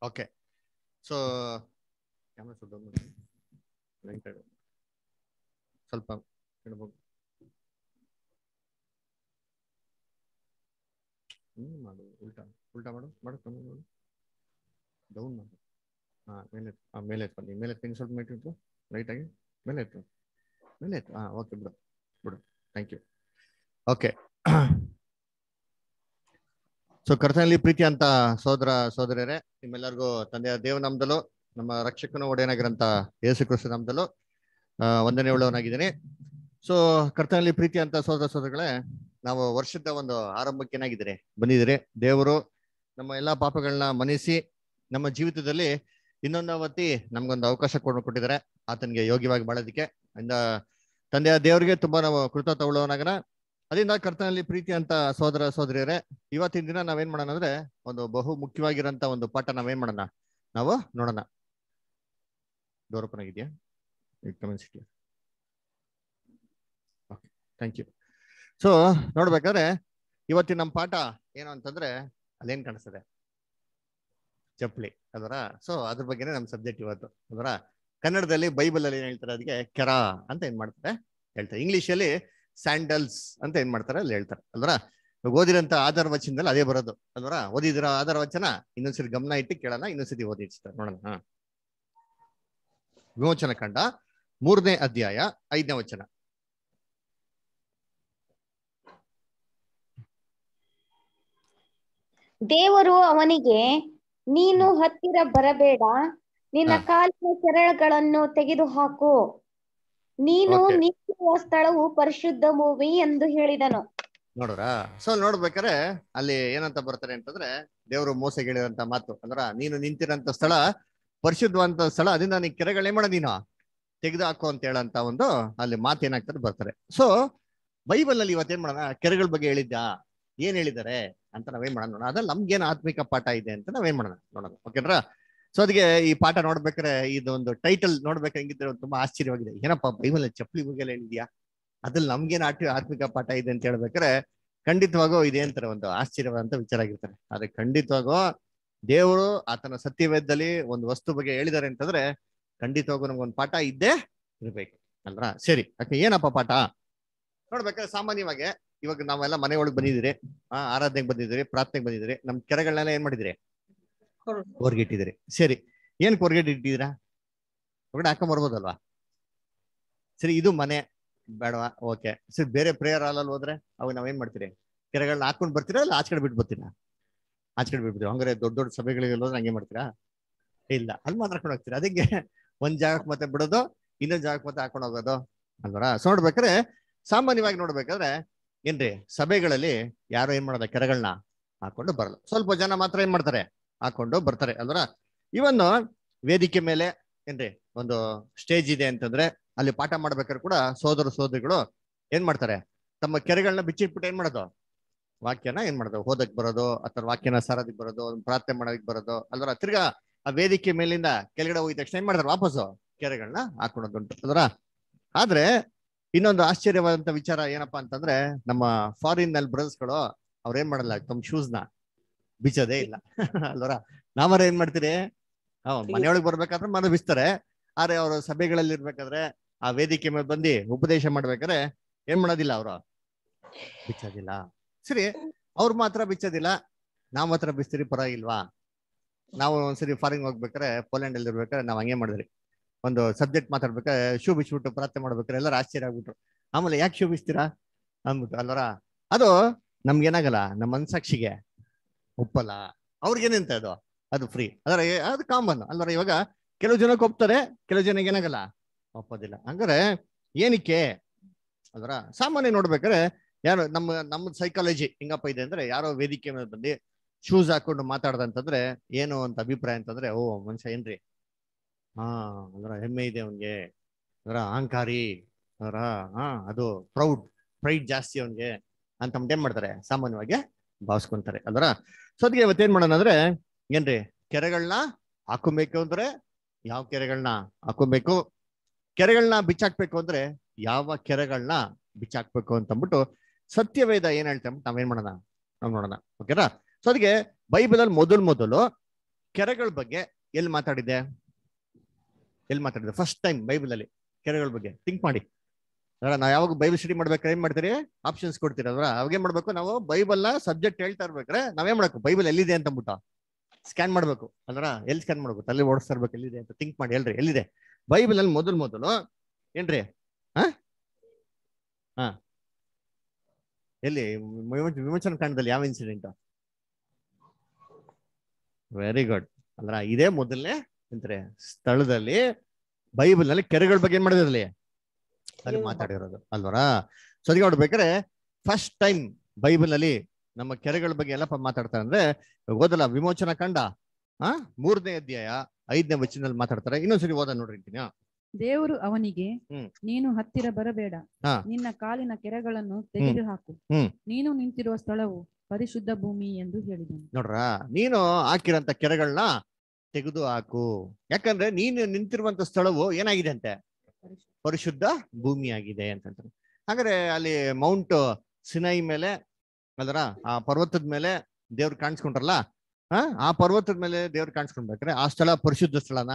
Okay so camera ಸ್ವಲ್ಪ down ಮಾಡಿ. Right side. ಸ್ವಲ್ಪ ಇಡ್ಬೋದು ಹ್ಮ್ ಮಾಡು ಉಲ್ಟಾ ಉಲ್ಟಾ ಮಾಡು ಮಾಡು ಕಮ್ಮಿ ಮಾಡು ಡೌನ್ ಮಾಡು ಹಾ ಮೇಲೆ ಎತ್ತು. ಹಾ ಮೇಲೆ ಎತ್ತು ಬನ್ನಿ ಮೇಲೆ ಎತ್ತು ಸ್ವಲ್ಪ ಮೇಟ್ ಇಟ್ಟು ರೈಟ್ ಆಗಿ ಮೇಲೆ ಎತ್ತು ಮೇಲೆ ಎತ್ತು ಹಾ ಓಕೆ ಬಿಡು ಬಿಡು ಥ್ಯಾಂಕ್ ಯು ಓಕೆ ಸೊ ಕರ್ತನಲ್ಲಿ ಪ್ರೀತಿ ಅಂತ ಸೋದರ ಸೋದರಿಯರೇ ನಿಮ್ಮೆಲ್ಲರಿಗೂ ತಂದೆಯ ದೇವನಾಮದಲ್ಲೂ ನಮ್ಮ ರಕ್ಷಕನ ಒಡೆಯನಾಗಿರಂತ ಯೇಸು ಕ್ರಿಸ್ತ ನಾಮದಲ್ಲೂ ಆ, ವಂದನೆ ಉಳ್ಳವನಾಗಿದ್ದೀನಿ ಸೊ ಕರ್ತನಲ್ಲಿ ಪ್ರೀತಿ ಅಂತ ಸೋದರ ಸೋದರಗಳೇ ನಾವು ವರ್ಷದ ಒಂದು ಆರಂಭಕ್ಕೆ ಏನಾಗಿದ್ದೀರಿ ಬಂದಿದ್ದೀರಿ ದೇವರು ನಮ್ಮ ಎಲ್ಲಾ ಪಾಪಗಳನ್ನ ಮನ್ನಿಸಿ ನಮ್ಮ ಜೀವಿತದಲ್ಲಿ ಇನ್ನೊಂದು ಅವತ್ತಿ ನಮ್ಗೊಂದು ಅವಕಾಶ ಕೊಟ್ಟು ಕೊಟ್ಟಿದ್ದಾರೆ ಆತನಿಗೆ ಯೋಗ್ಯವಾಗಿ ಮಾಡೋದಕ್ಕೆ ಇಂದ ತಂದೆಯ ದೇವರಿಗೆ ತುಂಬಾ ನಾವು ಕೃತಜ್ಞ ಉಳ್ಳವನಾಗನ ಅದರಿಂದ ಕರ್ತನಲ್ಲಿ ಪ್ರೀತಿ ಅಂತ ಸೋದರ ಸೋದರಿಯರೇ ಇವತ್ತಿನ ದಿನ ನಾವೇನ್ ಮಾಡೋಣ ಅಂದ್ರೆ ಒಂದು ಬಹು ಮುಖ್ಯವಾಗಿರೋಂತ ಒಂದು ಪಾಠ ನಾವೇನ್ ಮಾಡೋಣ ನಾವು ನೋಡೋಣ ಡೋರ್ ಓಪನ್ ಆಗಿದೆಯಾ comment okay thank you so ನೋಡ್ಬೇಕಾದ್ರೆ ಇವತ್ತಿನ ನಮ್ಮ ಪಾಠ ಏನು ಅಂತಂದ್ರೆ ಅಲ್ಲೇನ್ ಕಾಣಿಸ್ತದೆ ಚಪ್ಪಲಿ ಅದರ ಸೊ ಅದ್ರ ಬಗ್ಗೆನೇ ನಮ್ಮ ಸಬ್ಜೆಕ್ಟ್ ಇವತ್ತು ಅದರ ಕನ್ನಡದಲ್ಲಿ ಬೈಬಲ್ ಅಲ್ಲಿ ಏನ್ ಹೇಳ್ತಾರೆ ಅದಕ್ಕೆ ಕೆರ ಅಂತ ಏನ್ ಮಾಡ್ತಾರೆ ಹೇಳ್ತಾರೆ ಇಂಗ್ಲಿಷ್ ಅಲ್ಲಿ ಸ್ಯಾಂಡಲ್ಸ್ ಅಂತ ಏನ್ ಮಾಡ್ತಾರೆ ಅಲ್ಲಿ ಹೇಳ್ತಾರೆ ಅಲ್ವರ ಇವಾಗ ಓದಿರಂತ ಆಧಾರ ವಚನದಲ್ಲಿ ಅದೇ ಬರೋದು ಅಲ್ವರ ಓದಿದಿರೋ ಆಧಾರ ವಚನ ಇನ್ನೊಂದ್ಸರಿ ಗಮನ ಇಟ್ಟು ಕೇಳೋಣ ಇನ್ನೊಂದ್ಸತಿ ಓದಿ ಇಡ್ತಾರೆ ನೋಡೋಣ ಹಾ ವಿಮೋಚನ ಕಂಡ ಮೂರನೇ ಅಧ್ಯಾಯ ಐದನೇ ವಚನ ದೇವರು ಅವನಿಗೆ ನೀನು ಹತ್ತಿರ ಬರಬೇಡ ನಿನ್ನ ಹಾ. ಕಾಲಿನ ಸರಳಗಳನ್ನು ತೆಗೆದುಹಾಕು ನೀನು Okay. ನಿಂತಿರುವ ಸ್ಥಳವು ಪರಿಶುದ್ಧ ಭೂಮಿ ಎಂದು ಹೇಳಿದನು ನೋಡ್ರ ಸೊ ಅಲ್ಲಿ ನೋಡ್ಬೇಕಾರೆ ಅಲ್ಲಿ ಏನಂತ ಬರ್ತಾರೆ ಅಂತಂದ್ರೆ ದೇವರು ಮೋಸಗೆ ಹೇಳಿದಂತ ಮಾತು ಅಂದ್ರ ನೀನು ನಿಂತಿರಂತ ಸ್ಥಳ ಪರಿಶುದ್ಧವಂತ ಸ್ಥಳ ಅದರಿಂದ ನೀ ಕೆರೆಗಳೇ ಮಾಡ ನೀನು ತೆಗೆದು ಹಾಕು ಅಂತ ಹೇಳಂತ ಒಂದು ಅಲ್ಲಿ ಮಾತು ಏನಾಗ್ತದೆ ಬರ್ತಾರೆ ಸೊ ಬೈಬಲ್ ಅಲ್ಲಿ ಇವತ್ತೇನ್ ಮಾಡೋಣ ಕೆರೆಗಳ ಬಗ್ಗೆ ಹೇಳಿದ್ಯಾ ಏನ್ ಹೇಳಿದ್ದಾರೆ ಅಂತ ನಾವೇನ್ ಮಾಡೋಣ ನೋಡೋಣ ಅದ್ರಲ್ಲಿ ನಮ್ಗೇನ್ ಆತ್ಮಿಕ ಪಾಠ ಇದೆ ಅಂತ ನಾವೇನ್ ಮಾಡೋಣ ನೋಡೋಣ ಓಕೆನ್ರಾ ಸೊ ಅದಕ್ಕೆ ಈ ಪಾಠ ನೋಡ್ಬೇಕಾದ್ರೆ ಇದೊಂದು ಟೈಟಲ್ ನೋಡ್ಬೇಕು ಹೆಂಗಿದ್ರೆ ಒಂದ್ ತುಂಬಾ ಆಶ್ಚರ್ಯವಾಗಿದೆ ಏನಪ್ಪ ಬೈಬಲ್ ಚಪ್ಪಲಿ ಬಗ್ಗೆ ಎಲ್ಲ ಹೇಳಿದ್ಯಾ ಅದ್ರಲ್ಲಿ ನಮ್ಗೇನ್ ಆಟ ಆತ್ಮಿಕ ಪಾಠ ಇದೆ ಅಂತ ಹೇಳ್ಬೇಕಾರೆ ಖಂಡಿತವಾಗೂ ಇದೆ ಅಂತಾರೆ ಒಂದು ಆಶ್ಚರ್ಯವಾದಂತ ವಿಚಾರ ಆಗಿರ್ತಾರೆ ಆದ್ರೆ ಖಂಡಿತವಾಗೂ ದೇವರು ಆತನ ಸತ್ಯವೇದದಲ್ಲಿ ಒಂದು ವಸ್ತು ಬಗ್ಗೆ ಹೇಳಿದ್ದಾರೆ ಅಂತಂದ್ರೆ ಖಂಡಿತವಾಗೂ ನಮ್ಗೊಂದು ಪಾಠ ಇದ್ದೇ ಇರ್ಬೇಕು ಅಲ್ವಾ ಸರಿ ಯಾಕೆ ಏನಪ್ಪ ಪಾಠ ನೋಡ್ಬೇಕಾದ್ರೆ ಸಾಮಾನ್ಯವಾಗಿ ಇವಾಗ ನಾವೆಲ್ಲ ಮನೆ ಒಳಗೆ ಬಂದಿದ್ದೀರಿ ಆ ಆರಾಧನೆಗೆ ಬಂದಿದ್ದೀರಿ ಪ್ರಾರ್ಥನೆಗೆ ಬಂದಿದ್ದೀರಿ ನಮ್ ಕೆರೆಗಳನ್ನೆಲ್ಲ ಏನ್ ಮಾಡಿದಿರಿ ಹೊರ್ಗಿಟ್ಟಿದ್ದೀರಿ ಸರಿ ಏನ್ ಹೊರ್ಗಡೆ ಇಟ್ಟಿದ್ದೀರಾ ಹೊರಗಡೆ ಹಾಕೊಂಡ್ ಬರ್ಬೋದಲ್ವಾ ಸರಿ ಇದು ಮನೆ ಬೇಡವಾ ಓಕೆ ಸರಿ ಬೇರೆ ಪ್ರೇಯರ್ ಹಾಲಲ್ಲಿ ಹೋದ್ರೆ ಅವಾಗ ನಾವೇನ್ ಮಾಡ್ತೀರಿ ಕೆರೆಗಳನ್ನ ಹಾಕೊಂಡ್ ಬರ್ತೀರಾ ಇಲ್ಲ ಆಚೆ ಕಡೆ ಬಿಟ್ಟು ಬರ್ತೀರಾ ಆಚೆ ಕಡೆ ಬಿಟ್ಬಿಡ್ತೀರಾ ಹಂಗಾರೆ ದೊಡ್ಡ ದೊಡ್ಡ ಸಭೆಗಳಿಗೆ ಹೋದ್ರೆ ಹಂಗೆ ಮಾಡ್ತೀರಾ ಇಲ್ಲ ಅಲ್ಲಿ ಮಾತ್ರ ಹಾಕೊಂಡು ಹೋಗ್ತೀರಾ ಅದಕ್ಕೆ ಒಂದ್ ಜಾಗಕ್ಕೆ ಮತ್ತೆ ಬಿಡೋದು ಇನ್ನೊಂದ್ ಜಾಗಕ್ಕೆ ಮತ್ತೆ ಹಾಕೊಂಡು ಹೋಗೋದು ಅಲ್ವರ ಸೊ ನೋಡ್ಬೇಕಾದ್ರೆ ಸಾಮಾನ್ಯವಾಗಿ ನೋಡ್ಬೇಕಾದ್ರೆ ಏನ್ರಿ ಸಭೆಗಳಲ್ಲಿ ಯಾರು ಏನ್ ಮಾಡೋದ ಕೆರೆಗಳನ್ನ ಹಾಕೊಂಡು ಬರಲ್ಲ ಸ್ವಲ್ಪ ಜನ ಮಾತ್ರ ಏನ್ ಮಾಡ್ತಾರೆ ಹಾಕೊಂಡು ಬರ್ತಾರೆ ಅಲ್ವರ ಇವನ್ನು ವೇದಿಕೆ ಮೇಲೆ ಏನ್ರಿ ಒಂದು ಸ್ಟೇಜ್ ಇದೆ ಅಂತಂದ್ರೆ ಅಲ್ಲಿ ಪಾಠ ಮಾಡ್ಬೇಕಾದ್ರೆ ಕೂಡ ಸೋದರ ಸೋದರಿಗಳು ಏನ್ ಮಾಡ್ತಾರೆ ತಮ್ಮ ಕೆರೆಗಳನ್ನ ಬಿಚ್ಚಿಟ್ಬಿಟ್ಟು ಏನ್ ಮಾಡೋದು ವಾಕ್ಯನ ಏನ್ ಮಾಡೋದು ಓದಕ್ ಬರೋದು ಅಥವಾ ವಾಕ್ಯನ ಸಾರೋದಕ್ ಬರೋದು ಒಂದ್ ಪ್ರಾರ್ಥನೆ ಮಾಡೋದಕ್ ಬರೋದು ಅಲ್ವರ ತಿರ್ಗಾ ಆ ವೇದಿಕೆ ಮೇಲಿಂದ ಕೆಳಗಡೆ ಹೋಗಿದ ತಕ್ಷಣ ಏನ್ ಮಾಡ್ತಾರೆ ವಾಪಸ್ಸು ಕೆರೆಗಳನ್ನ ಹಾಕೊಳೋದುಂಟು ಅಲ್ವರ ಆದ್ರೆ ಇನ್ನೊಂದು ಆಶ್ಚರ್ಯವಾದಂತ ವಿಚಾರ ಏನಪ್ಪಾ ಅಂತಂದ್ರೆ ನಮ್ಮ ಫಾರಿನ್ ನಲ್ಲಿ ಬ್ರದರ್ಸ್ಗಳು ಅವ್ರ ಏನ್ ಮಾಡಲ್ಲ ತಮ್ಮ ಶೂಸ್ ನ ಬಿಚ್ಚೋದೇ ಇಲ್ಲ ಅಲ್ವರ ನಾವರ ಏನ್ ಮಾಡ್ತೀರಿ ಹ್ಮ್ ಮನೆಯೊಳಗೆ ಬರ್ಬೇಕಾದ್ರೆ ಮನೆ ಬಿಚ್ತಾರೆ ಆದ್ರೆ ಅವ್ರ ಸಭೆಗಳಲ್ಲಿ ಇರ್ಬೇಕಾದ್ರೆ ಆ ವೇದಿಕೆ ಮೇಲೆ ಬಂದು ಉಪದೇಶ ಮಾಡ್ಬೇಕಾದ್ರೆ ಏನ್ ಮಾಡೋದಿಲ್ಲ ಅವರು ಬಿಚ್ಚೋದಿಲ್ಲ ಸರಿ ಅವ್ರು ಮಾತ್ರ ಬಿಚ್ಚೋದಿಲ್ಲ ನಾವ್ ಮಾತ್ರ ಬಿಚ್ತೀರಿ ಪರವಾಗಿಲ್ವಾ ನಾವು ಒಂದ್ಸರಿ ಫಾರಿನ್ ಹೋಗ್ಬೇಕಾರೆ ಪೋಲೆಂಡ್ ಅಲ್ಲಿ ಇರ್ಬೇಕಾದ್ರೆ ನಾವ್ ಹಂಗೆ ಮಾಡಿದ್ರಿ ಒಂದು ಸಬ್ಜೆಕ್ಟ್ ಮಾತಾಡ್ಬೇಕಾದ್ರೆ ಶೂ ಬಿಚ್ಬಿಟ್ಟು ಪ್ರಾರ್ಥನೆ ಮಾಡ್ಬೇಕಾರೆ ಎಲ್ಲರೂ ಆಶ್ಚರ್ಯ ಆಗ್ಬಿಟ್ರು ಆಮೇಲೆ ಯಾಕೆ ಶೂ ಬಿಚ್ತೀರಾ ಅಂದ್ಬಿಟ್ಟು ಅಲ್ವರ ಅದು ನಮ್ಗೇನಾಗಲ್ಲ ನಮ್ಮ ಮನ್ಸಾಕ್ಷಿಗೆ ಒಪ್ಪಲ್ಲ ಅವ್ರಿಗೇನಂತ ಅದು ಅದು ಫ್ರೀ ಅದರ ಅದು ಕಾಮನ್ ಅಲ್ವರ ಇವಾಗ ಕೆಲವು ಜನಕ್ಕೆ ಒಪ್ತಾರೆ ಕೆಲವು ಜನಕ್ಕೆ ಏನಾಗಲ್ಲ ಒಪ್ಪೋದಿಲ್ಲ ಹಂಗಾರೆ ಏನಕ್ಕೆ ಅದರ ಸಾಮಾನ್ಯ ನೋಡ್ಬೇಕಾದ್ರೆ ಯಾರು ನಮ್ಮ ನಮ್ಮ ಸೈಕಾಲಜಿ ಹಿಂಗಪ್ಪ ಇದೆ ಅಂದ್ರೆ ಯಾರೋ ವೇದಿಕೆ ಮೇಲೆ ಬಂದು ಶೂಸ್ ಹಾಕೊಂಡು ಮಾತಾಡ್ದಂತಂದ್ರೆ ಏನು ಅಂತ ಅಭಿಪ್ರಾಯ ಅಂತಂದ್ರೆ ಓ ಮನುಷ್ಯ ಏನ್ರಿ ಹಾ ಅದರ ಹೆಮ್ಮೆ ಇದೆ ಅವನ್ಗೆ ಅದರ ಅಹಂಕಾರಿ ಅದರ ಹಾ ಅದು ಪ್ರೌಡ್ ಪ್ರೈಡ್ ಜಾಸ್ತಿ ಅವನ್ಗೆ ಅಂತ ಏನ್ ಮಾಡ್ತಾರೆ ಸಾಮಾನ್ಯವಾಗಿ ಭಾವಿಸ್ಕೊಂತಾರೆ ಅದರ ಸೊ ಅದಕ್ಕೆ ಇವತ್ತೇನ್ ಮಾಡೋಣ ಅಂದ್ರೆ ಏನ್ರಿ ಕೆರೆಗಳನ್ನ ಹಾಕೊಬೇಕು ಅಂದ್ರೆ ಯಾವ ಕೆರೆಗಳನ್ನ ಹಾಕೊಬೇಕು ಕೆರೆಗಳನ್ನ ಬಿಚ್ಚಾಕ್ಬೇಕು ಅಂದ್ರೆ ಯಾವ ಕೆರೆಗಳನ್ನ ಬಿಚ್ಚಾಕ್ಬೇಕು ಅಂತ ಅಂದ್ಬಿಟ್ಟು ಸತ್ಯವೇದ ಏನ್ ಹೇಳ್ತಾ ಅಂದ್ಬಿಟ್ಟು ನಾವೇನ್ ಮಾಡೋಣ ನಾವ್ ನೋಡೋಣ ಓಕೆನಾ ಸೊ ಅದಕ್ಕೆ ಬೈಬಲ್ ಅಲ್ಲಿ ಮೊದಲು ಮೊದಲು ಕೆರೆಗಳ ಬಗ್ಗೆ ಎಲ್ಲಿ ಮಾತಾಡಿದೆ ಎಲ್ಲಿ ಮಾತಾಡಿದೆ ಫಸ್ಟ್ ಟೈಮ್ ಬೈಬಲ್ ಅಲ್ಲಿ ಕೆರೆಗಳ ಬಗ್ಗೆ ಥಿಂಕ್ ಮಾಡಿ ಅದ್ರ ನಾವು ಯಾವಾಗ ಬೈಬಲ್ ಸ್ಟಡಿ ಮಾಡ್ಬೇಕಾದ್ರೆ ಏನ್ ಮಾಡ್ತೀರಿ ಆಪ್ಷನ್ಸ್ ಕೊಡ್ತೀರಿ ಅದ್ರ ಅವಾಗ ಏನ್ ಮಾಡ್ಬೇಕು ನಾವು ಬೈಬಲ್ ನ ಸಬ್ಜೆಕ್ಟ್ ಹೇಳ್ತಾ ಇರ್ಬೇಕಾದ್ರೆ ನಾವೇನ್ ಮಾಡ್ಬೇಕು ಬೈಬಲ್ ಎಲ್ಲಿದೆ ಅಂತ ಅಂದ್ಬಿಟ್ಟು ಸ್ಕ್ಯಾನ್ ಮಾಡ್ಬೇಕು ಅಲ್ರ ಎಲ್ಲಿ ಸ್ಕ್ಯಾನ್ ಮಾಡ್ಬೇಕು ತಲೆ ಓಡಿಸ್ತಾ ಇರ್ಬೇಕು ಎಲ್ಲಿದೆ ಅಂತ ಥಿಂಕ್ ಮಾಡಿ ಹೇಳ್ರಿ ಎಲ್ಲಿದೆ ಬೈಬಲ್ ಅಲ್ಲಿ ಮೊದಲು ಮೊದಲು ಏನ್ರಿ ಹಾ ಹಾ ಎಲ್ಲಿ ವಿಮೋಚ- ವಿಮೋಚನಾ ಕಾಂಡದಲ್ಲಿ ಯಾವ ಇನ್ಸಿಡೆಂಟ್ ವೆರಿ ಗುಡ್ ಅಂದ್ರ ಇದೇ ಮೊದಲನೇ ಎಂದ್ರೆ ಸ್ಥಳದಲ್ಲಿ ಬೈಬಲ್ ನಲ್ಲಿ ಕೆರೆಗಳ ಬಗ್ಗೆ ಏನ್ ಮಾಡಿದ್ರಲ್ಲಿ ಅಲ್ಲಿ ಮಾತಾಡಿರೋದು ಅಲ್ವರಾ ಸೊ ಅದಕ್ಕೆ ನೋಡ್ಬೇಕಾದ್ರೆ ಫಸ್ಟ್ ಟೈಮ್ ಬೈಬಲ್ ಅಲ್ಲಿ ನಮ್ಮ ಕೆರೆಗಳ ಬಗ್ಗೆ ಎಲ್ಲಪ್ಪ ಮಾತಾಡ್ತಾರೆ ಅಂದ್ರೆ ಓದಲ್ಲ ವಿಮೋಚನಾ ಕಂಡ ಆ ಮೂರನೇ ಅಧ್ಯಾಯ ಐದನೇ ವಚನದಲ್ಲಿ ಮಾತಾಡ್ತಾರೆ ಇನ್ನೊಂದ್ಸರಿ ಓದ ನೋಡ್ರಿ ಅಂತೀನಿ ದೇವರು ಅವನಿಗೆ ಹ್ಮ್. ನೀನು ಹತ್ತಿರ ಬರಬೇಡ ಹಾ. ನಿನ್ನ ಕಾಲಿನ ಕೆರೆಗಳನ್ನು ತೆಗೆದುಹಾಕು ಹ್ಮ್. ನೀನು ನಿಂತಿರುವ ಸ್ಥಳವು ಪರಿಶುದ್ಧ ಭೂಮಿ ಎಂದು ಹೇಳಿದನು ನೋಡ್ರ ನೀನು ಹಾಕಿರಂತ ಕೆರೆಗಳನ್ನ ತೆಗೆದು ಹಾಕು ಯಾಕಂದ್ರೆ ನೀನು ನಿಂತಿರುವಂತ ಸ್ಥಳವು ಏನಾಗಿದೆ ಅಂತೆ ಪರಿಶುದ್ಧ ಭೂಮಿ ಆಗಿದೆ ಅಂತಂತಾರೆ ಹಾಗಾದ್ರೆ ಅಲ್ಲಿ ಮೌಂಟ್ ಸಿನೈ ಮೇಲೆ ಅದರ ಆ ಪರ್ವತದ ಮೇಲೆ ದೇವ್ರು ಕಾಣಿಸ್ಕೊಂಡ್ರಲ್ಲ ಆ ಆ ಪರ್ವತದ ಮೇಲೆ ದೇವ್ರು ಕಾಣಿಸ್ಕೊಂಡ್ಬೇಕಾರೆ ಆ ಸ್ಥಳ ಪರಿಶುದ್ಧ ಸ್ಥಳನಾ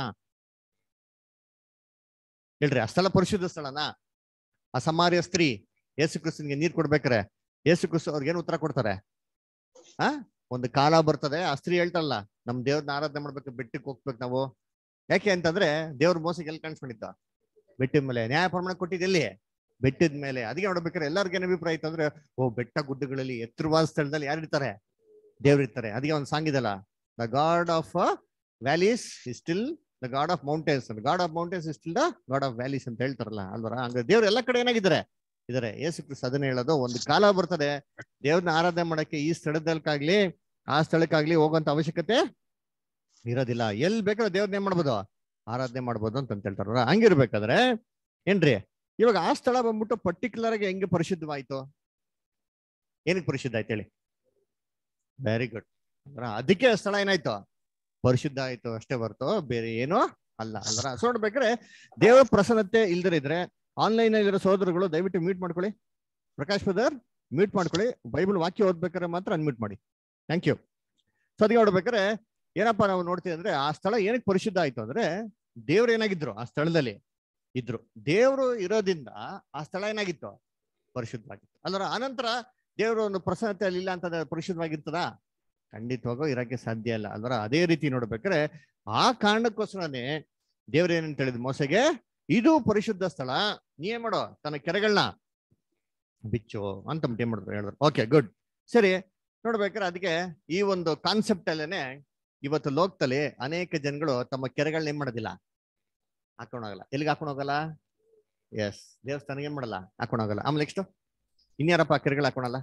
ಹೇಳ್ರಿ ಆ ಸ್ಥಳ ಪರಿಶುದ್ಧ ಸ್ಥಳನಾ ಆ ಸಮಾರ್ಯ ಸ್ತ್ರೀ ಯೇಸು ಕ್ರಿಸ್ತನ್ಗೆ ನೀರ್ ಕೊಡ್ಬೇಕಾರೆ ಯೇಸು ಕ್ರಿಸ್ತು ಅವ್ರಿಗೆ ಏನು ಉತ್ತರ ಕೊಡ್ತಾರೆ ಆ ಒಂದು ಕಾಲ ಬರ್ತದೆ ಆ ಸ್ತ್ರೀ ಹೇಳ್ತಾರಲ್ಲ ನಮ್ ದೇವ್ರನ್ನ ಆರಾಧನೆ ಮಾಡ್ಬೇಕು ಬೆಟ್ಟಕ್ಕೆ ಹೋಗ್ಬೇಕು ನಾವು ಯಾಕೆ ಅಂತಂದ್ರೆ ದೇವ್ರ ಮೋಸಕ್ಕೆ ಎಲ್ಲಿ ಕಾಣಿಸ್ಕೊಂಡಿದ್ದ ಬೆಟ್ಟದ ಮೇಲೆ ನ್ಯಾಯ ಪ್ರಮಾಣ ಕೊಟ್ಟಿದ್ದು ಎಲ್ಲಿ ಬೆಟ್ಟದ ಮೇಲೆ ಅದಕ್ಕೆ ನೋಡ್ಬೇಕಾದ್ರೆ ಎಲ್ಲರಿಗೂ ಏನ್ ಅಭಿಪ್ರಾಯ ಇತ್ತು ಅಂದ್ರೆ ಓ ಬೆಟ್ಟ ಗುಡ್ಡಗಳಲ್ಲಿ ಎತ್ತರವಾದ ಸ್ಥಳದಲ್ಲಿ ಯಾರು ಇರ್ತಾರೆ ದೇವ್ರು ಇರ್ತಾರೆ ಅದಕ್ಕೆ ಒಂದು ಸಾಂಗ್ ಇದಲ್ಲ the God of valleys is still the God of mountains God of mountains is still the God of valleys ಅಂತ ಹೇಳ್ತಾರಲ್ಲ ಅಲ್ವರ ಹಂಗ ದೇವ್ರು ಎಲ್ಲ ಕಡೆ ಏನಾಗಿದ್ದಾರೆ ಇದಾರೆ ಯೇಸು ಕ್ರಿಸ್ತ ಅದನ್ನ ಹೇಳೋದು ಒಂದು ಕಾಲ ಬರ್ತದೆ ದೇವ್ರನ್ನ ಆರಾಧನೆ ಮಾಡಕ್ಕೆ ಈ ಸ್ಥಳದಲ್ಕಾಗ್ಲಿ ಆ ಸ್ಥಳಕ್ಕಾಗ್ಲಿ ಹೋಗುವಂತ ಅವಶ್ಯಕತೆ ಇರೋದಿಲ್ಲ ಎಲ್ಲಿ ಬೇಕಾದ್ರೆ ದೇವ್ರನ್ನ ಏನ್ ಮಾಡ್ಬೋದು ಆರಾಧನೆ ಮಾಡ್ಬೋದು ಅಂತ ಹೇಳ್ತಾರ ಹಂಗಿರ್ಬೇಕಾದ್ರೆ ಏನ್ರಿ ಇವಾಗ ಆ ಸ್ಥಳ ಬಂದ್ಬಿಟ್ಟು ಪರ್ಟಿಕ್ಯುಲರ್ ಆಗಿ ಹೆಂಗೆ ಪರಿಶುದ್ಧವಾಯ್ತು ಏನಕ್ಕೆ ಪರಿಶುದ್ಧ ಆಯ್ತು ಹೇಳಿ ವೆರಿ ಗುಡ್ ಅದಕ್ಕೆ ಆ ಸ್ಥಳ ಏನಾಯ್ತು ಪರಿಶುದ್ಧ ಆಯ್ತು ಅಷ್ಟೇ ಹೊರ್ತು ಬೇರೆ ಏನೋ ಅಲ್ಲ ಅಲ್ರ ಸೊ ನೋಡ್ಬೇಕಾದ್ರೆ ದೇವರ ಪ್ರಸನ್ನತೆ ಇಲ್ದಿರ ಇದ್ರೆ ಆನ್ಲೈನ್ ಇರೋ ಸೋದರಗಳು ದಯವಿಟ್ಟು ಮ್ಯೂಟ್ ಮಾಡ್ಕೊಳ್ಳಿ ಪ್ರಕಾಶ್ ಬ್ರದರ್ ಮ್ಯೂಟ್ ಮಾಡ್ಕೊಳ್ಳಿ ಬೈಬಲ್ ವಾಕ್ಯ ಓದ್ಬೇಕಾದ್ರೆ ಮಾತ್ರ ಅನ್ಮ್ಯೂಟ್ ಮಾಡಿ ಥ್ಯಾಂಕ್ ಯು ಸೊ ಅದಕ್ಕೆ ನೋಡ್ಬೇಕಾದ್ರೆ ಏನಪ್ಪಾ ನಾವು ನೋಡ್ತೀವಿ ಅಂದ್ರೆ ಆ ಸ್ಥಳ ಏನಕ್ಕೆ ಪರಿಶುದ್ಧ ಆಯ್ತು ಅಂದ್ರೆ ದೇವ್ರು ಏನಾಗಿದ್ರು ಆ ಸ್ಥಳದಲ್ಲಿ ಇದ್ರು ದೇವ್ರು ಇರೋದ್ರಿಂದ ಆ ಸ್ಥಳ ಏನಾಗಿತ್ತು ಪರಿಶುದ್ಧವಾಗಿತ್ತು ಅಲ್ಲರ ಆನಂತರ ದೇವರು ಒಂದು ಪ್ರಸನ್ನತೆ ಅಲ್ಲಿ ಇಲ್ಲ ಅಂತಂದ್ರೆ ಪರಿಶುದ್ಧವಾಗಿರ್ತದ ಖಂಡಿತವಾಗೂ ಇರಕ್ಕೆ ಸಾಧ್ಯ ಇಲ್ಲ ಅಲ್ವರ ಅದೇ ರೀತಿ ನೋಡ್ಬೇಕಾದ್ರೆ ಆ ಕಾರಣಕ್ಕೋಸ್ಕರನೇ ದೇವ್ರ ಏನಂತ ಹೇಳಿದ್ ಮೋಸಗೆ ಇದು ಪರಿಶುದ್ಧ ಸ್ಥಳ ನೀ ಏನ್ ಮಾಡೋ ತನ್ನ ಕೆರೆಗಳನ್ನ ಬಿಚ್ಚು ಅಂತ ಏನ್ ಮಾಡಿದ್ರು ಹೇಳಿದ್ರು ಓಕೆ ಗುಡ್ ಸರಿ ನೋಡ್ಬೇಕಾದ್ರೆ ಅದಕ್ಕೆ ಈ ಒಂದು ಕಾನ್ಸೆಪ್ಟ್ ಅಲ್ಲೇನೆ ಇವತ್ತು ಲೋಕದಲ್ಲಿ ಅನೇಕ ಜನಗಳು ತಮ್ಮ ಕೆರೆಗಳನ್ನ ಏನ್ ಮಾಡೋದಿಲ್ಲ ಹಾಕೊಂಡ್ ಹೋಗಲ್ಲ ಎಲ್ಲಿಗೆ ಹಾಕೊಂಡ್ ಹೋಗಲ್ಲ ಎಸ್ ದೇವಸ್ಥಾನಕ್ಕೆ ಏನ್ ಮಾಡಲ್ಲ ಹಾಕೊಂಡ್ ಹೋಗಲ್ಲ ಆಮೇಲೆ ನೆಕ್ಸ್ಟ್ ಇನ್ಯಾರಪ್ಪ ಕೆರೆಗಳು ಹಾಕೊಳಲ್ಲ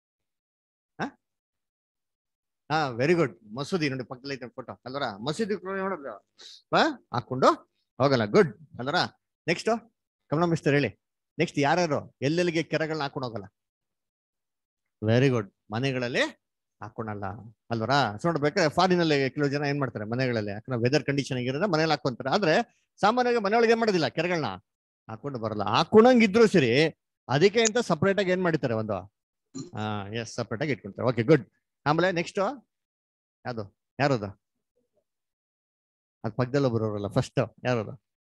ಹಾ ವೆರಿ ಗುಡ್ ಮಸೂದಿ ನೋಡಿ ಪಕ್ಕದಲ್ಲಿ ಐತೆ ಫೋಟೋ ಅಲ್ವರ ಮಸೂದಿ ನೋಡಿದ್ರು ಹಾ ಹಾಕೊಂಡು ಹೋಗಲ್ಲ ಗುಡ್ ಅಲ್ವರ ನೆಕ್ಸ್ಟ್ ಕಮಲ ಮಿಸ್ಟರ್ ಹೇಳಿ ನೆಕ್ಸ್ಟ್ ಯಾರ್ಯಾರು ಎಲ್ಲೆಲ್ಲಿಗೆ ಕೆರೆಗಳನ್ನ ಹಾಕೊಂಡು ಹೋಗಲ್ಲ ವೆರಿ ಗುಡ್ ಮನೆಗಳಲ್ಲಿ ಹಾಕೊಳಲ್ಲ ಅಲ್ವರ ಸೊ ನೋಡ್ಬೇಕಾದ್ರೆ ಫಾರಿನ್ ಅಲ್ಲಿ ಕೆಲವು ಜನ ಏನ್ ಮಾಡ್ತಾರೆ ಮನೆಗಳಲ್ಲಿ ಯಾಕಂದ್ರೆ ವೆದರ್ ಕಂಡೀಷನ್ ಆಗಿರೋದ್ರೆ ಮನೇಲಿ ಹಾಕೊಂತಾರೆ ಆದ್ರೆ ಸಾಮಾನ್ಯವಾಗಿ ಮನೆಯೊಳಗೆ ಏನ್ ಮಾಡೋದಿಲ್ಲ ಕೆರೆಗಳನ್ನ ಹಾಕೊಂಡು ಬರಲ್ಲ ಹಾಕೊಂಡಂಗಿದ್ರು ಸರಿ ಅದಕ್ಕೆ ಅಂತ ಸಪರೇಟ್ ಆಗಿ ಏನ್ ಮಾಡಿರ್ತಾರೆ ಒಂದು ಹಾ ಎಸ್ ಸಪರೇಟ್ ಆಗಿ ಇಟ್ಕೊಂತಾರೆ ಓಕೆ ಗುಡ್ ಆಮೇಲೆ ನೆಕ್ಸ್ಟ್ ಯಾವ್ದು ಯಾರದು ಅದ್ ಪಕ್ಕದಲ್ಲಿ ಬರೋರಲ್ಲ ಫಸ್ಟ್ ಯಾರದು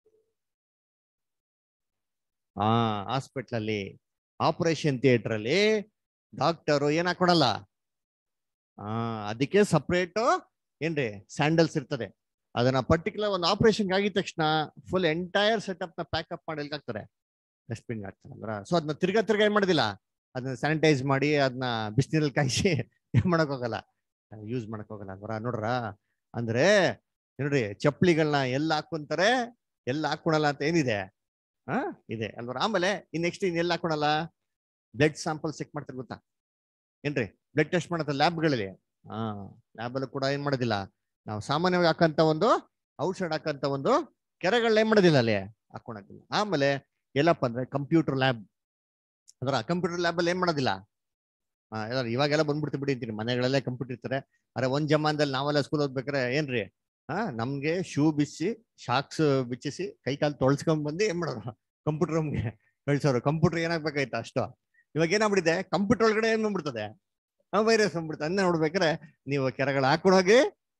ಹಾ ಹಾಸ್ಪಿಟ್ಲ್ ಅಲ್ಲಿ ಆಪರೇಷನ್ ಥಿಯೇಟರ್ ಅಲ್ಲಿ ಡಾಕ್ಟರು ಏನ್ ಹಾಕೊಳಲ್ಲ ಆ ಅದಕ್ಕೆ ಸಪ್ರೇಟ್ ಏನ್ರಿ ಸ್ಯಾಂಡಲ್ಸ್ ಇರ್ತದೆ ಅದನ್ನ ಪರ್ಟಿಕ್ಯುಲರ್ ಒಂದು ಆಪರೇಷನ್ ಆಗಿದ ತಕ್ಷಣ ಫುಲ್ ಎಂಟೈರ್ ಸೆಟಪ್ ನ ಪ್ಯಾಕಪ್ ಮಾಡಿ ಎಲ್ಲಿ ಹಾಕ್ತಾರೆ ಡಸ್ಟ್ಬಿನ್ ಹಾಕ್ತಾರೆ ಅಂದ್ರ ಸೊ ಅದನ್ನ ತಿರ್ಗಾ ತಿರ್ಗಾ ಏನ್ ಮಾಡೋದಿಲ್ಲ ಅದನ್ನ ಸ್ಯಾನಿಟೈಸ್ ಮಾಡಿ ಅದನ್ನ ಬಿಸಿನೀರಲ್ಲಿ ಕಾಯಿಸಿ ಏನ್ ಮಾಡಕ್ ಹೋಗಲ್ಲ ಯೂಸ್ ಮಾಡಕ್ ಹೋಗಲ್ಲ ಅಂದ್ರ ನೋಡ್ರ ಅಂದ್ರೆ ನೋಡ್ರಿ ಚಪ್ಪಲಿಗಳನ್ನ ಎಲ್ಲ ಹಾಕೊಂತಾರೆ ಎಲ್ಲ ಹಾಕೊಳಲ್ಲ ಅಂತ ಏನಿದೆ ಹಾ ಇದೆ ಅಲ್ವರ ಆಮೇಲೆ ಇನ್ ನೆಕ್ಸ್ಟ್ ಇನ್ ಎಲ್ಲ ಹಾಕೊಳಲ್ಲ ಬ್ಲಡ್ ಸ್ಯಾಂಪಲ್ ಚೆಕ್ ಮಾಡ್ತಾರೆ ಗೊತ್ತಾ ಏನ್ರಿ ಬ್ಲಡ್ ಟೆಸ್ಟ್ ಮಾಡತ್ತ ಲ್ಯಾಬ್ಗಳಲ್ಲಿ ಹಾ ಲ್ಯಾಬಲ್ಲೂ ಕೂಡ ಏನ್ ಮಾಡೋದಿಲ್ಲ ನಾವು ಸಾಮಾನ್ಯವಾಗಿ ಹಾಕಂತ ಒಂದು ಔಷಧ ಹಾಕಂತ ಒಂದು ಕೆರೆಗಳನ್ನ ಏನ್ ಮಾಡೋದಿಲ್ಲ ಅಲ್ಲಿ ಹಾಕೊಳಕಿಲ್ಲ ಆಮೇಲೆ ಎಲ್ಲಪ್ಪ ಅಂದ್ರೆ ಕಂಪ್ಯೂಟರ್ ಲ್ಯಾಬ್ ಅದರ ಕಂಪ್ಯೂಟರ್ ಲ್ಯಾಬ್ ಅಲ್ಲಿ ಏನ್ ಮಾಡೋದಿಲ್ಲ ಆ, ಯಾರು ಇವಾಗೆಲ್ಲ ಬಂದ್ಬಿಡ್ತು ಬಿಡಿ ಅಂತೀನಿ ಮನೆಗಳಲ್ಲೇ ಕಂಪ್ಯೂಟರ್ ಇರ್ತಾರೆ ಅರೆ ಒಂದ್ ಜಮಾನದಲ್ಲಿ ನಾವೆಲ್ಲ ಸ್ಕೂಲ್ ಓದ್ಬೇಕಾರೆ ಏನ್ರಿ ಹಾ ನಮ್ಗೆ ಶೂ ಬಿಚ್ಚಿ ಶಾಕ್ಸ್ ಬಿಚ್ಚಿಸಿ ಕೈ ಕಾಲು ತೊಳ್ಸ್ಕೊಂಡ್ ಬಂದು ಏನ್ ಮಾಡೋರು ಕಂಪ್ಯೂಟರ್ ರೂಮ್ಗೆ ಕಳ್ಸೋರು ಕಂಪ್ಯೂಟರ್ ಏನಾಗ್ಬೇಕಾಯ್ತು ಅಷ್ಟು ಇವಾಗ ಏನಾಗ್ಬಿಟ್ಟಿದೆ ಕಂಪ್ಯೂಟರ್ ಒಳಗಡೆ ಏನ್ ಬಂದ್ಬಿಡ್ತದೆ ವೈರಸ್ ಬಂದ್ಬಿಡ್ತದೆ ಅನ್ನ ನೋಡ್ಬೇಕಾರೆ ನೀವು ಕೆರೆಗಳು ಹಾಕೊಂಡೋಗಿ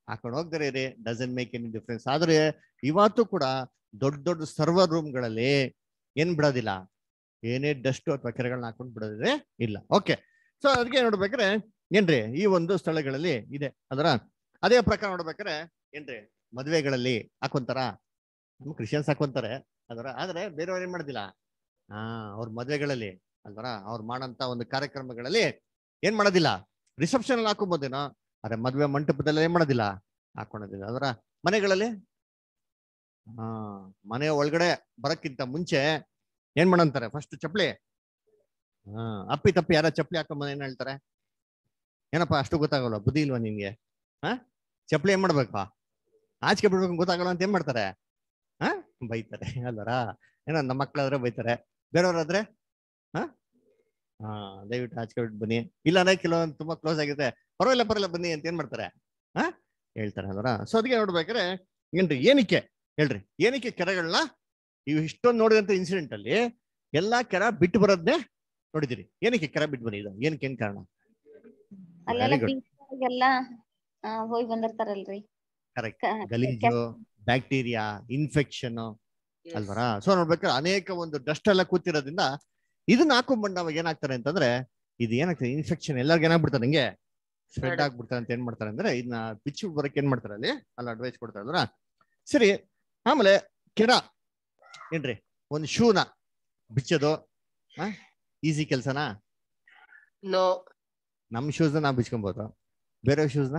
ಹಾಕೊಂಡು ಹೋಗ್ತಾರೆ ರೀ ಡಸನ್ ಮೇಕ್ ಎನಿ ಡಿಫ್ರೆನ್ಸ್ ಆದ್ರೆ ಇವತ್ತು ಕೂಡ ದೊಡ್ಡ ದೊಡ್ಡ ಸರ್ವರ್ ರೂಮ್ಗಳಲ್ಲಿ ಏನ್ ಬಿಡೋದಿಲ್ಲ ಏನೇ ಡಸ್ಟ್ ಅಥವಾ ಕೆರೆಗಳನ್ನ ಹಾಕೊಂಡು ಬಿಡೋದಿದೆ ಇಲ್ಲ ಓಕೆ ಸೊ ಅದಕ್ಕೆ ನೋಡ್ಬೇಕಾದ್ರೆ ಏನ್ರಿ ಈ ಒಂದು ಸ್ಥಳಗಳಲ್ಲಿ ಇದೆ ಅದರ ಅದೇ ಪ್ರಕಾರ ನೋಡ್ಬೇಕಾದ್ರೆ ಏನ್ರಿ ಮದ್ವೆಗಳಲ್ಲಿ ಹಾಕೊಂತಾರ ನಮ್ಮ ಕ್ರಿಶ್ಚಿಯನ್ಸ್ ಹಾಕೊಂತಾರೆ ಅದರ ಆದ್ರೆ ಬೇರೆಯವ್ರು ಏನ್ ಮಾಡೋದಿಲ್ಲ ಹಾ ಅವ್ರ ಮದ್ವೆಗಳಲ್ಲಿ ಅಲ್ವರ ಅವ್ರು ಮಾಡಂತ ಒಂದು ಕಾರ್ಯಕ್ರಮಗಳಲ್ಲಿ ಏನ್ ಮಾಡೋದಿಲ್ಲ ರಿಸೆಪ್ಷನ್ ಅಲ್ಲಿ ಹಾಕೊಂಬೋದೇನೋ ಆದ್ರೆ ಮದ್ವೆ ಮಂಟಪದಲ್ಲಿ ಏನ್ ಮಾಡೋದಿಲ್ಲ ಹಾಕೊಳೋದಿಲ್ಲ ಅದರ ಮನೆಗಳಲ್ಲಿ ಹಾ ಮನೆ ಒಳಗಡೆ ಬರಕ್ಕಿಂತ ಮುಂಚೆ ಏನ್ ಮಾಡಂತಾರೆ ಫಸ್ಟ್ ಚಪ್ಲಿ ಹಾ ಅಪ್ಪಿ ತಪ್ಪಿ ಯಾರ ಚಪ್ಲಿ ಹಾಕೊಂಬಂದ್ ಏನ್ ಹೇಳ್ತಾರೆ ಏನಪ್ಪ ಅಷ್ಟು ಗೊತ್ತಾಗಲ್ಲ ಬುದ್ಧಿ ಇಲ್ವಾ ನಿನ್ಗೆ ಹಾ ಚಪ್ಲಿ ಏನ್ ಮಾಡ್ಬೇಕು ಆಚೆಗೆ ಬಿಡ್ಬೇಕು ಗೊತ್ತಾಗಲ್ಲ ಅಂತ ಏನ್ ಮಾಡ್ತಾರೆ ಹಾ ಬೈತಾರೆ ಅಲ್ವರ ಏನೋ ನಮ್ಮ ಮಕ್ಳಾದ್ರೆ ಬೈತಾರೆ ಬೇರೆಯವ್ರಾದ್ರೆ ಹಾ ಹಾ ದಯವಿಟ್ಟು ಆಚೆಗೆ ಬಿಟ್ಟು ಬನ್ನಿ ಇಲ್ಲ ಅಂದ್ರೆ ಕೆಲವೊಂದು ತುಂಬಾ ಕ್ಲೋಸ್ ಆಗಿದೆ ಪರವಾಗಿಲ್ಲ ಪರವಾಗಿಲ್ಲ ಬನ್ನಿ ಅಂತ ಏನ್ ಮಾಡ್ತಾರೆ ಹಾ ಹೇಳ್ತಾರೆ ಅಲ್ವರ ಸೊ ಅದಕ್ಕೆ ನೋಡ್ಬೇಕಾದ್ರೆ ಏನ್ರಿ ಏನಕ್ಕೆ ಹೇಳ್ರಿ ಏನಕ್ಕೆ ಕೆರೆಗಳನ್ನ ಇವು ಇಷ್ಟೊಂದು ನೋಡಿದಂತ ಇನ್ಸಿಡೆಂಟ್ ಅಲ್ಲಿ ಎಲ್ಲಾ ಕೆರೆ ಬಿಟ್ಟು ಬರೋದ್ನೇ ನೋಡಿದಿರಿ ಏನಕ್ಕೆ ಕೆರೆ ಬಿಟ್ಟು ಬಂದಿದ್ದು ಏನಕ್ಕೆ ಏನ್ ಕಾರಣ ಅಲ್ಲೆಲ್ಲ Very good. beach ಗೆಲ್ಲ ಆ, ಹೋಗಿ ಬಂದಿರ್ತಾರಲ್ರಿ Correct. ಕ- ಗಲೀಜು ಬ್ಯಾಕ್ಟೀರಿಯಾ ಇನ್ಫೆಕ್ಷನ್ ಅಲ್ವರ ಸೊ ನೋಡ್ಬೇಕಾದ್ರೆ ಅನೇಕ ಒಂದು ಡಸ್ಟ್ ಎಲ್ಲ ಕೂತಿರೋದ್ರಿಂದ ಇದನ್ನ ಹಾಕೊಂಡ್ಬಂದು ಅವಾಗ ಏನಾಗ್ತಾರೆ ಅಂತಂದ್ರೆ ಇದು ಏನಾಗ್ತದೆ ಇನ್ಫೆಕ್ಷನ್ ಎಲ್ಲರಿಗೂ ಏನಾಗ್ಬಿಡ್ತಾರೆ ಹಿಂಗೆ ಸ್ಪ್ರೆಡ್ ಆಗ್ಬಿಡ್ತಾರೆ ಅಂತ ಏನ್ ಮಾಡ್ತಾರೆ ಅಂದ್ರೆ ಇದನ್ನ ಬಿಚ್ಚು ಬರಕ್ಕೆ ಏನ್ ಮಾಡ್ತಾರೆ ಅಲ್ಲಿ ಅಲ್ಲಿ ಅಡ್ವೈಸ್ ಕೊಡ್ತಾರೆ ಅಲ್ವರ ಸರಿ ಆಮೇಲೆ ಕೆರ ಏನ್ರಿ ಒಂದು ಶೂನ ಬಿಚ್ಚೋದು ಈಸಿ ಕೆಲ್ಸನಾ ನೋ ನಮ್ ಶೂಸ್ನ ನಾವು ಬಿಚ್ಕೊಬೋದು ಬೇರೆ ಶೂಸ್ನ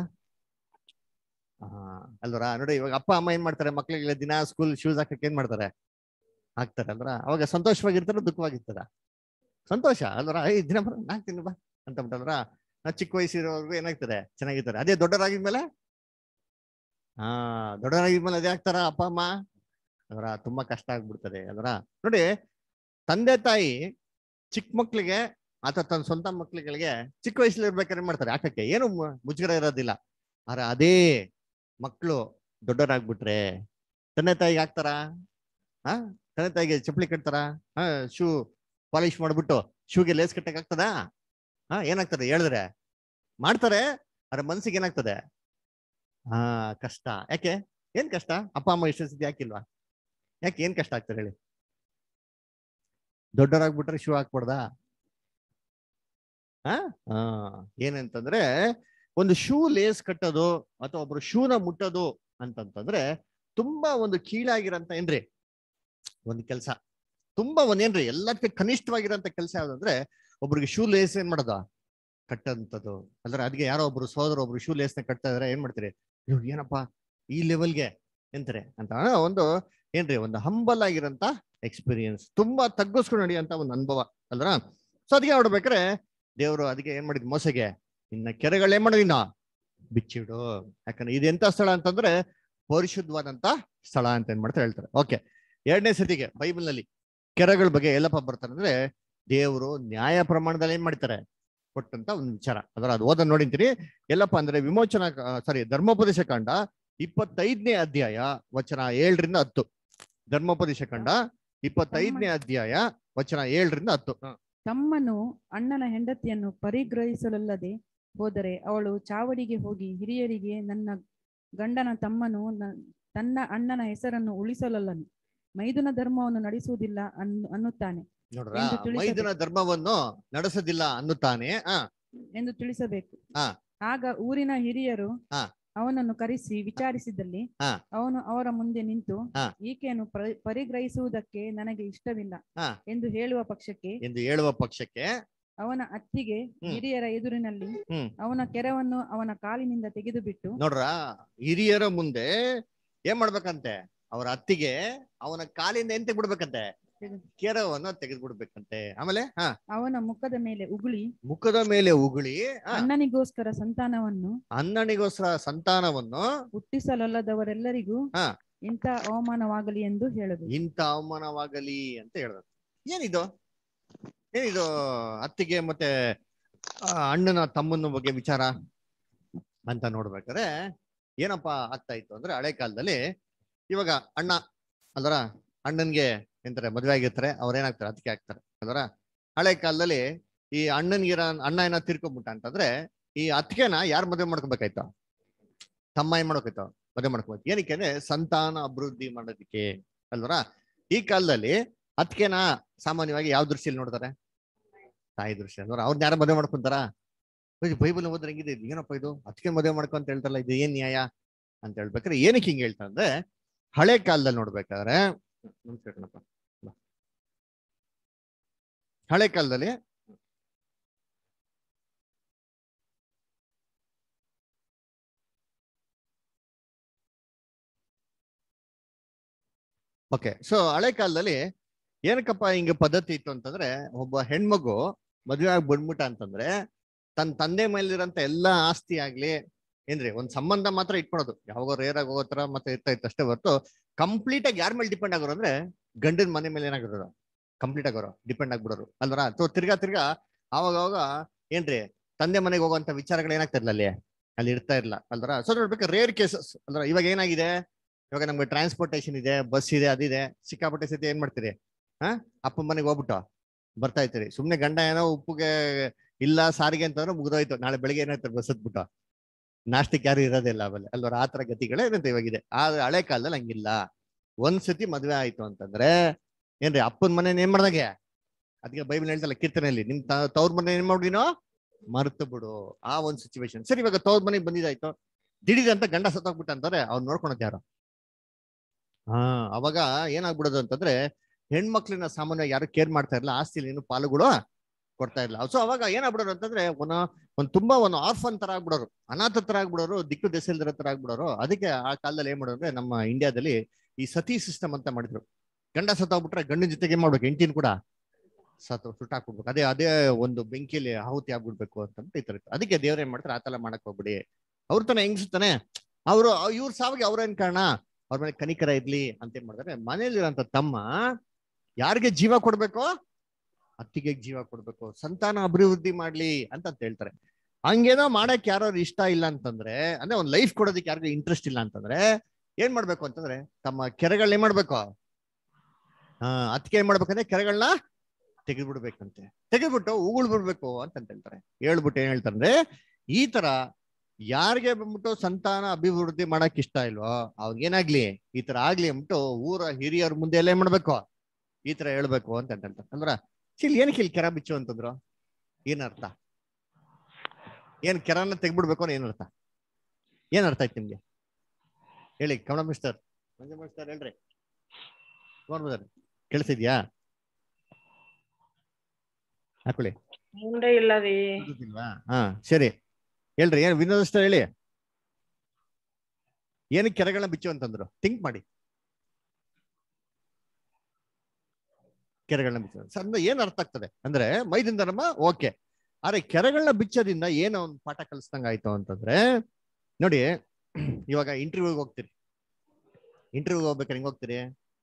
ಅಲ್ವರ ನೋಡಿ ಇವಾಗ ಅಪ್ಪ ಅಮ್ಮ ಏನ್ ಮಾಡ್ತಾರೆ ಮಕ್ಳಿಗೆ ದಿನ ಸ್ಕೂಲ್ ಶೂಸ್ ಹಾಕಕ್ಕೆ ಏನ್ ಮಾಡ್ತಾರೆ ಹಾಕ್ತಾರೆ ಅಲ್ವರ ಅವಾಗ ಸಂತೋಷವಾಗಿರ್ತಾರ ದುಃಖವಾಗಿರ್ತಾರ ಸಂತೋಷ ಅಲ್ವರ ಐ ದಿನ ಬರ ಹಾಕ್ತೀನಿ ಬಾ ಅಂತ ಬಿಟ್ಟಲ್ವರ ಚಿಕ್ಕ ವಯಸ್ಸಿರೋರ್ಗು ಏನಾಗ್ತದೆ ಚೆನ್ನಾಗಿರ್ತಾರೆ ಅದೇ ದೊಡ್ಡವರಾಗಿದ್ಮೇಲೆ ಹಾ ದೊಡ್ಡವರಾಗಿದ್ಮೇಲೆ ಅದೇ ಆಗ್ತಾರ ಅಪ್ಪ ಅಮ್ಮ ಅದರ ತುಂಬಾ ಕಷ್ಟ ಆಗ್ಬಿಡ್ತದೆ ಅದರ ನೋಡಿ ತಂದೆ ತಾಯಿ ಚಿಕ್ಕ ಮಕ್ಳಿಗೆ ಅಥವಾ ತನ್ನ ಸ್ವಂತ ಮಕ್ಳುಗಳಿಗೆ ಚಿಕ್ಕ ವಯಸ್ಸಲ್ಲಿ ಇರ್ಬೇಕಾದ್ರೆ ಏನ್ ಮಾಡ್ತಾರೆ ಹಾಕಕ್ಕೆ ಏನು ಮು- ಮುಜುಗರ ಇರೋದಿಲ್ಲ ಆದ್ರೆ ಅದೇ ಮಕ್ಕಳು ದೊಡ್ಡವರಾಗ್ಬಿಟ್ರೆ ತಂದೆ ತಾಯಿಗೆ ಹಾಕ್ತಾರ ಹಾ ತಂದೆ ತಾಯಿಗೆ ಚಪ್ಪಲಿ ಕಟ್ತಾರ ಹಾ ಶೂ ಪಾಲಿಶ್ ಮಾಡ್ಬಿಟ್ಟು ಶೂಗೆ ಲೇಸ್ ಕಟ್ಟಕ್ ಆಗ್ತದಾ ಹಾ ಏನಾಗ್ತದೆ ಹೇಳಿದ್ರೆ ಮಾಡ್ತಾರೆ ಆದ್ರೆ ಮನ್ಸಿಗೆ ಏನಾಗ್ತದೆ ಹಾ ಕಷ್ಟ ಯಾಕೆ ಏನ್ ಕಷ್ಟ ಅಪ್ಪ ಅಮ್ಮ ಇಷ್ಟ ಸತಿ ಹಾಕಿಲ್ವಾ ಯಾಕೆ ಏನ್ ಕಷ್ಟ ಆಗ್ತದೆ ಹೇಳಿ ದೊಡ್ಡವರಾಗ್ಬಿಟ್ರೆ ಶೂ ಹಾಕ್ಬಾರ್ದಾ ಹಾ ಹಾ ಏನಂತಂದ್ರೆ ಒಂದು ಶೂ ಲೇಸ್ ಕಟ್ಟೋದು ಅಥವಾ ಒಬ್ರು ಶೂನ ಮುಟ್ಟೋದು ಅಂತಂತಂದ್ರೆ ತುಂಬಾ ಒಂದು ಕೀಳಾಗಿರಂತ ಏನ್ರಿ ಒಂದು ಕೆಲಸ ತುಂಬಾ ಒಂದೇನ್ರಿ ಎಲ್ಲದಕ್ಕೆ ಕನಿಷ್ಠವಾಗಿರೋಂಥ ಕೆಲಸ ಯಾವ್ದಂದ್ರೆ ಒಬ್ರಿಗೆ ಶೂ ಲೇಸ್ ಏನ್ ಮಾಡೋದು ಕಟ್ಟಂತದ್ದು ಅಂದ್ರೆ ಅದಕ್ಕೆ ಯಾರೋ ಒಬ್ರು ಸೋದರ ಒಬ್ರು ಶೂ ಲೇಸ್ನ ಕಟ್ತಾ ಇದಾರೆ ಏನ್ ಮಾಡ್ತೀರಿ ಇವ್ ಏನಪ್ಪಾ ಈ ಲೆವೆಲ್ಗೆ ಎಂತಾರೆ ಅಂತ ಆ, ಒಂದು ಏನ್ರಿ ಒಂದು ಹಂಬಲ್ ಆಗಿರಂತ ಎಕ್ಸ್ಪೀರಿಯನ್ಸ್ ತುಂಬಾ ತಗ್ಗಿಸ್ಕೊಂಡು ನಡೆಯುವಂತ ಒಂದು ಅನುಭವ ಅಲ್ರ ಸೊ ಅದಕ್ಕೆ ನೋಡ್ಬೇಕಾರೆ ದೇವರು ಅದಕ್ಕೆ ಏನ್ ಮಾಡಿದ್ ಮೋಸಗೆ ಇನ್ನ ಕೆರೆಗಳು ಏನ್ ಮಾಡೋದಿನ್ನ ಬಿಚ್ಚಿಡು ಯಾಕಂದ್ರೆ ಇದು ಎಂತ ಸ್ಥಳ ಅಂತಂದ್ರೆ ಪರಿಶುದ್ಧವಾದಂತ ಸ್ಥಳ ಅಂತ ಏನ್ ಮಾಡ್ತಾರೆ ಹೇಳ್ತಾರೆ ಓಕೆ ಎರಡನೇ ಸತಿಗೆ ಬೈಬಲ್ ನಲ್ಲಿ ಕೆರೆಗಳ ಬಗ್ಗೆ ಎಲ್ಲಪ್ಪ ಬರ್ತಾರೆ ಅಂದ್ರೆ ದೇವರು ನ್ಯಾಯ ಪ್ರಮಾಣದಲ್ಲಿ ಏನ್ ಮಾಡ್ತಾರೆ ಕೊಟ್ಟಂತ ಒಂದು ವಿಚಾರ ಅದರ ಅದು ಓದ ನೋಡಿಂತೀನಿ ಎಲ್ಲಪ್ಪ ಅಂದ್ರೆ ವಿಮೋಚನಾ ಸಾರಿ ಧರ್ಮೋಪದೇಶ ಕಾಂಡ ಇಪ್ಪತ್ತೈದನೇ ಅಧ್ಯಾಯ ವಚನ ಏಳರಿಂದ ಹತ್ತು ಧರ್ಮೋಪದೇಶ ಕಾಂಡ ಇಪ್ಪತ್ತೈದನೇ ಅಧ್ಯಾಯ ವಚನ ಏಳರಿಂದ ಹತ್ತು ಹ. ತಮ್ಮನು ಅಣ್ಣನ ಹೆಂಡತಿಯನ್ನು ಪರಿಗ್ರಹಿಸಲಲ್ಲದೆ ಹೋದರೆ ಅವಳು ಚಾವಡಿಗೆ ಹೋಗಿ ಹಿರಿಯರಿಗೆ ನನ್ನ ಗಂಡನ ತಮ್ಮನು ನ- ತನ್ನ ಅಣ್ಣನ ಹೆಸರನ್ನು ಉಳಿಸಲಲ್ಲನು ಮೈದುನ ಧರ್ಮವನ್ನು ನಡೆಸುವುದಿಲ್ಲ ಅನ್ನು ಅನ್ನುತ್ತಾನೆ ನೋಡ್ರ ಎಂದು ತಿಳಿಸಬೇಕು. ಮೈದುನ ಧರ್ಮವನ್ನು ನಡೆಸೋದಿಲ್ಲ ಅನ್ನುತ್ತಾನೆ ಆ ಎಂದು ತಿಳಿಸಬೇಕು ಹಾ. ಆಗ ಊರಿನ ಹಿರಿಯರು ಹಾ. ಅವನನ್ನು ಕರೆಸಿ ವಿಚಾರಿಸಿದಲ್ಲಿ ಹಾ. ಅವನು ಅವರ ಮುಂದೆ ನಿಂತು ಹಾ. ಈಕೆಯನ್ನು ಪರಿ- ಪರಿಗ್ರಹಿಸುವುದಕ್ಕೆ ನನಗೆ ಇಷ್ಟವಿಲ್ಲ ಹಾ. ಎಂದು ಹೇಳುವ ಪಕ್ಷಕ್ಕೆ ಎಂದು ಹೇಳುವ ಪಕ್ಷಕ್ಕೆ ಅವನ ಅತ್ತಿಗೆ ಹ್ಮ್. ಹಿರಿಯರ ಎದುರಿನಲ್ಲಿ ಹ್ಮ್. ಅವನ ಕೆರವನ್ನು ಅವನ ಕಾಲಿನಿಂದ ತೆಗೆದು ಬಿಟ್ಟು ನೋಡ್ರ ಹಿರಿಯರ ಮುಂದೆ ಏನ್ ಮಾಡ್ಬೇಕಂತೆ ಅವ್ರ ಅತ್ತಿಗೆ ಅವನ ಕಾಲಿಂದ ಏನ್ ತೆಗ್ಬಿಡ್ಬೇಕಂತೆ ಕೆರವನ್ನ ತೆಗೆದು ಬಿಡ್ಬೇಕಂತೆ ಆಮೇಲೆ ಹಾ ಅವನ ಮುಖದ ಮೇಲೆ ಉಗುಳಿ ಮುಖದ ಮೇಲೆ ಉಗುಳಿ ಆ, ಅಣ್ಣನಿಗೋಸ್ಕರ ಸಂತಾನವನ್ನು ಅಣ್ಣನಿಗೋಸ್ಕರ ಸಂತಾನವನ್ನು ಹುಟ್ಟಿಸಲಲ್ಲದವರೆಲ್ಲರಿಗೂ ಹಾ. ಇಂಥ ಅವಮಾನವಾಗಲಿ ಎಂದು ಹೇಳಬೇಕು ಇಂಥ ಅವಮಾನವಾಗಲಿ ಅಂತ ಹೇಳಿದ್ರು ಏನಿದು ಏನಿದು ಅತ್ತಿಗೆ ಮತ್ತೆ ಆ, ಅಣ್ಣನ ತಮ್ಮನ ಬಗ್ಗೆ ವಿಚಾರ ಅಂತ ನೋಡ್ಬೇಕಾದ್ರೆ ಏನಪ್ಪಾ ಆಗ್ತಾ ಇತ್ತು ಅಂದ್ರೆ ಹಳೆ ಕಾಲದಲ್ಲಿ ಇವಾಗ ಅಣ್ಣ ಅಲ್ವರ ಅಣ್ಣನ್ಗೆ ಎಂತಾರೆ ಮದುವೆ ಆಗಿರ್ತಾರೆ ಅವ್ರೇನಾಗ್ತಾರೆ ಅದಕ್ಕೆ ಆಗ್ತಾರೆ ಅಲ್ವರ ಹಳೆ ಕಾಲದಲ್ಲಿ ಈ ಅಣ್ಣನ್ಗಿರ ಅಣ್ಣ ಏನ ತಿರ್ಕೊಂಬಿಟ್ಟ ಅಂತಂದ್ರೆ ಈ ಅತ್ತಿಗೆನ ಯಾರ್ ಮದುವೆ ಮಾಡ್ಕೋಬೇಕಾಯ್ತು ತಮ್ಮ ಏನ್ ಮಾಡ್ಕೋಯ್ತು ಮದುವೆ ಮಾಡ್ಕೋಬೇಕು ಏನಕ್ಕೆ ಅಂದ್ರೆ ಸಂತಾನ ಅಭಿವೃದ್ಧಿ ಮಾಡೋದಕ್ಕೆ ಅಲ್ವರ ಈ ಕಾಲದಲ್ಲಿ ಅದಕ್ಕೆನಾ ಸಾಮಾನ್ಯವಾಗಿ ಯಾವ ದೃಷ್ಟಿಯಲ್ಲಿ ನೋಡ್ತಾರೆ ತಾಯಿ ದೃಷ್ಟಿ ಅಲ್ವರ ಅವ್ರನ್ನ ಯಾರ ಮದುವೆ ಮಾಡ್ಕೊಂತಾರ ಬೈಬಲ್ ಓದ್ರೆ ಹೆಂಗಿದೆ ಇದು ಏನಪ್ಪ ಇದು ಅದಕ್ಕೆ ಮದುವೆ ಮಾಡ್ಕೊ ಅಂತ ಹೇಳ್ತಾರಲ್ಲ ಇದು ಏನ್ ನ್ಯಾಯ ಅಂತ ಹೇಳ್ಬೇಕಾದ್ರೆ ಏನಕ್ಕೆ ಹಿಂಗ್ ಹೇಳ್ತಾ ಅಂದ್ರೆ ಹಳೆ ಕಾಲದಲ್ಲಿ ನೋಡ್ಬೇಕಾದ್ರೆ ನಮಸ್ಕಾರ ಕಣಪ್ಪ ಬಾ. ಹಳೆ ಕಾಲದಲ್ಲಿ ಓಕೆ ಸೊ ಹಳೆ ಕಾಲದಲ್ಲಿ ಏನಕ್ಕಪ್ಪ ಹಿಂಗೆ ಪದ್ಧತಿ ಇತ್ತು ಅಂತಂದ್ರೆ ಒಬ್ಬ ಹೆಣ್ಮಗು ಮದುವೆ ಆಗಿ ಬಂದ್ಬಿಟ್ಟ ಅಂತಂದ್ರೆ ತನ್ನ ತಂದೆ ಮೇಲಿರಂತ ಎಲ್ಲಾ ಆಸ್ತಿ ಆಗ್ಲಿ ಏನ್ರಿ ಒಂದ್ ಸಂಬಂಧ ಮಾತ್ರ ಇಟ್ಕೊಳೋದು ಯಾವಾಗ ರೇರ್ ಆಗಿ ಹೋಗೋ ತರ ಮತ್ತೆ ಇರ್ತಾ ಇತ್ತು ಅಷ್ಟೇ ಹೊರತು ಕಂಪ್ಲೀಟ್ ಆಗಿ ಯಾರ ಮೇಲೆ ಡಿಪೆಂಡ್ ಆಗೋರು ಅಂದ್ರೆ ಗಂಡನ ಮನೆ ಮೇಲೆ ಏನಾಗಿರೋರು ಕಂಪ್ಲೀಟ್ ಆಗೋರು ಡಿಪೆಂಡ್ ಆಗ್ಬಿಡೋರು ಅಲ್ವರ ಸೊ ತಿರ್ಗಾ ತಿರ್ಗಾ ಅವಾಗ ಅವಾಗ ಏನ್ರಿ ತಂದೆ ಮನೆಗೆ ಹೋಗುವಂತ ವಿಚಾರಗಳು ಏನಾಗ್ತಾ ಇರ್ಲಿಲ್ಲ ಅಲ್ಲಿ ಅಲ್ಲಿ ಇರ್ತಾ ಇರ್ಲಿಲ್ಲ ಅಲ್ವರ ಸೊ ನೋಡ್ಬೇಕು ರೇರ್ ಕೇಸಸ್ ಅಲ್ವರ ಇವಾಗ ಏನಾಗಿದೆ ಇವಾಗ ನಮ್ಗೆ ಟ್ರಾನ್ಸ್ಪೋರ್ಟೇಷನ್ ಇದೆ ಬಸ್ ಇದೆ ಅದಿದೆ ಸಿಕ್ಕಾಪಟ್ಟೆ ಸತಿ ಏನ್ ಮಾಡ್ತೀರಿ ಹಾ ಅಪ್ಪ ಮನೆಗೆ ಹೋಗ್ಬಿಟ್ಟು ಬರ್ತಾ ಇರ್ತೀರಿ ಸುಮ್ನೆ ಗಂಡ ಏನೋ ಉಪ್ಪುಗೆ ಇಲ್ಲ ಸಾರಿಗೆ ಅಂತಂದ್ರೆ ಮುಗ್ದೋಯ್ತು ನಾಳೆ ಬೆಳಿಗ್ಗೆ ಏನಾಯ್ತು ಬಸ್ ಹತ್ಬಿಟ್ಟು ನಾಷ್ಟಕ್ಕೆ ಯಾರು ಇರೋದಿಲ್ಲ ಆಮೇಲೆ ಅಲ್ವರ ಆ ತರ ಗತಿಗಳೇ ಏನಂತ ಇವಾಗಿದೆ ಆದ್ರೆ ಹಳೆ ಕಾಲದಲ್ಲಿ ಹಂಗಿಲ್ಲ ಒಂದ್ ಸತಿ ಮದ್ವೆ ಆಯ್ತು ಅಂತಂದ್ರೆ ಏನ್ರಿ ಅಪ್ಪನ ಮನೆ ಏನ್ ಮಾಡ್ದಂಗೆ ಅದಕ್ಕೆ ಬೈಬಲ್ ಹೇಳ್ತಲ್ಲ ಕೀರ್ತನೆಯಲ್ಲಿ ನಿಮ್ ತ- ತವ್ರ ಮನೆ ಏನ್ ಮಾಡ್ಬಿಡಿನೋ ಮರ್ತು ಬಿಡು ಆ ಒಂದ್ ಸಿಚುವೇಶನ್ ಸರಿ ಇವಾಗ ತವ್ರ ಮನೆಗೆ ಬಂದಿದಾಯ್ತು ದಿಢೀರ್ ಅಂತ ಗಂಡ ಸತ್ತೋಗ್ಬಿಟ್ಟ ಅಂತಾರೆ ಅವ್ರು ನೋಡ್ಕೊಳೋದು ಯಾರು ಹಾ ಅವಾಗ ಏನಾಗ್ಬಿಡೋದು ಅಂತಂದ್ರೆ ಹೆಣ್ಮಕ್ಳನ್ನ ಸಾಮಾನ್ಯವಾಗಿ ಯಾರು ಕೇರ್ ಮಾಡ್ತಾ ಇರಲ್ಲ ಆಸ್ತಿಲಿ ಏನು ಪಾಲುಗಳು ಕೊಡ್ತಾ ಇಲ್ಲ ಸೊ ಅವಾಗ ಏನಾಗ್ಬಿಡೋರು ಅಂತಂದ್ರೆ ಒಂದ್ ಒಂದ್ ತುಂಬಾ ಒಂದು ಆರ್ಫನ್ ತರ ಆಗ್ಬಿಡೋರು ಅನಾಥ ತರ ಆಗ್ಬಿಡೋರು ದಿಕ್ಕು ದೆಸೆಲ್ದಿರೋ ತರ ಆಗ್ಬಿಡೋರು ಅದಕ್ಕೆ ಆ ಕಾಲದಲ್ಲಿ ಏನ್ ಮಾಡೋರು ಅಂದ್ರೆ ನಮ್ಮ ಇಂಡಿಯಾದಲ್ಲಿ ಈ ಸತಿ ಸಿಸ್ಟಮ್ ಅಂತ ಮಾಡಿದ್ರು ಗಂಡ ಸತ್ತೋಗ್ಬಿಟ್ರೆ ಗಂಡನ ಜೊತೆಗೆ ಏನ್ ಮಾಡ್ಬೇಕು ಹೆಂಡತಿನ ಕೂಡ ಸತ್ತು ಸುಟ್ಟಾಕ್ಬಿಡ್ಬೇಕು ಅದೇ ಅದೇ ಒಂದು ಬೆಂಕಿಯಲ್ಲಿ ಆಹುತಿ ಆಗ್ಬಿಡ್ಬೇಕು ಅಂತ ಈ ತರ ಇತ್ತು. ಅದಕ್ಕೆ ದೇವ್ರ ಏನ್ ಮಾಡ್ತಾರೆ ಆತರ ಮಾಡಕ್ ಹೋಗ್ಬಿಡಿ ಅವ್ರ ತನ ಹೆಂಗ್ಸ್ತಾನೆ ಅವರು ಇವ್ರ ಸಾವಿಗೆ ಅವ್ರೇನ್ ಕಾರಣ ಅವ್ರ ಮೇಲೆ ಕನಿಕರ ಇರ್ಲಿ ಅಂತ ಏನ್ ಮಾಡ್ತಾರೆ ಮನೇಲಿರೋಂಥ ತಮ್ಮ ಯಾರಿಗೆ ಜೀವ ಕೊಡ್ಬೇಕು ಅತ್ತಿಗೆ ಜೀವ ಕೊಡ್ಬೇಕು ಸಂತಾನ ಅಭಿವೃದ್ಧಿ ಮಾಡ್ಲಿ ಅಂತ ಅಂತ ಹೇಳ್ತಾರೆ ಹಂಗೇನೋ ಮಾಡಕ್ ಯಾರು ಇಷ್ಟ ಇಲ್ಲ ಅಂತಂದ್ರೆ ಅಂದ್ರೆ ಒಂದ್ ಲೈಫ್ ಕೊಡೋದಕ್ಕೆ ಯಾರಿಗೂ ಇಂಟ್ರೆಸ್ಟ್ ಇಲ್ಲ ಅಂತಂದ್ರೆ ಏನ್ ಮಾಡ್ಬೇಕು ಅಂತಂದ್ರೆ ತಮ್ಮ ಕೆರೆಗಳನ್ನ ಏನ್ ಮಾಡ್ಬೇಕು ಹಾ ಅದಕ್ಕೆ ಏನ್ ಮಾಡ್ಬೇಕಂದ್ರೆ ಕೆರೆಗಳನ್ನ ತೆಗೆದ್ಬಿಡ್ಬೇಕಂತೆ ತೆಗೆದ್ಬಿಟ್ಟು ಉಗುಳ್ ಬಿಡ್ಬೇಕು ಅಂತ ಅಂತ ಹೇಳ್ತಾರೆ ಹೇಳ್ಬಿಟ್ಟು ಏನ್ ಹೇಳ್ತಾರೆ ಈ ತರ ಯಾರಿಗೆ ಬಂದ್ಬಿಟ್ಟು ಸಂತಾನ ಅಭಿವೃದ್ಧಿ ಮಾಡಕ್ ಇಷ್ಟ ಇಲ್ವೋ ಅವ್ರಿಗೇನಾಗ್ಲಿ ಈ ತರ ಆಗ್ಲಿ ಅಂದ್ಬಿಟ್ಟು ಊರ ಹಿರಿಯರ ಮುಂದೆ ಎಲ್ಲ ಏನ್ ಮಾಡ್ಬೇಕು ಈ ತರ ಹೇಳ್ಬೇಕು ಅಂತ ಅಂತ ಹೇಳ್ತಾರೆ ಅಂದ್ರ ಇಲ್ಲಿ ಏನಕ್ಕೆ ಇಲ್ಲಿ ಕೆರ ಬಿಚ್ಚು ಅಂತಂದ್ರು ಏನ್ ಅರ್ಥ ಏನ್ ಕೆರನ್ನ ತೆಗ್ಬಿಡ್ಬೇಕು ಅನ್ನೋ ಏನ್ ಅರ್ಥ ಏನ್ ಅರ್ಥ ಆಯ್ತು ನಿಮ್ಗೆ ಹೇಳಿ ಕಮಲ ಮಿಸ್ಟರ್ ಮಂಜು ಮಿಸ್ಟರ್ ಹೇಳ್ರಿ ನೋಡ್ಬೋದಾರೆ ಕೇಳಿಸಿದ್ಯಾ ಹಾಕೊಳ್ಳಿ ಮುಂದೆ ಇಲ್ಲ ರೀ ಗೊತ್ತಿಲ್ವಾ ಹಾ ಸರಿ ಹೇಳ್ರಿ ಏನ್ ವಿನೋದಷ್ಟ ಹೇಳಿ ಏನಕ್ಕೆ ಕೆರೆಗಳನ್ನ ಬಿಚ್ಚು ಅಂತಂದ್ರು ಥಿಂಕ್ ಮಾಡಿ ಕೆರೆಗಳನ್ನ ಬಿಚ್ಚು ಸರ್ ಅಂದ್ರೆ ಏನ್ ಅರ್ಥ ಆಗ್ತದೆ ಅಂದ್ರೆ ಮೈದಿಂದ ನಮ್ಮ ಓಕೆ ಆದ್ರೆ ಕೆರೆಗಳನ್ನ ಬಿಚ್ಚೋದ್ರಿಂದ ಏನೋ ಒಂದು ಪಾಠ ಕಲಿಸ್ದಂಗ ಆಯ್ತು ಅಂತಂದ್ರೆ ನೋಡಿ ಇವಾಗ ಇಂಟರ್ವ್ಯೂಗೆ ಹೋಗ್ತೀರಿ ಇಂಟರ್ವ್ಯೂಗೆ ಹೋಗ್ಬೇಕಾದ್ರೆ ಹೆಂಗ್ ಹೋಗ್ತೀರಿ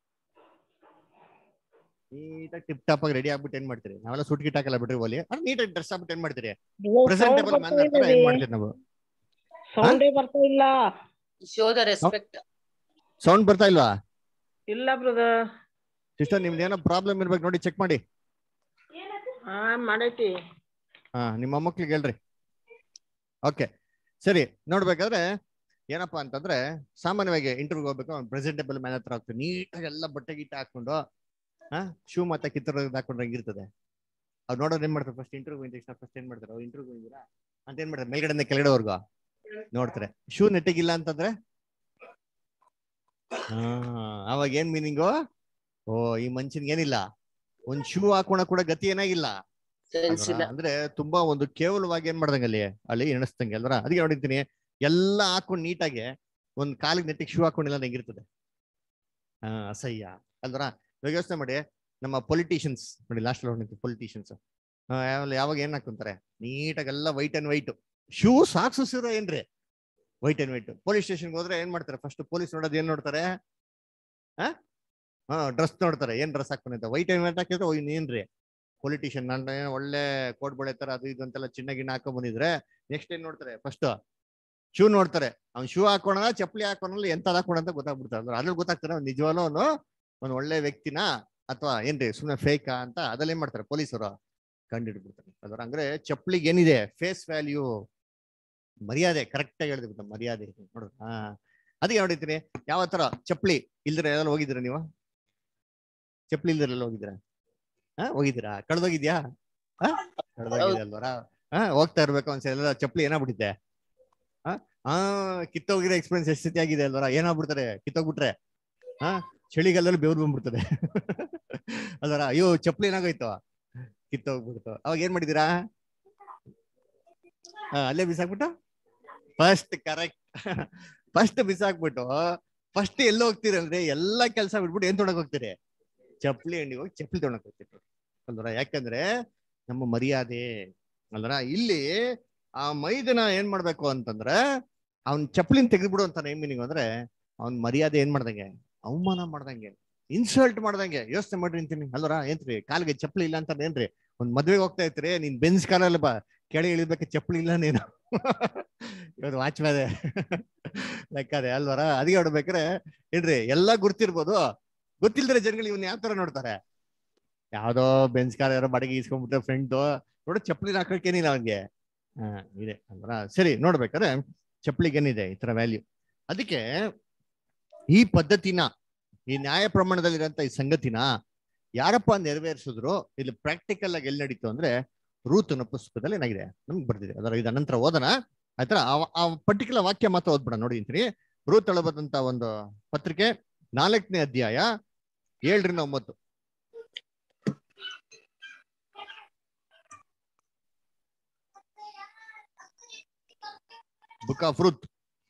ನೀಟಾಗಿ ಟಿಪ್ ಟಾಪ್ ಆಗಿ ರೆಡಿ ಆಗ್ಬಿಟ್ಟು ಏನ್ ಮಾಡ್ತೀರಿ ನಾವೆಲ್ಲ ಸುಟ್ ಗಿಟ್ ಹಾಕಲ್ಲ ಬಿಡ್ರಿ ಓಲಿ ಅದ್ ನೀಟಾಗಿ ಡ್ರೆಸ್ ಆಗ್ಬಿಟ್ಟು ಏನ್ ಮಾಡ್ತೀರಿ ಪ್ರೆಸೆಂಟೇಬಲ್ ಮ್ಯಾನರ್ ತರ ಏನ್ ಮಾಡ್ತೀರಿ ನಾವು ಸೌಂಡೇ ಬರ್ತಾ ಇಲ್ಲ show the respect. ಸೌಂಡ್ ಬರ್ತಾ ಇಲ್ವಾ ಇಲ್ಲ ಬ್ರದರ್ ಸಿಸ್ಟರ್ ನಿಮ್ದು ಏನೋ ಪ್ರಾಬ್ಲಮ್ ಇರ್ಬೇಕು ನೋಡಿ ಚೆಕ್ ಮಾಡಿ ಹಾ ಮಾಡೈತಿ ಹಾ ನಿಮ್ಮ ಮೊಮ್ಮಕ್ಳಿಗೆ ಹೇಳ್ರಿ ಓಕೆ ಸರಿ ನೋಡ್ಬೇಕಾದ್ರೆ ಏನಪ್ಪಾ ಅಂತಂದ್ರೆ ಸಾಮಾನ್ಯವಾಗಿ ಇಂಟರ್ವ್ಯೂಗೆ ಹೋಗ್ಬೇಕು ಅವ್ನು ಪ್ರೆಸೆಂಟೇಬಲ್ ಮ್ಯಾನ್ ಹತ್ರ ಹೋಗ್ತಾರೆ ನೀಟಾಗಿ ಎಲ್ಲ ಬಟ್ಟೆ ಗಿಟ್ಟೆ ಹಾಕೊಂಡು ಹಾ ಶೂ ಮತ್ತೆ ಕಿತ್ತೂರು ಹಾಕೊಂಡ್ರೆ ಹೆಂಗಿರ್ತದೆ ಅವ್ರು ನೋಡೋದು ಏನ್ ಮಾಡ್ತಾರೆ ಫಸ್ಟ್ ಇಂಟರ್ವ್ಯೂ ತಕ್ಷಣ ಫಸ್ಟ್ ಏನ್ ಮಾಡ್ತಾರೆ ಅವ್ರು ಇಂಟರ್ವ್ಯೂ ಬಂದಿರಾ ಅಂತ ಏನ್ ಮಾಡ್ತಾರೆ ಮೇಲ್ಗಡೆಯಿಂದ ಕೆಳಗಡೆವರೆಗೂ ನೋಡ್ತಾರೆ ಶೂ ನೆಟ್ಟಿಗಿಲ್ಲ ಅಂತಂದ್ರೆ ಹಾ ಅವಾಗ ಏನ್ ಮೀನಿಂಗು ಓ ಈ ಮನುಷ್ಯನ್ಗೆ ಏನಿಲ್ಲ ಒಂದ್ ಶೂ ಹಾಕೋಣ ಕೂಡ ಗತಿ ಏನಾಗಿಲ್ಲ Sense ಅಲ್ವಾ? ಇಲ್ಲ. ಅಂದ್ರೆ ತುಂಬಾ ಒಂದು ಕೇವಲವಾಗಿ ಏನ್ ಮಾಡ್ದಂಗ ಅಲ್ಲಿ ಅಲ್ಲಿ ಎಣಿಸ್ತಂಗೆ ಅಲ್ವಾ ಅದಕ್ಕೆ ನೋಡಿರ್ತೀನಿ ಎಲ್ಲ ಹಾಕೊಂಡ್ ನೀಟಾಗಿ ಒಂದ್ ಕಾಲಿಗೆ ನೆಟ್ಟಿಗೆ ಶೂ ಹಾಕೊಂಡಿಲ್ಲ ಅಂದ್ರೆ ಹೆಂಗಿರ್ತದೆ ಹಾ ಅಸಹ್ಯ ಅಲ್ವರ ಇವಾಗ ಯೋಚನೆ ಮಾಡಿ ನಮ್ಮ ಪೊಲಿಟಿಷಿಯನ್ಸ್ ನೋಡಿ ಲಾಸ್ಟ್ ನೋಡಿರ್ತೀವಿ ಪೊಲಿಟಿಷಿಯನ್ಸ್ ಯಾವಾಗ ಏನ್ ಹಾಕೊಂತಾರೆ ನೀಟಾಗಿ ಎಲ್ಲ white and white shoe socks ಸಿರೋ ಏನ್ರಿ ವೈಟ್ ಅಂಡ್ ವೈಟ್ ಪೊಲೀಸ್ ಸ್ಟೇಷನ್ಗೆ ಹೋದ್ರೆ ಏನ್ ಮಾಡ್ತಾರೆ ಫಸ್ಟ್ ಪೊಲೀಸ್ ನೋಡೋದು ಏನ್ ನೋಡ್ತಾರೆ ಹಾ ಹಾ ಡ್ರೆಸ್ ನೋಡ್ತಾರೆ ಏನ್ ಡ್ರೆಸ್ ಹಾಕೊಂಡಿದ್ದ ವೈಟ್ ಅಂಡ್ ವೈಟ್ ಹಾಕಿದ್ರೆ ಓ ಇನ್ನೇನ್ರಿ ಪೊಲಿಟಿಷಿಯನ್ ನನ್ನ ಏನೋ ಒಳ್ಳೆ ಕೋಟ್ ಬಳೆ ತರ ಅದು ಇದು ಅಂತೆಲ್ಲ ಚಿನ್ನ ಗಿನ್ನ ಹಾಕೊಂಡ್ ಬಂದಿದ್ರೆ ನೆಕ್ಸ್ಟ್ ಏನ್ ನೋಡ್ತಾರೆ ಫಸ್ಟ್ ಶೂ ನೋಡ್ತಾರೆ ಅವ್ನ್ ಶೂ ಹಾಕೋಣ ಚಪ್ಪಲಿ ಹಾಕೋಣ ಎಂತ ಹಾಕೋಣ ಅಂತ ಗೊತ್ತಾಗ್ಬಿಡ್ತಾರೆ ಅಂದ್ರೆ ಅದ್ರಲ್ಲಿ ಗೊತ್ತಾಗ್ತಾರೆ ಅವ್ನು ನಿಜವಾಗ್ಲೂ ಅವನು ಒಂದ್ ಒಳ್ಳೆ ವ್ಯಕ್ತಿನ ಅಥವಾ ಏನ್ರಿ ಸುಮ್ಮನೆ ಫೇಕಾ ಅಂತ ಅದ್ರಲ್ಲಿ ಏನ್ ಮಾಡ್ತಾರೆ ಪೊಲೀಸರು ಕಂಡಿಡ್ಬಿಡ್ತಾರೆ ಅದ್ರ ಅಂದ್ರೆ ಚಪ್ಪಲಿಗೆ ಏನಿದೆ ಫೇಸ್ ವ್ಯಾಲ್ಯೂ ಮರ್ಯಾದೆ ಕರೆಕ್ಟ್ ಆಗಿ ಹೇಳಿದ್ಬಿಟ್ಟು ಮರ್ಯಾದೆ ನೋಡು ಹಾ ಅದಕ್ಕೆ ನೋಡಿರ್ತೀನಿ ಯಾವ ತರ ಚಪ್ಪಲಿ ಇಲ್ದ್ರೆ ಎಲ್ಲ ಹೋಗಿದ್ದೀರಾ ನೀವು ಚಪ್ಪಲಿ ಇಲ್ದಿರೆಲ್ಲ ಹೋಗಿದ್ದೀರಾ ಹಾ ಹೋಗಿದ್ದೀರಾ ಕಳ್ದೋಗಿದ್ಯಾ ಹಾ ಕಳ್ದೋಗಿದೆ ಅಲ್ವರ ಹಾ ಹೋಗ್ತಾ ಇರ್ಬೇಕು ಒಂದ್ಸಲ ಎಲ್ಲ ಚಪ್ಪಲಿ ಏನಾಗ್ಬಿಟ್ಟಿದೆ ಹಾ ಹಾ ಕಿತ್ತೋಗಿರೋ ಎಕ್ಸ್ಪೀರಿಯನ್ಸ್ ಎಷ್ಟು ಸತಿ ಆಗಿದೆ ಅಲ್ವರ ಏನಾಗ್ಬಿಡ್ತಾರೆ ಕಿತ್ತೋಗ್ಬಿಟ್ರೆ ಹಾ ಚಳಿಗಾಲದಲ್ಲಿ ಬೆವ್ರು ಬಂದ್ಬಿಡ್ತದೆ ಅಲ್ವರ ಅಯ್ಯೋ ಚಪ್ಪಲಿ ಏನಾಗೋಯ್ತು ಕಿತ್ತೋಗ್ಬಿಡ್ತು ಅವಾಗ ಏನ್ ಮಾಡಿದೀರಾ ಹಾ ಅಲ್ಲೇ ಬಿಸಾಕ್ಬಿಟ್ಟು ಫಸ್ಟ್ ಕರೆಕ್ಟ್ ಫಸ್ಟ್ ಬಿಸಾಕ್ಬಿಟ್ಟು ಫಸ್ಟ್ ಎಲ್ಲಿ ಹೋಗ್ತೀರಿ ಅಂದ್ರೆ ಎಲ್ಲಾ ಕೆಲಸ ಬಿಟ್ಬಿಟ್ಟು ಏನ್ ತೊಡಕ್ ಹೋಗ್ತೀರಿ ಚಪ್ಪಲಿ ಅಂಗಡಿಗೆ ಹೋಗಿ ಚಪ್ಪಲಿ ತೊಗೊಳಕ್ ಹೋಗ್ತೀರಿ ಅಲ್ವರ ಯಾಕಂದ್ರೆ ನಮ್ಮ ಮರ್ಯಾದೆ ಅಲ್ವರ ಇಲ್ಲಿ ಆ ಮೈದನ ಏನ್ ಮಾಡ್ಬೇಕು ಅಂತಂದ್ರೆ ಅವ್ನ್ ಚಪ್ಪಲಿನ ತೆಗೆದ್ಬಿಡು ಅಂತ ಏನ್ ಮೀನಿಂಗ್ ಅಂದ್ರೆ ಅವ್ನ್ ಮರ್ಯಾದೆ ಏನ್ ಮಾಡ್ದಂಗೆ ಅವಮಾನ ಮಾಡ್ದಂಗೆ ಇನ್ಸಲ್ಟ್ ಮಾಡ್ದಂಗೆ ಯೋಚನೆ ಮಾಡ್ರಿ ಅಂತೀನಿ ಅಲ್ವರ ಏನ್ರಿ ಕಾಲಿಗೆ ಚಪ್ಪಲಿ ಇಲ್ಲ ಅಂತ ಏನ್ರಿ ಒಂದ್ ಮದ್ವೆಗೆ ಹೋಗ್ತಾ ಇರ್ತೀರಿ ನೀನ್ ಬೆನ್ಸ್ ಕಾಲಲ್ಲಿ ಬಾ ಕೆಳಗೆ ಇಳಿಬೇಕು ಚಪ್ಪಲಿ ಇಲ್ಲ ನೀನು ಇವತ್ತು ವಾಚ್ ಮೇಲೆ ಲೆಕ್ಕದೆ ಅಲ್ವರ ಅದಕ್ಕೆ ಹೊಡ್ಬೇಕ್ರೆ ಏನ್ರಿ ಎಲ್ಲಾ ಗುರ್ತಿರ್ಬೋದು ಗೊತ್ತಿಲ್ದ್ರೆ ಜನಗಳು ಇವನ್ ಯಾವ ತರ ನೋಡ್ತಾರೆ ಯಾವ್ದೋ ಬೆನ್ಸ್ ಕಾರ್ ಯಾರೋ ಬಡಗಿ ಇಸ್ಕೊಂಡ್ಬಿಟ್ರೆ ಫ್ರೆಂಡ್ ನೋಡು ಚಪ್ಪಲಿ ಹಾಕಕ್ಕೇನಿಲ್ಲ ಅವನ್ಗೆ ಹಾ ಇದೆ ಅಲ್ವರ ಸರಿ ನೋಡ್ಬೇಕಾದ್ರೆ ಚಪ್ಪಲಿಗೆ ಏನಿದೆ ಈ ತರ ವ್ಯಾಲ್ಯೂ ಅದಕ್ಕೆ ಈ ಪದ್ಧತಿನ ಈ ನ್ಯಾಯ ಪ್ರಮಾಣದಲ್ಲಿರೋಂಥ ಈ ಸಂಗತಿನ ಯಾರಪ್ಪ ನೆರವೇರಿಸಿದ್ರು ಇಲ್ಲಿ ಪ್ರಾಕ್ಟಿಕಲ್ ಆಗಿ ಎಲ್ಲಿ ನಡೀತು ಅಂದ್ರೆ ರೂತನ ಪುಸ್ತಕದಲ್ಲಿ ಏನಾಗಿದೆ ನಮ್ಗೆ ಬರ್ದಿದೆ ಅದರ ಇದು ಅನಂತರ ಓದನ ಆಯ್ತರ ಆ ಪರ್ಟಿಕ್ಯುಲರ್ ವಾಕ್ಯ ಮಾತ್ರ ಓದ್ಬಿಡ ನೋಡಿ ಅಂತೀನಿ ರೂತ್ ಒಳಬದಂತ ಒಂದು ಪತ್ರಿಕೆ ನಾಲ್ಕನೇ ಅಧ್ಯಾಯ ಏಳರಿಂದ ಒಂಬತ್ತು ಬುಕ್ ಆಫ್ ರೂತ್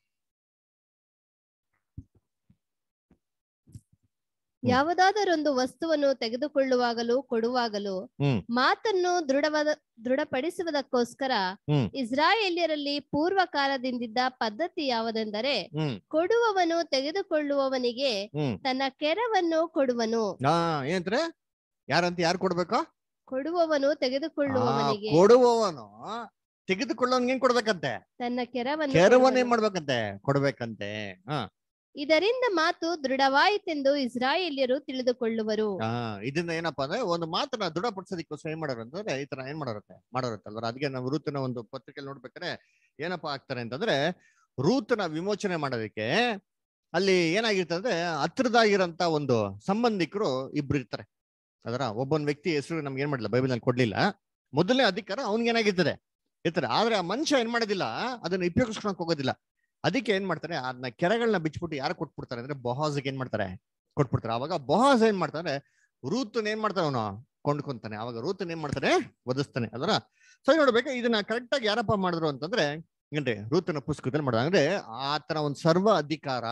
ಯಾವುದಾದರೊಂದು ವಸ್ತುವನ್ನು ತೆಗೆದುಕೊಳ್ಳುವಾಗಲೂ ಕೊಡುವಾಗಲೂ ಹ್ಮ್. ಮಾತನ್ನು ದೃಢವಾದ ದೃಢಪಡಿಸುವುದಕ್ಕೋಸ್ಕರ ಹ್ಮ್. ಇಸ್ರಾಯೇಲ್ಯರಲ್ಲಿ ಪೂರ್ವ ಕಾಲದಿಂದಿದ್ದ ಪದ್ಧತಿ ಯಾವುದೆಂದರೆ ಹ್ಮ್ ಕೊಡುವವನು ತೆಗೆದುಕೊಳ್ಳುವವನಿಗೆ ಹ್ಮ್ ತನ್ನ ಕೆರವನ್ನು ಕೊಡುವನು ಹಾ ಏನಂದ್ರೆ ಯಾರಂತ ಯಾರು ಕೊಡ್ಬೇಕು ಕೊಡುವವನು ಆ, ತೆಗೆದುಕೊಳ್ಳುವವನಿಗೆ ಕೊಡುವವನು ತೆಗೆದುಕೊಳ್ಳೋನ್ಗೆ ಏನ್ ಕೊಡ್ಬೇಕಂತೆ ತನ್ನ ಕೆರವನ್ನು ಕೆರವನ್ನ ಏನ್ ಕೊಡುವನು. ಮಾಡ್ಬೇಕಂತೆ ಕೊಡ್ಬೇಕಂತೆ ಹಾ ಇದರಿಂದ ಮಾತು ದೃಢವಾಯಿತೆಂದು ಇಸ್ರಾಯೇಲ್ಯರು ತಿಳಿದುಕೊಳ್ಳುವರು ಆ ಇದನ್ನ ಏನಪ್ಪಾ ಅಂದ್ರೆ ಒಂದು ಮಾತನ್ನ ದೃಢಪಡಿಸೋದಕ್ಕೋಸ್ಕರ ಏನ್ ಮಾಡೋರು ಅಂತಂದ್ರೆ ಈ ತರ ಏನ್ ಮಾಡೋರತ್ತೆ ಮಾಡೋರತ್ತೆ ಅಲ್ವಾ ಅದಕ್ಕೆ ನಾವು ರೂತನ ಒಂದು ಪತ್ರಿಕೆ ನೋಡ್ಬೇಕಾದ್ರೆ ಏನಪ್ಪಾ ಆಗ್ತಾರೆ ಅಂತಂದ್ರೆ ರೂತನ ವಿಮೋಚನೆ ಮಾಡೋದಕ್ಕೆ ಅಲ್ಲಿ ಏನಾಗಿರ್ತದೆ ಅಂದ್ರೆ ಹತ್ರದಾಗಿರಂತ ಒಂದು ಸಂಬಂಧಿಕರು ಇಬ್ರು ಇರ್ತಾರೆ ಅದರ ಒಬ್ಬೊಂದ್ ವ್ಯಕ್ತಿ ಹೆಸರು ನಮ್ಗೆ ಏನ್ ಮಾಡಿಲ್ಲ ಬೈಬಲ್ ನಲ್ಲಿ ಕೊಡ್ಲಿಲ್ಲ ಮೊದಲನೇ ಅಧಿಕಾರ ಅವ್ನಿಗೆ ಏನಾಗಿರ್ತದೆ ಇರ್ತಾರೆ ಆದ್ರೆ ಆ ಮನುಷ್ಯ ಏನ್ ಮಾಡೋದಿಲ್ಲ ಅದನ್ನ ಉಪಯೋಗಿಸ್ಕೊಳಕ್ ಹೋಗೋದಿಲ್ಲ ಅದಕ್ಕೆ ಏನ್ ಮಾಡ್ತಾರೆ ಅದನ್ನ ಕೆರೆಗಳನ್ನ ಬಿಚ್ಬಿಟ್ಟು ಯಾರು ಕೊಟ್ಬಿಡ್ತಾರೆ ಅಂದ್ರೆ ಬೊಹಾಸ್ಗೆ ಏನ್ ಮಾಡ್ತಾರೆ ಕೊಟ್ಬಿಡ್ತಾರೆ ಅವಾಗ ಬೊಹಾಸ್ ಏನ್ ಮಾಡ್ತಾರೆ ರೂತನ್ ಏನ್ ಮಾಡ್ತಾನೆ ಅವನು ಕೊಂಡ್ಕೊಂತಾನೆ ಅವಾಗ ರೂತನ್ ಏನ್ ಮಾಡ್ತಾನೆ ಒದಿಸ್ತಾನೆ ಅದರ ಸೊ ನೋಡ್ಬೇಕು ಇದನ್ನ ಕರೆಕ್ಟ್ ಆಗಿ ಯಾರಪ್ಪ ಮಾಡಿದ್ರು ಅಂತಂದ್ರೆ ಏನ್ರಿ ರೂತನ ಪುಸ್ತಕದಲ್ಲಿ ಮಾಡಿದ ಅಂದ್ರೆ ಆತನ ಒಂದು ಸರ್ವ ಅಧಿಕಾರ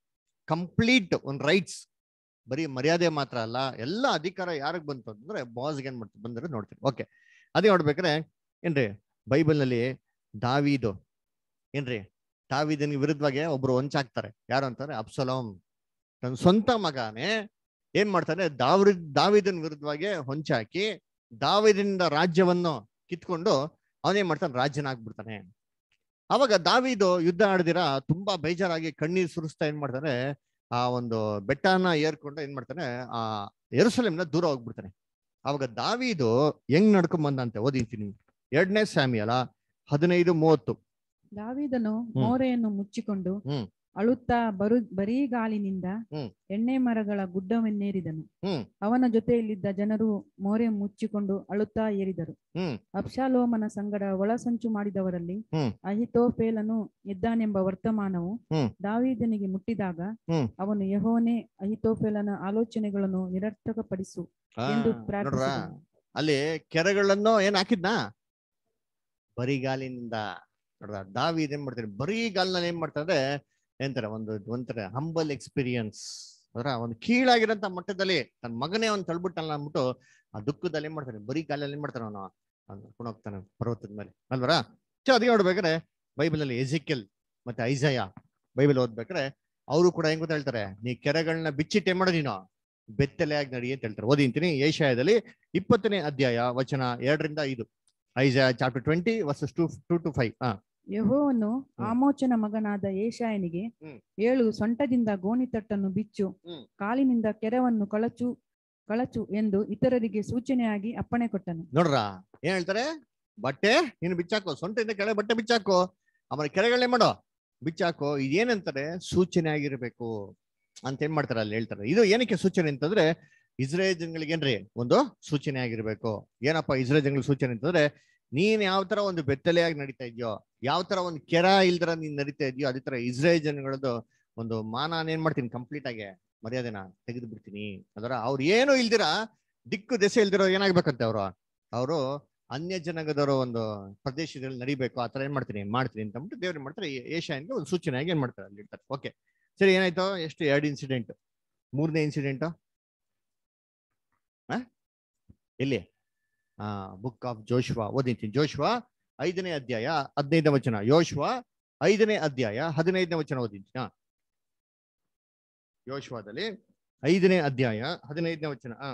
ಕಂಪ್ಲೀಟ್ ಒಂದು ರೈಟ್ಸ್ ಬರೀ ಮರ್ಯಾದೆ ಮಾತ್ರ ಅಲ್ಲ ಎಲ್ಲ ಅಧಿಕಾರ ಯಾರಿಗ್ ಬಂತು ಅಂತಂದ್ರೆ ಬಾಸ್ಗೆ ಏನ್ ಮಾಡ್ತಾರೆ ಬಂದ್ರೆ ನೋಡ್ತೀವಿ ಓಕೆ ಅದೇ ನೋಡ್ಬೇಕಾರೆ ಏನ್ರಿ ಬೈಬಲ್ ನಲ್ಲಿ ದಾವೀದು ಏನ್ರಿ ದಾವಿದನಿಗೆ ವಿರುದ್ಧವಾಗಿ ಒಬ್ರು ಹೊಂಚಾಕ್ತಾರೆ ಯಾರು ಅಂತಾರೆ ಅಬ್ಸಲೋಮ್ ತನ್ನ ಸ್ವಂತ ಮಗನೇ ಏನ್ ಮಾಡ್ತಾನೆ ದಾವ್ರಿ ದಾವಿದನ್ ವಿರುದ್ಧವಾಗಿ ಹೊಂಚಾಕಿ ದಾವಿದಿಂದ ರಾಜ್ಯವನ್ನು ಕಿತ್ಕೊಂಡು ಅವನೇನ್ ಮಾಡ್ತಾನೆ ರಾಜ್ಯನಾಗ್ಬಿಡ್ತಾನೆ ಅವಾಗ ದಾವಿದು ಯುದ್ಧ ಆಡ್ದಿರ ತುಂಬಾ ಬೇಜಾರಾಗಿ ಕಣ್ಣೀರ್ ಸುರಿಸ್ತಾ ಏನ್ ಮಾಡ್ತಾನೆ ಆ ಒಂದು ಬೆಟ್ಟನ ಏರ್ಕೊಂಡು ಏನ್ ಮಾಡ್ತಾನೆ ಆ ಎರುಸಲೇಮ್ನ ದೂರ ಹೋಗ್ಬಿಡ್ತಾನೆ ಅವಾಗ ದಾವಿದು ಹೆಂಗ್ ನಡ್ಕೊಂಡ್ ಬಂದಂತೆ ಓದಿತೀನಿ ಎರಡನೇ ಸ್ಯಾಮಿಯಲ ಹದಿನೈದು ಮೂವತ್ತು ದಾವೀದನು ಹ್ಮ್. ಮೋರೆಯನ್ನು ಮುಚ್ಚಿಕೊಂಡು ಹ್ಮ್. ಅಳುತ್ತಾ ಬರು ಬರೀ ಗಾಲಿನಿಂದ ಹ್ಮ್. ಎಣ್ಣೆ ಮರಗಳ ಗುಡ್ಡವನ್ನೇರಿದನು ಹ್ಮ್. ಅವನ ಜೊತೆಯಲ್ಲಿದ್ದ ಜನರು ಮೋರೆ ಮುಚ್ಚಿಕೊಂಡು ಅಳುತ್ತಾ ಏರಿದರು ಹ್ಮ್ ಅಬ್ಷಾಲೋಮನ ಸಂಗಡ ಒಳಸಂಚು ಮಾಡಿದವರಲ್ಲಿ ಹ್ಮ್. ಅಹಿತೋಫೇಲನು ಇದ್ದಾನೆಂಬ ವರ್ತಮಾನವು ಹ್ಮ್. ದಾವೀದನಿಗೆ ಮುಟ್ಟಿದಾಗ ಹ್ಮ್. ಅವನು ಯಹೋವನೇ ಅಹಿತೋಫೇಲನ ಆಲೋಚನೆಗಳನ್ನು ನಿರರ್ಥಕಪಡಿಸು ಆ, ಎಂದು ನೋಡ್ರಾ ಪ್ರಾರ್ಥಿಸಿದನು ಅಲ್ಲಿ ಕೆರೆಗಳನ್ನು ಏನ್ ಹಾಕಿದ್ನಾ ಬರಿಗಾಲಿನಿಂದ ನೋಡ್ರ ದಾವಿದ್ ಏನ್ ಮಾಡ್ತಾರೆ ಬರಿಗಾಲಿನಲ್ಲಿ ಏನ್ ಮಾಡ್ತಾರೆ ಏನಂತಾರೆ ಒಂದು ಒಂಥರ ಹಂಬಲ್ ಎಕ್ಸ್ಪೀರಿಯನ್ಸ್ ಅದರ ಒಂದು ಕೀಳಾಗಿರೋಂಥ ಮಟ್ಟದಲ್ಲಿ ತನ್ನ ಮಗನೇ ಒಂದು ತಳ್ಬಿಟ್ಟಲ್ಲ ಅಂದ್ಬಿಟ್ಟು ಆ ದುಃಖದಲ್ಲಿ ಏನ್ ಮಾಡ್ತಾನೆ ಬರೀ ಕಾಲಲ್ಲಿ ಏನ್ ಮಾಡ್ತಾನೆ ಅವನು ಅವ್ನು ನಡ್ಕೊಂಡು ಹೋಗ್ತಾನೆ ಪರ್ವತದ ಮೇಲೆ ಅಲ್ವರ ಸೊ ಅದಕ್ಕೆ ನೋಡ್ಬೇಕಾದ್ರೆ ಬೈಬಲ್ ಅಲ್ಲಿ ಎಜಿಕೆಲ್ ಮತ್ತೆ ಐಸಯ ಬೈಬಲ್ ಓದ್ಬೇಕಾದ್ರೆ ಅವರು ಕೂಡ ಹೆಂಗ್ ಗೊತ್ತಾ ಹೇಳ್ತಾರೆ ನೀ ಕೆರೆಗಳನ್ನ ಬಿಚ್ಚಿಟ್ಟು ಏನ್ ಮಾಡೋ ನೀನು ಬೆತ್ತಲೆಯಾಗಿ ನಡಿ ಅಂತ ಹೇಳ್ತಾರೆ ಓದಿಂತೀನಿ ಏಷಾಯದಲ್ಲಿ ಇಪ್ಪತ್ತನೇ ಅಧ್ಯಾಯ ವಚನ ಎರಡರಿಂದ ಐದು Isaiah chapter twenty verses two to two five ಹಾ ಯಹೋವನು ಆಮೋಚನ ಮಗನಾದ ಏಷಾಯನಿಗೆ ಹ್ಮ್. ಏಳು ಸೊಂಟದಿಂದ ಗೋಣಿತಟ್ಟನ್ನು ಬಿಚ್ಚು ಹ್ಮ್. ಕಾಲಿನಿಂದ ಕೆರವನ್ನು ಕಳಚು ಕಳಚು ಎಂದು ಇತರರಿಗೆ ಸೂಚನೆಯಾಗಿ ಅಪ್ಪಣೆ ಕೊಟ್ಟನು ನೋಡ್ರ ಏನ್ ಹೇಳ್ತಾರೆ ಬಟ್ಟೆ ನೀನು ಬಿಚ್ಚಾಕೋ ಸೊಂಟದಿಂದ ಕೆಳಗೆ ಬಟ್ಟೆ ಬಿಚ್ಚಾಕೋ ಆಮೇಲೆ ಕೆರೆಗಳನ್ನೇ ಮಾಡೋ ಬಿಚ್ಚಾಕೋ ಇದೇನಂತಾರೆ ಸೂಚನೆ ಆಗಿರ್ಬೇಕು ಅಂತ ಏನ್ ಮಾಡ್ತಾರೆ ಅಲ್ಲಿ ಹೇಳ್ತಾರೆ ಇದು ಏನಕ್ಕೆ ಸೂಚನೆ ಅಂತಂದ್ರೆ ಇಸ್ರೇಲ್ ಜನಗಳಿಗೆ ಏನ್ರಿ ಒಂದು ಸೂಚನೆ ಆಗಿರ್ಬೇಕು ಏನಪ್ಪ ಇಸ್ರೇಲ್ ಜನಗಳಿಗೆ ಸೂಚನೆ ಅಂತಂದ್ರೆ ನೀನ್ ಯಾವ ತರ ಒಂದು ಬೆತ್ತಲೆಯಾಗಿ ನಡೀತಾ ಇದೆಯೋ ಯಾವ ತರ ಒಂದು ಕೆರ ಇಲ್ದರ ನೀನ್ ನಡೀತಾ ಇದೆಯೋ ಅದೇ ತರ ಇಸ್ರೇಲ್ ಜನಗಳದ್ದು ಒಂದು ಮಾನ ಏನ್ ಮಾಡ್ತೀನಿ ಕಂಪ್ಲೀಟ್ ಆಗಿ ಮರ್ಯಾದೆನ ತೆಗೆದು ಬಿಡ್ತೀನಿ ಅದರ ಅವ್ರು ಏನು ಇಲ್ದಿರ ದಿಕ್ಕು ದೆಸೆ ಇಲ್ದಿರೋ ಏನಾಗ್ಬೇಕಂತೆ ಅವರು ಅವರು ಅನ್ಯ ಜನಾಂಗದವರ ಒಂದು ಪ್ರದೇಶದಲ್ಲಿ ನಡಿಬೇಕು ಆತರ ಏನ್ ಮಾಡ್ತೀನಿ ಮಾಡ್ತೀನಿ ಅಂತ ಅಂದ್ಬಿಟ್ಟು ದೇವ್ರು ಏನ್ ಮಾಡ್ತಾರೆ ಏಷ್ಯಾನ್ಗೆ ಒಂದು ಸೂಚನೆಯಾಗಿ ಏನ್ ಮಾಡ್ತಾರೆ ಅಲ್ಲಿ ಇರ್ತಾರೆ ಓಕೆ ಸರಿ ಏನಾಯ್ತು ಎಷ್ಟು ಎರಡು ಇನ್ಸಿಡೆಂಟ್ ಮೂರನೇ ಇನ್ಸಿಡೆಂಟ್ ಎಲ್ಲಿ ಆ ಬುಕ್ ಆಫ್ ಜೋಶ್ವಾ ಓದಿರ್ತೀನಿ ಜೋಶ್ವಾ ಐದನೇ ಅಧ್ಯಾಯ ಹದಿನೈದನೇ ವಚನ ಯೋಶ್ವಾ ಐದನೇ ಅಧ್ಯಾಯ ಹದಿನೈದನೇ ವಚನ ಓದಿರ್ತೀನಿ ಹಾ ಯೋಶ್ವಾದಲ್ಲಿ ಐದನೇ ಅಧ್ಯಾಯ ಹದಿನೈದನೇ ವಚನ ಹಾ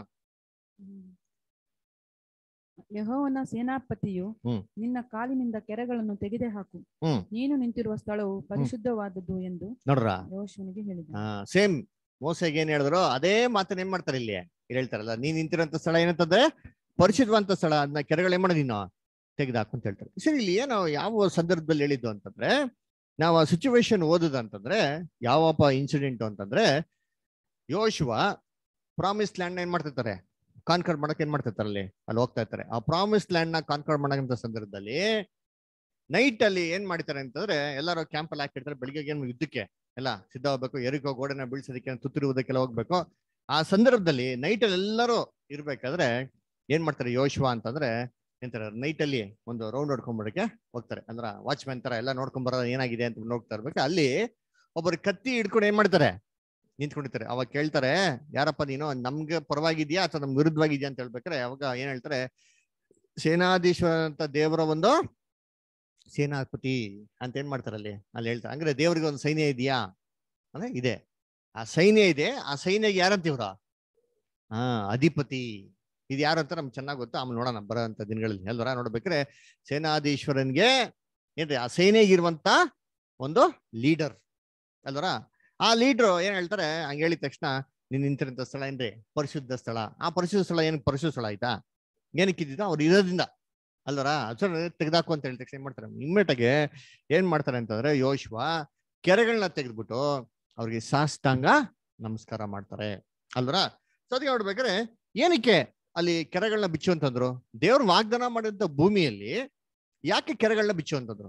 ಯೆಹೋವನ ಸೇನಾಪತಿಯು ಹ್ಮ್. ನಿನ್ನ ಕಾಲಿನಿಂದ ಕೆರೆಗಳನ್ನು ತೆಗೆದೆ ಹಾಕು ಹ್ಮ್. ನೀನು ನಿಂತಿರುವ ಸ್ಥಳವು ಪರಿಶುದ್ಧವಾದದ್ದು ಎಂದು ನೋಡ್ರ ಯೋಶುವನಿಗೆ ಹೇಳಿದ ಸೇಮ್ ಮೋಸಗೆ ಏನ್ ಹೇಳಿದ್ರು ಅದೇ ಮಾತನ್ನ ಏನ್ ಮಾಡ್ತಾರೆ ಇಲ್ಲಿ ಇಲ್ಲಿ ಹೇಳ್ತಾರಲ್ಲ ನೀನ್ ನಿಂತಿರೋಂಥ ಸ್ಥಳ ಏನಂತಂದ್ರೆ ಪರಿಶುದ್ಧವಂತ ಸ್ಥಳ ಅದನ್ನ ಕೆರೆಗಳು ಏನ್ ಮಾಡೋದು ನೀನು ತೆಗೆದಾಕು ಅಂತ ಹೇಳ್ತಾರೆ ಸರಿ ಇಲ್ಲಿ ಏನೋ ಯಾವ ಸಂದರ್ಭದಲ್ಲಿ ಹೇಳಿದ್ದು ಅಂತಂದ್ರೆ ನಾವು ಆ ಸಿಚುವೇಶನ್ ಓದುದು ಅಂತಂದ್ರೆ ಯಾವಪ್ಪ ಇನ್ಸಿಡೆಂಟ್ ಅಂತಂದ್ರೆ ಯೋಶುವ ಪ್ರಾಮಿಸ್ ಲ್ಯಾಂಡ್ ಏನ್ ಮಾಡ್ತಿರ್ತಾರೆ ಕಾನ್ಕರ್ ಮಾಡಕ್ ಏನ್ ಮಾಡ್ತಿರ್ತಾರೆ ಅಲ್ಲಿ ಅಲ್ಲಿ ಹೋಗ್ತಾ ಇರ್ತಾರೆ ಆ ಪ್ರಾಮಿಸ್ ಲ್ಯಾಂಡ್ ನ ಕಾನ್ಕರ್ ಮಾಡಂತ ಸಂದರ್ಭದಲ್ಲಿ ನೈಟ್ ಅಲ್ಲಿ ಏನ್ ಮಾಡ್ತಾರೆ ಅಂತಂದ್ರೆ ಎಲ್ಲರೂ ಕ್ಯಾಂಪ್ ಅಲ್ಲಿ ಹಾಕಿರ್ತಾರೆ ಬೆಳಿಗ್ಗೆ ಏನ್ ಯುದ್ಧಕ್ಕೆ ಎಲ್ಲ ಸಿದ್ಧ ಹೋಗ್ಬೇಕು ಎರಿಕೋ ಗೋಡೆನ ಬೀಳ್ಸೋದಕ್ಕೆ ತುತ್ತಿರುವುದಕ್ಕೆಲ್ಲ ಹೋಗ್ಬೇಕು ಆ ಸಂದರ್ಭದಲ್ಲಿ ನೈಟ್ ಅಲ್ಲಿ ಎಲ್ಲರೂ ಇರ್ಬೇಕಾದ್ರೆ ಏನ್ ಮಾಡ್ತಾರೆ ಯೋಶ್ವ ಅಂತಂದ್ರೆ ಎಂತಾರೆ ನೈಟ್ ಅಲ್ಲಿ ಒಂದು ರೌಂಡ್ ಹೊಡ್ಕೊಂಡ್ಬರಕ್ಕೆ ಹೋಗ್ತಾರೆ ಅಂದ್ರ ವಾಚ್ಮ್ಯಾನ್ ತರ ಎಲ್ಲ ನೋಡ್ಕೊಂಡ್ ಬರೋದು ಏನಾಗಿದೆ ಅಂತ ನೋಡ್ತಾ ಇರ್ಬೇಕು ಅಲ್ಲಿ ಒಬ್ಬರು ಕತ್ತಿ ಹಿಡ್ಕೊಂಡು ಏನ್ ಮಾಡ್ತಾರೆ ನಿಂತ್ಕೊಂಡಿರ್ತಾರೆ ಅವಾಗ ಕೇಳ್ತಾರೆ ಯಾರಪ್ಪ ನೀನು ನಮ್ಗೆ ಪರವಾಗಿದ್ಯಾ ಅಥವಾ ನಮ್ಗೆ ವಿರುದ್ಧವಾಗಿದ್ಯಾ ಅಂತ ಹೇಳ್ಬೇಕಾರೆ ಅವಾಗ ಏನ್ ಹೇಳ್ತಾರೆ ಸೇನಾಧೀಶ್ವರ ಅಂತ ದೇವರ ಒಂದು ಸೇನಾಪತಿ ಅಂತ ಏನ್ ಮಾಡ್ತಾರೆ ಅಲ್ಲಿ ಅಲ್ಲಿ ಹೇಳ್ತಾರೆ ಅಂದ್ರೆ ದೇವರಿಗೆ ಒಂದು ಸೈನ್ಯ ಇದೆಯಾ ಅಂದ್ರೆ ಇದೆ ಆ ಸೈನ್ಯ ಇದೆ ಆ ಸೈನ್ಯಗೆ ಯಾರಂತ ಇವ್ರ ಹಾ ಅಧಿಪತಿ ಇದು ಯಾರು ಅಂತ ನಮ್ಗೆ ಚೆನ್ನಾಗಿ ಗೊತ್ತು ಆಮೇಲೆ ನೋಡೋಣ ಬರೋಂಥ ದಿನಗಳಲ್ಲಿ ಅಲ್ವರ ನೋಡ್ಬೇಕಾದ್ರೆ ಸೇನಾಧೀಶ್ವರನ್ಗೆ ಏನ್ರಿ ಆ ಸೈನ್ಯಗೆ ಇರುವಂತ ಒಂದು ಲೀಡರ್ ಅಲ್ವರ ಆ ಲೀಡ್ರು ಏನ್ ಹೇಳ್ತಾರೆ ಹಂಗ ಹೇಳಿದ ತಕ್ಷಣ ನೀನ್ ನಿಂತಿರಂತ ಸ್ಥಳ ಏನ್ರಿ ಪರಿಶುದ್ಧ ಸ್ಥಳ ಆ ಪರಿಶುದ್ಧ ಸ್ಥಳ ಏನ್ ಪರಿಶುದ್ಧ ಸ್ಥಳ ಆಯ್ತಾ ಏನಕ್ಕೆ ಇದ್ದಿದ್ದು ಅವ್ರು ಇರೋದ್ರಿಂದ ಅಲ್ವರ ಅದ್ರ ತೆಗೆದಾಕು ಅಂತ ಹೇಳಿದ ತಕ್ಷಣ ಏನ್ ಮಾಡ್ತಾರೆ ಇಮ್ಮಿಡಿಯೇಟಾಗಿ ಏನ್ ಮಾಡ್ತಾರೆ ಅಂತಂದ್ರೆ ಯೋಶ್ವ ಕೆರೆಗಳನ್ನ ತೆಗೆದ್ಬಿಟ್ಟು ಅವ್ರಿಗೆ ಸಾಷ್ಟಾಂಗ ನಮಸ್ಕಾರ ಮಾಡ್ತಾರೆ ಅಲ್ವರ ಸೊ ಅದಕ್ಕೆ ನೋಡ್ಬೇಕಾದ್ರೆ ಏನಕ್ಕೆ ಅಲ್ಲಿ ಕೆರೆಗಳನ್ನ ಬಿಚ್ಚು ಅಂತಂದ್ರು ದೇವ್ರು ವಾಗ್ದಾನ ಮಾಡಿದಂತ ಭೂಮಿಯಲ್ಲಿ ಯಾಕೆ ಕೆರೆಗಳನ್ನ ಬಿಚ್ಚು ಅಂತಂದ್ರು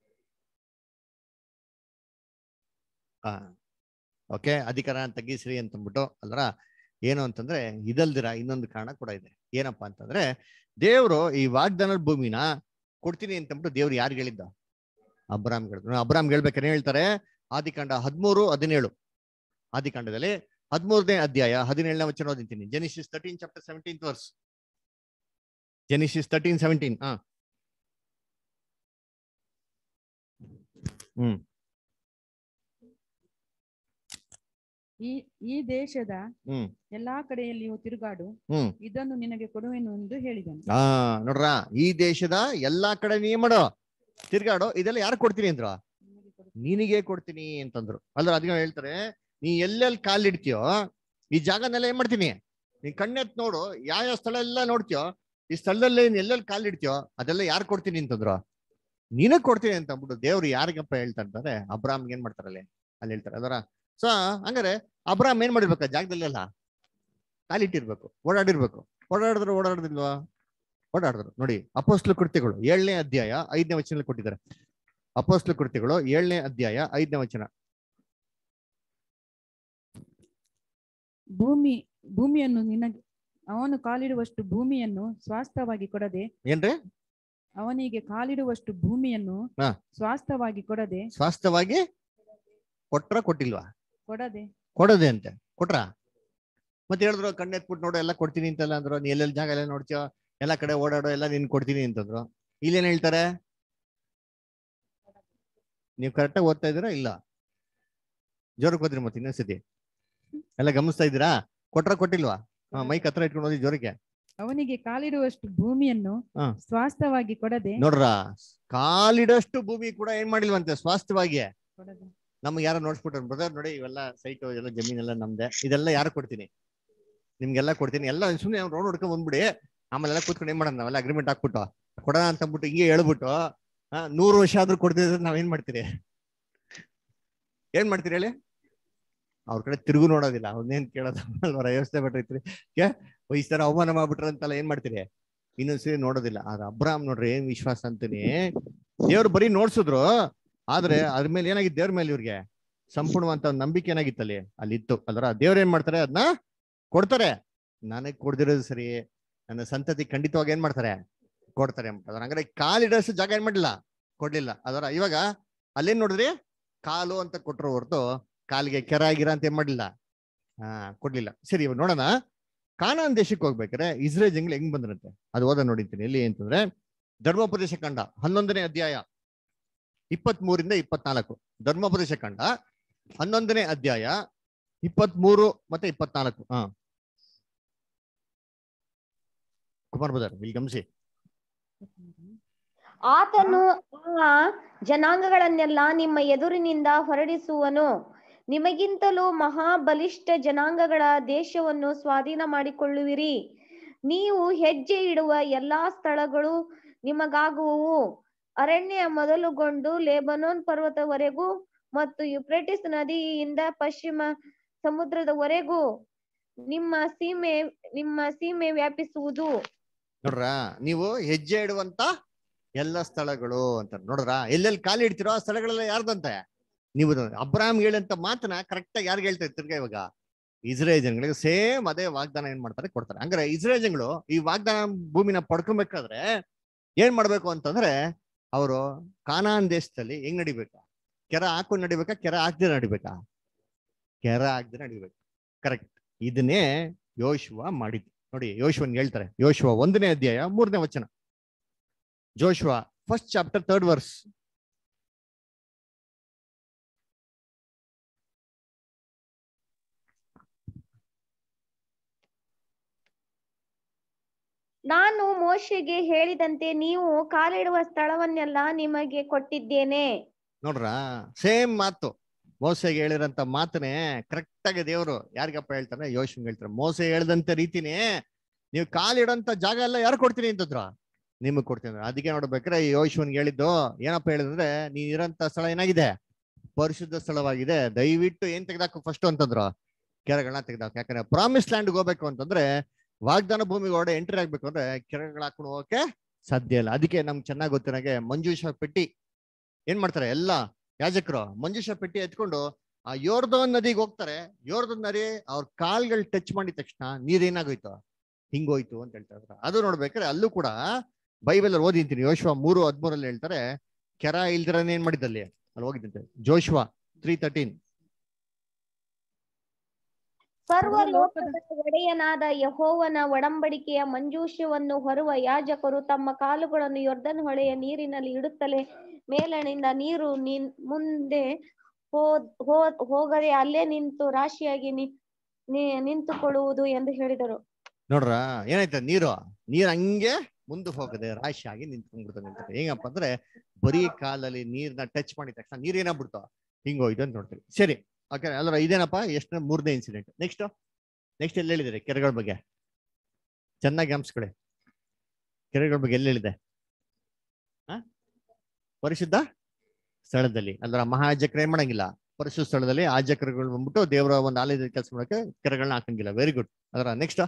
ಆ ಓಕೆ ಅಧಿಕಾರ ತಗ್ಗಿಸ್ರಿ ಅಂತಂದ್ಬಿಟ್ಟು ಅಲ್ರ ಏನು ಅಂತಂದ್ರೆ ಇದಲ್ದಿರ ಇನ್ನೊಂದು ಕಾರಣ ಕೂಡ ಇದೆ ಏನಪ್ಪಾ ಅಂತಂದ್ರೆ ದೇವ್ರು ಈ ವಾಗ್ದಾನದ ಭೂಮಿನ ಕೊಡ್ತೀನಿ ಅಂತಂದ್ಬಿಟ್ಟು ದೇವ್ರು ಯಾರು ಹೇಳಿದ್ದ ಅಬ್ರಾಮ್ ಹೇಳಿದ್ರು ಅಬ್ರಾಮ್ ಹೇಳ್ಬೇಕಾರೆ ಹೇಳ್ತಾರೆ ಆದಿಕಾಂಡ ಹದಿಮೂರು ಹದಿನೇಳು ಆದಿಕಾಂಡದಲ್ಲಿ ಹದಿಮೂರನೇ ಅಧ್ಯಾಯ ಹದಿನೇಳನೇ ವಚನ ಓದಿಂತೀನಿ Genesis thirteen chapter seventeen verse Genesis thirteen seventeen ಹಾ ಹ್ಮ್ ಈ ಈ ದೇಶದ ಹ್ಮ್ ಎಲ್ಲಾ ಕಡೆಯಲ್ಲಿಯೂ ತಿರುಗಾಡು ಹ್ಮ್ ಇದನ್ನು ನಿನಗೆ ಕೊಡುವೆನು ಎಂದು ಹೇಳಿದನು ಆ ನೋಡ್ರ ಈ ದೇಶದ ಎಲ್ಲಾ ಕಡೆ ನೀ ಮಾಡೋ ತಿರ್ಗಾಡು ಇದೆಲ್ಲ ಯಾರು ಕೊಡ್ತೀನಿ ಅಂದ್ರ ನಿನಗೆ ಕೊಡ್ತೀನಿ ಅಂತಂದ್ರು ಅಲ್ಲ ಅದನ್ನ ಹೇಳ್ತಾರೆ ನೀ ಎಲ್ಲೆಲ್ಲಿ ಕಾಲಿಡ್ತೀಯೋ ಈ ಜಾಗನೆಲ್ಲ ಏನ್ ಮಾಡ್ತೀನಿ ನೀ ಕಣ್ಣೆತ್ ನೋಡು ಯಾವ ಯಾವ ಸ್ಥಳ ಎಲ್ಲ ನೋಡ್ತೀಯೋ ಈ ಸ್ಥಳದಲ್ಲಿ ನೀನ್ ಎಲ್ಲೆಲ್ಲಿ ಕಾಲಿಡ್ತೀಯೋ ಅದೆಲ್ಲ ಯಾರು ಕೊಡ್ತೀನಿ ಅಂತಂದ್ರು ನಿನಗ್ ಕೊಡ್ತೀನಿ ಅಂತ ಅಂದ್ಬಿಟ್ಟು ದೇವ್ರು ಯಾರಿಗಪ್ಪ ಹೇಳ್ತಾ ಇರ್ತಾರೆ ಅಬ್ರಾಮ್ಗೆ ಏನ್ ಮಾಡ್ತಾರಲ್ಲಿ ಅಲ್ಲಿ ಹೇಳ್ತಾರೆ ಅದರ ಸೊ ಹಂಗಾರೆ ಅಬ್ರಾಮ್ ಏನ್ ಮಾಡಿರ್ಬೇಕು ಆ ಜಾಗದಲ್ಲೆಲ್ಲ ಕಾಲಿಟ್ಟಿರ್ಬೇಕು ಓಡಾಡಿರ್ಬೇಕು ಓಡಾಡಿದ್ರು ಓಡಾಡೋದಿಲ್ವಾ ಓಡಾಡಿದ್ರು ನೋಡಿ ಅಪೋಸ್ಲು ಕೃತ್ಯಗಳು ಏಳನೇ ಅಧ್ಯಾಯ ಐದನೇ ವಚನ ಕೊಟ್ಟಿದ್ದಾರೆ ಅಪೋಸ್ಲು ಕೃತ್ಯಗಳು ಏಳನೇ ಅಧ್ಯಾಯ ಐದನೇ ವಚನ ಭೂಮಿ ಭೂಮಿಯನ್ನು ನಿನಗೆ ಅವನು ಕಾಲಿಡುವಷ್ಟು ಭೂಮಿಯನ್ನು ಸ್ವಾಸ್ಥವಾಗಿ ಕೊಡದೆ ಏನ್ರಿ ಅವನಿಗೆ ಕಾಲಿಡುವಷ್ಟು ಭೂಮಿಯನ್ನು ಹಾ. ಸ್ವಾಸ್ಥವಾಗಿ ಕೊಡದೆ ಸ್ವಾಸ್ಥವಾಗಿ ಕೊಟ್ರ ಕೊಟ್ಟಿಲ್ವಾ ಕೊಡದೆ ಕೊಡದೆ ಅಂತೆ ಕೊಟ್ರ ಮತ್ತೆ ಹೇಳಿದ್ರು ಕಣ್ಣೆತ್ಬಿಟ್ಟು ನೋಡು ಎಲ್ಲ ಕೊಡ್ತೀನಿ ಅಂತೆಲ್ಲ ಅಂದ್ರು ನೀ ಎಲ್ಲೆಲ್ಲಿ ಜಾಗ ಎಲ್ಲ ನೋಡ್ತೀಯೋ ಎಲ್ಲ ಕಡೆ ಓಡಾಡೋ ಎಲ್ಲ ನೀನ್ ಕೊಡ್ತೀನಿ ಅಂತಂದ್ರು ಇಲ್ಲೇನ್ ಹೇಳ್ತಾರೆ ನೀವು ಕರೆಕ್ಟಾಗಿ ಓದ್ತಾ ಇದ್ದೀರಾ ಇಲ್ಲ ಜೋರಕ್ಕೆ ಹೋದ್ರಿ ಮತ್ತೆ ಇನ್ನೊಂದ್ಸತಿ ಎಲ್ಲ ಗಮನಿಸ್ತಾ ಇದ್ದೀರಾ ಕೊಟ್ರ ಕೊಟ್ಟಿಲ್ವಾ ಹಾ ಮೈಕ್ ಹತ್ರ ಇಟ್ಕೊಂಡು ಹೋದಿ ಜೋರಕ್ಕೆ ಅವನಿಗೆ ಕಾಲಿಡುವಷ್ಟು ಭೂಮಿಯನ್ನು ಹಾ. ಸ್ವಾಸ್ಥವಾಗಿ ಕೊಡದೆ ನೋಡ್ರ ಕಾಲಿಡಷ್ಟು ಭೂಮಿ ಕೂಡ ಏನ್ ಮಾಡಿಲ್ವಂತೆ ಸ್ವಾಸ್ಥ್ಯವಾಗಿ ಕೊಡದೆ ನಮ್ಗೆ ಯಾರೋ ನೋಡ್ಸ್ಬಿಟ್ರು ಬ್ರದರ್ ನೋಡಿ ಇವೆಲ್ಲ ಸೈಟ್ ಎಲ್ಲ ಜಮೀನೆಲ್ಲ ನಮ್ದೆ ಇದೆಲ್ಲ ಯಾರು ಕೊಡ್ತೀನಿ ನಿಮ್ಗೆಲ್ಲ ಕೊಡ್ತೀನಿ ಎಲ್ಲ ಸುಮ್ಮನೆ ರೋಡ್ ಹೊಡ್ಕೊಂಡ್ ಬಂದ್ಬಿಡಿ ಆಮೇಲೆ ಎಲ್ಲ ಕೂತ್ಕೊಂಡು ಏನ್ ಮಾಡೋಣ ನಾವೆಲ್ಲ ಅಗ್ರಿಮೆಂಟ್ ಹಾಕ್ಬಿಟ್ಟು ಕೊಡೋಣ ಅಂತ ಅಂದ್ಬಿಟ್ಟು ಹಿಂಗೆ ಹೇಳ್ಬಿಟ್ಟು ಹಾ ನೂರು ವರ್ಷ ಆದ್ರೂ ಕೊಡ್ತಿದ್ರೆ ನಾವೇನ್ ಮಾಡ್ತೀರಿ ಏನ್ ಮಾಡ್ತೀರಿ ಹೇಳಿ ಅವ್ರ ಕಡೆ ತಿರುಗು ನೋಡೋದಿಲ್ಲ ಅವ್ನೇನ್ ಕೇಳೋದು ಅಲ್ವರ ವ್ಯವಸ್ಥೆ ಬಿಟ್ಟಿರ್ತೀರಿ ಕೆ ಈ ತರ ಅವಮಾನ ಮಾಡ್ಬಿಟ್ರ ಅಂತೆಲ್ಲ ಏನ್ ಮಾಡ್ತೀರಿ ಇನ್ನೊಂದ್ಸರಿ ನೋಡೋದಿಲ್ಲ ಆದ್ರೆ ಅಬ್ರಾಮ್ ನೋಡ್ರಿ ಏನ್ ವಿಶ್ವಾಸ ಅಂತೀನಿ ದೇವ್ರು ಬರೀ ನೋಡ್ಸಿದ್ರು ಆದ್ರೆ ಅದ್ರ ಮೇಲೆ ಏನಾಗಿತ್ತು ದೇವ್ರ ಮೇಲೆ ಇವ್ರಿಗೆ ಸಂಪೂರ್ಣವಂತ ಒಂದ್ ನಂಬಿಕೆ ಏನಾಗಿತ್ತು ಅಲ್ಲಿ ಅಲ್ಲಿ ಇತ್ತು ಅಲ್ರ ದೇವ್ರ ಏನ್ ಮಾಡ್ತಾರೆ ಅದನ್ನ ಕೊಡ್ತಾರೆ ನನಗ್ ಕೊಡ್ದಿರೋದು ಸರಿ ನನ್ನ ಸಂತತಿ ಖಂಡಿತವಾಗಿ ಏನ್ ಮಾಡ್ತಾರೆ ಕೊಡ್ತಾರೆ ಅದ್ರ ಹಂಗಾರೆ ಕಾಲಿಡೋಷ್ಟು ಜಾಗ ಏನ್ ಮಾಡಿಲ್ಲ ಕೊಡ್ಲಿಲ್ಲ ಅದರ ಇವಾಗ ಅಲ್ಲೇನ್ ನೋಡಿದ್ರಿ ಕಾಲು ಅಂತ ಕೊಟ್ರು ಹೊರತು ಕಾಲಿಗೆ ಕೆರ ಆಗಿರ ಅಂತ ಏನ್ ಮಾಡ್ಲಿಲ್ಲ ಹಾ ಕೊಡ್ಲಿಲ್ಲ ಸರಿ ಇವಾಗ ನೋಡೋಣ ಕಾನಾನ್ ದೇಶಕ್ಕೆ ಹೋಗ್ಬೇಕಾದ್ರೆ ಇಸ್ರೇಲ್ ಜಂಗ್ಲಿ ಹೆಂಗ್ ಬಂದ್ರಂತೆ ಅದು ಓದ ನೋಡಿದ್ದೀನಿ ಎಲ್ಲಿ ಅಂತಂದ್ರೆ ಧರ್ಮೋಪದೇಶ ಕಂಡ ಹನ್ನೊಂದನೇ ಅಧ್ಯಾಯ ಇಪ್ಪತ್ತ್ ಮೂರಿಂದ ಇಪ್ಪತ್ನಾಲ್ಕು ಧರ್ಮೋಪದೇಶ ಕಂಡ ಹನ್ನೊಂದನೇ ಅಧ್ಯಾಯ ಇಪ್ಪತ್ಮೂರು ಮತ್ತೆ ಇಪ್ಪತ್ನಾಲ್ಕು ಹಾ ಕುಮಾರ್ ಬದರ್ ಇಲ್ಲಿ ಗಮನಿಸಿ ಆತನು ಆ ಜನಾಂಗಗಳನ್ನೆಲ್ಲ ನಿಮ್ಮ ಎದುರಿನಿಂದ ಹೊರಡಿಸುವನು ನಿಮಗಿಂತಲೂ ಮಹಾಬಲಿಷ್ಠ ಜನಾಂಗಗಳ ದೇಶವನ್ನು ಸ್ವಾಧೀನ ಮಾಡಿಕೊಳ್ಳುವಿರಿ ನೀವು ಹೆಜ್ಜೆ ಇಡುವ ಎಲ್ಲಾ ಸ್ಥಳಗಳು ನಿಮಗಾಗುವವು ಅರಣ್ಯ ಮೊದಲುಗೊಂಡು ಲೇಬನೋನ್ ಪರ್ವತವರೆಗೂ ಮತ್ತು ಯುಪ್ರೆಟಿಸ್ ನದಿಯಿಂದ ಪಶ್ಚಿಮ ಸಮುದ್ರದವರೆಗೂ ನಿಮ್ಮ ಸೀಮೆ ನಿಮ್ಮ ಸೀಮೆ ವ್ಯಾಪಿಸುವುದು ನೋಡ್ರ ನೀವು ಹೆಜ್ಜೆ ಇಡುವಂತ ಎಲ್ಲ ಸ್ಥಳಗಳು ಅಂತ ನೋಡ್ರ ಎಲ್ಲೆಲ್ಲಿ ಕಾಲು ಇಡ್ತಿರೋ ಆ ಸ್ಥಳಗಳೆಲ್ಲ ಯಾರ್ದಂತೆ ನೀವು ಅಬ್ರಾಮ್ ಹೇಳಂತ ಮಾತನ್ನ ಕರೆಕ್ಟ್ ಆಗಿ ಯಾರಿಗೆ ಹೇಳ್ತಾರೆ ತಿರ್ಗಾ ಇವಾಗ ಇಸ್ರೇಲ್ ಜನಗಳಿಗೆ ಸೇಮ್ ಅದೇ ವಾಗ್ದಾನ ಏನ್ ಮಾಡ್ತಾರೆ ಕೊಡ್ತಾರೆ ಹಂಗಾರೆ ಇಸ್ರೇಲ್ ಜನಗಳು ಈ ವಾಗ್ದಾನ ಭೂಮಿನ ಪಡ್ಕೊಬೇಕಾದ್ರೆ ಏನ್ ಮಾಡ್ಬೇಕು ಅಂತಂದ್ರೆ ಅವರು ಕಾನಾನ್ ದೇಶದಲ್ಲಿ ಹೆಂಗ್ ನಡಿಬೇಕಾ ಕೆರ ಹಾಕೊಂಡು ನಡಿಬೇಕಾ ಕೆರ ಹಾಕ್ದಿರ ನಡಿಬೇಕಾ ಕೆರ ಹಾಕ್ದಿರ ನಡಿಬೇಕು ಕರೆಕ್ಟ್ ಇದನ್ನೇ ಯೋಶುವ ಮಾಡಿದ್ದು ನೋಡಿ ಯೋಶುವನ್ ಹೇಳ್ತಾರೆ ಯೋಶುವ ಒಂದನೇ ಅಧ್ಯಾಯ ಮೂರನೇ ವಚನ Joshua first chapter third verse ನಾನು ಮೋಶೆಗೆ ಹೇಳಿದಂತೆ ನೀವು ಕಾಲಿಡುವ ಸ್ಥಳವನ್ನೆಲ್ಲ ನಿಮಗೆ ಕೊಟ್ಟಿದ್ದೇನೆ ನೋಡ್ರ ಸೇಮ್ ಮಾತು ಮೋಸೆಗೆ ಹೇಳಿರಂತ ಮಾತನೇ ಕರೆಕ್ಟ್ ಆಗಿ ದೇವರು ಯಾರಿಗಪ್ಪ ಹೇಳ್ತಾರೆ ಯೋಶುನ್ ಹೇಳ್ತಾರೆ ಮೋಸೆ ಹೇಳ್ದಂತ ರೀತಿನೇ ನೀವು ಕಾಲಿಡೋಂತ ಜಾಗ ಎಲ್ಲ ಯಾರು ಕೊಡ್ತೀನಿ ಅಂತಂದ್ರ ನಿಮಗ್ ಕೊಡ್ತೀನಿ ಅಂದ್ರು. ಅದಕ್ಕೆ ನೋಡ್ಬೇಕಾರೆ ಈ ಯೋಶುವನ್ಗೆ ಹೇಳಿದ್ದು ಏನಪ್ಪ ಹೇಳಿದ್ರೆ ನೀನ್ ಇರೋಂತ ಸ್ಥಳ ಏನಾಗಿದೆ ಪರಿಶುದ್ಧ ಸ್ಥಳವಾಗಿದೆ ದಯವಿಟ್ಟು ಏನ್ ತೆಗ್ದಾಕು ಫಸ್ಟ್ ಅಂತಂದ್ರು ಕೆರೆಗಳನ್ನ ತೆಗ್ದಾಕು ಯಾಕಂದ್ರೆ ಪ್ರಾಮಿಸ್ ಲ್ಯಾಂಡ್ ಹೋಗ್ಬೇಕು ಅಂತಂದ್ರೆ ವಾಗ್ದಾನ ಭೂಮಿಗೆ ಹೊಡೆ ಎಂಟ್ರಿ ಆಗ್ಬೇಕು ಅಂದ್ರೆ ಕೆರೆಗಳು ಹಾಕೊಂಡು ಹೋಗಕ್ಕೆ ಸಾಧ್ಯ ಇಲ್ಲ ಅದಕ್ಕೆ ನಮ್ಗೆ ಚೆನ್ನಾಗಿ ಗೊತ್ತಿರಾಗೆ ಮಂಜೂಷ ಪೆಟ್ಟಿ ಏನ್ ಮಾಡ್ತಾರೆ ಎಲ್ಲ ಯಾಜಕರು ಮಂಜೂಷ ಪೆಟ್ಟಿ ಎತ್ಕೊಂಡು ಆ ಯೋರ್ದೋನ್ ನದಿಗೆ ಹೋಗ್ತಾರೆ ಯೋರ್ದೋನ್ ನದಿ ಅವ್ರ ಕಾಲ್ಗಳು ಟಚ್ ಮಾಡಿದ ತಕ್ಷಣ ನೀರೇನಾಗೋಯ್ತು ಹಿಂಗೋಯ್ತು ಅಂತ ಹೇಳ್ತಾ ಇದ್ರು ಅದು ನೋಡ್ಬೇಕಾದ್ರೆ ಅಲ್ಲೂ ಕೂಡ ಬೈಬಲ್ ಅಲ್ಲಿ ಓದಿಂತೀನಿ ಯೋಶ್ವ ಮೂರು ಹದ್ಮೂರಲ್ಲಿ ಹೇಳ್ತಾರೆ ಕೆರ ಇಲ್ದಿರನೇ ಏನ್ ಮಾಡಿದ್ದಲ್ಲಿ ಅಲ್ಲಿ ಹೋಗಿದ್ದಂತೆ ಜೋಶ್ವ ತ್ರೀ ತರ್ಟೀನ್ ಸರ್ವ ಲೋಕದ- ಲೋಕದ ಒಡೆಯನಾದ ಯಹೋವನ ಒಡಂಬಡಿಕೆಯ ಮಂಜೂಷವನ್ನು ಹೊರುವ ಯಾಜಕರು ತಮ್ಮ ಕಾಲುಗಳನ್ನು ಯೊರ್ದನ್ ಹೊಳೆಯ ನೀರಿನಲ್ಲಿ ಇಡುತ್ತಲೇ ಮೇಲಣಿಂದ ನೀರು ನಿನ್ ಮುಂದೆ ಹೋದ್ ಹೋದ್ ಹೋಗದೆ ಅಲ್ಲೇ ನಿಂತು ರಾಶಿಯಾಗಿ ನಿ- ನಿ- ನಿಂತುಕೊಳ್ಳುವುದು ಎಂದು ಹೇಳಿದರು ನೋಡ್ರ ಏನಾಯ್ತ ನೀರು ನೀರ್ ಹಂಗೆ ಮುಂದೆ ಹೋಗದೆ ರಾಶಿ ಆಗಿ ನಿಂತ್ಕೊಂಡ್ಬಿಡ್ತಾನೆ ನಿಂತಾರೆ ಹೆಂಗಪ್ಪ ಅಂದ್ರೆ ಬರೀ ಕಾಲಲ್ಲಿ ನೀರ್ನ ಟಚ್ ಮಾಡಿದ ತಕ್ಷಣ ನೀರ್ ಏನಾಗ್ಬಿಡ್ತು ಹಿಂಗೋಯ್ತು ಅಂತ ನೋಡ್ತೀವಿ ಸರಿ ಓಕೆ ಅಲ್ರ ಇದೇನಪ್ಪ ಎಷ್ಟು ಮೂರನೇ ಇನ್ಸಿಡೆಂಟ್ ನೆಕ್ಸ್ಟ್ ನೆಕ್ಸ್ಟ್ ಎಲ್ಲಿ ಹೇಳಿದಿರಿ ಕೆರೆಗಳ ಬಗ್ಗೆ ಚೆನ್ನಾಗಿ ಗಮನಿಸ್ಕೊಳ್ಳಿ ಕೆರೆಗಳ ಬಗ್ಗೆ ಎಲ್ಲಿ ಹೇಳಿದೆ ಆ ಪರಿಶುದ್ಧ ಸ್ಥಳದಲ್ಲಿ ಅಲ್ರ ಮಹಾಜಕ್ರ ಏನ್ ಮಾಡಂಗಿಲ್ಲ ಪರಿಶುದ್ಧ ಸ್ಥಳದಲ್ಲಿ ಆಜಕರುಗಳು ಬಂದ್ಬಿಟ್ಟು ದೇವರ ಒಂದು ಆಲಯದಲ್ಲಿ ಕೆಲಸ ಮಾಡಕ್ಕೆ ಕೆರೆಗಳನ್ನ ಹಾಕಂಗಿಲ್ಲ ವೆರಿ ಗುಡ್ ಅದರ ನೆಕ್ಸ್ಟ್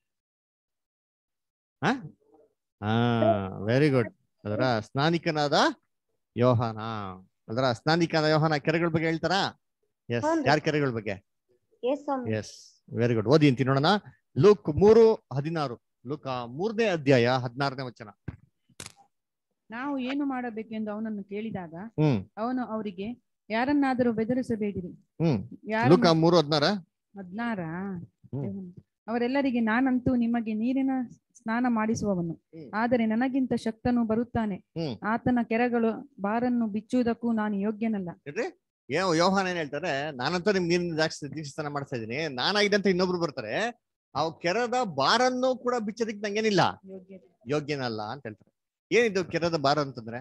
ಹಾ ವೆರಿ ಗುಡ್ ಅದರ ಸ್ನಾನಿಕನಾದ ಯೋಹಾನ ಅದರ ಸ್ನಾನಿಕನಾದ ಯೋಹಾನ ಕೆರೆಗಳ ಬಗ್ಗೆ ಹೇಳ್ತಾರಾ ಎಸ್ ಹೌನ್ರಿ. ಯಾರ ಕೆರೆಗಳ ಬಗ್ಗೆ ಯೇಸು ಎಸ್ ವೆರಿ ಗುಡ್ ಓದಿ ಅಂತೀನಿ ನೋಡೋಣ ಲೂಕ್ ಮೂರು ಹದಿನಾರು ಲೂಕ್ ಮೂರನೇ ಅಧ್ಯಾಯ ಹದಿನಾರನೇ ವಚನ ನಾವು ಏನು ಮಾಡಬೇಕೆಂದು ಅವನನ್ನು ಕೇಳಿದಾಗ ಹ್ಮ್ ಅವನು ಅವರಿಗೆ ಯಾರನ್ನಾದರೂ ಬೆದರಿಸಬೇಡಿರಿ ಹ್ಮ್ ಯಾರ ಲೂಕ ಮೂರು ಹದಿನಾರ ಹದ್ನಾರ ಹ್ಮ್. ಅವರೆಲ್ಲರಿಗೆ ನಾನಂತೂ ನಿಮಗೆ ನೀರಿನ ಸ್ನಾನ ಮಾಡಿಸುವವನು ಹ್ಮ್. ಆದರೆ ನನಗಿಂತ ಶಕ್ತನು ಬರುತ್ತಾನೆ ಹ್ಮ್. ಆತನ ಕೆರಗಳು ಬಾರನ್ನು ಬಿಚ್ಚುವುದಕ್ಕೂ ನಾನು ಯೋಗ್ಯನಲ್ಲ ಏನ್ರಿ ಏ ಯೋಹಾನ ಏನ್ ಹೇಳ್ತಾರೆ ನಾನಂತೂ ನಿಮ್ ನೀರಿನ ಜಾಸ್ತಿ ದೀಕ್ಷಾಸ್ನಾನ ಮಾಡ್ತಾ ಇದೀನಿ ನಾನಾಗಿದ್ದಂತ ಇನ್ನೊಬ್ರು ಬರ್ತಾರೆ ಅವ್ ಕೆರದ ಬಾರನ್ನು ಕೂಡ ಬಿಚ್ಚೋದಕ್ಕೆ ನಂಗೇನಿಲ್ಲ ಯೋಗ್ಯ ಯೋಗ್ಯನಲ್ಲ ಅಂತ ಹೇಳ್ತಾರೆ ಏನಿದು ಕೆರದ ಬಾರ ಅಂತಂದ್ರೆ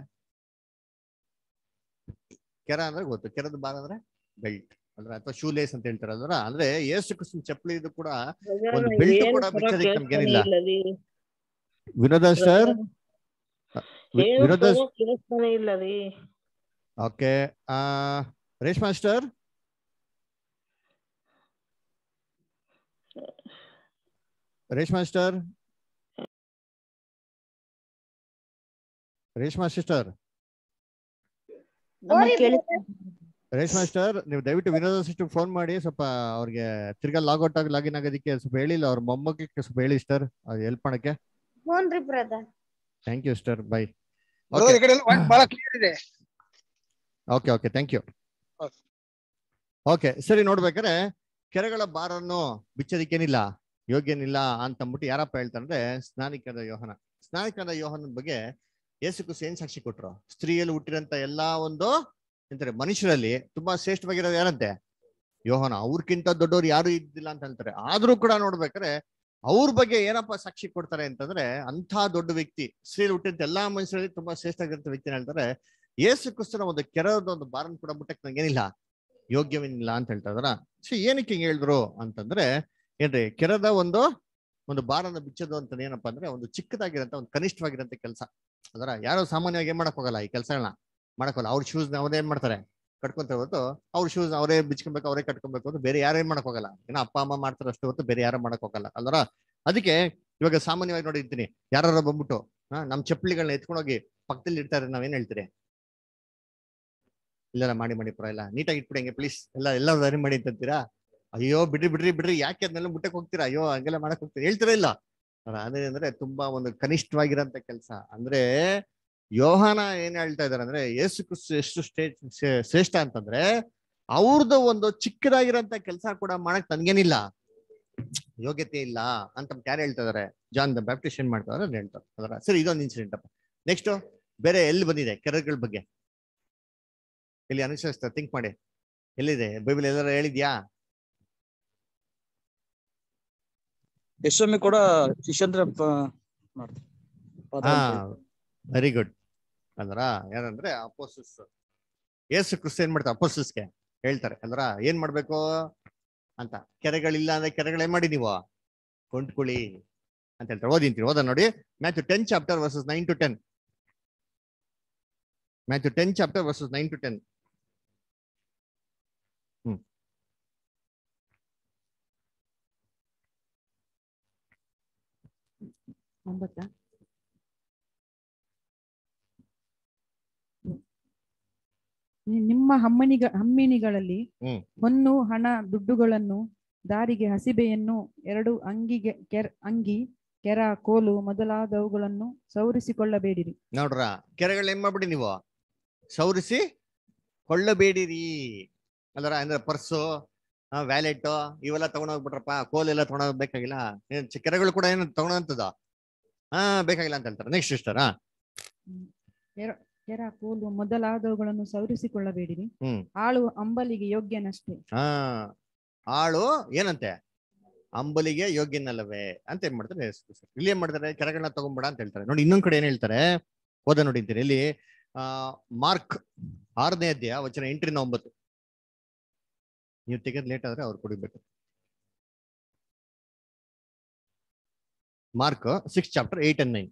ಕೆರ ಅಂದ್ರೆ ಗೊತ್ತು ಕೆರದ ಬಾರ ಅಂದ್ರೆ ಬೆಲ್ಟ್ ಅಂದ್ರೆ ಅಥವಾ ಶೂ ಲೇಸ್ ಅಂತ ಹೇಳ್ತಾರೆ ಅಲ್ವರ ಅಂದ್ರೆ ಏಸು ಕ್ರಿಸ್ತನ್ ಚಪ್ಪಲಿ ಇದು ಕೂಡ ಒಂದು belt ಕೂಡ ಬಿಚ್ಚೋದಕ್ಕೆ ನಮ್ಗೇನಿಲ್ಲ. ವಿನೋದ ಸರ್ ವಿ- ಏನು ವಿರೋಧ ಸರಿಯಾಗಿ ಕೇಳಿಸ್ತಾನೆ ಇಲ್ಲ ರೀ okay Reshma master Reshma master Reshma sister ಹೋರಿ ರೇಷ್ಮಾ ಮಾಸ್ಟರ್ ನೀವು ದಯವಿಟ್ಟು ವಿನೋದ ಸಿಸ್ಟರ್ ಫೋನ್ ಮಾಡಿ ಸ್ವಲ್ಪ ಅವ್ರಿಗೆ ತಿರ್ಗಾ ಲಾಗೌಟ್ ಆಗಿ ಲಾಗಿನ್ ಆಗೋದಕ್ಕೆ ಸ್ವಲ್ಪ ಹೇಳಿಲ್ಲ ಅವ್ರ ಮೊಮ್ಮಕ್ಕಳಿಗೆ ಸ್ವಲ್ಪ ಹೇಳಿ ಸರ್ ಅದು ಹೆಲ್ಪ್ ಮಾಡಕ್ಕೆ ಹ್ಞೂನ್ರಿ brother thank you sir bye brother ಈ ಕಡೆ ಎಲ್ಲ ವಾಯ್ಸ್ ಬಹಳ ಕ್ಲಿಯರ್ ಇದೆ okay okay thank you Okay. Okay ಸರಿ ನೋಡ್ಬೇಕಾದ್ರೆ ಕೆರೆಗಳ ಬಾರನ್ನು ಬಿಚ್ಚೋದಿಕ್ಕೇನಿಲ್ಲ ಯೋಗ್ಯನಿಲ್ಲ ಅಂತಂದ್ಬಿಟ್ಟು ಯಾರಪ್ಪ ಹೇಳ್ತಾರಂದ್ರೆ ಸ್ನಾನಿಕದ ಯೋಹನ ಸ್ನಾನಿಕದ ಯೋಹನ ಬಗ್ಗೆ ಯೇಸು ಕ್ರಿಸ್ತ ಏನ್ ಸಾಕ್ಷಿ ಕೊಟ್ರು ಸ್ತ್ರೀಯಲ್ಲಿ ಹುಟ್ಟಿರಂತ ಎಲ್ಲಾ ಒಂದು ಎಂತಾರೆ ಮನುಷ್ಯರಲ್ಲಿ ತುಂಬಾ ಶ್ರೇಷ್ಠವಾಗಿರೋದು ಯಾರಂತೆ ಯೋಹನ ಅವ್ರಕ್ಕಿಂತ ದೊಡ್ಡವ್ರು ಯಾರು ಇದ್ದಿಲ್ಲ ಅಂತ ಹೇಳ್ತಾರೆ ಆದ್ರೂ ಕೂಡ ನೋಡ್ಬೇಕಾದ್ರೆ ಅವ್ರ ಬಗ್ಗೆ ಏನಪ್ಪ ಸಾಕ್ಷಿ ಕೊಡ್ತಾರೆ ಅಂತಂದ್ರೆ ಅಂಥ ದೊಡ್ಡ ವ್ಯಕ್ತಿ ಸ್ತ್ರೀಯಲ್ಲಿ ಹುಟ್ಟಿದಂತ ಎಲ್ಲಾ ಮನುಷ್ಯರಲ್ಲಿ ತುಂಬಾ ಶ್ರೇಷ್ಠವಾಗಿರೋ ವ್ಯಕ್ತಿ ಹೇಳ್ತಾರೆ ಯೇಸು ಕ್ರಿಸ್ತನ ಒಂದು ಕೆರದ ಒಂದು ಬಾರನ್ ಕೂಡ ಮುಟ್ಟಕ್ ನಂಗೇನಿಲ್ಲ ಯೋಗ್ಯವೇನಿಲ್ಲ ಅಂತ ಹೇಳ್ತಾ ಇದಾರ ಸೊ ಏನಕ್ಕೆ ಹಿಂಗ್ ಹೇಳಿದ್ರು ಅಂತಂದ್ರೆ ಏನ್ರಿ ಕೆರದ ಒಂದು ಒಂದು ಬಾರನ ಬಿಚ್ಚೋದು ಅಂತ ಏನಪ್ಪಾ ಅಂದ್ರೆ ಒಂದು ಚಿಕ್ಕದಾಗಿರಂತ ಒಂದು ಕನಿಷ್ಠವಾಗಿರಂತ ಕೆಲಸ ಅದರ ಯಾರು ಸಾಮಾನ್ಯವಾಗಿ ಏನ್ ಮಾಡಕ್ ಹೋಗಲ್ಲ ಈ ಕೆಲಸಗಳನ್ನ ಮಾಡಕ್ ಹೋಗಲ್ಲ ಅವ್ರ ಶೂಸ್ ಅವ್ರೇ ಏನ್ ಮಾಡ್ತಾರೆ ಕಟ್ಕೊಂತ ಹೊರತು ಅವ್ರ ಶೂಸ್ ಅವರೇ ಬಿಚ್ಕೊಬೇಕು ಅವರೇ ಕಟ್ಕೊಬೇಕು ಅಂತ ಬೇರೆ ಯಾರು ಏನ್ ಮಾಡಕ್ ಹೋಗಲ್ಲ ಏನೋ ಅಪ್ಪ ಅಮ್ಮ ಮಾಡ್ತಾರೆ ಅಷ್ಟು ಹೊರತು ಬೇರೆ ಯಾರು ಮಾಡಕ್ ಹೋಗಲ್ಲ ಅಲ್ವರ ಅದಕ್ಕೆ ಇವಾಗ ಸಾಮಾನ್ಯವಾಗಿ ನೋಡಿರ್ತೀನಿ ಯಾರು ಬಂದ್ಬಿಟ್ಟು ಹಾ ನಮ್ ಚಪ್ಪಲಿಗಳನ್ನ ಎತ್ಕೊಂಡೋಗಿ ಪಕ್ಕದಲ್ಲಿ ಇಡ್ತಾರೆ ನಾವೇನ್ ಹೇಳ್ತೀರಿ ಇಲ್ಲ ಮಾಡಿ ಮಾಡಿ ಪರ ಇಲ್ಲ ನೀಟಾಗಿ ಇಟ್ಬಿಡಿ ಹಂಗೆ ಪ್ಲೀಸ್ ಎಲ್ಲ ಎಲ್ಲ ದಾರಿ ಮಾಡಿ ಅಂತೀರಾ ಅಯ್ಯೋ ಬಿಡ್ರಿ ಬಿಡ್ರಿ ಬಿಡ್ರಿ ಯಾಕೆ ಅದನ್ನೆಲ್ಲ ಮುಟ್ಟಕ್ ಹೋಗ್ತೀರಾ ಅಯ್ಯೋ ಹಂಗೆಲ್ಲ ಮಾಡಕ್ ಹೋಗ್ತೀರಾ ಹೇಳ್ತೀರಾ ಇಲ್ಲ ಅಲ್ಲ, ಅದೇ ಅಂದ್ರೆ ತುಂಬಾ ಒಂದು ಕನಿಷ್ಠವಾಗಿರೋಂಥ ಕೆಲಸ ಅಂದ್ರೆ ಯೋಹಾನ ಏನ್ ಹೇಳ್ತಾ ಇದಾರೆ ಅಂದ್ರೆ ಯೇಸು ಕ್ರಿಸ್ತು ಎಷ್ಟು ಸ್ಟೇ ಶ್ರೇ- ಶ್ರೇಷ್ಠ ಅಂತಂದ್ರೆ ಅವ್ರದ್ದು ಒಂದು ಚಿಕ್ಕದಾಗಿರೋಂಥ ಕೆಲಸ ಕೂಡ ಮಾಡಕ್ ನನ್ಗೇನಿಲ್ಲ ಯೋಗ್ಯತೆ ಇಲ್ಲ ಅಂತ ಯಾರು ಹೇಳ್ತಾ ಇದಾರೆ ಜಾನ್ ದ ಬ್ಯಾಪ್ಟಿಸ್ಟ್ ಏನ್ ಮಾಡ್ತಾ ಇದಾರೆ ಅದ್ ಹೇಳ್ತಾರೆ ಅದರ ಸರಿ ಇದೊಂದು ಇನ್ಸಿಡೆಂಟ್ ಅಪ್ಪ ನೆಕ್ಸ್ಟ್ ಬೇರೆ ಎಲ್ಲಿ ಬಂದಿದೆ ಕೆರೆಗಳ ಬಗ್ಗೆ ಇಲ್ಲಿ ಅನುಸರಿಸ್ತಾ ಥಿಂಕ್ ಮಾಡಿ ಎಲ್ಲಿದೆ ಬೈಬಲ್ ಎಲ್ಲಾರ ಹೇಳಿದ್ಯಾ ಯಶಸ್ವಾಮಿ ಕೂಡ ಶಿಷ್ಯಂದ್ರ ಮಾಡ್ತಾರೆ ಪಾದ ಹಾ ಅಂತ ಹೇಳಿ. ವೆರಿ ಗುಡ್ ಅಂದ್ರ ಏನಂದ್ರೆ ಅಪೋಸಿಸ್ ಏಸು ಕ್ರಿಸ್ತ ಏನ್ ಮಾಡ್ತಾರೆ ಅಪೋಸಿಸ್ಗೆ ಹೇಳ್ತಾರೆ ಅಂದ್ರ ಏನ್ ಮಾಡ್ಬೇಕು ಅಂತ ಕೆರೆಗಳಿಲ್ಲ ಅಂದ್ರೆ ಕೆರೆಗಳು ಏನ್ ಮಾಡಿ ನೀವು ಕೊಂಡ್ಕೊಳ್ಳಿ ಅಂತ ಹೇಳ್ತಾರೆ ಓದಿಂತೀರಿ ಓದ ನೋಡಿ Matthew ten chapter verses nine to ten Matthew ten chapter verses nine to ten ಒಂಬತ್ತಾ ನಿ- ನಿಮ್ಮ ಹಮ್ಮಣಿಗ ಹಮ್ಮಿಣಿಗಳಲ್ಲಿ ಹ್ಮ್. ಹೊನ್ನು ಹಣ ದುಡ್ಡುಗಳನ್ನು ದಾರಿಗೆ ಹಸಿಬೆಯನ್ನು ಎರಡು ಅಂಗಿಗೆ ಕೆರ್ ಅಂಗಿ ಕೆರ ಕೋಲು ಮೊದಲಾದವುಗಳನ್ನು ಸೌರಿಸಿಕೊಳ್ಳಬೇಡಿರಿ ನೋಡ್ರ ಕೆರೆಗಳು ಏನ್ ಮಾಡ್ಬಿಡಿ ನೀವು ಸೌರಿಸಿ ಕೊಳ್ಳಬೇಡಿರಿ ಅದರ ಅಂದ್ರೆ ಪರ್ಸು ವ್ಯಾಲೆಟ್ ಇವೆಲ್ಲ ತಗೊಂಡೋಗ್ಬಿಟ್ರಪ್ಪ ಕೋಲ್ ಎಲ್ಲ ತಗೊಂಡೋಗ್ಬೇಕಾಗಿಲ್ಲ ಏನ್ ಚಿ- ಕೆರೆಗಳು ಕೂಡ ಏನು ತಗೊಳಂತದ ಹಾ ಬೇಕಾಗಿಲ್ಲ ಅಂತ ಹೇಳ್ತಾರೆ ನೆಕ್ಸ್ಟ್ ಸಿಸ್ಟರ್ ಹಾ ಕೆರ ಕೋಲು ಮೊದಲಾದವುಗಳನ್ನು ಸೌರಿಸಿಕೊಳ್ಳಬೇಡಿರಿ ಹ್ಮ್ ಆಳು ಅಂಬಲಿಗೆ ಯೋಗ್ಯನಷ್ಟೇ ಹಾ ಆಳು ಏನಂತೆ ಅಂಬಲಿಗೆ ಯೋಗ್ಯನಲ್ಲವೇ ಅಂತ ಏನ್ ಮಾಡ್ತಾರೆ ಯೇಸು ಕ್ರಿಸ್ತ. ಇಲ್ಲಿ ಏನ್ ಮಾಡ್ತಾರೆ ಕೆರೆಗಳನ್ನ ತಗೊಂಬೇಡ ಅಂತ ಹೇಳ್ತಾರೆ ನೋಡಿ ಇನ್ನೊಂದ್ ಕಡೆ ಏನ್ ಹೇಳ್ತಾರೆ ಓದ ನೋಡಿಂತೀರಿ ಇಲ್ಲಿ ಆ ಮಾರ್ಕ್ ಆರನೇ ಅಧ್ಯಾಯ ವಚನ ಎಂಟರಿಂದ ಒಂಬತ್ತು ನೀವು ತೆಗೆದ್ ಲೇಟ್ ಆದ್ರೆ ಅವ್ರು ಕುಡಿಬೇಕು Mark six chapter eight and nine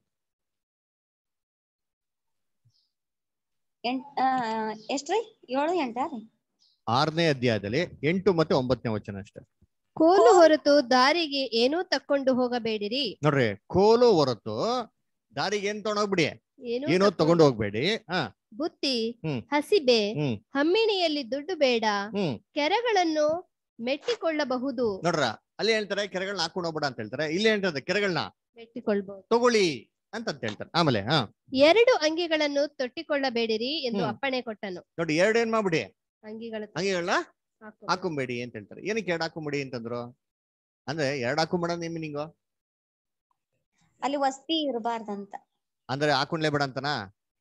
ಎಂಟ್ ಆ, ಎಷ್ಟ್ರಿ ಏಳು ಎಂಟಾ ರೀ ಆರನೇ ಅಧ್ಯಾಯದಲ್ಲಿ ಎಂಟು ಮತ್ತೆ ಒಂಬತ್ತನೇ ವಚನ ಅಷ್ಟೇ ಕೋಲು ಹೊರತು ದಾರಿಗೆ ಏನೂ ತಕ್ಕೊಂಡು ಹೋಗಬೇಡಿರಿ ನೋಡ್ರಿ ಕೋಲು ಹೊರತು ದಾರಿಗೆ ಏನ್ ತಗೊಂಡೋಗ್ಬಿಡಿ ಏನೂ ಏನೋ ತಕ್ಕೊಂಡು- ತಗೊಂಡು ಹೋಗ್ಬೇಡಿ ಹಾ ಬುತ್ತಿ ಹ್ಮ್. ಹಸಿಬೆ ಹ್ಮ್. ಹಮ್ಮಿಣಿಯಲ್ಲಿ ದುಡ್ಡು ಬೇಡ ಹ್ಮ್ ಕೆರೆಗಳನ್ನು ಮೆಟ್ಟಿಕೊಳ್ಳಬಹುದು ನೋಡ್ರ ಅಲ್ಲಿ ಹೇಳ್ತಾರೆ ಕೆರೆಗಳನ್ನ ಹಾಕೊಂಡು ಹೋಗ್ಬೇಡ ಅಂತ ಹೇಳ್ತಾರೆ ಇಲ್ಲಿ ಹೇಳ್ತಾರೆ ಕೆರೆಗಳನ್ನ ಮೆಟ್ಟಿಕೊಳ್ಬಹುದು ತಗೊಳ್ಳಿ ಅಂತ ಅಂತ ಹೇಳ್ತಾರೆ ಆಮೇಲೆ ಹಾ ಎರಡು ಅಂಗಿಗಳನ್ನು ತೊಟ್ಟಿಕೊಳ್ಳಬೇಡಿರಿ ಎಂದು ಹ್ಮ್. ಅಪ್ಪಣೆ ಕೊಟ್ಟನು ನೋಡಿ ಎರಡು ಏನ್ ಮಾಡ್ಬಿಡಿ ಅಂಗಿಗಳ ಹಂಗೆಗಳನ್ನ ಹಾಕೊಂಡು. ಹಾಕೊಂಬೇಡಿ ಅಂತ ಹೇಳ್ತಾರೆ ಏನಕ್ಕೆ ಎರಡು ಹಾಕೊಂಬೇಡಿ ಅಂತಂದ್ರು ಅಂದ್ರೆ ಎರಡು ಹಾಕೊಂಬೇಡ ನಿಮ್ ಮೀನಿಂಗು ಅಲ್ಲಿ ವಸ್ತಿ ಇರಬಾರ್ದಂತ ಅಂದ್ರೆ ಹಾಕೊಂಡ್ಲೇ ಬೇಡ ಅಂತನಾ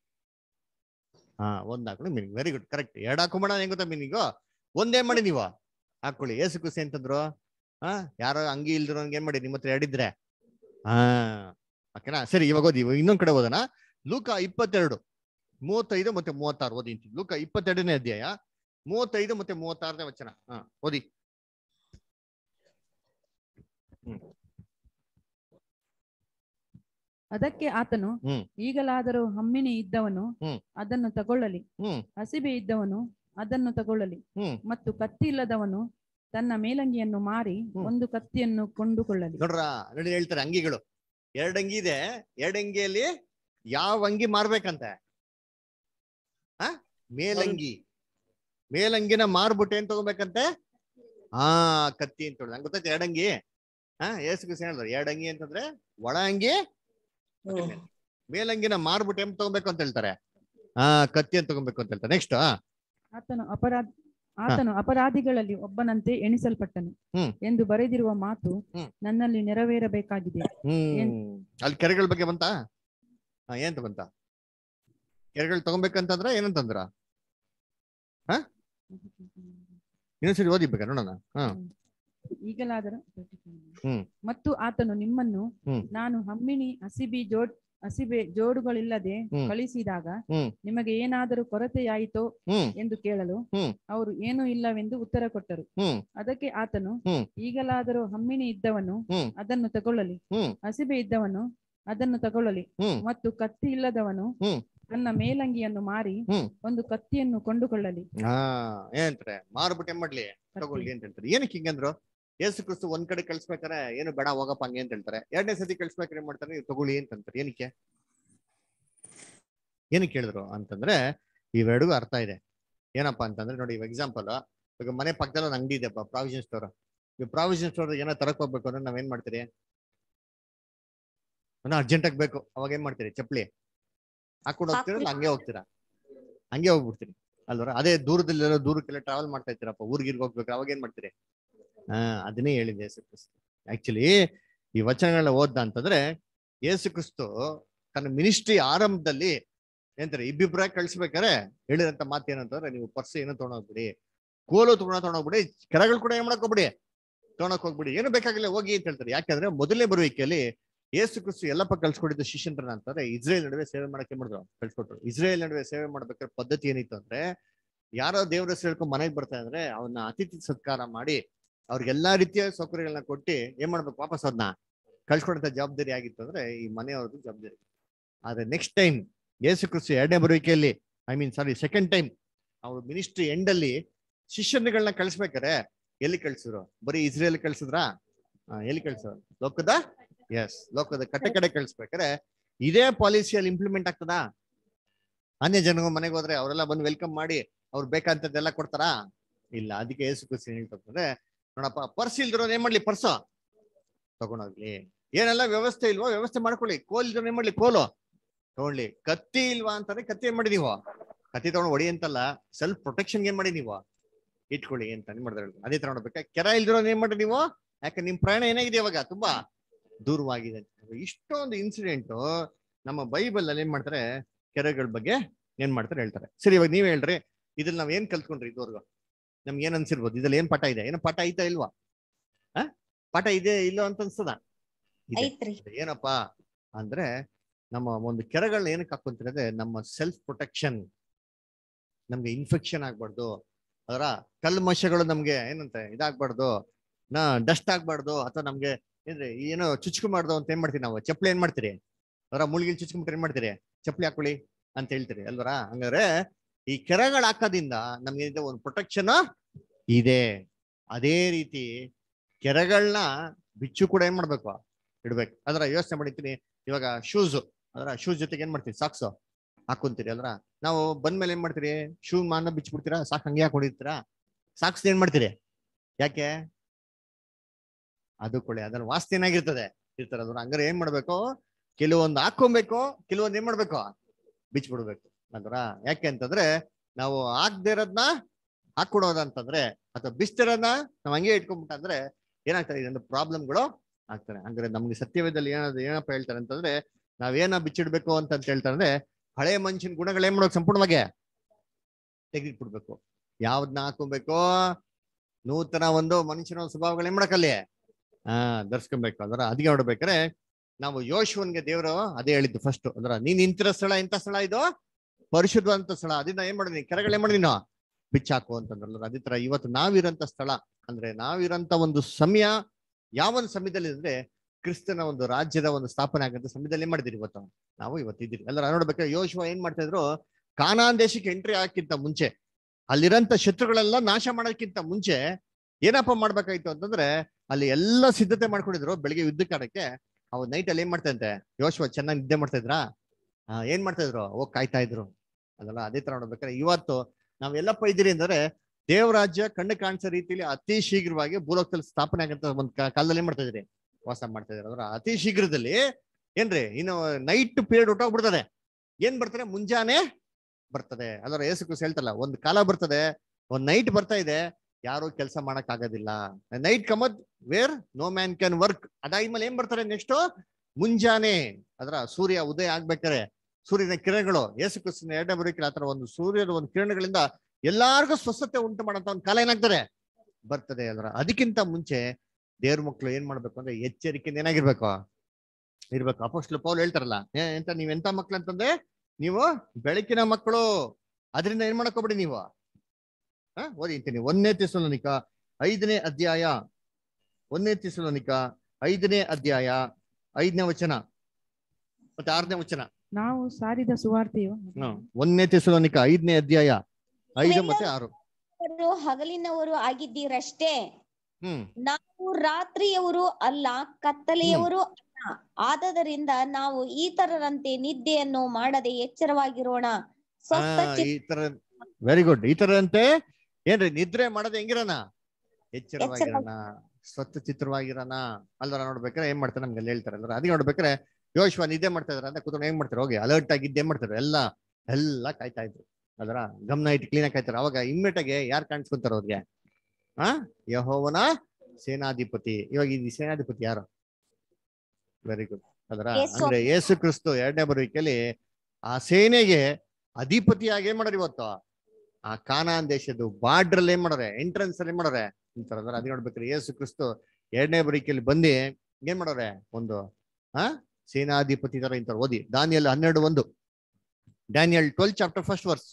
ಹಾ ಒಂದ್ ಹಾಕೊಂಡು ಮೀನಿಂಗ್ ವೆರಿ ಗುಡ್ ಕರೆಕ್ಟ್ ಎರಡು ಹಾಕೊಂಬೇಡ ಹೆಂಗ್ ಗೊತ್ತಾ ಮೀನಿಂಗು ಒಂದೇ ಮಾಡಿ ನೀವು ಹಾಕೊಳ್ಳಿ ಏಸು ಕುಸಿ ಅಂತಂದ್ರು ಹಾ ಯಾರೋ ಅಂಗಿ ಇಲ್ದಿರೋನ್ಗೆ ಏನ್ ಮಾಡಿ ನಿಮ್ಮ ಹತ್ರ ಎರಡಿದ್ರೆ ಹಾ ಓಕೆನಾ ಸರಿ ಇವಾಗ ಓದಿ ಇವಾಗ ಇನ್ನೊಂದ್ ಕಡೆ ಓದೋಣ ಲೂಕ ಇಪ್ಪತ್ತೆರಡು ಮೂವತ್ತೈದು ಮತ್ತೆ ಮೂವತ್ತಾರು ಓದಿ ಅಂತೀನಿ. ಲೂಕ ಇಪ್ಪತ್ತೆರಡನೇ ಅಧ್ಯಾಯ ಮೂವತ್ತೈದು ಮತ್ತೆ ಮೂವತ್ತಾರನೇ ವಚನ ಹಾ ಓದಿ ಹ್ಮ್ ಅದಕ್ಕೆ ಆತನು ಹ್ಮ್. ಈಗಲಾದರೂ ಹಮ್ಮಿನಿ ಇದ್ದವನು ಹ್ಮ್. ಅದನ್ನು ತಗೊಳ್ಳಲಿ ಹ್ಮ್ ಹಸಿಬೆ ಇದ್ದವನು ಅದನ್ನು ತಗೊಳ್ಳಲಿ ಹ್ಮ್ ಮತ್ತು ಕತ್ತಿ ಇಲ್ಲದವನು ತನ್ನ ಮೇಲಂಗಿಯನ್ನು ಮಾರಿ ಹ್ಮ್. ಒಂದು ಕತ್ತಿಯನ್ನು ಕೊಂಡುಕೊಳ್ಳಲಿ ನೋಡ್ರ ನೋಡಿ ಹೇಳ್ತಾರೆ ಅಂಗಿಗಳು ಎರಡ್ ಅಂಗಿ ಇದೆ ಎರಡ್ ಅಂಗಿಯಲ್ಲಿ ಯಾವ ಅಂಗಿ ಮಾರ್ಬೇಕಂತೆ ಆ ಮೇಲಂಗಿ ಮೇಲಂಗಿನ ಮಾರ್ಬಿಟ್ಟು ಏನ್ ತಗೋಬೇಕಂತೆ ಹಾ ಕತ್ತಿ ಅಂತ ಹೇಳಿ ನಂಗೆ ಗೊತ್ತಾಯ್ತು ಎರಡಂಗಿ ಹಾ ಏಸು ಕ್ರಿಸ್ತ ಹೇಳಿದ್ರು ಎರಡಂಗಿ ಅಂತಂದ್ರೆ ಒಳ ಅಂಗಿ ಮತ್ತೆ ಮೇಲ್. ಮೇಲಂಗಿನ ಮಾರ್ಬಿಟ್ಟು ಏನ್ ತಗೋಬೇಕು ಅಂತ ಹೇಳ್ತಾರೆ ಹಾ ಕತ್ತಿ ಅಂತ ತಗೋಬೇಕು ಅಂತ ಹೇಳ್ತಾರೆ ನೆಕ್ಸ್ಟ್ ಆತನು ಅಪರಾಧ ಆತನು ಅಪರಾಧಿಗಳಲ್ಲಿ ಒಬ್ಬನಂತೆ ಎಣಿಸಲ್ಪಟ್ಟನು ಹ್ಮ್. ಎಂದು ಬರೆದಿರುವ ಮಾತು ಹ್ಮ್. ನನ್ನಲ್ಲಿ ನೆರವೇರಬೇಕಾಗಿದೆ ಹ್ಮ್ ಅಲ್ಲಿ ಕೆರೆಗಳ ಬಗ್ಗೆ ಬಂತ ಹಾ ಏನಂತ ಬಂತ ಕೆರೆಗಳು ತಗೋಬೇಕಂತಂದ್ರ ಏನಂತಂದ್ರ ಇನ್ನೊಂದ್ಸರಿ ಓದಿಬೇಕಾ ನೋಡೋಣ ಹಾ ಈಗಲಾದರೂ ಹ್ಮ್. ಮತ್ತು ಆತನು ನಿಮ್ಮನ್ನು ಹ್ಮ್. ನಾನು ಹಮ್ಮಿಣಿ ಹಸಿಬಿ ಜೋಡ್ ಹಸಿಬೆ ಜೋಡುಗಳಿಲ್ಲದೆ ಹ್ಮ್. ಕಳಿಸಿದಾಗ ಹ್ಮ್. ನಿಮಗೆ ಏನಾದರೂ ಕೊರತೆಯಾಯಿತೋ ಹ್ಮ್ ಎಂದು ಕೇಳಲು ಹ್ಮ್. ಅವರು ಏನೂ ಇಲ್ಲವೆಂದು ಉತ್ತರ ಕೊಟ್ಟರು ಹ್ಮ್ ಅದಕ್ಕೆ ಆತನು ಹ್ಮ್. ಈಗಲಾದರೂ ಹಮ್ಮಿಣಿ ಇದ್ದವನು ಹ್ಮ್. ಅದನ್ನು ತಗೊಳ್ಳಲಿ ಹ್ಮ್ ಹಸಿಬೆ ಇದ್ದವನು ಅದನ್ನು ತಗೊಳ್ಳಲಿ ಹ್ಮ್ ಮತ್ತು ಕತ್ತಿ ಇಲ್ಲದವನು ಹ್ಮ್. ತನ್ನ ಮೇಲಂಗಿಯನ್ನು ಮಾರಿ ಹ್ಮ್. ಒಂದು ಕತ್ತಿಯನ್ನು ಕೊಂಡುಕೊಳ್ಳಲಿ ಹಾ ಏನಂತಾರೆ ಮಾರ್ಬಿಟ್ಟು ಏನ್ ಮಾಡ್ಲಿ ತಗೊಳ್ಳಿ ಅಂತ ಹೇಳ್ತಾರೆ ಏನಕ್ಕೆ ಹಿಂಗಂದ್ರು ಯೇಸು ಕ್ರಿಸ್ತು ಒಂದ್ ಕಡೆ ಕಳ್ಸ್ಬೇಕಾರೆ ಏನು ಬೇಡ ಹೋಗಪ್ಪ ಹಂಗೆ ಅಂತ ಹೇಳ್ತಾರೆ ಎರಡನೇ ಸತಿ ಕಳ್ಸ್ಬೇಕಾರೆ ಏನ್ ಮಾಡ್ತಾರೆ ನೀವು ತಗೊಳ್ಳಿ ಅಂತಂತಾರೆ ಏನಕ್ಕೆ ಏನಕ್ಕೆ ಹೇಳಿದ್ರು ಅಂತಂದ್ರೆ ಇವೆರಡಿಗೂ ಅರ್ಥ ಇದೆ ಏನಪ್ಪಾ ಅಂತಂದ್ರೆ ನೋಡಿ ಇವಾಗ ಎಕ್ಸಾಂಪಲ್ ಈಗ ಮನೆ ಪಕ್ಕದಲ್ಲಿ ಒಂದು ಅಂಗಡಿ ಇದೆಪ್ಪ ಪ್ರಾವಿಷನ್ ಸ್ಟೋರ್ ಈ ಪ್ರಾವಿಷನ್ ಸ್ಟೋರ್ ಏನೋ ತರಕ್ ಹೋಗ್ಬೇಕು ಅಂದ್ರೆ ನಾವೇನ್ ಮಾಡ್ತೀರಿ ಅರ್ಜೆಂಟ್ ಆಗಿ ಬೇಕು ಅವಾಗ ಏನ್ ಮಾಡ್ತೀರಿ ಚಪ್ಪಲಿ ಹಾಕೊಂಡು ಹೋಗ್ತೀರಾ ಇಲ್ಲ ಹಂಗೆ ಹೋಗ್ತೀರಾ ಹಂಗೆ ಹೋಗ್ಬಿಡ್ತೀರಿ ಅಲ್ವರ ಅದೇ ದೂರದಲ್ಲಿರೋ ದೂರಕ್ಕೆಲ್ಲ ಟ್ರಾವೆಲ್ ಮಾಡ್ತಾ ಇರ್ತೀರಪ್ಪ ಊರ್ಗಿರ್ಗ್ ಹೋಗ್ಬೇಕು ಅವಾಗ ಏನ್ ಮಾಡ್ತೀರಿ ಹಾ ಅದನ್ನೇ ಹೇಳಿದೆ ಯೇಸು ಕ್ರಿಸ್ತು ಆಕ್ಚುಲಿ ಈ ವಚನಗಳನ್ನ ಓದ್ದ ಅಂತಂದ್ರೆ ಯೇಸು ಕ್ರಿಸ್ತು ತನ್ನ ಮಿನಿಸ್ಟ್ರಿ ಆರಂಭದಲ್ಲಿ ಏನಂತಾರೆ ಇಬ್ಬಿಬ್ರ ಕಳ್ಸ್ಬೇಕಾರೆ ಹೇಳಿರಂತ ಮಾತು ಏನಂತಂದ್ರೆ ನೀವು ಪರ್ಸ್ ಏನೋ ತಗೊಂಡೋಗ್ಬಿಡಿ ಕೋಲು ತಗೊಂಡ ತಗೊಂಡೋಗ್ಬಿಡಿ ಕೆರಗಳು ಕೂಡ ಏನ್ ಮಾಡಕ್ ಹೋಗ್ಬಿಡಿ ತಗೊಂಡಕ್ ಹೋಗ್ಬಿಡಿ ಏನು ಬೇಕಾಗಿಲ್ಲ ಹೋಗಿ ಅಂತ ಹೇಳ್ತಾರೆ ಯಾಕಂದ್ರೆ ಮೊದಲನೇ ಬರುವಿಕೆಯಲ್ಲಿ ಯೇಸು ಕ್ರಿಸ್ತು ಎಲ್ಲಪ್ಪ ಕಳ್ಸ್ಕೊಟ್ಟಿದ್ದು ಶಿಷ್ಯಂತ್ರನ ಅಂತಂದ್ರೆ ಇಸ್ರೇಲ್ ನಡುವೆ ಸೇವೆ ಮಾಡಕ್ಕೆ ಮಾಡಿದ್ರು ಕಳ್ಸ್ಕೊಟ್ರು ಇಸ್ರೇಲ್ ನಡುವೆ ಸೇವೆ ಮಾಡ್ಬೇಕಾದ್ರೆ ಪದ್ಧತಿ ಏನಿತ್ತು ಅಂದ್ರೆ ಯಾರೋ ದೇವ್ರ ಹೆಸರು ಹೇಳ್ಕೊಂಡು ಮನೆಗೆ ಬರ್ತಾ ಇದ್ರೆ ಅವನ್ನ ಅತಿಥಿ ಸತ್ಕಾರ ಮಾಡಿ ಅವ್ರಿಗೆ ಎಲ್ಲಾ ರೀತಿಯ ಸೌಕರ್ಯಗಳನ್ನ ಕೊಟ್ಟು ಏನ್ ಮಾಡ್ಬೇಕು ವಾಪಸ್ ಅದನ್ನ ಕಳ್ಸ್ಕೊಡಂತ ಜವಾಬ್ದಾರಿ ಆಗಿತ್ತು ಅಂದ್ರೆ ಈ ಮನೆಯವ್ರದ್ದು ಜವಾಬ್ದಾರಿ ಆದ್ರೆ ನೆಕ್ಸ್ಟ್ ಟೈಮ್ ಯೇಸು ಕ್ರಿಸ್ತು ಎರಡನೇ ಬರುವಿಕೆಯಲ್ಲಿ I mean sorry second time ಅವ್ರ ಮಿನಿಸ್ಟ್ರಿ ಎಂಡ್ ಅಲ್ಲಿ ಶಿಷ್ಯರುಗಳನ್ನ ಕಳ್ಸ್ಬೇಕಾರೆ ಎಲ್ಲಿ ಕಳ್ಸಿದ್ರು ಬರೀ ಇಸ್ರೇಲ್ ಕಳ್ಸಿದ್ರಾ ಆ, ಎಲ್ಲಿ ಕಳ್ಸಿದ್ರು ಲೋಕದ ಎಸ್ ಲೋಕದ ಕಟ್ಟೆ ಕಡೆ ಕಳ್ಸ್ಬೇಕಾರೆ ಇದೇ ಪಾಲಿಸಿಯಲ್ಲಿ ಇಂಪ್ಲಿಮೆಂಟ್ ಆಗ್ತದಾ ಅನ್ಯ ಜನಗ ಮನೆಗೆ ಹೋದ್ರೆ ಅವರೆಲ್ಲ ಬಂದು ವೆಲ್ಕಮ್ ಮಾಡಿ ಅವ್ರು ಬೇಕಾದಂತದ್ದೆಲ್ಲ ಕೊಡ್ತಾರಾ ಇಲ್ಲ ಅದಕ್ಕೆ ಏಸು ಕ್ರಿಸ್ತು ಏನ್ ಹೇಳ್ತಾರೆ ನೋಡಪ್ಪ ಪರ್ಸ್ ಇಲ್ದಿರೋನ್ ಏನ್ ಮಾಡ್ಲಿ ಪರ್ಸ ತಗೊಂಡೋಗ್ಲಿ ಏನೆಲ್ಲ ವ್ಯವಸ್ಥೆ ಇಲ್ವೋ ವ್ಯವಸ್ಥೆ ಮಾಡ್ಕೊಳ್ಳಿ ಕೋಲ್ ಇಲ್ದಿರೋ ಏನ್ ಮಾಡ್ಲಿ ಕೋಲು ತಗೊಳ್ಳಿ ಕತ್ತಿ ಇಲ್ವಾ ಅಂತಂದ್ರೆ ಕತ್ತಿ ಏನ್ ಮಾಡಿ ನೀವು ಕತ್ತಿ ತಗೊಂಡು ಹೊಡಿ ಅಂತಲ್ಲ ಸೆಲ್ಫ್ ಪ್ರೊಟೆಕ್ಷನ್ ಏನ್ ಮಾಡಿ ನೀವು ಇಟ್ಕೊಳ್ಳಿ ಅಂತ ಏನ್ ಮಾಡಿದ್ರೆ ಅದೇ ತರ ನೋಡ್ಬೇಕಾ ಕೆರ ಇಲ್ದಿರೋ ಏನ್ ಮಾಡಿ ನೀವು ಯಾಕೆ ನಿಮ್ ಪ್ರಯಾಣ ಏನಾಗಿದೆ ಇವಾಗ ತುಂಬಾ ದೂರವಾಗಿದೆ ಅಂತ. ಇಷ್ಟೊಂದು ಇನ್ಸಿಡೆಂಟ್ ನಮ್ಮ ಬೈಬಲ್ ಅಲ್ಲಿ ಏನ್ ಮಾಡ್ತಾರೆ ಕೆರೆಗಳ ಬಗ್ಗೆ ಏನ್ ಮಾಡ್ತಾರೆ ಹೇಳ್ತಾರೆ ಸರಿ ಇವಾಗ ನೀವ್ ಹೇಳ್ರಿ ಇದ್ರಲ್ಲಿ ನಾವ್ ಏನ್ ಕಲ್ತ್ಕೊಂಡ್ರಿ ಇದುವರೆಗೂ ನಮ್ಗೆ ಏನ್ ಅನ್ಸಿರ್ಬೋದು ಇದ್ರಲ್ಲಿ ಏನ್ ಪಾಠ ಇದೆ ಏನೋ ಪಾಠ ಐತಾ ಇಲ್ವಾ ಆ ಪಾಠ ಇದೆ ಇಲ್ಲೋ ಅಂತ ಅನ್ಸ್ತದ ಇದೆ. ಐತ್ರಿ ಏನಪ್ಪಾ ಅಂದ್ರೆ ನಮ್ಮ ಒಂದು ಕೆರೆಗಳನ್ನ ಏನಕ್ಕೆ ಹಾಕೊಂತಿರೋದೆ ನಮ್ಮ ಸೆಲ್ಫ್ ಪ್ರೊಟೆಕ್ಷನ್ ನಮ್ಗೆ ಇನ್ಫೆಕ್ಷನ್ ಆಗ್ಬಾರ್ದು ಅದರ ಕಲ್ಮಶಗಳು ನಮ್ಗೆ ಏನಂತೆ ಇದಾಗ್ಬಾರ್ದು ನಾ ಡಸ್ಟ್ ಆಗ್ಬಾರ್ದು ಅಥವಾ ನಮ್ಗೆ ಏನ್ರಿ ಏನೋ ಚುಚ್ಕೊಂಬಾರ್ದು ಅಂತ ಏನ್ ಮಾಡ್ತೀವಿ ನಾವು ಚಪ್ಪಲಿ ಏನ್ ಮಾಡ್ತೀರಿ ಅದರ ಮುಳುಗಿಲ್ ಚುಚ್ಕೊಂಬಿಟ್ರೆ ಏನ್ ಮಾಡ್ತೀರಿ ಚಪ್ಪಲಿ ಹಾಕೊಳ್ಳಿ ಅಂತ ಹೇಳ್ತೀರಿ ಅಲ್ವರ ಹಂಗಾರೆ ಈ ಕೆರೆಗಳು ಹಾಕೋದ್ರಿಂದ ನಮ್ಗೆ ಏನಿದೆ ಒಂದು ಪ್ರೊಟೆಕ್ಷನ್ ಇದೆ ಅದೇ ರೀತಿ ಕೆರೆಗಳನ್ನ ಬಿಚ್ಚು ಕೂಡ ಏನ್ ಮಾಡ್ಬೇಕು ಇಡ್ಬೇಕು ಅದರ ಯೋಚನೆ ಮಾಡಿರ್ತೀನಿ ಇವಾಗ ಶೂಸ್ ಅದರ ಶೂಸ್ ಜೊತೆಗೆ ಏನ್ ಮಾಡ್ತೀವಿ ಸಾಕ್ಸ್ ಹಾಕೊಂತೀರಿ ಅಲ್ರ ನಾವು ಬಂದ್ಮೇಲೆ ಏನ್ ಮಾಡ್ತೀರಿ ಶೂ ಮಾನ ಬಿಚ್ಬಿಡ್ತೀರಾ ಸಾಕ್ ಹಂಗೆ ಹಾಕೊಂಡಿರ್ತೀರಾ ಸಾಕ್ಸ್ ಏನ್ ಮಾಡ್ತೀರಿ ಯಾಕೆ ಅದು ಕೊಳೆ ಅದ್ರ ವಾಸನೆ ಏನಾಗಿರ್ತದೆ ಇರ್ತಾರೆ ಅದ್ರ ಹಂಗಾರೆ ಏನ್ ಮಾಡ್ಬೇಕು ಕೆಲವೊಂದು ಹಾಕೊಬೇಕು ಕೆಲವೊಂದು ಏನ್ ಮಾಡ್ಬೇಕು ಬಿಚ್ಬಿಡ್ಬೇಕು ಅಲ್ರ ಯಾಕೆ ಅಂತಂದ್ರೆ ನಾವು ಹಾಕ್ದೇ ಇರೋದ್ನ ಹಾಕೊಡೋದಂತಂದ್ರೆ ಅಥವಾ ಬಿಸ್ತಿರೋದ್ನ ನಾವ್ ಹಂಗೆ ಇಟ್ಕೊಂಡ್ಬಿಟ್ಟ ಅಂದ್ರೆ ಏನಾಗ್ತದೆ ಇದೊಂದು ಪ್ರಾಬ್ಲಮ್ಗಳು ಆಗ್ತಾರೆ ಹಂಗಾರೆ ನಮ್ಗೆ ಸತ್ಯವೇದಲ್ಲಿ ಏನಾದ್ರು ಏನಪ್ಪ ಹೇಳ್ತಾರೆ ಅಂತಂದ್ರೆ ನಾವೇನ ಬಿಚ್ಚಿಡ್ಬೇಕು ಅಂತ ಅಂತ ಹೇಳ್ತಾರೆ ಅಂದ್ರೆ ಹಳೆ ಮನುಷ್ಯನ ಗುಣಗಳು ಏನ್ ಮಾಡ್ಬೇಕು ಸಂಪೂರ್ಣವಾಗಿ ತೆಗೆದಿಟ್ಬಿಡ್ಬೇಕು ಯಾವ್ದನ್ನ ಹಾಕೊಬೇಕು ನೂತನ ಒಂದು ಮನುಷ್ಯನ ಒಂದು ಸ್ವಭಾವಗಳು ಏನ್ ಮಾಡಕ್ಕಲ್ಲಿ ಹಾ ಧರ್ಸ್ಕೊಬೇಕು ಅದರ ಅದಕ್ಕೆ ನೋಡ್ಬೇಕಾರೆ ನಾವು ಯೋಶುವನ್ಗೆ ದೇವರು ಅದೇ ಹೇಳಿದ್ದು ಫಸ್ಟ್ ಅದರ ನೀನ್ ನಿಂತಿರೋ ಸ್ಥಳ ಎಂತ ಸ್ಥಳ ಇದು ಪರಿಶುದ್ಧವಂತ ಸ್ಥಳ ಅದನ್ನ ಏನ್ ಮಾಡಿದೀನಿ ಕೆರೆಗಳು ಏನ್ ಮಾಡಿದೀನಿ ನಾವು? ಬಿಚ್ಚಾಕು ಅಂತಂದ್ರಲ್ಲ ಅದೇ ತರ ಇವತ್ತು ನಾವಿರಂತ ಸ್ಥಳ ಅಂದ್ರೆ ನಾವಿರಂತ ಒಂದು ಸಮಯ ಯಾವ ಒಂದು ಸಮಯದಲ್ಲಿ ಅಂದ್ರೆ ಕ್ರಿಸ್ತನ ಒಂದು ರಾಜ್ಯದ ಒಂದು ಸ್ಥಾಪನೆ ಆಗಂತ ಸಮಯದಲ್ಲಿ ಏನ್ ಮಾಡಿದಿರಿ ಇವತ್ತು ನಾವು ಇವತ್ತು ಇದ್ದೀರಿ ಎಲ್ಲರ ನೋಡ್ಬೇಕಾದ್ರೆ ಯೋಶುವ ಏನ್ ಮಾಡ್ತಾ ಇದ್ರು ಕಾನಾನ್ ದೇಶಕ್ಕೆ ಎಂಟ್ರಿ ಹಾಕಿಂತ ಮುಂಚೆ ಅಲ್ಲಿರಂತ ಶತ್ರುಗಳೆಲ್ಲ ನಾಶ ಮಾಡೋಕ್ಕಿಂತ ಮುಂಚೆ ಏನಪ್ಪ ಮಾಡ್ಬೇಕಾಯ್ತು ಅಂತಂದ್ರೆ ಅಲ್ಲಿ ಎಲ್ಲ ಸಿದ್ಧತೆ ಮಾಡ್ಕೊಂಡಿದ್ರು ಬೆಳಿಗ್ಗೆ ಯುದ್ಧಕ್ಕೆ ಆಡಕ್ಕೆ ಅವ್ ನೈಟ್ ಅಲ್ಲಿ ಏನ್ ಮಾಡ್ತಾ ಇದ್ದೆ ಯೋಶುವ ಚೆನ್ನಾಗಿ ನಿದ್ದೆ ಮಾಡ್ತಾ ಇದ್ರಾ ಆ, ಏನ್ ಮಾಡ್ತಾ ಇದ್ರು ಹೋಗ್ ಕಾಯ್ತಾ ಇದ್ರು ಅದಲ್ಲ ಅದೇ ತರ ನೋಡ್ಬೇಕಾದ್ರೆ ಇವತ್ತು ನಾವ್ ಎಲ್ಲಪ್ಪ ಇದ್ದೀರಿ ಅಂದ್ರೆ ದೇವರಾಜ್ಯ ಕಣ್ಣು ಕಾಣಿಸೋ ರೀತಿಯಲ್ಲಿ ಅತಿ ಶೀಘ್ರವಾಗಿ ಭೂಲೋಕದಲ್ಲಿ ಸ್ಥಾಪನೆ ಆಗಂತ ಒಂದ್ ಕಾ- ಕಾಲದಲ್ಲಿ ಏನ್ ಮಾಡ್ತಾ ಇದ್ರಿ ವಾಸ ಮಾಡ್ತಾ ಇದ್ರು ಅಂದ್ರೆ ಅತಿ ಶೀಘ್ರದಲ್ಲಿ ಏನ್ರಿ ಇನ್ನು ನೈಟ್ ಪೀರಿಯಡ್ ಹೊಟ್ಟೋಗ್ಬಿಡ್ತದೆ ಏನ್ ಬರ್ತಾರೆ ಮುಂಜಾನೆ ಬರ್ತದೆ ಅದರ ಯೇಸು ಕ್ರಿಸ್ತ ಹೇಳ್ತಲ್ಲ ಒಂದ್ ಕಾಲ ಬರ್ತದೆ ಒಂದ್ ನೈಟ್ ಬರ್ತಾ ಇದೆ ಯಾರು ಕೆಲಸ ಮಾಡಕ್ ಆಗೋದಿಲ್ಲ night cometh where no man can work ಅದಾದ್ಮೇಲೆ ಏನ್ ಬರ್ತಾರೆ ನೆಕ್ಸ್ಟ್ ಮುಂಜಾನೆ ಅದರ ಸೂರ್ಯ ಉದಯ ಆಗ್ಬೇಕಾರೆ ಸೂರ್ಯನ ಕಿರಣಗಳು ಯೇಸು ಕ್ರಿಸ್ತನ ಎರಡನೇ ಬರೋಕಿಲ್ಲ ಆತರ ಒಂದು ಸೂರ್ಯನ ಒಂದು ಕಿರಣಗಳಿಂದ ಎಲ್ಲಾರ್ಗು ಸ್ವಸ್ಥತೆ ಉಂಟು ಮಾಡಂತ ಒಂದು ಕಾಲ ಏನಾಗ್ತದೆ ಬರ್ತದೆ ಅದರ ಅದಕ್ಕಿಂತ ಮುಂಚೆ ದೇವ್ರ ಮಕ್ಳು ಏನ್ ಮಾಡ್ಬೇಕು ಅಂದ್ರೆ ಎಚ್ಚರಿಕೆಯಿಂದ ಏನಾಗಿರ್ಬೇಕು ಇರ್ಬೇಕು ಅಪೋಸ್ಟ್ಲು ಪೌಲ್ ಹೇಳ್ತಾರಲ್ಲ ಏ ಎಂತ ನೀವ್ ಎಂತ ಮಕ್ಳು ಅಂತಂದ್ರೆ ನೀವು ಬೆಳಕಿನ ಮಕ್ಕಳು ಅದರಿಂದ ಏನ್ ಮಾಡಕೋಬಿಡಿ ನೀವು ಹಾ ಓದಿ ಅಂತೀನಿ ಒಂದನೇ ತಿಸುಲನಿಕ ಐದನೇ ಅಧ್ಯಾಯ ಒಂದನೇ ತಿಸುಲನಿಕ ಐದನೇ ಅಧ್ಯಾಯ ಐದನೇ ವಚನ ಮತ್ತೆ ಆರನೇ ವಚನ ನಾವು ಸಾರಿದ ಸುವಾರ್ತೆಯು ಹ್ಮ್. ಒಂದನೇ ತಿಸುಲನಿಕ ಐದನೇ ಅಧ್ಯಾಯ ಐದು ಮತ್ತೆ ಆರು ಅವರು ಹಗಲಿನವರು ಆಗಿದ್ದೀರಷ್ಟೇ ಹ್ಮ್ ನಾವು ರಾತ್ರಿಯವರು ಅಲ್ಲ ಕತ್ತಲೆಯವರು ಅಲ್ಲ ಆದದರಿಂದ ನಾವು ಇತರರಂತೆ ನಿದ್ದೆಯನ್ನು ಮಾಡದೆ ಎಚ್ಚರವಾಗಿರೋಣ ಸ್ವಸ್ಥ ಆ, ಈ ತರ ವೆರಿ ಗುಡ್ ಈ ತರ ಅಂತೆ ಏನ್ರಿ ನಿದ್ರೆ ಮಾಡದೆ ಹೆಂಗಿರೋಣ ಎಚ್ಚರವಾಗಿರೋಣ ಸ್ವಚ್ಛ ಚಿತ್ರವಾಗಿರೋಣ ಅಲ್ವರ ನೋಡ್ಬೇಕಾರೆ ಏನ್ ಮಾಡ್ತಾರೆ ನಮ್ಗೆ ಅಲ್ಲಿ ಹೇಳ್ತಾರೆ ಅಲ್ವರ ಅದಕ್ಕೆ ನೋಡ್ಬೇಕಾರೆ ಯೋಶ್ವ ನಿದ್ದೆ ಮಾಡ್ತಾ ಇದಾರೆ ಅಂತ ಕೂತ್ಕೊಂಡು ಹೆಂಗ್ ಮಾಡ್ತಾರೆ ಹೋಗಿ ಅಲರ್ಟ್ ಆಗಿದ್ದು ಏನ್ ಮಾಡ್ತಾರೆ ಎಲ್ಲ ಎಲ್ಲ ಕಾಯ್ತಾ ಇದ್ರು ಅದರ ಗಮನ ಇಟ್ಟು ಕ್ಲೀನ್ ಆಗಿ ಕಾಯ್ತಾರೆ ಅವಾಗ ಇಮ್ಮಿಡಿಯೇಟ್ ಆಗಿ ಯಾರು ಕಾಣಿಸ್ಕೊಂತಾರ ಅವ್ರಿಗೆ ಆ ಯಹೋವನ ಸೇನಾಧಿಪತಿ ಇವಾಗ ಈ ಸೇನಾಧಿಪತಿ ಯಾರು ವೆರಿ ಗುಡ್ ಅದರ ಯೇಸು. ಅಂದ್ರೆ ಯೇಸು ಕ್ರಿಸ್ತು ಎರಡನೇ ಬರುವಿಕೆಯಲ್ಲಿ ಆ ಸೇನೆಗೆ ಅಧಿಪತಿಯಾಗಿ ಏನ್ ಮಾಡೋರು ಇವತ್ತು ಆ ಕಾನಾನ್ ದೇಶದ್ದು ಬಾರ್ಡರ್ ಅಲ್ಲಿ ಏನ್ ಮಾಡೋರೆ ಎಂಟ್ರೆನ್ಸ್ ಅಲ್ಲಿ ಏನ್ ಮಾಡೋರೆ ಅಂತಾರೆ ಅಂದ್ರೆ ಅದ್ ನೋಡ್ಬೇಕ್ರಿ ಯೇಸು ಕ್ರಿಸ್ತು ಎರಡನೇ ಬರಿಕೆಯಲ್ಲಿ ಬಂದು ಏನ್ ಮಾಡೋರೆ ಒಂದು ಆ ಸೇನಾಧಿಪತಿ ತರ ಇಂತಾರೆ ಓದಿ ದಾನಿಯಲ್ ಹನ್ನೆರಡು ಒಂದು Daniel twelve chapter first verse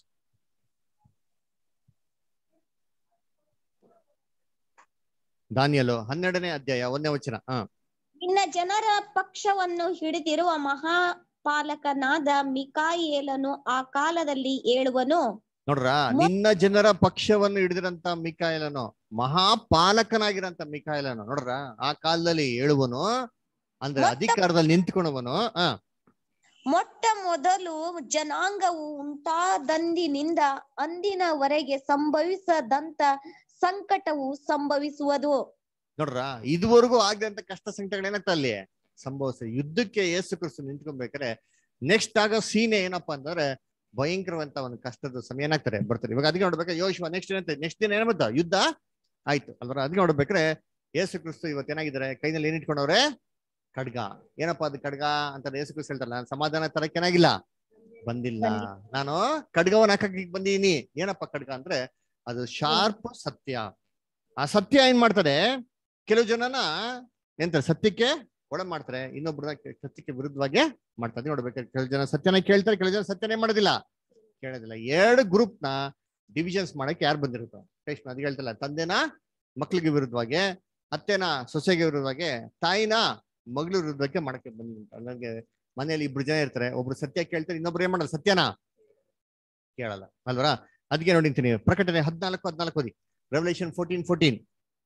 ದಾನಿಯಲು ಹನ್ನೆರಡನೇ ಅಧ್ಯಾಯ ಒಂದನೇ ವಚನ ಹಾ ನಿನ್ನ ಜನರ ಪಕ್ಷವನ್ನು ಹಿಡಿದಿರುವ ಮಹಾಪಾಲಕನಾದ ಮಿಕಾಯೇಲನು ಆ ಕಾಲದಲ್ಲಿ ಏಳುವನು ನೋಡ್ರ ನಿನ್ನ ಜನರ ಪಕ್ಷವನ್ನು ಹಿಡಿದಿರಂತ ಮಿಕಾಯಲನು ಮಹಾಪಾಲಕನಾಗಿರಂತ ಮಿಕಾಯಲನು ನೋಡ್ರ ಆ ಕಾಲದಲ್ಲಿ ಹೇಳುವನು ಅಂದ್ರೆ ಮೊತ್ತ- ಅಧಿಕಾರದಲ್ಲಿ ನಿಂತ್ಕೊಂಡವನು ಆ ಮೊಟ್ಟ ಮೊದಲು ಜನಾಂಗವು ಉಂಟಾದಂದಿನಿಂದ ಅಂದಿನವರೆಗೆ ಸಂಭವಿಸದಂತ ಸಂಕಟವು ಸಂಭವಿಸುವುದು ನೋಡ್ರ ಇದುವರೆಗೂ ಆಗದಂತ ಕಷ್ಟ ಸಂಕಟಗಳು ಏನಾಗ್ತಾ ಅಲ್ಲಿ ಸಂಭವಿಸ ಯುದ್ಧಕ್ಕೆ ಏಸು ಕ್ರಿಸ್ತು ನಿಂತ್ಕೊಬೇಕಾರೆ ನೆಕ್ಸ್ಟ್ ಆಗೋ ಸೀನೆ ಏನಪ್ಪಾ ಅಂತಂದ್ರೆ ಭಯಂಕರವಂತ ಒಂದು ಕಷ್ಟದ ಸಮಯ ಏನಾಗ್ತಾರೆ ಬರ್ತಾರೆ ಇವಾಗ ಅದಕ್ಕೆ ನೋಡ್ಬೇಕಾದ್ರೆ ಯೋಶ್ವ ನೆಕ್ಸ್ಟ್ ಏನಂತ ನೆಕ್ಸ್ಟ್ ದಿನ ಏನ್ ಬಂತ ಯುದ್ಧ ಆಯ್ತು ಅಲ್ರ ಅದಕ್ಕೆ ನೋಡ್ಬೇಕಾರೆ ಏಸು ಕ್ರಿಸ್ತು ಇವತ್ತು ಏನಾಗಿದ್ದಾರೆ ಕೈನಲ್ಲಿ ಏನ್ ಇಟ್ಕೊಂಡವ್ರೆ ಖಡ್ಗ ಏನಪ್ಪಾ ಅದು ಖಡ್ಗ ಅಂತ ಏಸು ಕ್ರಿಸ್ತು ಹೇಳ್ತಾರಲ್ಲ ನಾನು ಸಮಾಧಾನ ತರಕ್ಕೆ ಏನಾಗಿಲ್ಲ ಬಂದಿಲ್ಲ ನಾನು ಖಡ್ಗವನ್ನ ಹಾಕಕ್ಕೆ ಬಂದೀನಿ ಏನಪ್ಪ ಖಡ್ಗ ಅಂದ್ರೆ ಅದು ಶಾರ್ಪ್ ಸತ್ಯ ಆ ಸತ್ಯ ಏನ್ ಮಾಡ್ತಾರೆ ಕೆಲವು ಜನನ ಎಂತಾರೆ ಸತ್ಯಕ್ಕೆ ಒಳ ಮಾಡ್ತಾರೆ ಇನ್ನೊಬ್ರನ್ನ ಕೆ- ಸತ್ಯಕ್ಕೆ ವಿರುದ್ಧವಾಗಿ ಮಾಡ್ತಾರೆ ನೋಡ್ಬೇಕು ಕೆಲವು ಜನ ಸತ್ಯನ ಕೇಳ್ತಾರೆ ಕೆಲವು ಜನ ಸತ್ಯನೇ ಮಾಡೋದಿಲ್ಲ ಕೇಳೋದಿಲ್ಲ ಎರಡು ಗ್ರೂಪ್ ನ ಡಿವಿಷನ್ಸ್ ಮಾಡಕ್ಕೆ ಯಾರು ಬಂದಿರುತ್ತೋ ಕೃಷ್ಣ ಅದು ಹೇಳ್ತಲ್ಲ ತಂದೆನ ಮಕ್ಳಿಗೆ ವಿರುದ್ಧವಾಗಿ ಅತ್ತೆನ ಸೊಸೆಗೆ ವಿರುದ್ಧವಾಗಿ ತಾಯಿನ ಮಗಳ ವಿರುದ್ಧಕ್ಕೆ ಮಾಡಕ್ಕೆ ಬಂದಿರ್ತಾರೆ ನನಗೆ ಮನೆಯಲ್ಲಿ ಇಬ್ರು ಜನ ಇರ್ತಾರೆ ಒಬ್ರು ಸತ್ಯ ಕೇಳ್ತಾರೆ ಇನ್ನೊಬ್ರು ಏನ್ ಮಾಡಲ್ಲ ಸತ್ಯನ ಕೇಳಲ್ಲ ಅಲ್ವರ ಅದಕ್ಕೆ ನೋಡಿರ್ತೀನಿ ಪ್ರಕಟಣೆ ಹದಿನಾಲ್ಕು ಹದಿನಾಲ್ಕು ಓದಿ ರೆವಲ್ಯೂಷನ್ ಫೋರ್ಟೀನ್ ಫೋರ್ಟೀನ್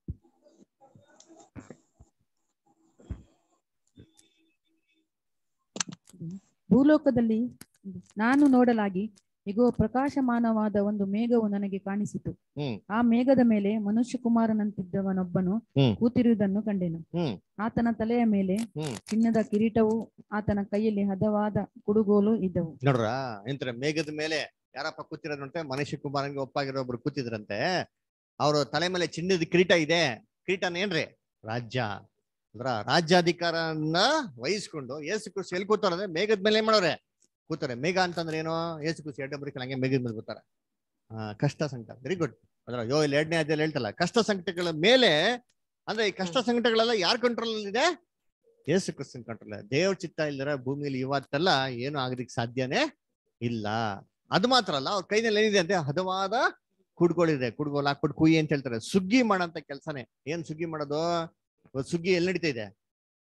ಭೂಲೋಕದಲ್ಲಿ ನಾನು ನೋಡಲಾಗಿ ಇಗೋ ಪ್ರಕಾಶಮಾನವಾದ ಒಂದು ಮೇಘವು ನನಗೆ ಕಾಣಿಸಿತು ಹ್ಮ್. ಆ ಮೇಘದ ಮೇಲೆ ಮನುಷ್ಯ ಕುಮಾರನಂತಿದ್ದವನೊಬ್ಬನು ಹ್ಮ್. ಕೂತಿರುವುದನ್ನು ಕಂಡೆನು ಹ್ಮ್. ಆತನ ತಲೆಯ ಮೇಲೆ ಹ್ಮ್. ಚಿನ್ನದ ಕಿರೀಟವು ಆತನ ಕೈಯಲ್ಲಿ ಹದವಾದ ಕುಡುಗೋಲು ಇದ್ದವು ನೋಡ್ರ ಎಂತಾರೆ ಮೇಘದ ಮೇಲೆ ಯಾರಪ್ಪ ಕೂತಿರೋದಂತೆ ಮನುಷ್ಯ ಕುಮಾರನ್ಗೆ ಒಪ್ಪಾಗಿರೋ ಒಬ್ರು ಕೂತಿದ್ರಂತೆ ಅವ್ರ ತಲೆ ಮೇಲೆ ಚಿನ್ನದ ಕಿರೀಟ ಇದೆ ಕಿರೀಟನ ಏನ್ರಿ ರಾಜ್ಯ ಅಂದ್ರ ರಾಜ್ಯಾಧಿಕಾರನ ವಹಿಸ್ಕೊಂಡು ಏಸು ಕೃಷಿ ಎಲ್ಲಿ ಕೂತಾರಂದ್ರೆ ಮೇಘದ ಮೇಲೆ ಏನ್ ಮಾಡೋರೆ ಕೂತಾರೆ ಮೇಘ ಅಂತಂದ್ರೆ ಏನು ಏಸು ಕೃಷಿ ಎರಡನೇ ಬರೀ ಹಂಗೆ ಮೇಘದ ಮೇಲೆ ಕೂತಾರೆ ಆ ಕಷ್ಟ ಸಂಕಟ ವೆರಿ ಗುಡ್ ಅದ್ರ ಯೋ ಇಲ್ಲಿ ಎರಡನೇ ಅಧ್ಯಾಯ ಹೇಳ್ತಲ್ಲ ಕಷ್ಟ ಸಂಕಟಗಳ ಮೇಲೆ ಅಂದ್ರೆ ಈ ಕಷ್ಟ ಸಂಕಟಗಳೆಲ್ಲ ಯಾರ ಕಂಟ್ರೋಲ್ ಇದೆ ಏಸು ಕ್ರಿಸ್ತನ್ ಕಂಟ್ರೋಲ್ ದೇವ್ರ ಚಿತ್ತ ಇಲ್ದಿರ ಭೂಮಿಯಲ್ಲಿ ಇವತ್ತೆಲ್ಲ ಏನು ಆಗೋದಿಕ್ ಸಾಧ್ಯನೇ ಇಲ್ಲ ಅದು ಮಾತ್ರ ಅಲ್ಲ ಅವ್ರ ಕೈನಲ್ಲಿ ಏನಿದೆ ಅಂದ್ರೆ ಹದವಾದ ಕುಡ್ಗಳಿದೆ ಕುಡ್ಗೋಲ್ ಹಾಕ್ಬಿಟ್ಟು ಕುಯ್ಯಿ ಅಂತ ಹೇಳ್ತಾರೆ ಸುಗ್ಗಿ ಮಾಡಂತ ಕೆಲ್ಸನೇ ಏನ್ ಸುಗ್ಗಿ ಮಾಡೋದು ಇವತ್ತು ಸುಗ್ಗಿ ಎಲ್ಲಿ ನಡೀತಾ ಇದೆ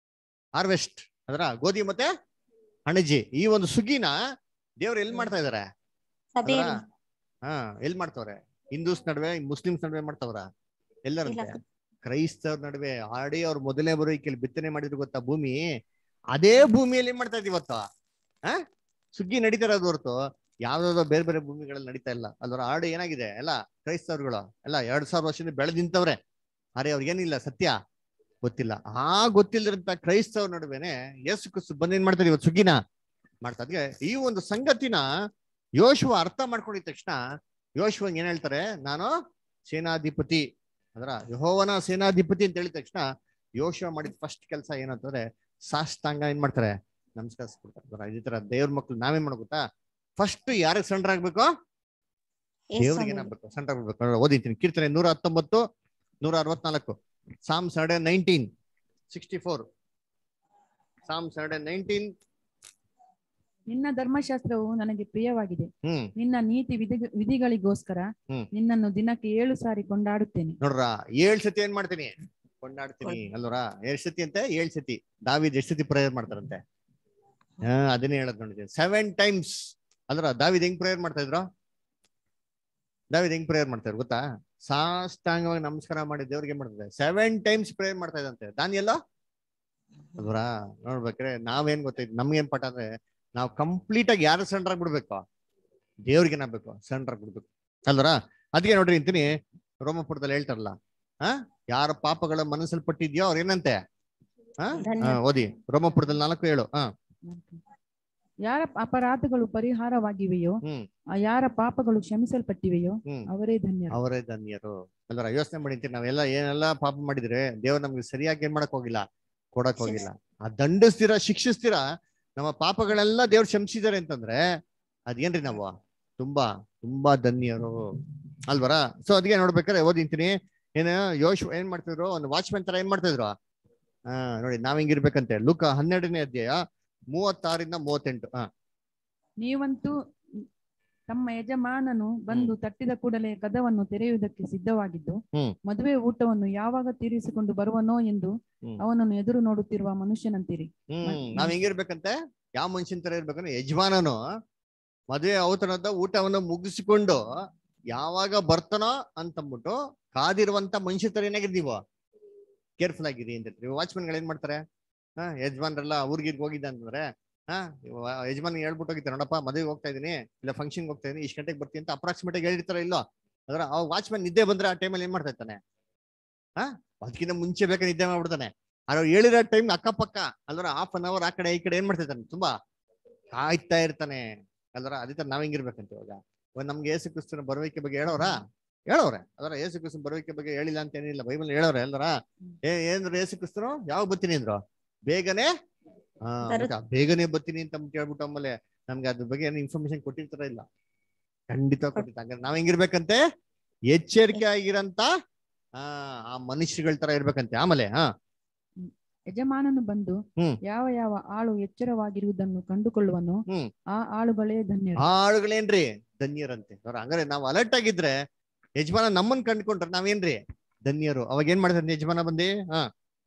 ಹಾರ್ವೆಸ್ಟ್ ಅದರ ಗೋಧಿ ಮತ್ತೆ ಅಣಜಿ ಈ ಒಂದು ಸುಗ್ಗಿನ ದೇವ್ರು ಎಲ್ಲಿ ಮಾಡ್ತಾ ಇದಾರೆ ಸಭೆಯಲ್ಲಿ ಹಾ ಎಲ್ಲಿ ಮಾಡ್ತವ್ರೆ ಹಿಂದೂಸ್ ನಡುವೆ ಮುಸ್ಲಿಮ್ಸ್ ನಡುವೆ ಮಾಡ್ತವ್ರ ಎಲ್ಲರಂತೆ ಇಲ್ಲ. ಕ್ರೈಸ್ತವ್ರ ನಡುವೆ ಆಡಿ ಅವ್ರ ಮೊದಲನೇ ಬರೋಕೆಲ್ಲಿ ಬಿತ್ತನೆ ಮಾಡಿದ್ರು ಗೊತ್ತಾ ಭೂಮಿ ಅದೇ ಭೂಮಿಯಲ್ಲಿ ಏನ್ ಮಾಡ್ತಾ ಇದ್ ಇವತ್ತು ಆ ಸುಗ್ಗಿ ನಡೀತಾ ಇರೋದು ಹೊರತು ಯಾವ್ದಾವ್ದೋ ಬೇರೆ ಬೇರೆ ಭೂಮಿಗಳಲ್ಲಿ ನಡೀತಾ ಇಲ್ಲ ಅಲ್ವರ ಆಡು ಏನಾಗಿದೆ ಎಲ್ಲ ಕ್ರೈಸ್ತವ್ರುಗಳು ಎಲ್ಲ ಎರಡ್ ಸಾವಿರ ವರ್ಷದಿಂದ ಬೆಳೆದ್ ನಿಂತವ್ರೆ ಅರೆ ಅವ್ರಿಗೇನಿಲ್ಲ ಸತ್ಯ ಗೊತ್ತಿಲ್ಲ ಆ ಗೊತ್ತಿಲ್ಲದಂತ ಕ್ರೈಸ್ತವ್ರ ನಡುವೆನೆ ಯೇಸು ಕ್ರಿಸ್ತು ಬಂದ್ ಏನ್ ಮಾಡ್ತಾರೆ ಇವತ್ತು ಸುಗ್ಗಿನ ಮಾಡ್ತಾ ಅದ್ಕೆ ಈ ಒಂದು ಸಂಗತಿನ ಯೋಶುವ ಅರ್ಥ ಮಾಡ್ಕೊಂಡಿದ ತಕ್ಷಣ ಯೋಶುವ ಏನ್ ಹೇಳ್ತಾರೆ ನಾನು ಸೇನಾಧಿಪತಿ ಅದರ ಯಹೋವನ ಸೇನಾಧಿಪತಿ ಅಂತ ಹೇಳಿದ ತಕ್ಷಣ ಯೋಶುವ ಮಾಡಿದ ಫಸ್ಟ್ ಕೆಲಸ ಏನಂತಂದ್ರೆ ಸಾಷ್ಟಾಂಗ ಏನ್ ಮಾಡ್ತಾರೆ ನಮಸ್ಕರಿಸ್ಬಿಡ್ತಾರೆ ಇದೇ ತರ ದೇವ್ರ ಮಕ್ಳು ನಾವೇನ್ ಮಾಡೋ ಗೊತ್ತಾ ಫಸ್ಟ್ ಯಾರಿಗೆ ಸಣ್ಣ ದೇವ್ರಿಗೆ ಏನಾಗ್ಬೇಕು ಸೆಂಟರ್ ಆಗ್ಬೇಕು ಓದಿದ್ದೀನಿ ಕೀರ್ತನೆ ನೂರ ಹತ್ತೊಂಬತ್ತು ನೂರ ಅರವತ್ನಾಲ್ಕು ಸಾಮ್ ಸರ್ಡೆ ನೈನ್ಟೀನ್ ಸಿಕ್ಸ್ಟಿ ಫೋರ್ ಸಾಮ್ ಸರ್ಡೆ ನೈನ್ಟೀನ್ ನಿನ್ನ ಧರ್ಮಶಾಸ್ತ್ರವು ನನಗೆ ಪ್ರಿಯವಾಗಿದೆ ಹ್ಮ್ ನಿನ್ನ ನೀತಿ ವಿಧಿ ವಿಧಿಗಳಿಗೋಸ್ಕರ ಹ್ಮ್. ನಿನ್ನನ್ನು ದಿನಕ್ಕೆ ಏಳು ಸಾರಿ ಕೊಂಡಾಡುತ್ತೇನೆ ನೋಡ್ರ ಏಳ್ ಸತಿ ಏನ್ ಮಾಡ್ತೀನಿ ಕೊಂಡಾಡ್ತೀನಿ ಅಲ್ವರ ಏಳ್ ಸತಿ ಅಂತೆ ಏಳ್ ಸತಿ ದಾವಿದ್ ಎಷ್ಟ್ ಸತಿ ಪ್ರೇಯರ್ ಮಾಡ್ತಾರಂತೆ ಹಾ ಅದನ್ನೇ ಹೇಳದ್ ನೋಡಿದ್ದೀನಿ ಸೆವೆನ್ ಟೈಮ್ಸ್ ಅಲ್ರ ದಾವಿದ್ ಹೆಂಗ್ ಪ್ರೇಯರ್ ಮಾಡ್ತಾ ಇದ್ರು ದಾವಿದ್ ಹೆಂಗ್ ಪ್ರೇಯರ್ ಮಾಡ್ತಾ ಇದ್ರು ಗೊತ್ತಾ ಸಾಷ್ಟಾಂಗವಾಗಿ ನಮಸ್ಕಾರ ಮಾಡಿ ದೇವ್ರಿಗೆ ಏನ್ ಮಾಡ್ತಾರೆ ಸೆವೆನ್ ಟೈಮ್ಸ್ ಪ್ರೇಯರ್ ಮಾಡ್ತಾ ಇದಂತೆ ದಾನಿ ಎಲ್ಲ ಅಲ್ವರ ನೋಡ್ಬೇಕ್ರೆ ನಾವೇನ್ ಗೊತ್ತೈತಿ ನಮ್ಗೇನ್ ಪಟ ಅಂದ್ರೆ ನಾವು ಕಂಪ್ಲೀಟ್ ಆಗಿ ಯಾರು ಸೆಂಟ್ರ್ ಆಗ್ಬಿಡ್ಬೇಕು ದೇವ್ರಿಗೆ ಏನಾಗ್ಬೇಕು ಸೆಂಟ್ರ್ ಆಗ್ಬಿಡ್ಬೇಕು ಅಲ್ವರ ಅದಕ್ಕೆ ನೋಡ್ರಿ ಅಂತೀನಿ ರೋಮಪುರದಲ್ಲಿ ಹೇಳ್ತಾರಲ್ಲ ಆ ಯಾರ ಪಾಪಗಳ ಮನಸ್ಸಲ್ಪಟ್ಟಿದ್ಯೋ ಅವ್ರ ಏನಂತೆ ಆ? ಧನ್ಯ. ಆ, ಓದಿ ರೋಮಪುರದಲ್ಲಿ ನಾಲ್ಕು ಏಳು ಹಾ ಯಾರ ಅಪರಾಧಗಳು ಪರಿಹಾರವಾಗಿವೆಯೋ ಹ್ಮ್ ಆ ಯಾರ ಪಾಪಗಳು ಕ್ಷಮಿಸಲ್ಪಟ್ಟಿವೆಯೋ ಹ್ಮ್ ಅವರೇ ಧನ್ಯರು ಅವರೇ ಧನ್ಯರು ಅಲ್ಲರ ಯೋಚನೆ ಮಾಡಿರ್ತೀವಿ ನಾವೆಲ್ಲ ಏನೆಲ್ಲ ಪಾಪ ಮಾಡಿದ್ರೆ ದೇವ್ರು ನಮ್ಗೆ ಸರಿಯಾಗಿ ಏನ್ ಮಾಡಕ್ ಹೋಗಿಲ್ಲ ಕೊಡಕ್ ಹೋಗಿಲ್ಲ ಆ ದಂಡಿಸ್ತೀರ ಶಿಕ್ಷಿಸ್ತೀರ ನಮ್ಮ ಪಾಪಗಳೆಲ್ಲ ದೇವ್ರು ಕ್ಷಮಿಸಿದಾರೆ ಅಂತಂದ್ರೆ ಅದೇನ್ರಿ ನಾವು ತುಂಬಾ ತುಂಬಾ ಧನ್ಯರು ಅಲ್ವರ ಸೊ ಅದಕ್ಕೆ ನೋಡ್ಬೇಕಾದ್ರೆ ಓದಿಂತೀನಿ ಏನ ಯೋಶ್ ಏನ್ ಮಾಡ್ತಿದ್ರು ಒಂದು ವಾಚ್ಮೆನ್ ತರ ಏನ್ ಮಾಡ್ತಿದ್ರು ಹಾ ನೋಡಿ ನಾವ್ ಹಿಂಗಿರ್ಬೇಕಂತೆ ಲುಕ ಹನ್ನೆರಡನೇ ಅಧ್ಯಾಯ ಮೂವತ್ತಾರಿಂದ ಮೂವತ್ತೆಂಟು ಹಾ ನೀವಂತೂ ತಮ್ಮ ಯಜಮಾನನು ಬಂದು ತಟ್ಟಿದ ಕೂಡಲೇ ಕದವನ್ನು ತೆರೆಯುವುದಕ್ಕೆ ಸಿದ್ಧವಾಗಿದ್ದು ಹ್ಮ್. ಮದುವೆ ಊಟವನ್ನು ಯಾವಾಗ ತೀರಿಸಿಕೊಂಡು ಬರುವನೋ ಎಂದು ಹ್ಮ್. ಅವನನ್ನು ಎದುರು ನೋಡುತ್ತಿರುವ ಮನುಷ್ಯನಂತೀರಿ ಹ್ಮ್ ಮತ್- ನಾವ್ ಹೆಂಗಿರ್ಬೇಕಂತೆ ಯಾವ ಮನುಷ್ಯನ್ ತರ ಇರ್ಬೇಕಂದ್ರೆ ಯಜಮಾನನು ಮದುವೆ ಔತಣದ ಊಟವನ್ನು ಮುಗಿಸಿಕೊಂಡು ಯಾವಾಗ ಬರ್ತಾನೋ ಅಂತಂದ್ಬಿಟ್ಟು ಕಾದಿರುವಂತ ಮನುಷ್ಯ ತರ ಏನಾಗಿರ್ ನೀವು ಕೇರ್ಫುಲ್ ಆಗಿರಿ ಅಂತ ವಾಚ್ಮನ್ ಗಳು ಏನ್ ಮಾಡ್ತಾರೆ ಹಾ ಯಜಮಾನ್ರೆಲ್ಲ ಊರ್ಗಿರ್ ಹೋಗಿದ್ದ ಅಂತಂದ್ರೆ ಹಾ ಯಜಮಾನ್ ಹೇಳ್ಬಿಟ್ಟು ಹೋಗಿರ್ತಾರೆ ನೋಡಪ್ಪ ಮದುವೆಗೆ ಹೋಗ್ತಾ ಇದೀನಿ ಇಲ್ಲ ಫಂಕ್ಷನ್ ಹೋಗ್ತಾ ಇದೀನಿ ಇಷ್ಟು ಗಂಟೆಗೆ ಬರ್ತೀನಿ ಅಂತ ಅಪ್ರಾಕ್ಸಿಮೇಟ್ ಆಗಿ ಹೇಳಿರ್ತಾರ ಇಲ್ಲೋ ಅದ್ರ ಅವಾಗ ವಾಚ್ಮನ್ ನಿದ್ದೆ ಬಂದ್ರೆ ಆ ಟೈಮಲ್ಲಿ ಏನ್ ಮಾಡ್ತಾ ಇರ್ತಾನೆ ಹಾ ಅದಕ್ಕಿಂತ ಮುಂಚೆ ಬೇಕಾದ್ರೆ ನಿದ್ದೆ ಮಾಡ್ಬಿಡ್ತಾನೆ ಅವ್ರು ಹೇಳಿರೋ ಟೈಮ್ ಅಕ್ಕಪಕ್ಕ ಅಲ್ವರ ಹಾಫ್ ಅನ್ ಅವರ್ ಆ ಕಡೆ ಈ ಕಡೆ ಏನ್ ಮಾಡ್ತಿರ್ತಾನೆ ತುಂಬಾ ಕಾಯ್ತಾ ಇರ್ತಾನೆ ಅಲ್ವರ ಅದೇ ತರ ನಾವ್ ಹೆಂಗಿರ್ಬೇಕಂತ ಇವಾಗ ಇವಾಗ ನಮ್ಗೆ ಏಸು ಕ್ರಿಸ್ತನ ಬರುವಿಕೆ ಬಗ್ಗೆ ಹೇಳೋರ ಹೇಳೋರೆ ಅದರ ಏಸು ಕ್ರಿಸ್ತನ ಬರುವಿಕೆ ಬಗ್ಗೆ ಹೇಳಿಲ್ಲ ಅಂತ ಏನಿಲ್ಲ ಬೈಬಲ್ ಹೇಳೋರೆ ಅಲ್ವರ ಏ ಏನ್ರು ಏಸು ಕ್ರಿಸ್ತನು ಯಾವಾಗ ಬರ್ತೀನಿ ಅಂದ್ರು ಬೇಗನೆ ಹಾ ಬರು- ಮತ್ತೆ ಆ ಬೇಗನೆ ಬರ್ತೀನಿ ಅಂತ ಹೇಳ್ಬಿಟ್ಟು ಆಮೇಲೆ ನಮ್ಗೆ ಅದ್ರ ಬಗ್ಗೆ ಏನು ಇನ್ಫಾರ್ಮೇಶನ್ ಕೊಟ್ಟಿರ್ತಾರ ಇಲ್ಲ ಖಂಡಿತ ಕೊಟ್ಟಿರ್ತ ಹಂಗಾರೆ ನಾವ್ ಹೆಂಗಿರ್ಬೇಕಂತೆ ಎಚ್ಚರಿಕೆ ಆಗಿರಂತ ಆ ಆ ಮನುಷ್ಯಗಳ ತರ ಇರ್ಬೇಕಂತೆ ಆಮೇಲೆ ಹಾ ಯಜಮಾನನು ಬಂದು ಹ್ಮ್. ಯಾವ ಯಾವ ಆಳು ಎಚ್ಚರವಾಗಿರುವುದನ್ನು ಕಂಡುಕೊಳ್ಳುವನು ಹ್ಮ್. ಆ ಆಳುಗಳೇ ಧನ್ಯರು ಆಳುಗಳೇನ್ರಿ ಧನ್ಯರಂತೆ ಅವ್ರ ಹಂಗಾರೆ ನಾವು ಅಲರ್ಟ್ ಆಗಿದ್ರೆ ಯಜಮಾನ ನಮ್ಮನ್ ಕಂಡ್ಕೊಂಡ್ರೆ ನಾವೇನ್ರಿ ಧನ್ಯರು ಅವಾಗ ಏನ್ ಮಾಡ್ತಾರೆ ಯಜಮಾನ ಬಂದಿ ಹಾ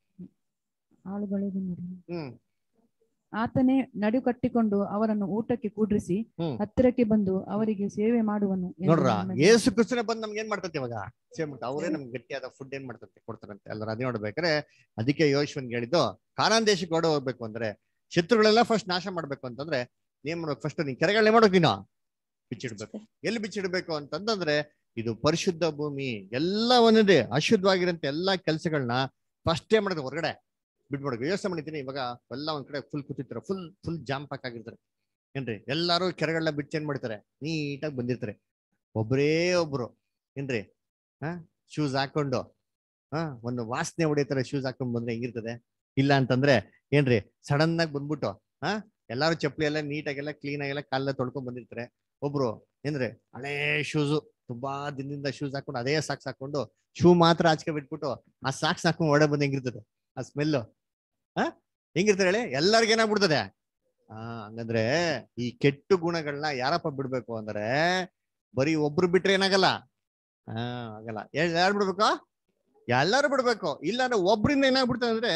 ಆಳುಗಳೇ ಧನ್ಯರು ಹ್ಮ್ ಆತನೇ ನಡು ಕಟ್ಟಿಕೊಂಡು ಅವರನ್ನು ಊಟಕ್ಕೆ ಕೂಡ್ರಿಸಿ ಹ್ಮ್. ಹತ್ತಿರಕ್ಕೆ ಬಂದು ಅವರಿಗೆ ಸೇವೆ ಮಾಡುವನು ಎಂದು ನೋಡ್ರ ನಿಮಗೆ- ಏಸು ಕ್ರಿಸ್ತನ ಬಂದ್ ನಮ್ಗೆ ಏನ್ ಮಾಡ್ತತೆ ಇವಾಗ ಸೇಮ್ ಮಾಡ್ತಾರೆ ಅವರೇ ನಮ್ಗೆ ಗಟ್ಟಿಯಾದ ಫುಡ್ ಏನ್ ಮಾಡ್ತಂತೆ ಕೊಡ್ತಾರಂತೆ ಅಲ್ಲರ ಅದೇ ನೋಡ್ಬೇಕಾರೆ ಅದಕ್ಕೆ ಯೋಶ್ವನ್ ಹೇಳಿದ್ದು ಕಾನಾನ್ ದೇಶಕ್ಕೆ ಓಡ ಹೋಗ್ಬೇಕು ಅಂದ್ರೆ ಶತ್ರುಗಳೆಲ್ಲ ಫಸ್ಟ್ ನಾಶ ಮಾಡ್ಬೇಕು ಅಂತಂದ್ರೆ ಏನ್ ಮಾಡ್ಬೇಕು ಫಸ್ಟ್ ನೀನ್ ಕೆರೆಗಳನ್ನ ಮಾಡೋಕ್ ನೀನು ಬಿಚ್ಚಿಡ್ಬೇಕು ಎಲ್ಲಿ ಬಿಚ್ಚಿಡ್ಬೇಕು ಅಂತಂದ್ರೆ ಇದು ಪರಿಶುದ್ಧ ಭೂಮಿ ಎಲ್ಲ ಒಂದಿದೆ ಅಶುದ್ಧವಾಗಿರಂತ ಎಲ್ಲಾ ಕೆಲ್ಸಗಳನ್ನ ಫಸ್ಟ್ ಏನ್ ಮಾಡೋದು ಹೊರಗಡೆ ಬಿಟ್ಬಿಡ್ಬೇಕು ಯೋಚನೆ ಮಾಡಿದ್ದೀನಿ ಇವಾಗ ಎಲ್ಲ ಒಂದ್ ಕಡೆ ಫುಲ್ ಕೂತಿರ್ತಾರೆ ಫುಲ್ ಫುಲ್ ಜಾಮ್ ಪಾಕ್ ಆಗಿರ್ತಾರೆ ಏನ್ರಿ ಎಲ್ಲಾರು ಕೆರೆಗಳನ್ನ ಬಿಟ್ಟು ಏನ್ ಮಾಡ್ತಾರೆ ನೀಟಾಗಿ ಬಂದಿರ್ತಾರೆ ಒಬ್ಬರೇ ಒಬ್ರು ಏನ್ರಿ ಹಾ ಶೂಸ್ ಹಾಕೊಂಡು ಹಾ ಒಂದು ವಾಸನೆ ಹೊಡಿತಾರೆ ಶೂಸ್ ಹಾಕೊಂಡ್ ಬಂದ್ರೆ ಹೆಂಗಿರ್ತದೆ ಇಲ್ಲ ಅಂತಂದ್ರೆ ಏನ್ರಿ ಸಡನ್ ಆಗಿ ಬಂದ್ಬಿಟ್ಟು ಹಾ ಎಲ್ಲಾರು ಚಪ್ಪಲಿ ಎಲ್ಲ ನೀಟಾಗೆಲ್ಲ ಕ್ಲೀನ್ ಆಗೆಲ್ಲ ಕಾಲೆಲ್ಲ ತೊಳ್ಕೊಂಡ್ ಬಂದಿರ್ತಾರೆ ಒಬ್ರು ಏನ್ರಿ ಹಳೇ ಶೂಸು ತುಂಬಾ ದಿನದಿಂದ ಶೂಸ್ ಹಾಕೊಂಡು ಅದೇ ಸಾಕ್ಸ್ ಹಾಕೊಂಡು ಶೂ ಮಾತ್ರ ಆಚೆ ಬಿಟ್ಬಿಟ್ಟು ಆ ಸಾಕ್ಸ್ ಹಾಕೊಂಡು ಒಡೆ ಬಂದ್ ಹೆಂಗಿರ್ತದೆ ಆ ಸ್ಮೆಲ್ಲು ಹಾ ಹೆಂಗಿರ್ತಾರೆ ಹೇಳಿ ಎಲ್ಲರಿಗೂ ಏನಾಗ್ಬಿಡ್ತದೆ ಆ ಹಂಗಂದ್ರೆ ಈ ಕೆಟ್ಟು ಗುಣಗಳನ್ನ ಯಾರಪ್ಪ ಬಿಡ್ಬೇಕು ಅಂದ್ರೆ ಬರೀ ಒಬ್ರು ಬಿಟ್ರೆ ಏನಾಗಲ್ಲ ಹಾ ಆಗಲ್ಲ ಯಾರು ಬಿಡ್ಬೇಕು ಎಲ್ಲಾರು ಬಿಡ್ಬೇಕು ಇಲ್ಲ ಅಂದ್ರೆ ಒಬ್ರಿಂದ ಏನಾಗ್ಬಿಡ್ತದೆ ಅಂದ್ರೆ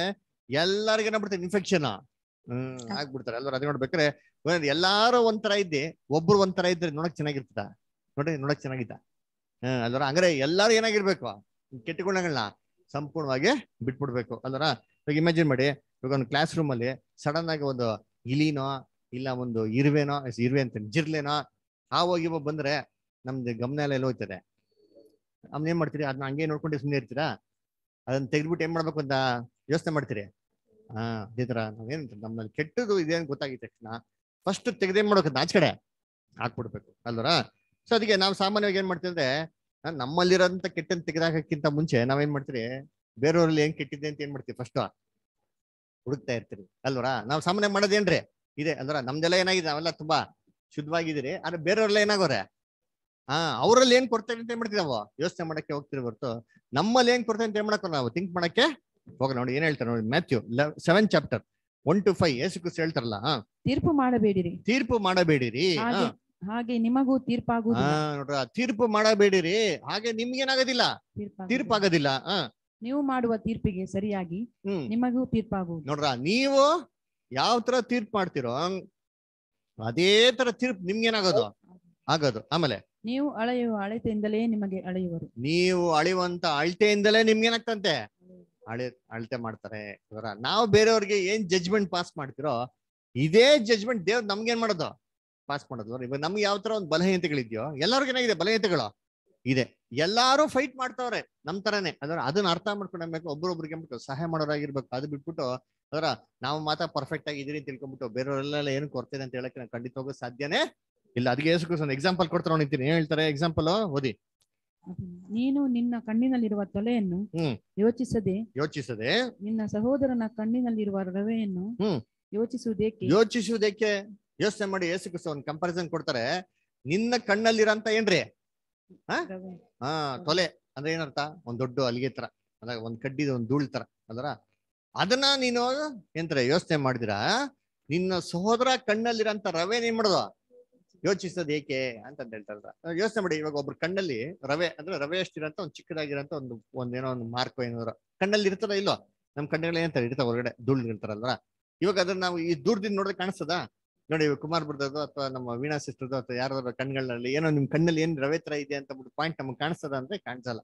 ಎಲ್ಲರಿಗೂ ಏನಾಗ್ಬಿಡ್ತಾರೆ ಇನ್ಫೆಕ್ಷನ್ ಹ್ಮ್ ಆಗ್ಬಿಡ್ತಾರೆ ಅಲ್ವಾ ಅದ್ ನೋಡ್ಬೇಕಾರೆ ಒಂದ್ ಎಲ್ಲಾರು ಒಂಥರ ಇದ್ದೆ ಒಬ್ರು ಒಂಥರ ಇದ್ರೆ ನೋಡಕ್ ಚೆನ್ನಾಗಿರ್ತದ ನೋಡಿ ನೋಡಕ್ ಚೆನ್ನಾಗಿದ್ದ ಹ್ಮ್ ಅಲ್ವರ ಹಂಗಾರೆ ಎಲ್ಲಾರು ಏನಾಗಿರ್ಬೇಕು ಕೆಟ್ಟ ಗುಣಗಳನ್ನ ಸಂಪೂರ್ಣವಾಗಿ ಬಿಟ್ಬಿಡ್ಬೇಕು ಅಲ್ವರ ಇವಾಗ ಇಮ್ಯಾಜಿನ್ ಮಾಡಿ ಇವಾಗ ಒಂದು ಕ್ಲಾಸ್ ರೂಮ್ ಅಲ್ಲಿ ಸಡನ್ ಆಗಿ ಒಂದು ಇಲಿನೋ ಇಲ್ಲ ಒಂದು ಇರುವೆನೋ ಇರುವೆ ಅಂತ ಜಿರ್ಲೆನೋ ಆ ಹೋಗಿ ಬಂದ್ರೆ ನಮ್ದು ಗಮನ ಎಲ್ಲ ಎಲ್ಲ ಹೋಗ್ತದೆ ಅವ್ನ ಏನ್ ಮಾಡ್ತೀರಿ ಅದನ್ನ ಹಂಗೆ ನೋಡ್ಕೊಂಡು ಸುಮ್ಮನೆ ಇರ್ತೀರಾ ಅದನ್ನ ತೆಗೆದ್ಬಿಟ್ಟು ಏನ್ ಮಾಡ್ಬೇಕು ಅಂತ ಯೋಚನೆ ಮಾಡ್ತೀರಿ ಹಾ ಅದೇ ತರ ನಾವೇನ್ ನಮ್ಮಲ್ಲಿ ಕೆಟ್ಟದು ಇದೆ ಅಂತ ಗೊತ್ತಾಗಿದ ತಕ್ಷಣ ಫಸ್ಟ್ ತೆಗೆದೇನ್ ಮಾಡ್ಬೇಕು ಆಚೆ ಕಡೆ ಹಾಕ್ಬಿಡ್ಬೇಕು ಅಲ್ವರ ಸೊ ಅದಕ್ಕೆ ನಾವು ಸಾಮಾನ್ಯವಾಗಿ ಏನ್ ಮಾಡ್ತೀವಿ ಅಂದ್ರೆ ಆ, ನಮ್ಮಲ್ಲಿರೋಂಥ ಕೆಟ್ಟನ್ ತೆಗೆದಾಕಕ್ಕಿಂತ ಮುಂಚೆ ನಾವೇನ್ ಮಾಡ್ತೀರಿ ಬೇರೆಯವ್ರಲ್ಲಿ ಏನ್ ಕೆಟ್ಟಿದೆ ಅಂತ ಏನ್ ಮಾಡ್ತೀವಿ ಫಸ್ಟ್ ಹುಡುಕ್ತಾ ಇರ್ತೀರಿ ಅಲ್ವರ ನಾವು ಸಾಮಾನ್ಯ ಮಾಡೋದೇನ್ರಿ ಇದೆ ಅಲ್ವರ ನಮ್ದೆಲ್ಲ ಏನಾಗಿದೆ ನಾವೆಲ್ಲ ತುಂಬಾ ಶುದ್ಧವಾಗಿದ್ದೀರಿ ಆದ್ರೆ ಬೇರೆಯವ್ರೆಲ್ಲ ಏನಾಗೋರೆ ಹಾ ಅವ್ರಲ್ಲಿ ಏನ್ ಕೊರತೆ ಅಂತ ಏನ್ ಮಾಡ್ತೀವಿ ನಾವು ಯೋಚನೆ ಮಾಡಕ್ಕೆ ಹೋಗ್ತೀರಿ ಹೊರತು ನಮ್ಮಲ್ಲಿ ಏನ್ ಕೊರತೆ ಅಂತ ಏನ್ ಮಾಡಕ್ಕ ನಾವು ಥಿಂಕ್ ಮಾಡಕ್ಕೆ ಹೋಗ ನೋಡಿ ಏನ್ ಹೇಳ್ತಾರೆ ನೋಡಿ Matthew seven chapter one to five ಏಸು ಕ್ರಿಸ್ತ ಹೇಳ್ತಾರಲ್ಲ ಹಾ ತೀರ್ಪು ಮಾಡಬೇಡಿರಿ ತೀರ್ಪು ಮಾಡಬೇಡಿರಿ ಹಾ ಹಾಗೆ ಹಾಗೆ ನಿಮಗೂ ಹಾ ತೀರ್ಪಾಗುವುದಿಲ್ಲ ನೋಡ್ರ ತೀರ್ಪು ಮಾಡಬೇಡಿರಿ ಹಾಗೆ ನಿಮ್ಗೇನಾಗೋದಿಲ್ಲ ತೀರ್ಪಾಗುವುದಿಲ್ಲ. ತೀರ್ಪಾಗೋದಿಲ್ಲ ಹಾ ನೀವು ಮಾಡುವ ತೀರ್ಪಿಗೆ ಸರಿಯಾಗಿ ಹ್ಮ್ ನಿಮಗೂ ತೀರ್ಪಾಗುವುದು ನೋಡ್ರ ನೀವು ಯಾವ ತರ ತೀರ್ಪು ಮಾಡ್ತಿರೋ ಅದೇ ತರ ತೀರ್ಪು ನಿಮ್ಗೇನಾಗೋದು ಆಗೋದು ಆಮೇಲೆ ನೀವು ಅಳೆಯುವ ಅಳತೆಯಿಂದಲೇ ನಿಮಗೆ ಅಳೆಯುವರು ನೀವು ಅಳಿಯುವಂತ ಅಳತೆಯಿಂದಲೇ ನಿಮ್ಗೇನಾಗ್ತಂತೆ ಅಳೆ ಅಳತೆ ಮಾಡ್ತಾರೆ ಇವರ ನಾವು ಬೇರೆಯವ್ರಿಗೆ ಏನ್ ಜಜ್ಮೆಂಟ್ ಪಾಸ್ ಮಾಡ್ತಿರೋ ಇದೇ ಜಜ್ಮೆಂಟ್ ದೇವ್ರು ನಮ್ಗೇನ್ ಮಾಡೋದು ಪಾಸ್ ಮಾಡೋದು ಇವಾಗ ನಮ್ಗೆ ಯಾವ ತರ ಒಂದು ಬಲಹೀನತೆಗಳಿದೆಯೋ ಎಲ್ಲರಿಗೂ ಏನಾಗಿದೆ ಬಲಹೀನತೆಗಳು ಇದೆ ಎಲ್ಲಾರು ಫೈಟ್ ಮಾಡ್ತಾವ್ರೆ ನಮ್ ತರಾನೇ ಅದರ ಅದನ್ನ ಅರ್ಥ ಮಾಡ್ಕೊಂಡ್ಬೇಕು ಒಬ್ರೊಬ್ರಿಗೆ ಅಂದ್ಬಿಟ್ಟು ಸಹಾಯ ಮಾಡೋರಾಗಿರ್ಬೇಕು ಅದು ಬಿಟ್ಬಿಟ್ಟು ಅದರ ನಾವು ಮಾತ್ರ ಪರ್ಫೆಕ್ಟ್ ಆಗಿ ಇದೀನಿ ಅಂತ ತಿಳ್ಕೊಂಡ್ಬಿಟ್ಟು ಬೇರೆಯವರೆಲ್ಲ ಏನು ಕೊಡ್ತೇನೆ ಅಂತ ಹೇಳಕ್ಕೆ ನಾನು ಖಂಡಿತ ಹೋಗೋ ಸಾಧ್ಯನೇ ಇಲ್ಲ ಅದಕ್ಕೆ ಯೇಸು ಒಂದು ಎಕ್ಸಾಂಪಲ್ ಕೊಡ್ತಾರೆ ನೋಡಿದ್ದೀನಿ ಏನ್ ಹೇಳ್ತಾರೆ ಎಕ್ಸಾಂಪಲ್ ಓದಿ ನೀನು ನಿನ್ನ ಕಣ್ಣಿನಲ್ಲಿರುವ ತೊಲೆಯನ್ನು ಹ್ಮ್. ಯೋಚಿಸದೆ ಯೋಚಿಸದೆ ನಿನ್ನ ಸಹೋದರನ ಕಣ್ಣಿನಲ್ಲಿರುವ ರವೆಯನ್ನು ಹ್ಮ್. ಯೋಚಿಸುವುದೇಕೆ ಯೋಚಿಸುವುದಕ್ಕೆ ಯೋಚನೆ ಮಾಡಿ ಯೇಸು ಕ್ರಿಸ್ತ ಒಂದು ಕಂಪಾರಿಸನ್ ಕೊಡ್ತಾರೆ ನಿನ್ನ ಕಣ್ಣಲ್ಲಿರಂತ ಏನ್ರಿ ರವೆ ಹಾ ತೊಲೆ ಅಂದ್ರೆ ಏನರ್ಥ ಒಂದ್ ದೊಡ್ಡ ಅಲ್ಲಿಗೆ ತರ ಅಂದ್ರೆ ಒಂದ್ ಕಡ್ಡಿದ ಒಂದ್ ಧೂಳ್ ತರ ಅದರ ಅದನ್ನ ನೀನು ಎಂದ್ರೆ ಯೋಚನೆ ಮಾಡಿದಿರಾ ನಿನ್ನ ಸಹೋದರ ಕಣ್ಣಲ್ಲಿರಂತ ರವೆ ಏನ್ ಮಾಡೋದು ಯೋಚಿಸೋದು ಏಕೆ ಅಂತ ಹೇಳ್ತಾರ ಯೋಚನೆ ಮಾಡಿ ಇವಾಗ ಒಬ್ರ ಕಣ್ಣಲ್ಲಿ ರವೆ ಅಂದ್ರೆ ರವೆ ಅಷ್ಟಿರಂತ ಒಂದ್ ಚಿಕ್ಕದಾಗಿರಂತ ಒಂದು ಒಂದೇನೋ ಒಂದು ಮಾರ್ಕ್ ಏನಾದ್ರು ಕಣ್ಣಲ್ಲಿ ಇರ್ತದ ಇಲ್ಲೋ ನಮ್ ಕಣ್ಣಲ್ಲಿ ಏನಂತಾರೆ ಇರ್ತಾವ ಹೊರಗಡೆ ಧೂಳ್ ಇರ್ತಾರಲ್ವಾ ಇವಾಗ ಅದನ್ನ ನಾವು ಈ ದೂರದಿಂದ ನೋಡಿದ್ರೆ ಕಾಣಿಸ್ತದ ನೋಡಿ ಇವಾಗ ಕುಮಾರ್ ಬರ್ದದ್ದು ಅಥವಾ ನಮ್ಮ ವೀಣಾ ಸಿಸ್ಟರ್ದು ಅಥವಾ ಯಾರಾದ್ರೂ ಕಣ್ಗಳಲ್ಲಿ ಏನೋ ನಿಮ್ ಕಣ್ಣಲ್ಲಿ ಏನ್ ರವೆ ತರ ಇದೆ ಅಂತ ಪಾಯಿಂಟ್ ನಮ್ಗೆ ಕಾಣಿಸ್ತದ ಅಂದ್ರೆ ಕಾಣಿಸಲ್ಲ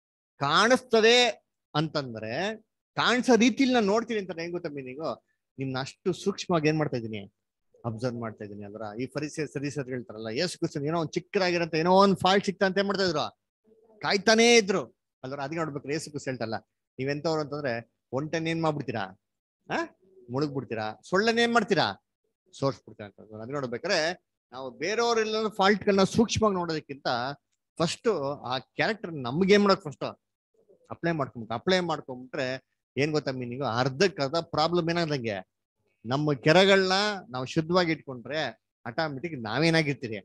ಕಾಣಿಸ್ತದೆ ಅಂತಂದ್ರೆ ಕಾಣಿಸೋ ರೀತಿಲಿ ನಾನು ನೋಡ್ತೀನಿ ಅಂತ ಹೆಂಗ್ ಗೊತ್ತಾ ಮೀನಿಂಗು ನಿಮ್ನ ಅಷ್ಟು ಸೂಕ್ಷ್ಮವಾಗಿ ಏನ್ ಮಾಡ್ತಾ ಇದೀನಿ ಅಬ್ಸರ್ವ್ ಮಾಡ್ತಾ ಇದೀನಿ ಅಲ್ರ ಈ ಪರಿಸರ ಸದಸ್ಯರು ಹೇಳ್ತಾರಲ್ಲ ಯೇಸು ಕ್ರಿಸ್ತನ್ ಏನೋ ಒಂದ್ ಚಿಕ್ಕದಾಗಿರಂತ ಏನೋ ಒಂದ್ ಫಾಲ್ಟ್ ಸಿಕ್ತ ಅಂತ ಏನ್ ಮಾಡ್ತಾ ಇದ್ರು ಕಾಯ್ತಾನೇ ಇದ್ರು ಅಲ್ರ ಅದಕ್ಕೆ ನೋಡ್ಬೇಕು ಯೇಸು ಕ್ರಿಸ್ತ ಹೇಳ್ತಾರಲ್ಲ ನೀವೆಂತವ್ರು ಅಂತಂದ್ರೆ ಒಂಟನ್ ಏನ್ ಮಾಡ್ಬಿಡ್ತೀರಾ ಆ ಮುಳುಗ್ಬಿಡ್ತೀರಾ ಸೊಳ್ಳನ್ ಏನ್ ಮಾಡ್ತೀರಾ ಸೋರ್ಸ್ಬಿಡ್ತೀರಾ ಅಂತ ಅದ್ ನೋಡ್ಬೇಕಾದ್ರೆ ನಾವು ಬೇರೆಯವರೆಲ್ಲ ಫಾಲ್ಟ್ ಗಳನ್ನ ಸೂಕ್ಷ್ಮವಾಗಿ ನೋಡೋದಕ್ಕಿಂತ ಫಸ್ಟ್ ಆ ಕ್ಯಾರೆಕ್ಟರ್ ನಮ್ಗೆ ಏನ್ ಮಾಡೋಕ್ ಫಸ್ಟ್ ಅಪ್ಲೈ ಮಾಡ್ಕೊಂಬಿಟ್ಟು ಅಪ್ಲೈ ಮಾಡ್ಕೊಂಬಿಟ್ರೆ ಏನ್ ಗೊತ್ತಾ ಮೀನಿಂಗು ಅರ್ಧಕ್ಕೆ ಅರ್ಧ ಪ್ರಾಬ್ಲಮ್ ಏನಾದಂಗೆ ನಮ್ಮ ಕೆರೆಗಳನ್ನ ನಾವು ಶುದ್ಧವಾಗಿ ಇಟ್ಕೊಂಡ್ರೆ ಆಟೋಮೆಟಿಕ್ ನಾವೇನಾಗಿರ್ತೀರಿ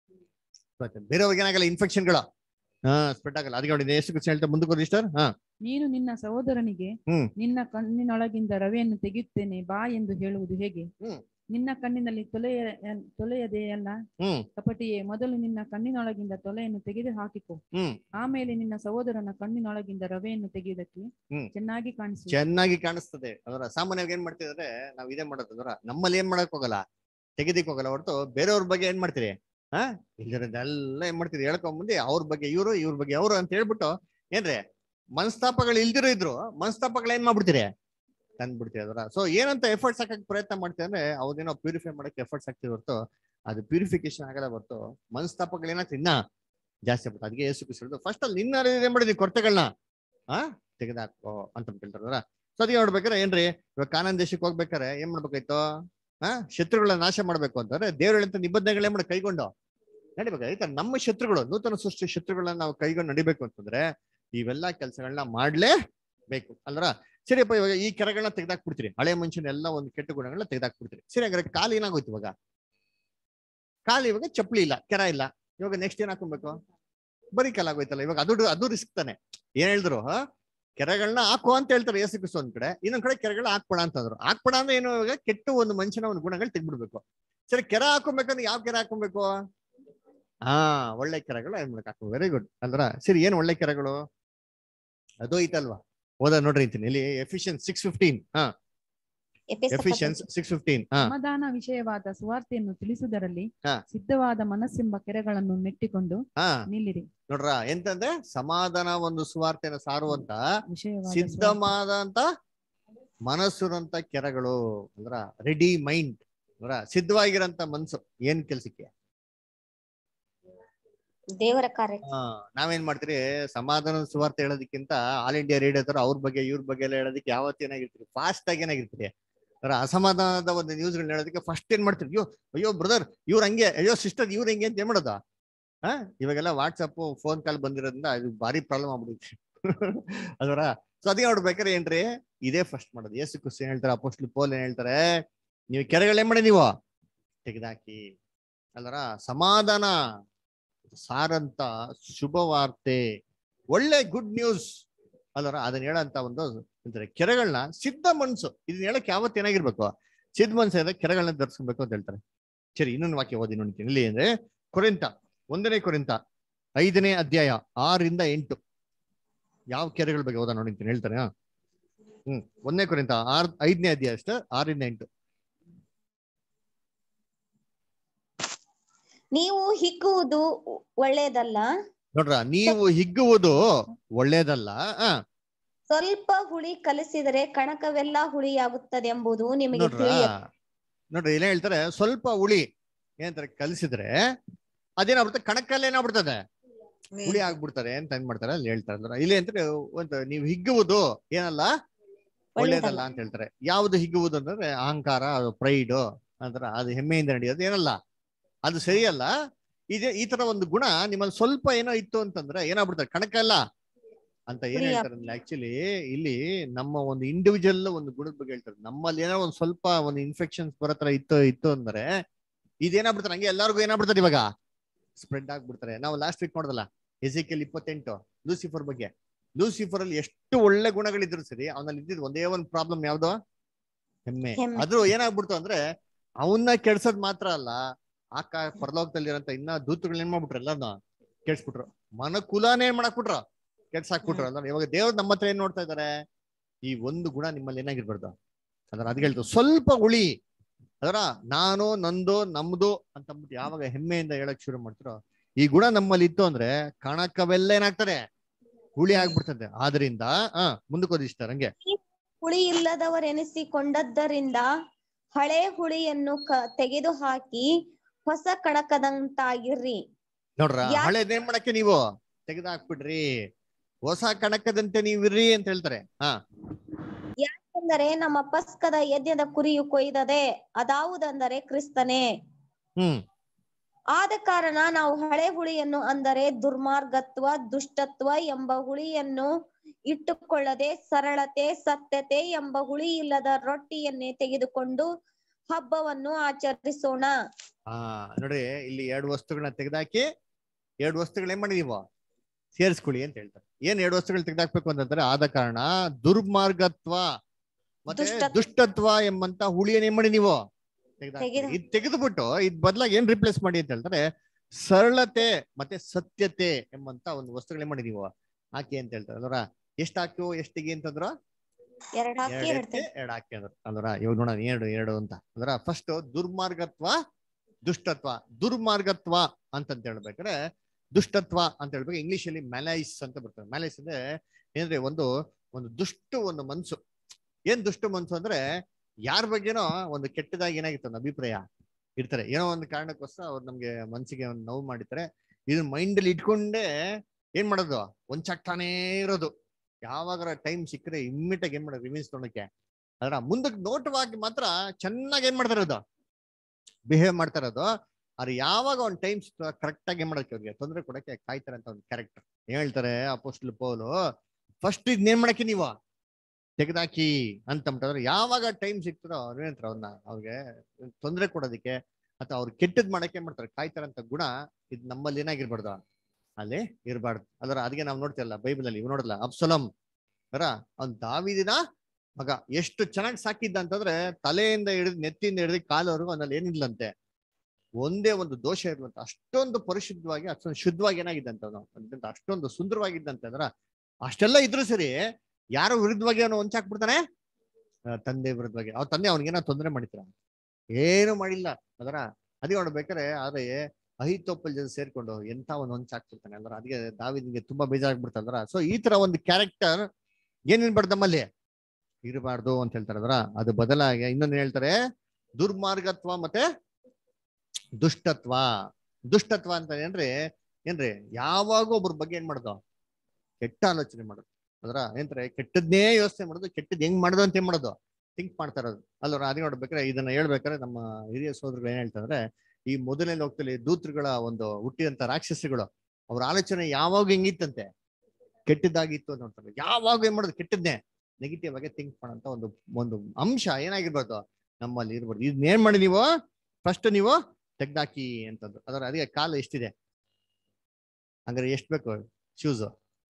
ಬೇರೆಯವ್ರಿಗೆ ಏನಾಗಲ್ಲ ಇನ್ಫೆಕ್ಷನ್ಗಳು ಹಾ ಸ್ಪ್ರೆಡ್ ಆಗಲ್ಲ ಅದಕ್ಕೆ ನೋಡಿ ಎಷ್ಟು ಕ್ವಶನ್ ಹೇಳ್ತಾ ಮುಂದಕ್ಕೆ ಹೋದಿ ಸರ್ ಹಾ ನೀನು ನಿನ್ನ ಸಹೋದರನಿಗೆ ಹ್ಮ್. ನಿನ್ನ ಕಣ್ಣಿನೊಳಗಿಂದ ರವೆಯನ್ನು ತೆಗೆಯುತ್ತೇನೆ ಬಾ ಎಂದು ಹೇಳುವುದು ಹೇಗೆ ಹ್ಮ್. ನಿನ್ನ ಕಣ್ಣಿನಲ್ಲಿ ತೊಲೆಯ ತೊಲೆಯದೆಯಲ್ಲ ಹ್ಮ್ ಕಪಟಿಯೇ ಮೊದಲು ನಿನ್ನ ಕಣ್ಣಿನೊಳಗಿಂದ ತೊಲೆಯನ್ನು ತೆಗೆದು ಹಾಕಿಕೊ ಹ್ಮ್ ಆಮೇಲೆ ನಿನ್ನ ಸಹೋದರನ ಕಣ್ಣಿನೊಳಗಿಂದ ರವೆಯನ್ನು ತೆಗೆಯುವುದಕ್ಕೆ ಹ್ಮ್. ಚೆನ್ನಾಗಿ ಕಾಣಿಸು ಚೆನ್ನಾಗಿ ಕಾಣಿಸ್ತದೆ ಅದರ ಸಾಮಾನ್ಯವಾಗಿ ಏನ್ ಮಾಡ್ತಿದ್ರೆ ನಾವ್ ಇದೇ ಮಾಡೋದು ಅದರ ನಮ್ಮಲ್ಲಿ ಏನ್ ಮಾಡಕ್ ಹೋಗಲ್ಲ ತೆಗೆದಿಕ್ ಹೋಗಲ್ಲ ಹೊರತು ಬೇರೆಯವ್ರ ಬಗ್ಗೆ ಏನ್ ಮಾಡ್ತೀರಿ ಹಾ ಇಲ್ಲಿರೋದೆಲ್ಲ ಏನ್ ಮಾಡ್ತೀರಿ ಹೇಳ್ಕೊಂಡ್ ಮುಂದೆ ಅವ್ರ ಬಗ್ಗೆ ಇವ್ರು ಇವ್ರ ಬಗ್ಗೆ ಅವ್ರು ಅಂತ ಹೇಳ್ಬಿಟ್ಟು ಏನ್ರಿ ಮನಸ್ತಾಪಗಳು ಇಲ್ದಿರೋ ಇದ್ರು ಮನಸ್ತಾಪಗಳು ಏನ್ ಮಾಡ್ಬಿಡ್ತೀರಿ ತಂದ್ಬಿಡ್ತೀರಿ ಅದರ ಸೊ ಏನಂತ ಎಫರ್ಟ್ಸ್ ಹಾಕಕ್ ಪ್ರಯತ್ನ ಮಾಡ್ತೀವಿ ಅಂದ್ರೆ ಅವ್ರದೇನೋ ಪ್ಯೂರಿಫೈ ಮಾಡಕ್ ಎಫರ್ಟ್ಸ್ ಹಾಕ್ತಿವಿ ಹೊರತು ಅದು ಪ್ಯೂರಿಫಿಕೇಶನ್ ಆಗಲ್ಲ ಹೊರತು ಮನಸ್ತಾಪಗಳು ಏನಾಗ್ತದೆ ಇನ್ನ ಜಾಸ್ತಿ ಆಗ್ಬಿಟ್ಟು ಅದಕ್ಕೆ ಏಸು ಕ್ರಿಸ್ತ ಫಸ್ಟ್ ಅಲ್ಲಿ ನಿನ್ನ ಏನ್ ಮಾಡಿದ್ರಿ ಕೊರತೆಗಳನ್ನ ಆ ತೆಗೆದಾಕೋ ಅಂತ ಹೇಳ್ತಾರಲ್ಲ ಸೊ ಅದಕ್ಕೆ ನೋಡ್ಬೇಕಾರೆ ಏನ್ರಿ ಇವಾಗ ಕಾನನ್ ದೇಶಕ್ಕೆ ಹೋಗ್ಬೇಕಾರೆ ಏನ್ ಮಾಡ್ಬೇಕಾಯ್ತು ಹಾ ಶತ್ರುಗಳನ್ನ ನಾಶ ಮಾಡ್ಬೇಕು ಅಂತಂದ್ರೆ ದೇವರಂತ ನಿಬಂಧನೆಗಳು ಏನ್ ಮಾಡಿ ಕೈಗೊಂಡು ನಡಿಬೇಕಾಯ್ತು ನಮ್ಮ ಶತ್ರುಗಳು ನೂತನ ಸೃಷ್ಟಿ ಶತ್ರುಗಳನ್ನ ನಾವು ಕೈಗೊಂಡು ನಡಿಬೇಕು ಅಂತಂದ್ರೆ ಇವೆಲ್ಲಾ ಕೆಲಸಗಳನ್ನ ಮಾಡ್ಲೇಬೇಕು ಅಲ್ರ ಸರಿಯಪ್ಪ ಇವಾಗ ಈ ಕೆರೆಗಳನ್ನ ತೆಗೆದಾಕ್ಬಿಡ್ತೀರಿ ಹಳೆ ಮನುಷ್ಯನ ಎಲ್ಲ ಒಂದು ಕೆಟ್ಟ ಗುಣಗಳನ್ನ ತೆಗೆದಾಕ್ಬಿಡ್ತೀರಿ ಸರಿ ಹಾಗಾದ್ರೆ ಕಾಲು ಏನಾಗೋಯ್ತು ಇವಾಗ ಕಾಲು ಇವಾಗ ಚಪ್ಪಲಿ ಇಲ್ಲ ಕೆರ ಇಲ್ಲ ಇವಾಗ ನೆಕ್ಸ್ಟ್ ಏನ್ ಹಾಕೊಬೇಕು ಬರೀ ಕಾಲಾಗೋಯ್ತಲ್ಲ ಇವಾಗ ಅದು ಅದು ರಿಸ್ಕ್ ತಾನೆ ಏನ್ ಹೇಳಿದ್ರು ಹಾ ಕೆರೆಗಳನ್ನ ಹಾಕುವ ಅಂತ ಹೇಳ್ತಾರೆ ಯೇಸು ಕ್ರಿಸ್ತ ಒಂದ್ ಕಡೆ ಇನ್ನೊಂದ್ ಕಡೆ ಕೆರೆಗಳನ್ನ ಹಾಕ್ಬೇಡ ಅಂತಂದ್ರು ಹಾಕ್ಬೇಡ ಅಂದ್ರೆ ಏನು ಇವಾಗ ಕೆಟ್ಟ ಒಂದು ಮನುಷ್ಯನ ಒಂದು ಗುಣಗಳು ತೆಗ್ಬಿಡ್ಬೇಕು ಸರಿ ಕೆರೆ ಹಾಕೊಬೇಕಂದ್ರೆ ಯಾವ ಕೆರೆ ಹಾಕೊಬೇಕು ಹಾ ಒಳ್ಳೆ ಕೆರೆಗಳು ಏನ್ ಮಾಡಕ್ ಹಾಕೋ ವೆರಿ ಗುಡ್ ಅಲ್ರ ಸರಿ ಏನ್ ಒಳ್ಳೆ ಕೆರೆಗಳು ಅದು ಐತಲ್ವಾ ಓದ ನೋಡ್ರಿ ಅಂತೀನಿ ಇಲ್ಲಿ ಎಫಿಷಿಯನ್ ಸಿಕ್ಸ್ ಫಿಫ್ಟೀನ್ ಹಾ ಎಫೆಸ ಎಫಿಷಿಯನ್ಸ್ ಸಿಕ್ಸ್ ಫಿಫ್ಟೀನ್ ಹಾ ಸಮಾಧಾನ ವಿಷಯವಾದ ಸುವಾರ್ತೆಯನ್ನು ತಿಳಿಸುವುದರಲ್ಲಿ ಹಾ. ಸಿದ್ಧವಾದ ಮನಸ್ಸೆಂಬ ಕೆರೆಗಳನ್ನು ನೆಟ್ಟಿಕೊಂಡು ಹಾ ನಿಲ್ಲಿರಿ ನೋಡ್ರ ಎಂತಂದ್ರೆ ಸಮಾಧಾನ ಒಂದು ಸುವಾರ್ತೆನ ಸಾರುವಂತ ವಿಷಯವಾದ ಸುವಾರ್ತೆ- ಸಿದ್ಧವಾದಂತ ಮನಸ್ಸುರಂತ ಕೆರಗಳು ಅಂದ್ರ ರೆಡಿ ಮೈಂಡ್ ಅಂದ್ರ ಸಿದ್ಧವಾಗಿರಂತ ಮನ್ಸು ಏನ್ ಕೆಲ್ಸಕ್ಕೆ ದೇವರ ಕಾರ್ಯ ಆ, ನಾವೇನ್ ಮಾಡ್ತೀರಿ ಸಮಾಧಾನದ ಸುವಾರ್ತೆ ಹೇಳೋದಕ್ಕಿಂತ ಆಲ್ ಇಂಡಿಯಾ ರೇಡಿಯೋ ತರ ಅವ್ರ ಬಗ್ಗೆ ಇವ್ರ ಬಗ್ಗೆ ಎಲ್ಲ ಹೇಳೋದಕ್ಕೆ ಯಾವತ್ತು ಏನಾಗಿರ್ತೀರಿ ಫಾಸ್ಟ್ ಆಗಿ ಏನಾಗಿರ್ತೀರಿ ಅಂದ್ರ ಅಸಮಾಧಾನದ ಒಂದು ನ್ಯೂಸ್ಗಳನ್ನ ಹೇಳೋದಕ್ಕೆ ಫಸ್ಟ್ ಏನ್ ಮಾಡ್ತೀರಿ ಅಯ್ಯೋ ಅಯ್ಯೋ ಬ್ರದರ್ ಇವ್ರ ಹಂಗೆ ಅಯ್ಯೋ ಸಿಸ್ಟರ್ ಇವ್ರ ಹೆಂಗೆ ಅಂತ ಏನ್ ಮಾಡೋದು ಹಾ ಇವಾಗೆಲ್ಲ ವಾಟ್ಸಪ್ ಫೋನ್ ಕಾಲ್ ಬಂದಿರೋದ್ರಿಂದ ಅದು ಭಾರಿ ಪ್ರಾಬ್ಲಮ್ ಆಗ್ಬಿಡುತ್ತೆ ಅದರ ಸೊ ಅದಕ್ಕೆ ನೋಡ್ಬೇಕಾರೆ ಏನ್ರಿ ಇದೇ ಫಸ್ಟ್ ಮಾಡೋದು ಯೇಸು ಕ್ರಿಸ್ತ ಏನ್ ಹೇಳ್ತಾರೆ ಅಪೋಸ್ಟ್ಲ್ ಪೋಲ್ ಏನ್ ಹೇಳ್ತಾರೆ ನೀವು ಕೆರೆಗಳೇನ್ ಮಾಡಿ ನೀವು ತೆಗೆದಾಕಿ ಅಲ್ಲರ ಸಮಾಧಾನ ಸಾರಂತ ಶುಭ ವಾರ್ತೆ ಒಳ್ಳೆ ಗುಡ್ ನ್ಯೂಸ್ ಅಲ್ಲರ ಅದನ್ನ ಹೇಳಂತ ಒಂದು ಅಂತಾರೆ ಕೆರೆಗಳನ್ನ ಸಿದ್ಧ ಮನ್ಸು ಇದನ್ನ ಹೇಳಕ್ ಯಾವತ್ತು ಏನಾಗಿರ್ಬೇಕು ಸಿದ್ಧ ಮನ್ಸು ಇದ್ರೆ ಕೆರೆಗಳನ್ನ ಧರಿಸ್ಬೇಕು ಅಂತ ಹೇಳ್ತಾರೆ ಸರಿ ಇನ್ನೊಂದು ವಾಕ್ಯ ಓದಿ ನೋಡ್ತೀನಿ ಇಲ್ಲಿ ಅಂದ್ರೆ ಕೊರಿಂತ ಒಂದನೇ ಕೊರಿಂತ ಐದನೇ ಅಧ್ಯಾಯ ಆರಿಂದ ಎಂಟು ಯಾವ ಕೆರೆಗಳ ಬಗ್ಗೆ ಓದ ನೋಡಿರ್ತೀನಿ ಹೇಳ್ತಾರೆ ಹಾ? ಹ್ಮ್ ಒಂದನೇ ಕೊರಿಂತ ಆರ್ ಐದನೇ ಅಧ್ಯಾಯ ಅಷ್ಟ ಆರಿಂದ ಎಂಟು ನೀವು ಹಿಗ್ಗುವುದು ಒಳ್ಳೆಯದಲ್ಲ ನೋಡ್ರ ನೀವು ಹಿಗ್ಗುವುದು ಒಳ್ಳೇದಲ್ಲ ಆ ಸ್ವಲ್ಪ ಹುಳಿ ಕಲಿಸಿದರೆ ಕಣಕವೆಲ್ಲ ಹುಳಿಯಾಗುತ್ತದೆ ಎಂಬುದು ನಿಮಗೆ ನೋಡ್ರ ತಿಳಿಯ ನೋಡ್ರಿ ಏನ್ ಹೇಳ್ತಾರೆ ಸ್ವಲ್ಪ ಹುಳಿ ಏನಂತಾರೆ ಕಲಿಸಿದ್ರೆ ಅದೇನಾಗ್ಬಿಡುತ್ತೆ ಕಣಕಲ್ಲಿ ಏನಾಗ್ಬಿಡ್ತದೆ ಹುಳಿ ಆಗ್ಬಿಡ್ತಾರೆ ಅಂತ ಏನ್ ಮಾಡ್ತಾರೆ ಅಲ್ಲಿ ಹೇಳ್ತಾರೆ ಅಂದ್ರೆ ಇಲ್ಲಿ ಅಂದ್ರೆ ಒಂದು ನೀವು ಹಿಗ್ಗುವುದು ಏನಲ್ಲ ಒಳ್ಳೇದಲ್ಲ ಅಂತ ಹೇಳ್ತಾರೆ ಯಾವ್ದು ಹಿಗ್ಗುವುದು ಅಂತಂದ್ರೆ ಅಹಂಕಾರ ಪ್ರೈಡ್ ಅಂದ್ರ ಅದು ಹೆಮ್ಮೆಯಿಂದ ನಡೆಯೋದು ಏನಲ್ಲ ಅದು ಸರಿಯಲ್ಲ ಇದೆ ಈ ತರ ಒಂದು ಗುಣ ನಿಮ್ಮಲ್ಲಿ ಸ್ವಲ್ಪ ಏನೋ ಇತ್ತು ಅಂತಂದ್ರೆ ಏನಾಗ್ಬಿಡ್ತಾರೆ ಕಣಕಲ್ಲ ಅಂತ ಏನ್ ಹುಳಿ ಹೇಳ್ತಾರೆ ಆಕ್ಚುಲಿ ಇಲ್ಲಿ ನಮ್ಮ ಒಂದು ಇಂಡಿವಿಜುವಲ್ ಒಂದು ಗುಣದ ಬಗ್ಗೆ ಹೇಳ್ತಾರೆ ನಮ್ಮಲ್ಲಿ ಏನೋ ಒಂದ್ ಸ್ವಲ್ಪ ಒಂದು ಇನ್ಫೆಕ್ಷನ್ಸ್ ಬರೋ ತರ ಇತ್ತು ಇತ್ತು ಅಂದ್ರೆ ಇದೇನಾಗ್ಬಿಡ್ತಾರೆ ಹಂಗೆ ಎಲ್ಲಾರ್ಗು ಏನಾಗ್ಬಿಡ್ತಾರೆ ಇವಾಗ ಸ್ಪ್ರೆಡ್ ಆಗ್ಬಿಡ್ತಾರೆ ನಾವು ಲಾಸ್ಟ್ ವೀಕ್ ನೋಡದಲ್ಲ ಎಸಿಕೆಲ್ ಇಪ್ಪತ್ತೆಂಟು ಲೂಸಿಫರ್ ಬಗ್ಗೆ ಲೂಸಿಫರ್ ಅಲ್ಲಿ ಎಷ್ಟು ಒಳ್ಳೆ ಗುಣಗಳಿದ್ರು ಸರಿ ಅವನಲ್ಲಿ ಇದ್ದಿದ್ದು ಒಂದೇ ಒಂದು ಪ್ರಾಬ್ಲಮ್ ಯಾವ್ದು ಹೆಮ್ಮೆ ಹೆಮ್ಮೆ. ಅದು ಏನಾಗ್ಬಿಡ್ತು ಅಂದ್ರೆ ಅವನ್ನ ಕೆಡ್ಸೋದ್ ಮಾತ್ರ ಅಲ್ಲ ಆ ಕಾ ಪರಲೋಕದಲ್ಲಿರಂತ ಇನ್ನ ದೂತಗಳು ಏನ್ ಮಾಡ್ಬಿಟ್ರು ಎಲ್ಲಾನು ಕೆಡ್ಸ್ಬಿಟ್ರು ಮನಕುಲಾನೇ ಏನ್ ಮಾಡಾಕ್ಬಿಟ್ರು ಕೆಡ್ಸಾಕ್ಬಿಟ್ರು ಅಲ್ಲ ಇವಾಗ ದೇವ್ರು ನಮ್ಮ ಹತ್ರ ಏನ್ ನೋಡ್ತಾ ಇದಾರೆ ಈ ಒಂದು ಗುಣ ನಿಮ್ಮಲ್ಲಿ ಏನಾಗಿರ್ಬಾರ್ದು ಅದರ ಅದ್ ಹೇಳ್ತು ಸ್ವಲ್ಪ ಉಳಿ ಅದರ ನಾನು ನಂದು ನಮ್ದು ಅಂತ ಅಂದ್ಬಿಟ್ಟು ಯಾವಾಗ ಹೆಮ್ಮೆಯಿಂದ ಹೇಳಕ್ ಶುರು ಮಾಡ್ತಾರೋ ಈ ಗುಣ ನಮ್ಮಲ್ಲಿ ಇತ್ತು ಅಂದ್ರೆ ಕಣಕವೆಲ್ಲ ಏನಾಗ್ತದೆ ಹುಳಿ ಆಗ್ಬಿಡ್ತದೆ ಆದ್ರಿಂದ ಆ ಮುಂದಕ್ಕೆ ಓದಿಸ್ತಾರೆ ಹಂಗೆ ಹುಳಿ ಇಲ್ಲದವರೆನಿಸಿಕೊಂಡದ್ದರಿಂದ ಹಳೆ ಹುಳಿಯನ್ನು ಕ ತೆಗೆದು ಹಾಕಿ ಹೊಸ ಕಣಕದಂತಾಗಿರ್ರಿ ನೋಡ್ರ ಯಾ- ಹಳೇದೇನ್ ಮಾಡಕ್ಕೆ ನೀವು ತೆಗೆದಾಕ್ಬಿಡ್ರಿ ಹೊಸ ಕಣಕದಂತೆ ನೀವಿರ್ರಿ ಅಂತ ಹೇಳ್ತಾರೆ ಹಾ ಯಾಕೆಂದರೆ ನಮ್ಮ ಪಸ್ಕದ ಯಜ್ಞದ ಕುರಿಯು ಕೊಯ್ದದೆ ಅದಾವುದೆಂದರೆ ಕ್ರಿಸ್ತನೇ ಹ್ಮ್ ಆದ ಕಾರಣ ನಾವು ಹಳೆ ಹುಳಿಯನ್ನು ಅಂದರೆ ದುರ್ಮಾರ್ಗತ್ವ ದುಷ್ಟತ್ವ ಎಂಬ ಹುಳಿಯನ್ನು ಇಟ್ಟುಕೊಳ್ಳದೆ ಸರಳತೆ ಸತ್ಯತೆ ಎಂಬ ಹುಳಿ ಇಲ್ಲದ ರೊಟ್ಟಿಯನ್ನೇ ತೆಗೆದುಕೊಂಡು ಹಬ್ಬವನ್ನು ಆಚರಿಸೋಣ ಹಾ ನೋಡ್ರಿ ಇಲ್ಲಿ ಎರಡು ವಸ್ತುಗಳನ್ನ ತೆಗೆದಾಕಿ ಎರಡು ವಸ್ತುಗಳು ಏನ್ ಮಾಡಿ ನೀವು ಸೇರಿಸ್ಕೊಳ್ಳಿ ಅಂತ ಹೇಳ್ತಾರೆ ಏನ್ ಎರಡು ವಸ್ತುಗಳು ತೆಗೆದಾಕ್ಬೇಕು ಅಂತಂದ್ರೆ ಆದ ಕಾರಣ ದುರ್ಮಾರ್ಗತ್ವ ಮತ್ತೆ ದುಷ್ಟತ್ವ. ದುಷ್ಟತ್ವ ಎಂಬಂತ ಹುಳಿಯನ್ನ ಏನ್ ಮಾಡಿ ನೀವು ತೆಗೆದಾಕಿ ತೆಗೆದು- ಇದು ತೆಗೆದುಬಿಟ್ಟು ಇದ್ ಬದಲಾಗಿ ಏನ್ ರಿಪ್ಲೇಸ್ ಮಾಡಿ ಅಂತ ಹೇಳ್ತಾರೆ ಸರಳತೆ ಮತ್ತೆ ಸತ್ಯತೆ ಎಂಬಂತ ಒಂದು ವಸ್ತುಗಳು ಏನ್ ಮಾಡಿ ನೀವು ಹಾಕಿ ಅಂತ ಹೇಳ್ತಾರೆ ಅಲ್ವರ ಎಷ್ಟ್ ಹಾಕು ಎಷ್ಟಿಗೆ ಅಂತಂದ್ರು ಎರಡ್ ಹಾಕಿ ಎರಡ್ ಎರಡ್ ಎತ್ತಿ ಎರಡ್ ಹಾಕಿ ಅಂದ್ರು ಅಲ್ವರ ಇವಾಗ ನೋಡೋಣ ಎರಡು ಎರಡು ಅಂತ ಅಂದ್ರ ಫಸ್ಟ್ ದುರ್ಮಾರ್ಗತ್ವ ದುಷ್ಟತ್ವ ದುರ್ಮಾರ್ಗತ್ವ ಅಂತಂತ ಹೇಳ್ಬೇಕಾದ್ರೆ ದುಷ್ಟತ್ವ ಅಂತ ಹೇಳ್ಬೇಕು ಇಂಗ್ಲಿಷ್ ಅಲ್ಲಿ ಮ್ಯಾಲೈಸ್ ಅಂತ ಬರ್ತದೆ ಮ್ಯಾಲೈಸ್ ಅಂದ್ರೆ ಏನಂದ್ರೆ ಒಂದು ಒಂದು ದುಷ್ಟ ಒಂದು ಮನ್ಸು ಏನ್ ದುಷ್ಟ ಮನ್ಸು ಅಂದ್ರೆ ಯಾರ ಬಗ್ಗೆನೋ ಒಂದು ಕೆಟ್ಟದಾಗಿ ಏನಾಗಿತ್ತು ಒಂದು ಅಭಿಪ್ರಾಯ ಇರ್ತಾರೆ ಏನೋ ಒಂದು ಕಾರಣಕ್ಕೋಸ್ಕರ ಅವ್ರು ನಮ್ಗೆ ಮನ್ಸಿಗೆ ಒಂದು ನೋವು ಮಾಡಿರ್ತಾರೆ ಇದನ್ನ ಮೈಂಡ್ ಅಲ್ಲಿ ಇಟ್ಕೊಂಡೇ ಏನ್ ಮಾಡೋದು ಒಂಚಾಗ್ತಾನೇ ಇರೋದು ಯಾವಾಗಾರ ಟೈಮ್ ಸಿಕ್ಕರೆ ಇಮ್ಮಿಡಿಯೇಟ್ ಆಗಿ ಏನ್ ಮಾಡೋದು ರಿವೀನ್ಸ್ ತೊಗೊಳಕ್ಕೆ ಅದರ ಮುಂದಕ್ಕೆ ನೋಟವಾಗಿ ಮಾತ್ರ ಚೆನ್ನಾಗಿ ಏನ್ ಮಾಡ್ತಾ ಇರೋದು ಬಿಹೇವ್ ಮಾಡ್ತಾ ಇರೋದು ಆದ್ರೆ ಯಾವಾಗ ಒಂದು ಟೈಮ್ ಕರೆಕ್ಟ್ ಆಗಿ ಏನ್ ಮಾಡಕ್ಕೆ ಅವ್ರಿಗೆ ತೊಂದರೆ ಕೊಡಕ್ಕೆ ಕಾಯ್ತಾರೆ ಅಂತ ಒಂದು ಕ್ಯಾರೆಕ್ಟರ್ ಏನ್ ಹೇಳ್ತಾರೆ ಅಪೋಸ್ಟ್ಲ್ ಪೌಲು ಫಸ್ಟ್ ಇದನ್ನೇನ್ ಮಾಡಕ್ಕೆ ನೀವು ತೆಗೆದಾಕಿ ಅಂತ ಅಂತಾರೆ ಯಾವಾಗ ಟೈಮ್ ಸಿಗ್ತದೋ ಅವ್ರು ಏನಂತಾರೆ ಅವ್ರನ್ನ ಅವ್ರಿಗೆ ತೊಂದರೆ ಕೊಡೋದಕ್ಕೆ ಅಥವಾ ಅವ್ರು ಕೆಟ್ಟದ್ ಮಾಡಕ್ಕೆ ಏನ್ ಮಾಡ್ತಾರೆ ಕಾಯ್ತಾರಂತ ಗುಣ ಇದು ನಮ್ಮಲ್ಲಿ ಏನಾಗಿರ್ಬಾರ್ದು ಅಲ್ಲಿ ಇರಬಾರ್ದು ಅದರ ಅದಕ್ಕೆ ನಾವು ನೋಡ್ತೀವಲ್ಲ ಬೈಬಲ್ ಅಲ್ಲಿ ಇವ್ ನೋಡಲ್ಲ ಅಬ್ಸಲಂ ಅರ ಅವ್ನ್ ದಾವಿದಿನ ಮಗ ಎಷ್ಟು ಚೆನ್ನಾಗಿ ಸಾಕಿದ್ದ ಅಂತಂದ್ರೆ ತಲೆಯಿಂದ ಹಿಡಿದು ನೆತ್ತಿಯಿಂದ ಹಿಡಿದು ಕಾಲವರೆಗೂ ಅವನಲ್ಲಿ ಏನಿಲ್ಲಂತೆ ಒಂದೇ ಒಂದು ದೋಷ ಇರುವಂತ ಅಷ್ಟೊಂದು ಪರಿಶುದ್ಧವಾಗಿ ಅಷ್ಟೊಂದು ಶುದ್ಧವಾಗಿ ಏನಾಗಿದ್ದಂತ ಅವನು ಅದ್ರಿಂದ ಅಷ್ಟೊಂದು ಸುಂದರವಾಗಿದ್ದಂತೆ ಅಂದ್ರ ಅಷ್ಟೆಲ್ಲ ಇದ್ರು ಸರಿ ಯಾರೋ ವಿರುದ್ಧವಾಗಿ ಅವನು ಹೊಂಚಾಕ್ಬಿಡ್ತಾನೆ ಆ, ತಂದೆ ವಿರುದ್ಧವಾಗಿ ಅವ್ರ ತಂದೆ ಅವ್ನಿಗೇನೋ ತೊಂದರೆ ಮಾಡಿದ್ರ ಏನು ಮಾಡಿಲ್ಲ ಅದರ ಅದೇ ನೋಡ್ಬೇಕಾರೆ ಆದ್ರೆ ಅಹಿತೋಪಲ್ ಜೊತೆ ಸೇರ್ಕೊಂಡು ಎಂತ ಒಂದು ಹೊಂಚ್ ಹಾಕ್ತಿರ್ತಾನೆ ಅಲ್ರ ಅದಕ್ಕೆ ದಾವಿದ್ಗೆ ತುಂಬಾ ಬೇಜಾರಾಗ್ಬಿಡ್ತಂದ್ರ ಸೊ ಈ ತರ ಒಂದು ಕ್ಯಾರೆಕ್ಟರ್ ಏನಿರ್ಬಾರ್ದು ನಮ್ಮಲ್ಲಿ ಇರಬಾರ್ದು ಅಂತ ಹೇಳ್ತಾರದ್ರ ಅದು ಬದಲಾಗಿ ಇನ್ನೊಂದು ಹೇಳ್ತಾರೆ ದುರ್ಮಾರ್ಗತ್ವ ಮತ್ತೆ ದುಷ್ಟತ್ವ ದುಷ್ಟತ್ವ ಅಂತ ಏನ್ರಿ ಏನ್ರಿ ಯಾವಾಗ ಒಬ್ರ ಬಗ್ಗೆ ಏನ್ ಮಾಡೋದು ಕೆಟ್ಟ ಆಲೋಚನೆ ಮಾಡೋದು ಅದರ ಏನ್ತಾರೆ ಕೆಟ್ಟದ್ನೇ ಯೋಚನೆ ಮಾಡೋದು ಕೆಟ್ಟದ್ ಹೆಂಗ್ ಮಾಡೋದು ಅಂತ ಏನ್ ಮಾಡೋದು ಥಿಂಕ್ ಮಾಡ್ತಾ ಇರೋದು ಅಲ್ವರ ಅದೇ ನೋಡ್ಬೇಕಾದ್ರೆ ಇದನ್ನ ಹೇಳ್ಬೇಕಾದ್ರೆ ನಮ್ಮ ಹಿರಿಯ ಸೋದರಗಳು ಏನ್ ಹೇಳ್ತಾರೆ ಈ ಮೊದಲನೇ ಲೋಕದಲ್ಲಿ ದೂತರುಗಳ ಒಂದು ಹುಟ್ಟಿದಂತ ರಾಕ್ಷಸಿಗಳು ಅವ್ರ ಆಲೋಚನೆ ಯಾವಾಗ ಹೆಂಗಿತ್ತಂತೆ ಕೆಟ್ಟದಾಗಿತ್ತು ಅಂತ ನೋಡ್ತಾರೆ ಯಾವಾಗ ಏನ್ ಮಾಡೋದು ಕೆಟ್ಟದ್ನೇ ನೆಗೆಟಿವ್ ಆಗಿ ಥಿಂಕ್ ಮಾಡೋಂತ ಒಂದು ಒಂದು ಅಂಶ ಏನಾಗಿರ್ಬಾರ್ದು ನಮ್ಮಲ್ಲಿ ಇರ್ಬಾರ್ದು ಇದನ್ನೇನ್ ಮಾಡಿ ನೀವು ಫಸ್ಟ್ ನೀವು ತೆಗ್ದಾಕಿ ಅಂತಂದ್ರು ಅದರ ಅದಕ್ಕೆ ಕಾಲ ಎಷ್ಟಿದೆ ಹಂಗಾರೆ ಎಷ್ಟ್ ಬೇಕು ಶೂಸ್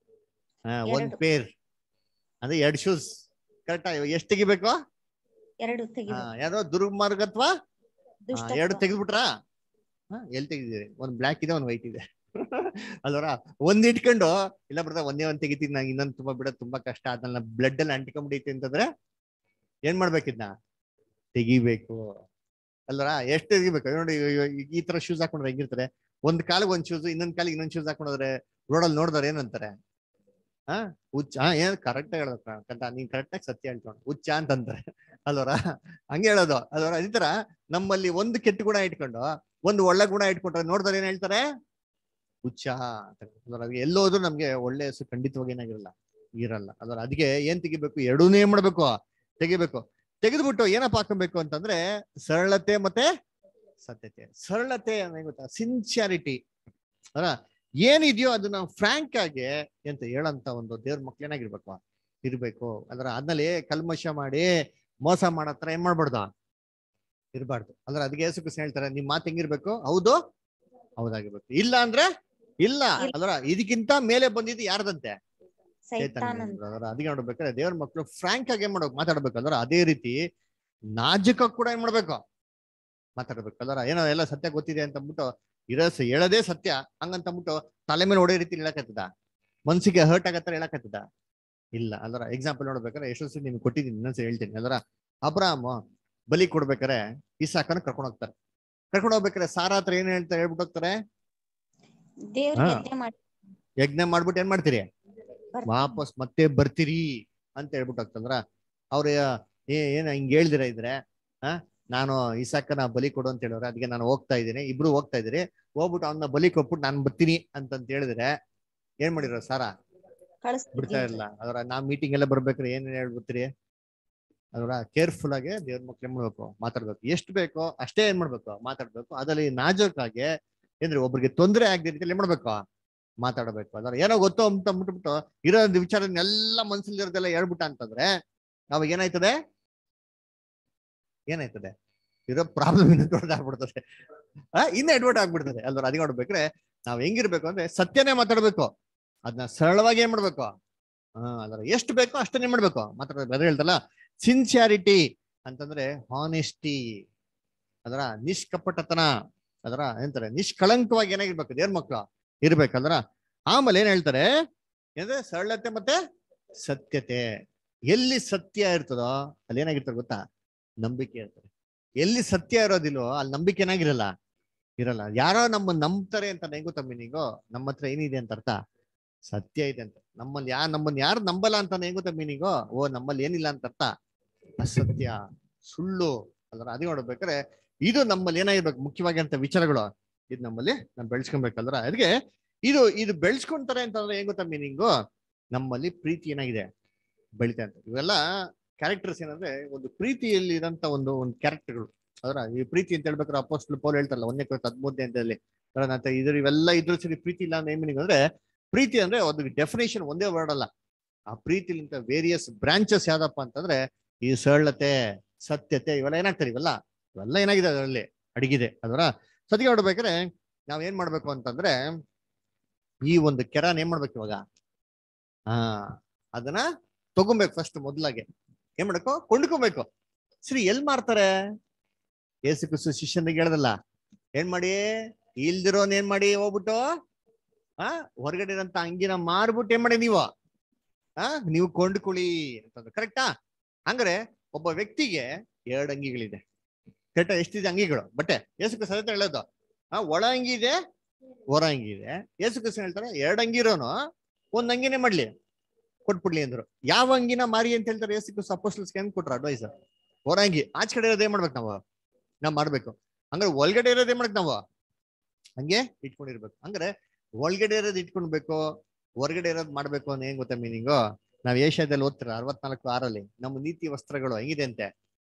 ಒಂದ್ ಎರಡು. ಪೇರ್ ಅಂದ್ರೆ ಎರಡ್ ಶೂಸ್ ಕರೆಕ್ಟಾ ಎಷ್ಟ್ ತೆಗಿಬೇಕು ಎರಡು ತೆಗಿ ಆ, ಯಾರೋ ದುರ್ಮಾರ್ಗತ್ವ ದುಷ್ಟ ಎರಡು ತೆಗೆದ್ಬಿಟ್ರಾ ಎಲ್ಲಿ ತೆಗಿದಿರಿ ಒಂದ್ ಬ್ಲಾಕ್ ಇದೆ ಒಂದ್ ವೈಟ್ ಇದೆ ಅಲ್ವರ ಒಂದ್ ಇಟ್ಕೊಂಡು ಇಲ್ಲ ಬರ್ತಾ ಒಂದೇ ಒಂದ್ ತೆಗಿತೀನಿ ನಂಗೆ ಇನ್ನೊಂದ್ ತುಂಬಾ ಬಿಡೋದು ತುಂಬಾ ಕಷ್ಟ ಅದನ್ನ ಬ್ಲಡ್ ಅಲ್ಲಿ ಅಂಟಿಕೊಂಡ್ಬಿಡೈತಿ ಅಂತಂದ್ರೆ ಏನ್ ಮಾಡ್ಬೇಕಿದ್ನ ತೆಗಿಬೇಕು ಅಲ್ವರ ಎಷ್ಟು ತೆಗಿಬೇಕು ನೋಡಿ ಇವ- ಈ- ಈ ತರ ಶೂಸ್ ಹಾಕೊಂಡ್ರೆ ಹೆಂಗಿರ್ತಾರೆ ಒಂದ್ ಕಾಲಿಗೆ ಒಂದ್ ಶೂಸ್ ಇನ್ನೊಂದ್ ಕಾಲಿಗೆ ಇನ್ನೊಂದ್ ಶೂಸ್ ಹಾಕೊಂಡ್ರೆ ರೋಡಲ್ಲಿ ನೋಡಿದ್ರೆ ಏನಂತಾರೆ ಹಾ ಹುಚ್ಚ ಹಾ ಏನ್ ಕರೆಕ್ಟ್ ಹೇಳೋದು ನೀನ್ ಕರೆಕ್ಟ್ ಆಗಿ ಸತ್ಯ ಹೇಳ್ಕೊಂಡು ಹುಚ್ಚ ಅಂತಂತಾರೆ ಅಲ್ವರ ಹಂಗೆ ಹೇಳೋದು ಅಲ್ವರ ಅದೇ ತರ ನಮ್ಮಲ್ಲಿ ಒಂದು ಕೆಟ್ಟ ಗುಣ ಇಟ್ಕೊಂಡು ಒಂದು ಒಳ್ಳೆ ಗುಣ ಇಟ್ಕೊಂಡ್ರೆ ನೋಡಿದ್ರೆ ಏನ್ ಹೇಳ್ತಾರೆ ಹುಚ್ಚ ಅಂತ ಅಲ್ವರ ಅದು ಎಲ್ಲೋದ್ರು ನಮ್ಗೆ ಒಳ್ಳೆ ಹೆಸರು ಖಂಡಿತವಾಗಿ ಏನಾಗಿರಲ್ಲ ಇರಲ್ಲ ಅಲ್ವರ ಅದಕ್ಕೆ ಏನ್ ತೆಗಿಬೇಕು ಎರಡೂನೇ ಏನ್ ಮಾಡ್ಬೇಕು ತೆಗಿಬೇಕು ತೆಗೆದ್ಬಿಟ್ಟು ಏನಪ್ಪ ಹಾಕೊಬೇಕು ಅಂತಂದ್ರೆ ಸರಳತೆ ಮತ್ತೆ ಸತ್ಯತೆ ಸರಳತೆ ಅಂದ್ರೆ ಗೊತ್ತಾ ಸಿನ್ಸಿಯಾರಿಟಿ ಅಲ್ಲ ಏನಿದೆಯೋ ಅದನ್ನ ಫ್ರಾಂಕ್ ಆಗಿ ಎಂತ ಹೇಳಂತ ಒಂದು ದೇವ್ರ ಮಕ್ಳು ಏನಾಗಿರ್ಬೇಕು ಇರ್ಬೇಕು ಅದ್ರ ಅದ್ನಲ್ಲಿ ಕಲ್ಮಶ ಮಾಡಿ ಮೋಸ ಮಾಡತ್ರ ಏನ್ ಮಾಡ್ಬಾರ್ದು ಇರಬಾರ್ದು ಅಂದ್ರೆ ಅದಕ್ಕೆ ಯೇಸು ಕ್ರಿಸ್ತ ಹೇಳ್ತಾರೆ ನಿಮ್ ಮಾತು ಹೆಂಗಿರ್ಬೇಕು ಹೌದು ಹೌದಾಗಿರ್ಬೇಕು ಇಲ್ಲ ಅಂದ್ರೆ ಇಲ್ಲ ಅಲ್ರ ಇದಕ್ಕಿಂತ ಮೇಲೆ ಬಂದಿದ್ದು ಯಾರ್ದಂತೆ ಸೈತಾನಂದ ಅದರ ಅದಕ್ಕೆ ನೋಡ್ಬೇಕಾದ್ರೆ ದೇವ್ರ ಮಕ್ಕಳು ಫ್ರಾಂಕ್ ಆಗಿ ಏನ್ ಮಾಡ್ಬೇಕು ಮಾತಾಡ್ಬೇಕು ಅಂದ್ರೆ ಅದೇ ರೀತಿ ನಾಜುಕ ಕೂಡ ಏನ್ ಮಾಡ್ಬೇಕು ಮಾತಾಡ್ಬೇಕು ಅಲ್ರ ಏನೋ ಎಲ್ಲ ಸತ್ಯ ಗೊತ್ತಿದೆ ಅಂತ ಅಂದ್ಬಿಟ್ಟು ಇರೋ ಸ- ಹೇಳೋದೇ ಸತ್ಯ ಹಂಗಂತ ಅಂದ್ಬಿಟ್ಟು ತಲೆ ಮೇಲೆ ಹೊಡೆ ರೀತಿ ಹೇಳಕತ್ತದ ಮನ್ಸಿಗೆ ಹರ್ಟ್ ಆಗತ್ತರ ಹೇಳಕತ್ತದ ಇಲ್ಲ ಅಲ್ರ ಎಕ್ಸಾಂಪಲ್ ನೋಡ್ಬೇಕಾದ್ರೆ ಎಷ್ಟೋ ಸತಿ ನಿಮ್ಗೆ ಕೊಟ್ಟಿದ್ದೀನಿ ಇನ್ನೊಂದ್ಸರಿ ಹೇಳ್ತೀನಿ ಅಲ್ರ ಅಬ್ರಾಮ್ ಬಲಿ ಕೊಡ್ಬೇಕಾರೆ ಇಸಾಕನ ಕರ್ಕೊಂಡು ಹೋಗ್ತಾರೆ ಕರ್ಕೊಂಡು ಹೋಗ್ಬೇಕಾರೆ ಸಾರಾ ಹತ್ರ ಏನ್ ಹೇಳ್ತಾರೆ ಹೇಳ್ಬಿಟ್ಟು ಹೋಗ್ತಾರೆ ದೇವ್ರಿಗೆ ಹಾ. ಯಜ್ಞ ಮಾಡಿ ಯಜ್ಞ ಮಾಡ್ಬಿಟ್ಟು ಏನ್ ಮಾಡ್ತೀರಿ ಬರ್ತೀನಿ. ವಾಪಸ್ ಮತ್ತೆ ಬರ್ತೀರಿ ಅಂತ ಹೇಳ್ಬಿಟ್ಟು ಹೋಗ್ತಂದ್ರ ಅವ್ರ ಏ ಏನ ಹಿಂಗ್ ಹೇಳ್ದಿರ ಇದ್ರೆ ಆ ನಾನು ಇಸಾಕನ ಬಲಿ ಕೊಡು ಅಂತ ಹೇಳೋರೆ ಅದಕ್ಕೆ ನಾನು ಹೋಗ್ತಾ ಇದ್ದೀನಿ ಇಬ್ರು ಹೋಗ್ತಾ ಇದೀರಿ ಹೋಗ್ಬಿಟ್ಟು ಅವನ್ನ ಬಲಿ ಕೊಟ್ಬಿಟ್ಟು ನಾನು ಬರ್ತೀನಿ ಅಂತಂತ ಹೇಳಿದ್ರೆ ಏನ್ ಮಾಡಿರೋ ಸಾರಾ ಬಿಡ್ತಾ ಕಳಿಸ್ತಿದ್ವಿ ಇರಲ್ಲ ಅದರ ನಾ ಮೀಟಿಂಗ್ ಎಲ್ಲ ಬರ್ಬೇಕಾದ್ರೆ ಏನ್ ಹೇಳ್ಬಿಡ್ತೀರಿ ಅದರ ಕೇರ್ಫುಲ್ ಆಗಿ ದೇವ್ರ ಮಕ್ಳು ಏನ್ ಮಾಡ್ಬೇಕು ಮಾತಾಡ್ಬೇಕು ಎಷ್ಟು ಬೇಕೋ ಅಷ್ಟೇ ಏನ್ ಮಾಡ್ಬೇಕು ಮಾತಾಡ್ಬೇಕು ಅದ್ರಲ್ಲಿ ನಾಜೂಕಾಗಿ ಏನ್ರಿ ಒಬ್ರಿಗೆ ತೊಂದರೆ ಆಗದ ರೀತಿಯಲ್ಲಿ ಏನ್ ಮಾಡ್ಬೇಕು ಮಾತಾಡಬೇಕು ಅದರ ಏನೋ ಗೊತ್ತೋ ಅಂತ ಅಂದ್ಬಿಟ್ಟು ಇರೋ ವಿಚಾರನೆಲ್ಲ ಮನ್ಸಲ್ಲಿ ಇರೋದೆಲ್ಲ ಹೇಳ್ಬಿಟ್ಟ ಅಂತಂದ್ರೆ ಅವಾಗ ಏನಾಯ್ತದೆ ಏನಾಯ್ತದೆ ಇರೋ ಪ್ರಾಬ್ಲಮ್ ಇನ್ನು ದೊಡ್ಡದಾಗ್ಬಿಡ್ತದೆ ಆ ಇನ್ನ ಎಡ್ವರ್ಟ್ ಆಗ್ಬಿಡ್ತದೆ ಅಲ್ವಾ ಅದಕ್ಕೆ ನೋಡ್ಬೇಕ್ರೆ ನಾವ್ ಹೆಂಗಿರ್ಬೇಕು ಅಂದ್ರೆ ಸತ್ಯನೇ ಮಾತಾಡ್ಬೇಕು ಅದನ್ನ ಸರಳವಾಗಿ ಏನ್ ಮಾಡ್ಬೇಕು ಹಾ ಅದರ ಎಷ್ಟು ಬೇಕೋ ಅಷ್ಟನ್ನೇ ಮಾಡ್ಬೇಕು ಮಾತಾಡ್ಬೇಕು ಅದೇ ಹೇಳ್ತಲ್ಲ ಸಿನ್ಸಿಯಾರಿಟಿ ಅಂತಂದ್ರೆ ಹಾನೆಸ್ಟಿ ಅದರ ನಿಷ್ಕಪಟತನ ಅದರ ಏನಂತಾರೆ ನಿಷ್ಕಳಂಕವಾಗಿ ಏನಾಗಿರ್ಬೇಕು ದೇವ್ರ ಮಕ್ಳು ಇರ್ಬೇಕಂದ್ರ ಆಮೇಲೆ ಏನ್ ಹೇಳ್ತಾರೆ ಏನಂದ್ರೆ ಸರಳತೆ ಮತ್ತೆ ಸತ್ಯತೆ ಎಲ್ಲಿ ಸತ್ಯ ಇರ್ತದೋ ಅಲ್ಲಿ ಏನಾಗಿರ್ತದೆ ಗೊತ್ತಾ ನಂಬಿಕೆ ಇರ್ತದೆ ಎಲ್ಲಿ ಸತ್ಯ ಇರೋದಿಲ್ವೋ ಅಲ್ಲಿ ನಂಬಿಕೆ ಏನಾಗಿರಲ್ಲ ಇರಲ್ಲ ಯಾರೋ ನಮ್ಮ ನಂಬ್ತಾರೆ ಅಂತ ಹೆಂಗ್ ಗೊತ್ತಾ ಮೀನಿಂಗು ನಮ್ಮ ಹತ್ರ ಏನಿದೆ ಅಂತ ಅರ್ಥ ಸತ್ಯ ಇದೆ ಅಂತ ನಮ್ಮಲ್ಲಿ ಯಾರು ನಮ್ಮನ್ನ ಯಾರು ನಂಬಲ್ಲ ಅಂತ ಹೆಂಗ್ ಗೊತ್ತಾ ಮೀನಿಂಗು ಓ ನಮ್ಮಲ್ಲಿ ಏನಿಲ್ಲ ಅಂತ ಅರ್ಥ ಅಸತ್ಯ ಸುಳ್ಳು ಅಲ್ರ ಅದೇ ನೋಡ್ಬೇಕಾದ್ರೆ ಇದು ನಮ್ಮಲ್ಲಿ ಏನಾಗಿರ್ಬೇಕು ಮುಖ್ಯವಾಗಿ ಅಂತ ವಿಚಾರಗಳು ಇದು ನಮ್ಮಲ್ಲಿ ನಾವು ಬೆಳೆಸ್ಕೊಬೇಕಲ್ರ ಅದಕ್ಕೆ ಇದು ಇದು ಬೆಳೆಸ್ಕೊಂತಾರೆ ಅಂತಂದ್ರೆ ಏನ್ ಗೊತ್ತಾ ಮೀನಿಂಗು ನಮ್ಮಲ್ಲಿ ಪ್ರೀತಿ ಏನಾಗಿದೆ ಬೆಳಿತಾ ಅಂತ ಇವೆಲ್ಲ ಕ್ಯಾರೆಕ್ಟರ್ಸ್ ಏನಂದ್ರೆ ಒಂದು ಪ್ರೀತಿಯಲ್ಲಿ ಇರೋಂತ ಒಂದು ಒಂದು ಕ್ಯಾರೆಕ್ಟರ್ಗಳು ಅದರ ಈ ಪ್ರೀತಿ ಅಂತ ಹೇಳ್ಬೇಕಾದ್ರೆ ಅಪೋಸ್ಟಲ್ ಪೌಲ್ ಹೇಳ್ತಾರಲ್ಲ ಒಂದನೇ ಕೊರತೆ ಹದಿಮೂರನೇ ಅಂತಲ್ಲಿ ಅಂತ ಇದ್ರ ಇವೆಲ್ಲ ಇದ್ರ ಸರಿ ಪ್ರೀತಿ ಇಲ್ಲ ಅಂದ್ರೆ ಏನ್ meaning ಅಂದ್ರೆ ಪ್ರೀತಿ ಅಂದ್ರೆ ಒಂದು ಡೆಫಿನೇಷನ್ ಒಂದೇ ವರ್ಡ್ ಅಲ್ಲ ಆ ಪ್ರೀತಿಲಿಂತ ವೇರಿಯಸ್ ಬ್ರಾಂಚಸ್ ಯಾವ್ದಪ್ಪ ಅಂತಂದ್ರೆ ಈ ಸರಳತೆ ಸತ್ಯತೆ ಇವೆಲ್ಲ ಏನಾಗ್ತಾರೆ ಇವೆಲ್ಲ ಇವೆಲ್ಲ ಏನಾಗಿದೆ ಅದರಲ್ಲಿ ಅಡಗಿದೆ ಅದರ ಸತಿಗೆ ಹೊಡ್ಬೇಕಾದ್ರೆ ನಾವ್ ಏನ್ ಮಾಡ್ಬೇಕು ಅಂತಂದ್ರೆ ಈ ಒಂದು ಕೆರನ್ ಏನ್ ಮಾಡ್ಬೇಕು ಇವಾಗ ಹಾ ಅದನ್ನ ತಗೊಬೇಕು ಫಸ್ಟ್ ಮೊದ್ಲಾಗೆ ಏನ್ ಮಾಡ್ಬೇಕು ಕೊಂಡ್ಕೋಬೇಕು ಸರಿ ಎಲ್ ಮಾರ್ತಾರೆ ಏಸು ಕ್ರಿಸ್ತು ಶಿಷ್ಯನಿಗೆ ಹೇಳ್ದಲ್ಲ ಏನ್ ಮಾಡಿ ಇಲ್ದಿರೋನ್ ಏನ್ ಮಾಡಿ ಹೋಗ್ಬಿಟ್ಟು ಆ ಹೊರಗಡೆ ಇರೋಂತ ಅಂಗಿನ ಮಾರ್ಬಿಟ್ಟು ಏನ್ ಮಾಡಿ ನೀವು ಆ ನೀವು ಕೊಂಡ್ಕೊಳ್ಳಿ ಅಂತಂದ್ರೆ ಕರೆಕ್ಟಾ ಹಂಗಾರೆ ಒಬ್ಬ ವ್ಯಕ್ತಿಗೆ ಎರಡು ಅಂಗಿಗಳಿದೆ ಕರೆಕ್ಟ್ ಎಷ್ಟಿದೆ ಅಂಗಿಗಳು ಬಟ್ಟೆ ಯೇಸು ಕ್ರಿಸ್ತ ಸಹಿತ ಹೇಳೋದು ಆ ಒಳ ಅಂಗಿ ಇದೆ ಹೊರ ಅಂಗಿ ಇದೆ ಯೇಸು ಕ್ರಿಸ್ತ ಹೇಳ್ತಾರೆ ಎರಡು ಅಂಗಿ ಇರೋನು ಒಂದ್ ಅಂಗಿನೇ ಮಾಡ್ಲಿ ಕೊಟ್ಬಿಡ್ಲಿ ಅಂದ್ರು ಯಾವ ಅಂಗಿನ ಮಾರಿ ಅಂತ ಹೇಳ್ತಾರೆ ಯೇಸು ಕ್ರಿಸ್ತ ಅಪೋಸ್ಟಲ್ಸ್ ಹೆಂಗ್ ಕೊಟ್ರು ಅಡ್ವೈಸ್ ಹೊರ ಅಂಗಿ ಆಚೆ ಕಡೆ ಇರೋದು ಏನ್ ಮಾಡ್ಬೇಕು ನಾವು ನಾವ್ ಮಾಡ್ಬೇಕು ಹಂಗಾರೆ ಒಳಗಡೆ ಇರೋದು ಏನ್ ಮಾಡ್ಬೇಕು ನಾವು ಹಂಗೆ ಇಟ್ಕೊಂಡಿರ್ಬೇಕು ಅಂದ್ರೆ ಒಳಗಡೆ ಇರೋದು ಇಟ್ಕೊಳ್ಬೇಕು ಹೊರಗಡೆ ಇರೋದು ಮಾಡ್ಬೇಕು ಅನ್ನೋ ಏನ್ ಗೊತ್ತಾ ಮೀನಿಂಗು ನಾವ್ ಏಷ್ಯಾದಲ್ಲಿ ಓದ್ತೀರ ಅರವತ್ನಾಲ್ಕು ಆರಲ್ಲಿ ನಮ್ಮ ನೀತಿ ವಸ್ತ್ರಗಳು ಹೆಂಗಿದೆ ಅಂತೆ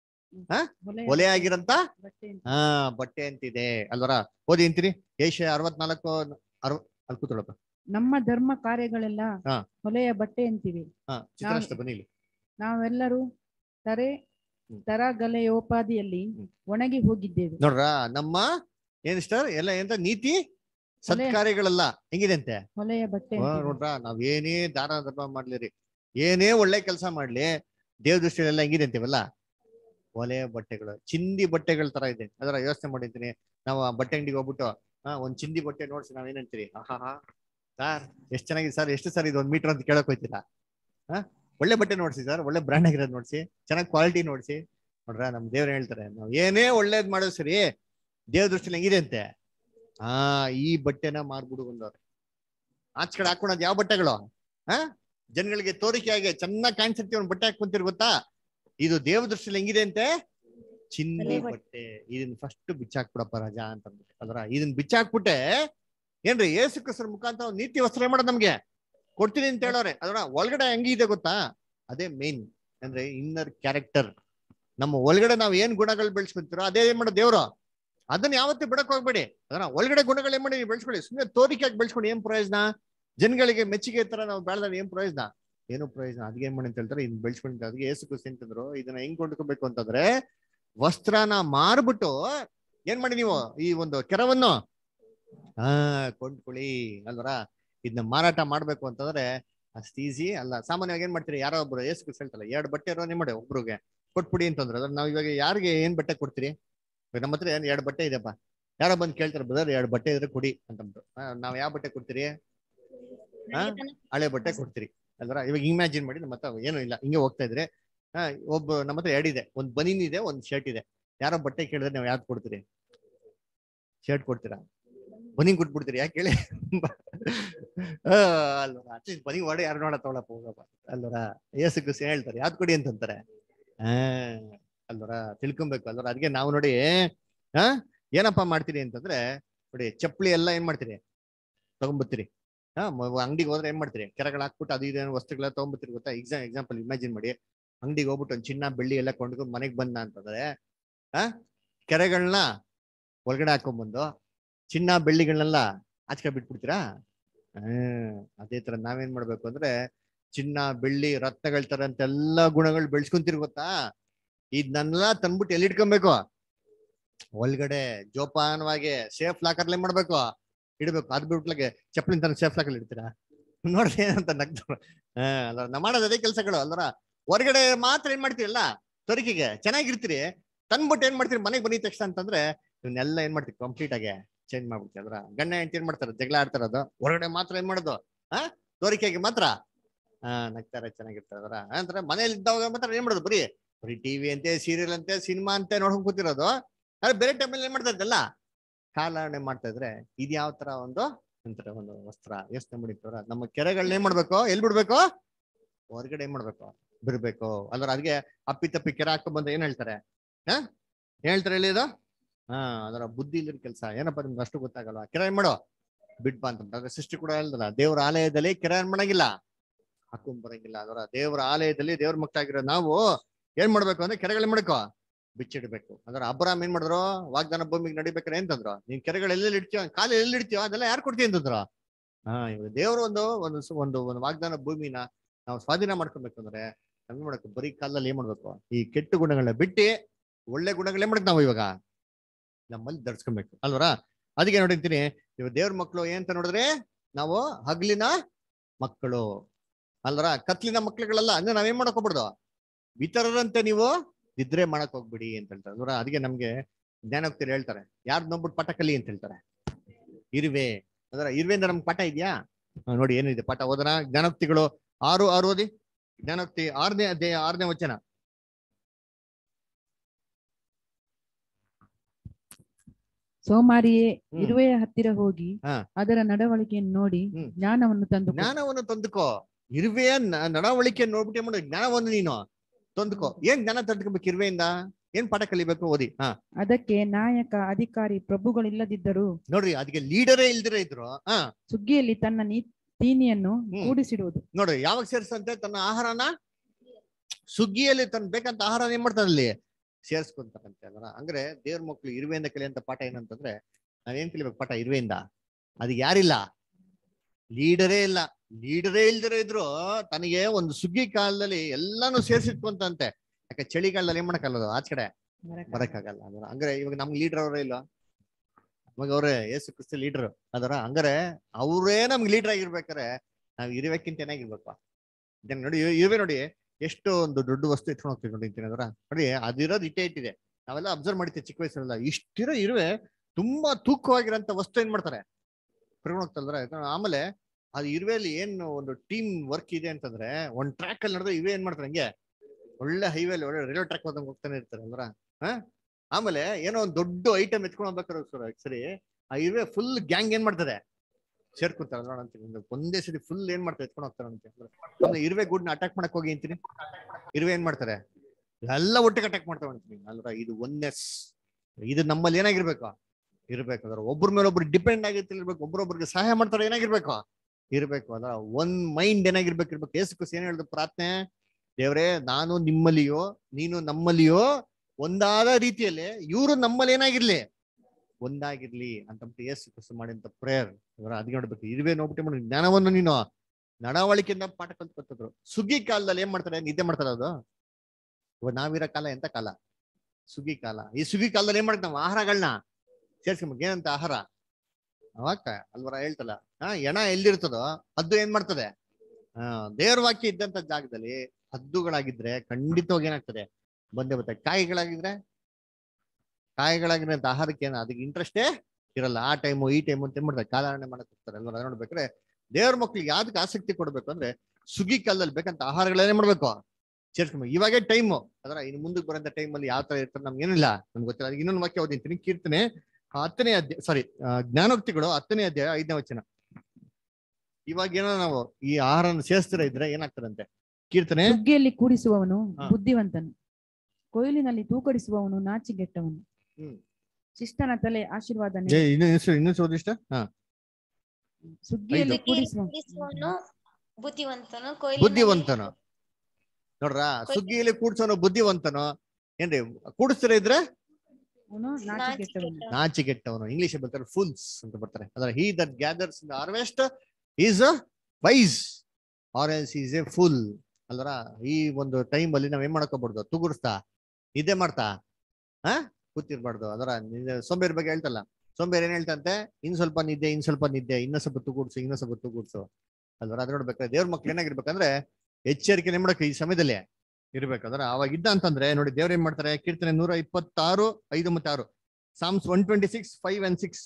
ಹೊಲೆ ಒಲೆ ಆಗಿರಂತ ಬಟ್ಟೆ ಅಂತ. ಹಾ ಬಟ್ಟೆ ಅಂತಿದೆ ಅಲ್ವರ ಓದಿ ಅಂತೀರಿ ಏಷ್ಯಾ ಅರವತ್ನಾಲ್ಕು ಅರವ ಅಲ್ಲಿ ಕೂತ್ಕೊಳ್ಳಪ್ಪ ನಮ್ಮ ಧರ್ಮ ಕಾರ್ಯಗಳೆಲ್ಲ ಹಾ. ಹೊಲೆಯ ಬಟ್ಟೆ ಅಂತಿವೆ ಹಾ ಚಿತ್ರಾಷ್ಟ ಬನ್ನಿ ಇಲ್ಲಿ ನಾವೆಲ್ಲರೂ ತರೆ ಹ್ಮ್. ತರಗಲೆಯೋಪಾದಿಯಲ್ಲಿ ಹ್ಮ್. ಒಣಗಿ ಹೋಗಿದ್ದೇವೆ ನೋಡ್ರ ನಮ್ಮ ಏನ್ ಸ್ಟಾರ್ ಎಲ್ಲ ಎಂತ ನೀತಿ ಸತ್ಕಾರ್ಯಗಳೆಲ್ಲ ಹೆಂಗಿದೆ ಅಂತೆ ಹೊಲೆಯ ಬಟ್ಟೆ ಹಾ, ಅಂತಿವೆ. ನೋಡ್ರ ನಾವ್ ಏನೇ ದಾನ ಧರ್ಮ ಮಾಡ್ಲಿರಿ ಏನೇ ಒಳ್ಳೆ ಕೆಲಸ ಮಾಡ್ಲಿ ದೇವ್ ದೃಷ್ಟಿಯಲ್ಲೆಲ್ಲ ಹೆಂಗಿದೆ ಅಂತೀವಲ್ಲ ಒಲೆ ಬಟ್ಟೆಗಳು ಚಿಂದಿ ಬಟ್ಟೆಗಳ ತರ ಇದೆ ಅದರ ಯೋಚನೆ ಮಾಡಿದ್ದೀನಿ ನಾವು ಆ ಬಟ್ಟೆ ಅಂಗಡಿಗೆ ಹೋಗ್ಬಿಟ್ಟು ಹಾ ಒಂದ್ ಚಿಂದಿ ಬಟ್ಟೆ ನೋಡ್ಸಿ ನಾವ್ ಏನಂತೀರಿ ಆಹಾ ಸರ್ ಎಷ್ಟ್ ಚೆನ್ನಾಗಿದೆ ಸರ್ ಎಷ್ಟು ಸರ್ ಇದು ಒಂದ್ ಮೀಟರ್ ಅಂತ ಕೇಳಕ್ ಹೋಯ್ತೀರಾ ಹಾ ಒಳ್ಳೆ ಬಟ್ಟೆ ನೋಡ್ಸಿ ಸರ್ ಒಳ್ಳೆ ಬ್ರ್ಯಾಂಡ್ ಆಗಿರೋದು ನೋಡ್ಸಿ ಚೆನ್ನಾಗಿ ಕ್ವಾಲಿಟಿ ನೋಡ್ಸಿ ನೋಡ್ರ ನಮ್ ದೇವ್ರು ಹೇಳ್ತಾರೆ ನಾವ್ ಏನೇ ಒಳ್ಳೇದ್ ಮಾಡೋದು ಸರಿ ದೇವ್ ದೃಷ್ಟಿಲಿ ಹೆಂಗಿದೆ ಅಂತೆ ಹಾ ಈ ಬಟ್ಟೆನ ಮಾರ್ಬಿಡು ಬಂದವ್ರೆ ಆಚ ಕಡೆ ಹಾಕೊಳೋದು ಯಾವ ಬಟ್ಟೆಗಳು ಹಾ ಜನಗಳಿಗೆ ತೋರಿಕೆಯಾಗಿ ಚೆನ್ನಾಗಿ ಕಾಣಿಸುತ್ತೆ ಒಂದ್ ಬಟ್ಟೆ ಹಾಕೊಂತೀರಿ ಗೊತ್ತಾ ಇದು ದೇವ ದೃಷ್ಟಿಲಿ ಹೆಂಗಿದೆ ಅಂತೆ ಚಿನ್ನಿ ಒಳ್ಳೆ ಬಟ್ಟೆ. ಬಟ್ಟೆ ಇದನ್ನ ಫಸ್ಟ್ ಬಿಚ್ಚಾಕ್ಬಿಡಪ್ಪ ರಾಜ ಅಂತ ಅಂದ್ಬಿಟ್ಟು ಅದ್ರ ಇದನ್ನ ಬಿಚ್ಚಾಕ್ಬಿಟ್ಟೆ ಏನ್ರಿ ಏಸು ಕ್ರಿಸ್ತರ ಮುಖಾಂತರ ಒಂದ್ ನೀತಿ ವಸ್ತ್ರ ಮಾಡೋದು ನಮ್ಗೆ ಕೊಡ್ತೀನಿ ಅಂತ ಹೇಳೋರೆ ಅದರ ಒಳಗಡೆ ಹೆಂಗಿದೆ ಗೊತ್ತಾ ಅದೇ ಮೇನ್ ಅಂದ್ರೆ ಇನ್ನರ್ ಕ್ಯಾರೆಕ್ಟರ್ ನಮ್ಮ ಒಳಗಡೆ ನಾವ್ ಏನ್ ಗುಣಗಳು ಬೆಳೆಸ್ಕೊಂತೀರೋ ಅದೇ ಏನ್ ಮಾಡೋ ದೇವ್ರು ಅದನ್ನ ಯಾವತ್ತೂ ಬಿಡಕ್ ಹೋಗ್ಬೇಡಿ ಅದನ್ನ ಒಳಗಡೆ ಗುಣಗಳು ಏನ್ ಮಾಡಿ ನೀವು ಬೆಳೆಸ್ಕೊಳ್ಳಿ ಸುಮ್ಮನೆ ತೋರಿಕೆಯಾಗಿ ಬೆಳೆಸ್ಕೊಂಡು ಏನ್ ಪ್ರಯೋಜನ ಜನಗಳಿಗೆ ಮೆಚ್ಚುಗೆ ತರ ನಾವು ಬೆಳೆದಾಗ ಏನ್ ಪ್ರಯೋಜನ ಏನು ಪ್ರಯೋಜನ ಅದಕ್ಕೆ ಏನ್ ಮಾಡಿ ಅಂತ ಹೇಳ್ತಾರೆ ಇನ್ ಬೆಳೆಸ್ಕೊಂಡು ಅದಕ್ಕೆ ಏಸು ಕ್ರಿಸ್ತ ಅಂತಂದ್ರು ಇದನ್ನ ಹೆಂಗ್ ಕೊಂಡ್ಕೋಬೇಕು ಅಂತಂದ್ರೆ ವಸ್ತ್ರನ ಮಾರ್ಬಿಟ್ಟು ಏನ್ ಮಾಡಿ ನೀವು ಈ ಒಂದು ಕೆರವನ್ನು ಹಾ ಕೊಂಡ್ಕೊಳ್ಳಿ ಅಲ್ವರ ಇದನ್ನ ಮಾರಾಟ ಮಾಡ್ಬೇಕು ಅಂತಂದ್ರೆ ಅಷ್ಟ್ ಈಸಿ ಅಲ್ಲ ಸಾಮಾನ್ಯವಾಗಿ ಏನ್ ಮಾಡ್ತೀರಿ ಯಾರೋ ಒಬ್ರು ಏಸು ಕ್ರಿಸ್ತ ಹೇಳ್ತಲ್ಲ ಎರಡು ಬಟ್ಟೆ ಇರೋ ಏನ್ ಮಾಡಿ ಒಬ್ರಿಗೆ ಕೊಟ್ಬಿಡಿ ಅಂತಂದ್ರೆ ಅದ್ರ ನಾವ್ ಇವಾಗ ಯಾರಿಗೆ ಏನ್ ಬಟ್ಟೆ ಕೊಡ್ತೀರಿ ಇವಾಗ ನಮ್ಮ ಹತ್ರ ಏನ್ ಎರಡು ಬಟ್ಟೆ ಇದೆಪ್ಪ ಯಾರೋ ಬಂದ್ ಕೇಳ್ತಾರೆ ಬ್ರದರ್ ಎರಡು ಬಟ್ಟೆ ಇದ್ರೆ ಕೊಡಿ ಅಂತಂದ್ಬಿಟ್ಟು ಆ, ನಾವ್ ಯಾವ ಬಟ್ಟೆ ಕೊಡ್ತೀರಿ ಹಾ ಹಳೆ ಬಟ್ಟೆ ಕೊಡ್ತೀರಿ ಅಲ್ವರ ಇವಾಗ ಇಮ್ಯಾಜಿನ್ ಮಾಡಿ ನಮ್ಮ ಹತ್ರ ಏನು ಇಲ್ಲ ಹಿಂಗೆ ಹೋಗ್ತಾ ಇದ್ರೆ ಹಾ ಒಬ್ಬ ನಮ್ಮ ಹತ್ರ ಎರಡಿದೆ ಒಂದ್ ಬನೀನ್ ಇದೆ ಒಂದ್ ಶರ್ಟ್ ಇದೆ ಯಾರೋ ಬಟ್ಟೆ ಕೇಳಿದ್ರೆ ನೀವು ಯಾವ್ದು ಕೊಡ್ತೀರಿ ಶರ್ಟ್ ಕೊಡ್ತೀರಾ ಬನಿಂಗ್ ಕೊಟ್ಬಿಡ್ತೀರಿ ಯಾಕೆ ಹೇಳಿ ಆ, ಅಲ್ವರ ಅಟ್ಲೀಸ್ಟ್ ಬನಿಂಗ್ ಮಾಡಿ ಯಾರು ನೋಡ ತಗೊಳಪ್ಪ ಹೋಗಪ್ಪ ಅಲ್ವರ ಏಸು ಕ್ರಿಸ್ತ ಹೇಳ್ತಾರೆ ಯಾವ್ದು ಕೊಡಿ ಅಂತಂತಾರೆ ಹಾ ಅಲ್ವರ ತಿಳ್ಕೊಬೇಕು ಅಲ್ವರ ಅದಕ್ಕೆ ನಾವು ನೋಡಿ ಹಾ ಏನಪ್ಪಾ ಮಾಡ್ತೀರಿ ಅಂತಂದ್ರೆ ನೋಡಿ ಚಪ್ಪಲಿ ಎಲ್ಲ ಏನ್ ಮಾಡ್ತೀರಿ ತಗೊಂಬತ್ತೀರಿ ಹಾ ಅಂಗಡಿಗೆ ಹೋದ್ರೆ ಏನ್ ಮಾಡ್ತೀರಿ ಕೆರಗಳು ಹಾಕ್ಬಿಟ್ಟು ಅದು ಇದೇನು ವಸ್ತುಗಳೆಲ್ಲ ತಗೊಂಬತ್ತೀರಿ ಗೊತ್ತಾ ಎಕ್ಸಾಮ್ ಎಕ್ಸಾಂಪಲ್ ಇಮ್ಯಾಜಿನ್ ಮಾಡಿ ಅಂಗಡಿಗೆ ಹೋಗ್ಬಿಟ್ಟು ಒಂದು ಚಿನ್ನ ಬೆಳ್ಳಿ ಎಲ್ಲ ಕೊಂಡ್ಕೊಂಡು ಮನೆಗೆ ಬಂದ ಅಂತಂದ್ರೆ ಆ ಕೆರೆಗಳನ್ನ ಒಳಗಡೆ ಹಾಕೊಂಡ್ಬಂದು ಚಿನ್ನ ಬೆಳ್ಳಿಗಳನ್ನೆಲ್ಲ ಆಚೆ ಬಿಟ್ಬಿಡ್ತೀರಾ ಹ್ಮ್ ಅದೇ ತರ ನಾವೇನ್ ಮಾಡ್ಬೇಕು ಅಂದ್ರೆ ಚಿನ್ನ ಬೆಳ್ಳಿ ರತ್ನಗಳ ತರ ಅಂತೆಲ್ಲ ಗುಣಗಳು ಬೆಳೆಸ್ಕೊಂತೀರಿ ಗೊತ್ತಾ ಇದನ್ನೆಲ್ಲ ತಂದ್ಬಿಟ್ಟು ಎಲ್ಲಿ ಇಟ್ಕೊಬೇಕು ಒಳಗಡೆ ಜೋಪಾನವಾಗಿ ಸೇಫ್ ಲಾಕರ್ಲೆ ಮಾಡ್ಬೇಕು ಇಡ್ಬೇಕು ಅದ್ ಬಿಟ್ಲಾಗೆ ಚಪ್ಪಲಿನ ತರ ಸೇಫ್ ಲಾಕಲ್ಲಿ ಇಡ್ತೀರಾ ನೋಡ್ರಿ ಏನಂತ ನಗ್ದು ಹಾ ಅಲ್ಲ ನಾ ಮಾಡೋದು ಅದೇ ಕೆಲಸಗಳು ಅಲ್ವರ ಹೊರಗಡೆ ಮಾತ್ರ ಏನ್ ಮಾಡ್ತೀರಲ್ಲ ತರಿಕೆಗೆ ಚೆನ್ನಾಗಿರ್ತೀರಿ ತಂದ್ಬಿಟ್ಟು ಏನ್ ಮಾಡ್ತೀರಿ ಮನೆಗೆ ಬಂದಿದ ತಕ್ಷಣ ಅಂತಂದ್ರೆ ಇವನ್ನೆಲ್ಲ ಏನ್ ಮಾಡ್ತೀವಿ ಕಂಪ್ಲೀಟ್ ಆಗಿ ಚೇಂಜ್ ಮಾಡ್ಬಿಡ್ತೀವಿ ಅದ್ರ ಗಂಡ ಹೆಂಡತಿ ಏನ್ ಮಾಡ್ತಾರೆ ಜಗಳ ಆಡ್ತಾರದು ಹೊರಗಡೆ ಮಾತ್ರ ಏನ್ ಮಾಡೋದು ಹಾ ತೋರಿಕೆಗೆ ಮಾತ್ರ ಹಾ ನಗ್ತಾರೆ ಚೆನ್ನಾಗಿರ್ತಾರೆ ಅದರ ಅಂದ್ರೆ ಮನೇಲಿ ಇದ್ದಾಗ ಮಾತ್ರ ಏನ್ ಮಾಡೋದು ಬರೀ ಬರೀ ಟಿವಿ ಅಂತೆ ಸೀರಿಯಲ್ ಅಂತೆ ಸಿನಿಮಾ ಅಂತೆ ನೋಡ್ಕೊಂಡ್ ಕೂತಿರೋದು ಆದ್ರೆ ಬೇರೆ ಟೈಮಲ್ಲಿ ಏನ್ ಮಾಡ್ತಾ ಇದ್ದಲ್ಲ ಕಾಲಹರಣೆ ಮಾಡ್ತಾ ಇದ್ರೆ ಇದು ಯಾವ ತರ ಒಂದು ಅಂತಾರೆ ಒಂದು ವಸ್ತ್ರ ಯೋಚನೆ ಮಾಡಿರ್ತಾರ ನಮ್ಮ ಕೆರೆಗಳನ್ನ ಏನ್ ಮಾಡ್ಬೇಕು ಎಲ್ಲಿ ಬಿಡ್ಬೇಕು ಹೊರಗಡೆ ಏನ್ ಮಾಡ್ಬೇಕು ಬಿಡ್ಬೇಕು ಅಲ್ರ ಅದಕ್ಕೆ ಅಪ್ಪಿ ತಪ್ಪಿ ಕೆರೆ ಹಾಕೊಂಡ್ ಬಂದ್ರೆ ಏನ್ ಹೇಳ್ತಾರೆ ಹಾ ಏನ್ ಹೇಳ್ತಾರೆ ಹೇಳಿ ಇದು ಹಾ ಅದರ ಬುದ್ಧಿ ಇಲ್ಲದ ಕೆಲಸ ಏನಪ್ಪ ನಿಮ್ಗೆ ಅಷ್ಟು ಗೊತ್ತಾಗಲ್ವಾ ಕೆರೆ ಏನ್ ಮಾಡೋ ಬಿಡ್ಬಾ ಅಂತ ಅದ್ರ ಸೃಷ್ಟಿ ಕೂಡ ಹೇಳ್ದಲ್ಲ ದೇವ್ರ ಆಲಯದಲ್ಲಿ ಕೆರೆ ಏನ್ ಮಾಡಂಗಿಲ್ಲ ಹಾಕೊಂಡ್ ಬರಂಗಿಲ್ಲ ಅದರ ದೇವ್ರ ಆಲಯದಲ್ಲಿ ದೇವ್ರ ಮಕ್ಕಳಾಗಿರೋ ನಾವು ಏನ್ ಮಾಡ್ಬೇಕು ಅಂದ್ರೆ ಕೆರೆಗಳು ಮಾಡ್ಕೋ ಬಿಚ್ಚಿಡ್ಬೇಕು ಅಂದ್ರೆ ಅಬ್ರಾಮ್ ಏನ್ ಮಾಡಿದ್ರು ವಾಗ್ದಾನ ಭೂಮಿಗೆ ನಡಿಬೇಕಾರೆ ಅಂತಂದ್ರು ನೀನ್ ಕೆರೆಗಳು ಎಲ್ಲೆಲ್ಲಿ ಇಡ್ತೀವ ಕಾಲು ಎಲ್ಲಿ ಇಡ್ತೀವ ಅದೆಲ್ಲ ಯಾರು ಕೊಡ್ತೀವಿ ಅಂತಂದ್ರು ಹಾ ಇವಾಗ ದೇವ್ರ ಒಂದು ಒಂದು ಸ- ಒಂದು ಒಂದು ವಾಗ್ದಾನ ಭೂಮಿನ ನಾವು ಸ್ವಾಧೀನ ಮಾಡ್ಕೊಬೇಕು ಅಂದ್ರೆ ಹಂಗ್ ಮಾಡಬೇಕು ಬರೀ ಕಾಲದಲ್ಲಿ ಏನ್ ಮಾಡ್ಬೇಕು ಈ ಕೆಟ್ಟ ಗುಣಗಳನ್ನ ಬಿಟ್ಟು ಒಳ್ಳೆ ಗುಣಗಳೇ ಮಾಡಕ್ ನಾವು ಇವಾಗ ನಮ್ಮಲ್ಲಿ ಧರಿಸ್ಕೊಬೇಕು ಅಲ್ವರ ಅದಕ್ಕೆ ನೋಡಿರ್ತೀನಿ ಇವಾಗ ದೇವ್ರ ಮಕ್ಕಳು ಏನಂತ ನೋಡಿದ್ರೆ ನಾವು ಹಗ್ಲಿನ ಮಕ್ಕಳು ಅಲ್ವರ ಕತ್ಲಿನ ಮಕ್ಳುಗಳೆಲ್ಲ ಅಂದ್ರೆ ನಾವೇನ್ ಮಾಡಕ್ ಹೋಗ್ಬಿಡ್ದು ಇತರರಂತೆ ನೀವು ನಿದ್ರೆ ಮಾಡಕ್ ಹೋಗ್ಬಿಡಿ ಅಂತ ಹೇಳ್ತಾರೆ ಅಲ್ವರ ಅದಕ್ಕೆ ನಮ್ಗೆ ಜ್ಞಾನೋಕ್ತಿರು ಹೇಳ್ತಾರೆ ಯಾರು ನೋಡ್ಬಿಟ್ಟು ಪಾಠ ಕಲಿ ಅಂತ ಹೇಳ್ತಾರೆ ಇರುವೆ ಅದರ ಇರುವೆಯಿಂದ ನಮ್ಗೆ ಪಾಠ ಇದೆಯಾ ಹಾ, ನೋಡಿ ಏನಿದೆ ಪಾಠ ಓದನ ಜ್ಞಾನೋಕ್ತಿಗಳು ಆರು ಆರು ಓದಿ ಜ್ಞಾನೋಕ್ತಿ ಆರನೇ ಅಧ್ಯಾಯ ಆರನೇ ವಚನ ಸೋಮಾರಿಯೇ ಹ್ಮ್. ಇರುವೆಯ ಹತ್ತಿರ ಹೋಗಿ ಹಾ. ಅದರ ನಡವಳಿಕೆಯನ್ನು ನೋಡಿ ಹ್ಮ್. ಜ್ಞಾನವನ್ನು ತಂದು ಜ್ಞಾನವನ್ನು ತಂದುಕೋ ಇರುವೆಯ ನ- ನಡವಳಿಕೆ ನೋಡ್ಬಿಟ್ಟು ಏನ್ ಮಾಡು ಜ್ಞಾನವನ್ನು ನೀನು ತಂದುಕೋ ಏನ್ ಜ್ಞಾನ ತಂದ್ಕೋಬೇಕು ಇರುವೆಯಿಂದ ಏನ್ ಪಾಠ ಕಲಿಬೇಕು ಓದಿ ಹಾ ಅದಕ್ಕೆ ನಾಯಕ ಅಧಿಕಾರಿ ಪ್ರಭುಗಳಿಲ್ಲದಿದ್ದರೂ ನೋಡ್ರಿ ಅದಕ್ಕೆ ಲೀಡರೇ ಇಲ್ದಿರ ಇದ್ರು ಹಾ ಸುಗ್ಗಿಯಲ್ಲಿ ತನ್ನ ನೀ ತೀನಿಯನ್ನು ಹ್ಮ್. ಕೂಡಿಸಿಡುವುದು ನೋಡ್ರಿ ಯಾವಾಗ ಸೇರ್ಸಂತೆ ತನ್ನ ಆಹಾರನ ಸುಗ್ಗಿಯಲ್ಲಿ ತನ್ನ ಬೇಕಂತ ಆಹಾರ ಏನ್ ಮಾಡ್ತಾನೆ ಅಲ್ಲಿ ಸೇರ್ಸ್ಕೊಂತಾರಂತೆ ಅಲ್ವಾ ಅಂದ್ರೆ ದೇವ್ರ ಮಕ್ಳು ಇರುವೆಯಿಂದ ಕಲಿಯಂತ ಪಾಠ ಏನಂತಂದ್ರೆ ನಾವೇನ್ ಕಲಿಬೇಕು ಪಾಠ ಇರುವೆಯಿಂದ ಅದು ಯಾರಿಲ್ಲ ಲೀಡರೇ ಇಲ್ಲ ಲೀಡರೇ ಇಲ್ದಿರ ಇದ್ರು ತನಗೆ ಒಂದು ಸುಗ್ಗಿ ಕಾಲದಲ್ಲಿ ಎಲ್ಲಾನು ಸೇರ್ಸಿಟ್ಕೊಂತಂತೆ ಯಾಕೆ ಚಳಿಗಾಲದಲ್ಲಿ ಏನ್ ಮಾಡಕ್ಕಾಗಲ್ಲ ಆಚ ಕಡೆ ಬರಕ್ಕಾಗಲ್ಲ ಅದರ ಹಂಗಾರೆ ಇವಾಗ ನಮ್ಗೆ ಲೀಡರ್ ಅವರೇ ಇಲ್ಲ ಇವಾಗ ಅವ್ರೆ ಯೇಸು ಕ್ರಿಸ್ತ ಲೀಡರ್ ಅದರ ಹಂಗಾರೆ ಅವರೇ ನಮ್ಗೆ ಲೀಡರ್ ಆಗಿರ್ಬೇಕಾರೆ ನಾವ್ ಇರುವೆಕ್ಕಿಂತ ಏನಾಗಿರ್ಬೇಕು ಇದನ್ನ ನೋಡಿ ಇರು- ಇರುವೆ ನೋಡಿ ಎಷ್ಟು ಒಂದು ದೊಡ್ಡ ವಸ್ತು ಎತ್ಕೊಂಡು ಹೋಗ್ತೀವಿ ನೋಡಿ ಅಂತೀನಿ ಅದರ ನೋಡಿ ಅದಿರೋದು ಇಟ್ಟೇ ಇಟ್ಟಿದೆ ನಾವೆಲ್ಲ ಅಬ್ಸರ್ವ್ ಮಾಡಿರ್ತೀವಿ ಚಿಕ್ಕ ವಯಸ್ಸಲ್ಲ ಇಷ್ಟಿರೋ ಇರುವೆ ತುಂಬಾ ತೂಕವಾಗಿರೋಂಥ ವಸ್ತು ಏನ್ ಮಾಡ್ತಾರೆ ಕರ್ಕೊಂಡು ಹೋಗ್ತಲ್ರ ಆಮೇಲೆ ಅದು ಇರುವೆಯಲ್ಲಿ ಏನು ಒಂದು ಟೀಮ್ ವರ್ಕ್ ಇದೆ ಅಂತಂದ್ರೆ ಒಂದ್ ಟ್ರ್ಯಾಕ್ ಅಲ್ಲಿ ನಡೆದ್ರೆ ಇರುವೆ ಏನ್ ಮಾಡ್ತಾರೆ ಹಂಗೆ ಒಳ್ಳೆ ಹೈವೇಲಿ ಒಳ್ಳೆ ರೈಲ್ವೆ ಟ್ರ್ಯಾಕ್ ಹೋದಂಗೆ ಹೋಗ್ತಾನೆ ಇರ್ತಾರೆ ಅಲ್ರ ಹಾ ಆಮೇಲೆ ಏನೋ ಒಂದು ದೊಡ್ಡ ಐಟಮ್ ಎತ್ಕೊಂಡು ಹೋಗ್ಬೇಕಾದ್ರೆ ಸರ್ ಸರಿ ಆ ಇರುವೆ ಫುಲ್ ಗ್ಯಾಂಗ್ ಏನ್ ಮಾಡ್ತದೆ ಸೇರ್ಕೊಂತಾರೆ ನೋಡ ಅಂತೀನಿ ಒಂದು ಒಂದೇ ಸರಿ ಫುಲ್ ಏನ್ ಮಾಡ್ತಾರೆ ಎತ್ಕೊಂಡು ಹೋಗ್ತಾರೆ ಅಂತ ಒಂದು ಇರುವೆ ಗೂಡ್ನ ಅಟ್ಯಾಕ್ ಮಾಡಕ್ ಹೋಗಿ ಅಂತೀನಿ ಇರುವೆ ಏನ್ ಮಾಡ್ತಾರೆ ಎಲ್ಲ ಒಟ್ಟಿಗೆ ಅಟ್ಯಾಕ್ ಮಾಡ್ತಾವೆ ಅಂತೀನಿ ಅಲ್ರ ಇದು ಒನ್ನೆಸ್ ಇದು ನಮ್ಮಲ್ಲಿ ಏನಾಗಿರ್ಬೇಕು ಇರ್ಬೇಕು ಅದ್ರ ಒಬ್ರ ಮೇಲೆ ಒಬ್ರು ಡಿಪೆಂಡ್ ಆಗಿರ್ತಿರ್ಬೇಕು ಒಬ್ರೊಬ್ರಿಗೆ ಸಹಾಯ ಮಾಡ್ತಾರೆ ಏನಾಗಿರ್ಬೇಕು ಇರ್ಬೇಕು ಅದ್ರ ಒಂದ್ ಮೈಂಡ್ ಏನಾಗಿರ್ಬೇಕು ಇರ್ಬೇಕು ಏಸು ಕ್ರಿಸ್ತ ಏನ್ ಹೇಳಿದ್ರು ಪ್ರಾರ್ಥನೆ ದೇವ್ರೆ ನಾನು ನಿಮ್ಮಲ್ಲಿಯೋ ನೀನು ನಮ್ಮಲ್ಲಿಯೋ ಒಂದಾದ ರೀತಿಯಲ್ಲಿ ಇವರು ನಮ್ಮಲ್ಲಿ ಏನಾಗಿರ್ಲಿ ಒಂದಾಗಿರ್ಲಿ ಅಂತ ಏಸು ಕ್ರಿಸ್ತ ಮಾಡಿದಂತ ಪ್ರೇಯರ್ ಇವರ ಅದಕ್ಕೆ ನೋಡ್ಬೇಕು ಇರುವೆ ನೋಡ್ಬಿಟ್ಟು ಮಾಡಿ ಜ್ಞಾನವನ್ನು ನೀನು ನಡವಳಿಕೆಯಿಂದ ಪಾಠ ಕಲ್ತ್ಕೊತಿದ್ರು ಸುಗ್ಗಿ ಕಾಲದಲ್ಲಿ ಏನ್ ಮಾಡ್ತಾರೆ ನಿದ್ದೆ ಮಾಡ್ತಾರೆ ಅದು ಇವಾಗ ನಾವಿರೋ ಕಾಲ ಎಂತ ಕಾಲ ಸುಗ್ಗಿ ಕಾಲ ಈ ಸುಗ್ಗಿ ಕಾಲದಲ್ಲಿ ಏನ್ ಮಾಡ್ತಾರೆ ನಾವು ಆಹಾರಗಳನ್ನ ಸೇರ್ಸ್ಕೊಂಬೇಕು ಏನಂತ ಆಹಾರ ಅವಾಗ ಅಲ್ವರ ಹೇಳ್ತಲ್ಲ ಹಾ ಎಣ ಎಲ್ಲಿರ್ತದೋ ಹದ್ದು ಏನ್ ಮಾಡ್ತದೆ ಆ ದೇವ್ರ ವಾಕ್ಯ ಇದ್ದಂತ ಜಾಗದಲ್ಲಿ ಹದ್ದುಗಳಾಗಿದ್ರೆ ಖಂಡಿತವಾಗಿ ಏನಾಗ್ತದೆ ಬಂದೇ ಬರ್ತದೆ ಕಾಯಿಗಳಾಗಿದ್ರೆ ಕಾಯಿಗಳಾಗಿರೋ ಆಹಾರಕ್ಕೆ ಏನು ಅದಕ್ಕೆ ಇಂಟ್ರೆಸ್ಟೇ ಇರಲ್ಲ ಆ ಟೈಮು ಈ ಟೈಮು ಅಂತ ಏನ್ ಮಾಡ್ತಾರೆ ಕಾಲಹರಣೆ ಮಾಡಕ್ ಹೋಗ್ತಾರೆ ಅಲ್ವಾ ಅದ್ ನೋಡ್ಬೇಕಾದ್ರೆ ದೇವ್ರ ಮಕ್ಳಿಗೆ ಯಾವ್ದಕ್ಕೆ ಆಸಕ್ತಿ ಕೊಡ್ಬೇಕು ಅಂದ್ರೆ ಸುಗ್ಗಿ ಕಾಲದಲ್ಲಿ ಬೇಕಂತ ಆಹಾರಗಳೇನೇ ಮಾಡ್ಬೇಕು ಸೇರ್ಸ್ಕೊಬೇಕು ಇವಾಗೇ ಟೈಮು ಅದರ ಇನ್ನು ಮುಂದಕ್ಕೆ ಬರೋಂಥ ಟೈಮಲ್ಲಿ ಯಾವ ತರ ಇರ್ತಾರೆ ನಮ್ಗೆ ಏನಿಲ್ಲ ನಮ್ಗೆ ಗೊತ್ತಿಲ್ಲ ಅದಕ್ಕೆ ಇನ್ನೊಂದು ವಾಕ್ಯ ಓದಿಂತೀನಿ ಕೀರ್ತನೆ ಆ, ಹತ್ತನೇ ಅಧ್ಯಾಯ ಸಾರಿ ಜ್ಞಾನೋಕ್ತಿಗಳು ಹತ್ತನೇ ಅಧ್ಯಾಯ ಐದನೇ ವಚನ ಇವಾಗ ಏನೋ ನಾವು ಈ ಆಹಾರನ ಸೇರಿಸ್ತೀರ ಇದ್ರೆ ಏನಾಗ್ತದಂತೆ ಕೀರ್ತನೆ ಸುಗ್ಗಿಯಲ್ಲಿ ಕೂಡಿಸುವವನು ಹಾ. ಬುದ್ಧಿವಂತನು ಕೊಯ್ಲಿನಲ್ಲಿ ತೂಕಡಿಸುವವನು ನಾಚಿಗೆಟ್ಟವನು ಹ್ಮ್. ಶಿಷ್ಟನ ತಲೆ ಆಶೀರ್ವಾದ ಏ, ಇನ್ನು ಇನ್ನೊಂದ್ಸರಿ- ಇನ್ನೊಂದ್ಸರಿ ಓದಿ ಇಷ್ಟ ಹಾ ಸುಗ್ಗಿಯಲ್ಲಿ ಐದು. ಕೂಡಿಸುವ ಕೂಡಿಸುವವನು ಬುದ್ಧಿವಂತನು ಕೊಯ್ಲಿನಲ್ಲಿ ಬುದ್ಧಿವಂತನು ನೋಡ್ರ ಸುಗ್ಗಿಯಲ್ಲಿ ಕೂಡ್ಸೋನು ಬುದ್ಧಿವಂತನು ಏನ್ರಿ ಕೂಡಿಸ್ತೀರ ಇದ್ರೆ ಅವನು ನಾಚಿಗೆಟ್ಟವನು ನಾಚಿಕೆಟ್ಟವನು. ನಾಚಿಗೆಟ್ಟವನು ಇಂಗ್ಲಿಷ್ ಬರ್ತಾರೆ ಫುಲ್ಸ್ ಅಂತ ಬರ್ತಾರೆ ಅದರ he that gathers in harvest is a wise or else is a fool ಅಲ್ರ ಈ ಒಂದು ಟೈಮ್ ಅಲ್ಲಿ ನಾವ್ ಏನ್ ಮಾಡ್ಕೋಬಾರ್ದು ತುಗುಡಿಸ್ತಾ ನಿದ್ದೆ ಮಾಡ್ತಾ ಹಾ ಕೂತಿರ್ಬಾರ್ದು ಅದರ ಸೋಂಬೇರಿ ಬಗ್ಗೆ ಹೇಳ್ತಲ್ಲ ಸೋಂಬೇರಿ ಏನ್ ಹೇಳ್ತಂತೆ ಇನ್ ಸ್ವಲ್ಪ ನಿದ್ದೆ ಇನ್ ಸ್ವಲ್ಪ ನಿದ್ದೆ ಇನ್ನ ಸ್ವಲ್ಪ ತುಗುಡ್ಸು ಇನ್ನ ಸ್ವಲ್ಪ ತುಗುಡ್ಸು ಅಲ್ವರ ಅದ್ ನೋಡ್ಬೇಕಾದ್ರೆ ದೇವ್ರ ಮಕ್ಳು ಏನಾಗಿರ್ಬೇಕಂದ್ರೆ ಎಚ್ಚರಿಕೆ ಏನ್ ಮಾಡಕ್ಕೆ ಈ ಸಮಯದಲ್ಲಿ ಇರ್ಬೇಕಂದ್ರೆ ಅವಾಗ ಇದ್ದ ಅಂತಂದ್ರೆ ನೋಡಿ ದೇವ್ರ ಏನ್ ಮಾಡ್ತಾರೆ ಕೀರ್ತನೆ ನೂರ ಇಪ್ಪತ್ತಾರು ಐದು ಮತ್ತೆ ಆರು Psalms one twenty six five and six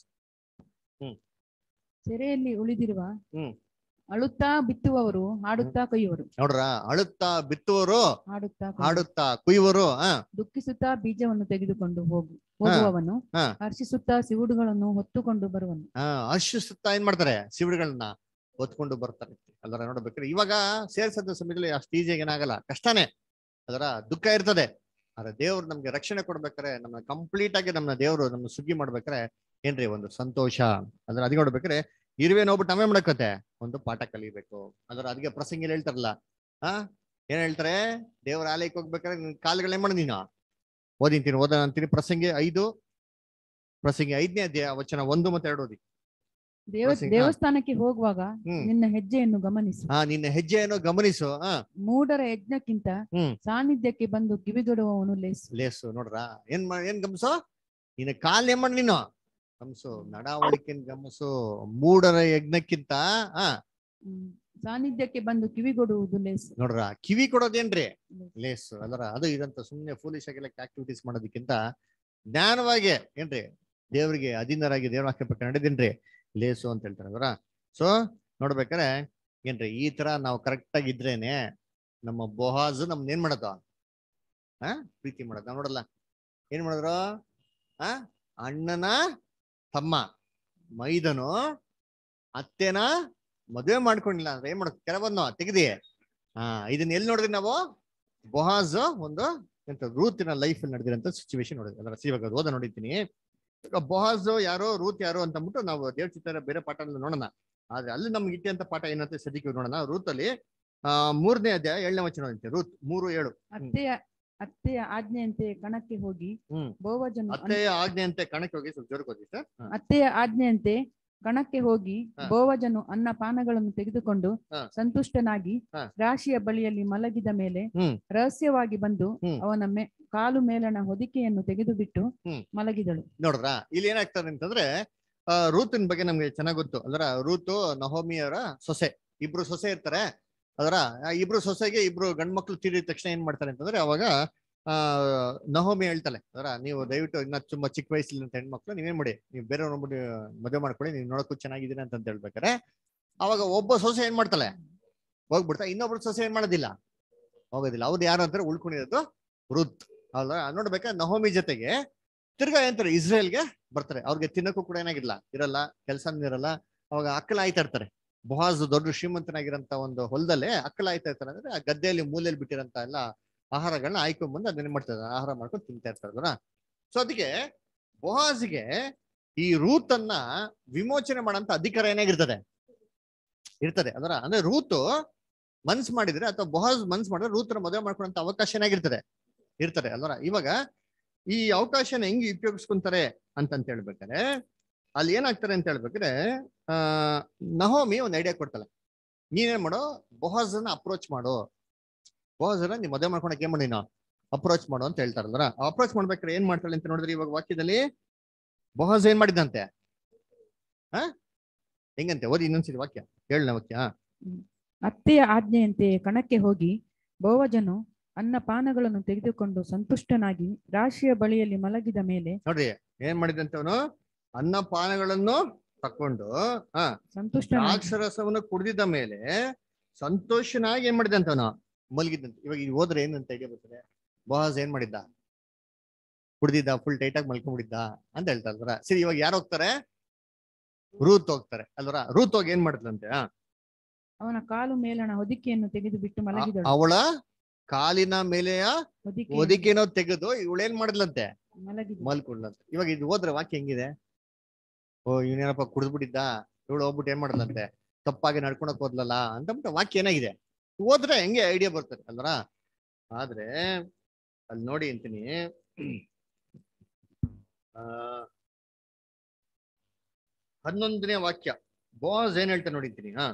ಸೆರೆಯಲ್ಲಿ ಉಳಿದಿರುವ ಹ್ಮ್. ಅಳುತ್ತಾ ಬಿತ್ತುವವರು ಹಾಡುತ್ತಾ ಕೊಯ್ಯುವರು ನೋಡ್ರ ಅಳುತ್ತಾ ಬಿತ್ತುವರು ಹಾಡುತ್ತಾ ಕೊಯ್ಯುವರು. ಹಾಡುತ್ತಾ ಕುಯ್ಯುವರು ಹಾ ದುಃಖಿಸುತ್ತಾ ಬೀಜವನ್ನು ತೆಗೆದುಕೊಂಡು ಹೋಗು ಹೋಗುವವನು ಹಾ. ಹರ್ಷಿಸುತ್ತಾ ಸಿವುಡುಗಳನ್ನು ಹೊತ್ತುಕೊಂಡು ಬರುವನು ಹಾ ಹರ್ಷಿಸುತ್ತಾ ಏನ್ ಮಾಡ್ತಾರೆ ಸಿವಿಡುಗಳನ್ನ ಹೊತ್ಕೊಂಡು ಬರ್ತಾರೆ ಅಲ್ಲರ ನೋಡ್ಬೇಕಾದ್ರೆ ಇವಾಗ ಸೇರ್ಸದ ಸಮಯದಲ್ಲಿ ಅಷ್ಟು ಈಸಿಯಾಗಿ ಏನಾಗಲ್ಲ ಕಷ್ಟನೇ ಅದರ ದುಃಖ ಇರ್ತದೆ ಆದ್ರೆ ದೇವ್ರು ನಮ್ಗೆ ರಕ್ಷಣೆ ಕೊಡ್ಬೇಕಾರೆ ನಮ್ಮ ಕಂಪ್ಲೀಟ್ ಆಗಿ ನಮ್ಮ ದೇವ್ರು ನಮ್ಮ ಸುಗ್ಗಿ ಮಾಡ್ಬೇಕಾರೆ ಏನ್ರಿ ಒಂದು ಸಂತೋಷ ಅದ್ರ ಅದಕ್ಕೆ ನೋಡ್ಬೇಕಾರೆ ಇರುವೆ ನೋಡ್ಬಿಟ್ಟು ನಾವೇ ಮಾಡಕತ್ತೆ ಒಂದು ಪಾಠ ಕಲಿಬೇಕು ಅದ್ರ ಅದಕ್ಕೆ ಪ್ರಸಂಗಿ ಹೇಳ್ತಾರಲ್ಲ ಆ ಏನ್ ಹೇಳ್ತಾರೆ ದೇವ್ರ ಆಲಯಕ್ಕೆ ಹೋಗ್ಬೇಕಾದ್ರೆ ನಿನ್ ಕಾಲುಗಳೇ ಮಾಡು ನೀನು ಓದಿಂತೀನಿ ಓದ ಅಂತೀನಿ ಪ್ರಸಂಗಿ ಐದು ಪ್ರಸಂಗಿ ಐದನೇ ಅಧ್ಯಾಯ ವಚನ ಒಂದು ಮತ್ತೆ ಎರಡು ಓದಿ ದೇವ ಪ್ರಸಂಗ. ದೇವಸ್ಥಾನಕ್ಕೆ ಹೋಗುವಾಗ ಹ್ಮ್. ನಿನ್ನ ಹೆಜ್ಜೆಯನ್ನು ಗಮನಿಸು ಹಾ ನಿನ್ನ ಹೆಜ್ಜೆಯನ್ನು ಗಮನಿಸು ಹಾ ಮೂಢರ ಯಜ್ಞಕ್ಕಿಂತ ಹ್ಮ್. ಸಾನ್ನಿಧ್ಯಕ್ಕೆ ಬಂದು ಕಿವಿಗೊಡುವವನು ಲೇಸು ಲೇಸು ನೋಡ್ರ ಏನ್ ಮಾ ಏನ್ ಗಮನಿಸು ನಿನ್ನ ಕಾಲ್ ಏನ್ ಮಾಡಿ ನೀನು ಗಮನಿಸು ನಡವಳಿಕೆ ಗಮನಿಸು ಮೂಢರ ಯಜ್ಞಕ್ಕಿಂತ ಹಾ ಹ್ಮ್. ಸಾನ್ನಿಧ್ಯಕ್ಕೆ ಬಂದು ಕಿವಿಗೊಡುವುದು ಲೇಸು ನೋಡ್ರ ಕಿವಿ ಕೊಡೋದೇನ್ರಿ ಲೇಸು ಅದರ ಅದು ಇದಂತ ಸುಮ್ನೆ ಫೂಲಿಶ್ ಆಗಿಲ್ಲ ಆಕ್ಟಿವಿಟೀಸ್ ಮಾಡೋದಕ್ಕಿಂತ ಜ್ಞಾನವಾಗಿ ಏನ್ರಿ ದೇವರಿಗೆ ಅಧೀನರಾಗಿ ದೇವ್ರ ವಾಕ್ಯ ಪ್ರಕಾರ ನಡೆದೇನ್ರಿ ಲೇಸು ಅಂತ ಹೇಳ್ತಾರೆ ಅದರ ಸೊ ನೋಡ್ಬೇಕಾರೆ ಏನ್ರಿ ಈ ತರ ನಾವು ಕರೆಕ್ಟ್ ಆಗಿ ಇದ್ರೇನೆ ನಮ್ಮ ಬೊಹಾಜ್ ನಮ್ನ ಏನ್ ಮಾಡೋದು ಆ ಪ್ರೀತಿ ಮಾಡೋದು ನಾವ್ ನೋಡಲ್ಲ ಏನ್ ಮಾಡಿದ್ರು ಆ ಅಣ್ಣನ ತಮ್ಮ ಮೈದನು ಅತ್ತೆನ ಮದುವೆ ಮಾಡ್ಕೊಂಡಿಲ್ಲ ಅಂದ್ರೆ ಏನ್ ಮಾಡೋದು ಕೆಲವನ್ನು ತೆಗ್ದಿ ಹಾ ಇದನ್ನ ಎಲ್ಲಿ ನೋಡಿದ್ರಿ ನಾವು ಬೊಹಾಜ್ ಒಂದು ಎಂತ ರೂತಿನ ಲೈಫ್ ನಡೆದಿರಂತ ಸಿಚುವೇಶನ್ ನೋಡಿದ್ವಿ ಅದರ ಇವಾಗ ಓದ ನೋಡಿದ್ದೀನಿ ಈಗ ಬೊಹಾಜ್ ಯಾರೋ ರೂತ್ ಯಾರೋ ಅಂತ ಅಂದ್ಬಿಟ್ಟು ನಾವು ದೇವ್ರ ಚಿತ್ರ ಬೇರೆ ಪಾಠ ನೋಡೋಣ ಆದ್ರೆ ಅಲ್ಲಿ ನಮ್ಗೆ ಇಟ್ಟೆ ಅಂತ ಪಾಠ ಏನಂತ ಸದ್ಯಕ್ಕೆ ನೋಡೋಣ ರೂತ್ ಅಲ್ಲಿ ಆ ಮೂರನೇ ಅಧ್ಯಾಯ ಏಳನೇ ವಚನ ಅಂತೆ ರೂತ್ ಮೂರು ಏಳು ಅತ್ತೆಯ ಅತ್ತೆಯ ಆಜ್ಞೆಯಂತೆ ಕಣಕ್ಕೆ ಹೋಗಿ ಹ್ಮ್ ಬೋವಜನು ಅನ್- ಅತ್ತೆಯ ಆಜ್ಞೆಯಂತೆ ಕಣಕ್ಕೆ ಹೋಗಿ ಸ್ವಲ್ಪ ಜೋರಕ್ಕೆ ಹೋಗಿ ಸರ್ ಅತ್ತೆಯ ಆಜ್ಞೆಯಂತೆ ಕಣಕ್ಕೆ ಹೋಗಿ ಹಾ. ಬೋವಜನು ಅನ್ನ ಪಾನಗಳನ್ನು ತೆಗೆದುಕೊಂಡು ಹಾ. ಸಂತುಷ್ಟನಾಗಿ ಹಾ. ರಾಶಿಯ ಬಳಿಯಲ್ಲಿ ಮಲಗಿದ ಮೇಲೆ ಹ್ಮ್. ರಹಸ್ಯವಾಗಿ ಬಂದು ಹ್ಮ್. ಅವನ ಮೆ ಕಾಲು ಮೇಲಣ ಹೊದಿಕೆಯನ್ನು ತೆಗೆದು ಬಿಟ್ಟು ಹ್ಮ್. ಮಲಗಿದಳು ನೋಡ್ರ ಇಲ್ಲಿ ಏನಾಗ್ತದೆ ಅಂತಂದ್ರೆ ಆ, ರೂತಿನ ಬಗ್ಗೆ ನಮ್ಗೆ ಚೆನ್ನಾಗ್ ಗೊತ್ತು ಅಂದ್ರ ರೂತು ನಹೋಮಿಯವರ ಸೊಸೆ ಇಬ್ರು ಸೊಸೆ ಇರ್ತಾರೆ ಅದರ ಆ ಇಬ್ರು ಸೊಸೆಗೆ ಇಬ್ರು ಗಂಡ್ಮಕ್ಳು ತೀರಿದ ತಕ್ಷಣ ಏನ್ ಮಾಡ್ತಾರೆ ಅಂತಂದ್ರೆ ಅವಾಗ ಆ ನಹೋಮಿ ಹೇಳ್ತಾಳೆ ಅದರ ನೀವು ದಯವಿಟ್ಟು ಇನ್ನ ತುಂಬಾ ಚಿಕ್ಕ ವಯಸ್ಸಿಲ್ಲ ಅಂತ ಹೆಣ್ಮಕ್ಳು ನೀವೇನ್ ಮಾಡಿ ನೀವು ಬೇರೆ ನೋಡ್ಬಿಟ್ಟು ಮದುವೆ ಮಾಡ್ಕೊಳ್ಳಿ ನೀವು ನೋಡಕ್ಕೂ ಚೆನ್ನಾಗಿದ್ದೀರಿ ಅಂತ ಅಂತ ಹೇಳ್ಬೇಕಾರೆ ಅವಾಗ ಒಬ್ಬ ಸೊಸೆ ಏನ್ ಮಾಡ್ತಾಳೆ ಹೋಗ್ಬಿಡ್ತಾ ಇನ್ನೊಬ್ರು ಸೊಸೆ ಏನ್ ಮಾಡೋದಿಲ್ಲ ಹೋಗೋದಿಲ್ಲ ಅವ್ರು ಯಾರು ಅಂತಾರೆ ಉಳ್ಕೊಂಡಿರೋದು ರುತ್ ಅಲ್ವಾ ನೋಡ್ಬೇಕಾದ್ರೆ ನಹೋಮಿ ಜೊತೆಗೆ ತಿರ್ಗಾ ಏನಂತಾರೆ ಇಸ್ರೇಲ್ಗೆ ಬರ್ತಾರೆ ಅವ್ರಿಗೆ ತಿನ್ನಕ್ಕೂ ಕೂಡ ಏನಾಗಿಲ್ಲ ಇರಲ್ಲ ಕೆಲಸ ಇರಲ್ಲ ಅವಾಗ ಅಕ್ಕಲ ಆಯ್ತಾ ಇರ್ತಾರೆ ಬೊಹಾಜ್ ದೊಡ್ಡ ಶ್ರೀಮಂತನಾಗಿರಂತ ಒಂದು ಹೊಲದಲ್ಲೇ ಅಕ್ಕಲ ಆಯ್ತಾ ಇರ್ತಾರೆ ಅಂದ್ರೆ ಆ ಗದ್ದೆಯಲ್ಲಿ ಮೂಲೆಯಲ್ಲಿ ಬಿಟ್ಟಿರಂತ ಎಲ್ಲ ಆಹಾರಗಳನ್ನ ಆಯ್ಕೊಂಡ್ ಬಂದು ಅದನ್ನ ಮಾಡ್ತಾರೆ ಆಹಾರ ಮಾಡ್ಕೊಂಡು ತಿಂತಾ ಇರ್ತಾರಲ್ಲ ಸೊ ಅದಕ್ಕೆ ಬೊಹಾಜ್ಗೆ ಈ ರೂತ್ ಅನ್ನ ವಿಮೋಚನೆ ಮಾಡಂತ ಅಧಿಕಾರ ಏನಾಗಿರ್ತದೆ ಇರ್ತದೆ ಅದರ ಅಂದ್ರೆ ರೂತು ಮನ್ಸ್ ಮಾಡಿದ್ರೆ ಅಥವಾ ಬೊಹಾಜ್ ಮನ್ಸ್ ಮಾಡಿದ್ರೆ ರೂತನ ಮದುವೆ ಮಾಡ್ಕೊಳ್ಳೋ ಅವಕಾಶ ಏನಾಗಿರ್ತದೆ ಇರ್ತದೆ ಅಲ್ವರ ಇವಾಗ ಈ ಅವಕಾಶನ ಹೆಂಗ್ ಉಪಯೋಗಿಸ್ಕೊಂತಾರೆ ಅಂತಂತ ಹೇಳ್ಬೇಕಾರೆ ಅಲ್ಲಿ ಏನಾಗ್ತಾರೆ ಅಂತ ಹೇಳ್ಬೇಕಾದ್ರೆ ಆ ನಹೋಮಿ ಒಂದ್ ಐಡಿಯಾ ಕೊಡ್ತಾಳೆ ನೀನೇನ್ ಮಾಡೋ ಬೊಹಾಜನ್ನ ಅಪ್ರೋಚ್ ಮಾಡು ಬೊಹಾಜನ್ನ ನೀ ಮದುವೆ ಮಾಡ್ಕೊಳಕ್ ಏನ್ ಮಾಡಿ ನಾವು ಅಪ್ರೋಚ್ ಮಾಡು ಅಂತ ಹೇಳ್ತಾರಲ್ರ ಅಪ್ರೋಚ್ ಮಾಡ್ಬೇಕಾದ್ರೆ ಏನ್ ಮಾಡ್ತಾಳೆ ಅಂತ ನೋಡಿದ್ರೆ ಇವಾಗ ವಾಕ್ಯದಲ್ಲಿ ಬೊಹಾಜ್ ಏನ್ ಮಾಡಿದಂತೆ ಹ ಹೆಂಗಂತೆ ಓದಿ ಇನ್ನೊಂದ್ಸರಿ ವಾಕ್ಯ ಹೇಳನ ವಾಕ್ಯ ಅತ್ತೆಯ ಆಜ್ಞೆಯಂತೆ ಕಣಕ್ಕೆ ಹೋಗಿ ಬೋವಜನು ಅನ್ನ ಪಾನಗಳನ್ನು ತೆಗೆದುಕೊಂಡು ಸಂತುಷ್ಟನಾಗಿ ರಾಶಿಯ ಬಳಿಯಲ್ಲಿ ಮಲಗಿದ ಮೇಲೆ ನೋಡ್ರಿ ಏನ್ ಮಾಡಿದಂತೆ ಅವನು ಅನ್ನ ಪಾನಗಳನ್ನು ತಕೊಂಡು ಹ ಸಂತುಷ್ಟನಾಗಿ ದ್ರಾಕ್ಷರಸವನ್ನು ಕುಡಿದಿದ್ದ ಮೇಲೆ ಸಂತೋಷನಾಗಿ ಏನ್ ಮಾಡಿದಂತ ಅವನು ಮಲಗಿದ್ದಂತೆ ಇವಾಗ ಇದು ಹೋದ್ರೆ ಏನಂತ ಐಡಿಯಾ ಬರ್ತದೆ ಬಾಸ್ ಏನ್ ಮಾಡಿದ್ದ ಕುಡ್ದಿದ್ದ ಫುಲ್ ಟೈಟ್ ಆಗಿ ಮಲ್ಕೊಂಡ್ಬಿಟ್ಟಿದ್ದ ಅಂತ ಹೇಳ್ತಾರ ಸರಿ ಇವಾಗ ಯಾರು ಹೋಗ್ತಾರೆ ರೂತ್ ಹೋಗ್ತಾರೆ ಅಲ್ವರ ರೂತ್ ಹೋಗಿ ಏನ್ ಮಾಡಿದ್ಲಂತೆ ಆ, ಅವನ ಕಾಲು ಮೇಲಣ ಹೊದಿಕೆಯನ್ನು ತೆಗೆದು ಬಿಟ್ಟು ಮಲಗಿದಳು ಅವಳ ಕಾಲಿನ ಮೇಲೆಯ ಹೊದಿಕೆ ಒದಿಕೆನೋ ತೆಗೆದು ಇವಳೇನ್ ಮಾಡಿದ್ಲಂತೆ ಮಲಗಿದಳು ಮಲ್ಕೊಂಡ್ಲಂತೆ ಇವಾಗ ಇದು ಹೋದ್ರೆ ವಾಕ್ಯ ಹೆಂಗಿದೆ ಓ ಇವನೇನಪ್ಪ ಕುಡಿದ್ಬಿಟ್ಟಿದ್ದ ಇವಳು ಹೋಗ್ಬಿಟ್ಟು ಏನ್ ಮಾಡಲಂತೆ ತಪ್ಪಾಗಿ ನಡ್ಕೊಳಕ್ ಹೋದ್ಲಲ್ಲ ಅಂತಂದ್ಬಿಟ್ಟು ವಾಕ್ಯ ಏನಾಗಿದೆ ಹೋದ್ರೆ ಹೆಂಗೆ ಐಡಿಯಾ ಬರ್ತದೆ ಅಲ್ವರ ಆದ್ರೆ ಅಲ್ಲಿ ನೋಡಿ ಅಂತೀನಿ ಆ ಹನ್ನೊಂದನೇ ವಾಕ್ಯ ಬಾಸ್ ಏನ್ ಹೇಳ್ತಾ ನೋಡಿದ್ದೀನಿ ಹಾ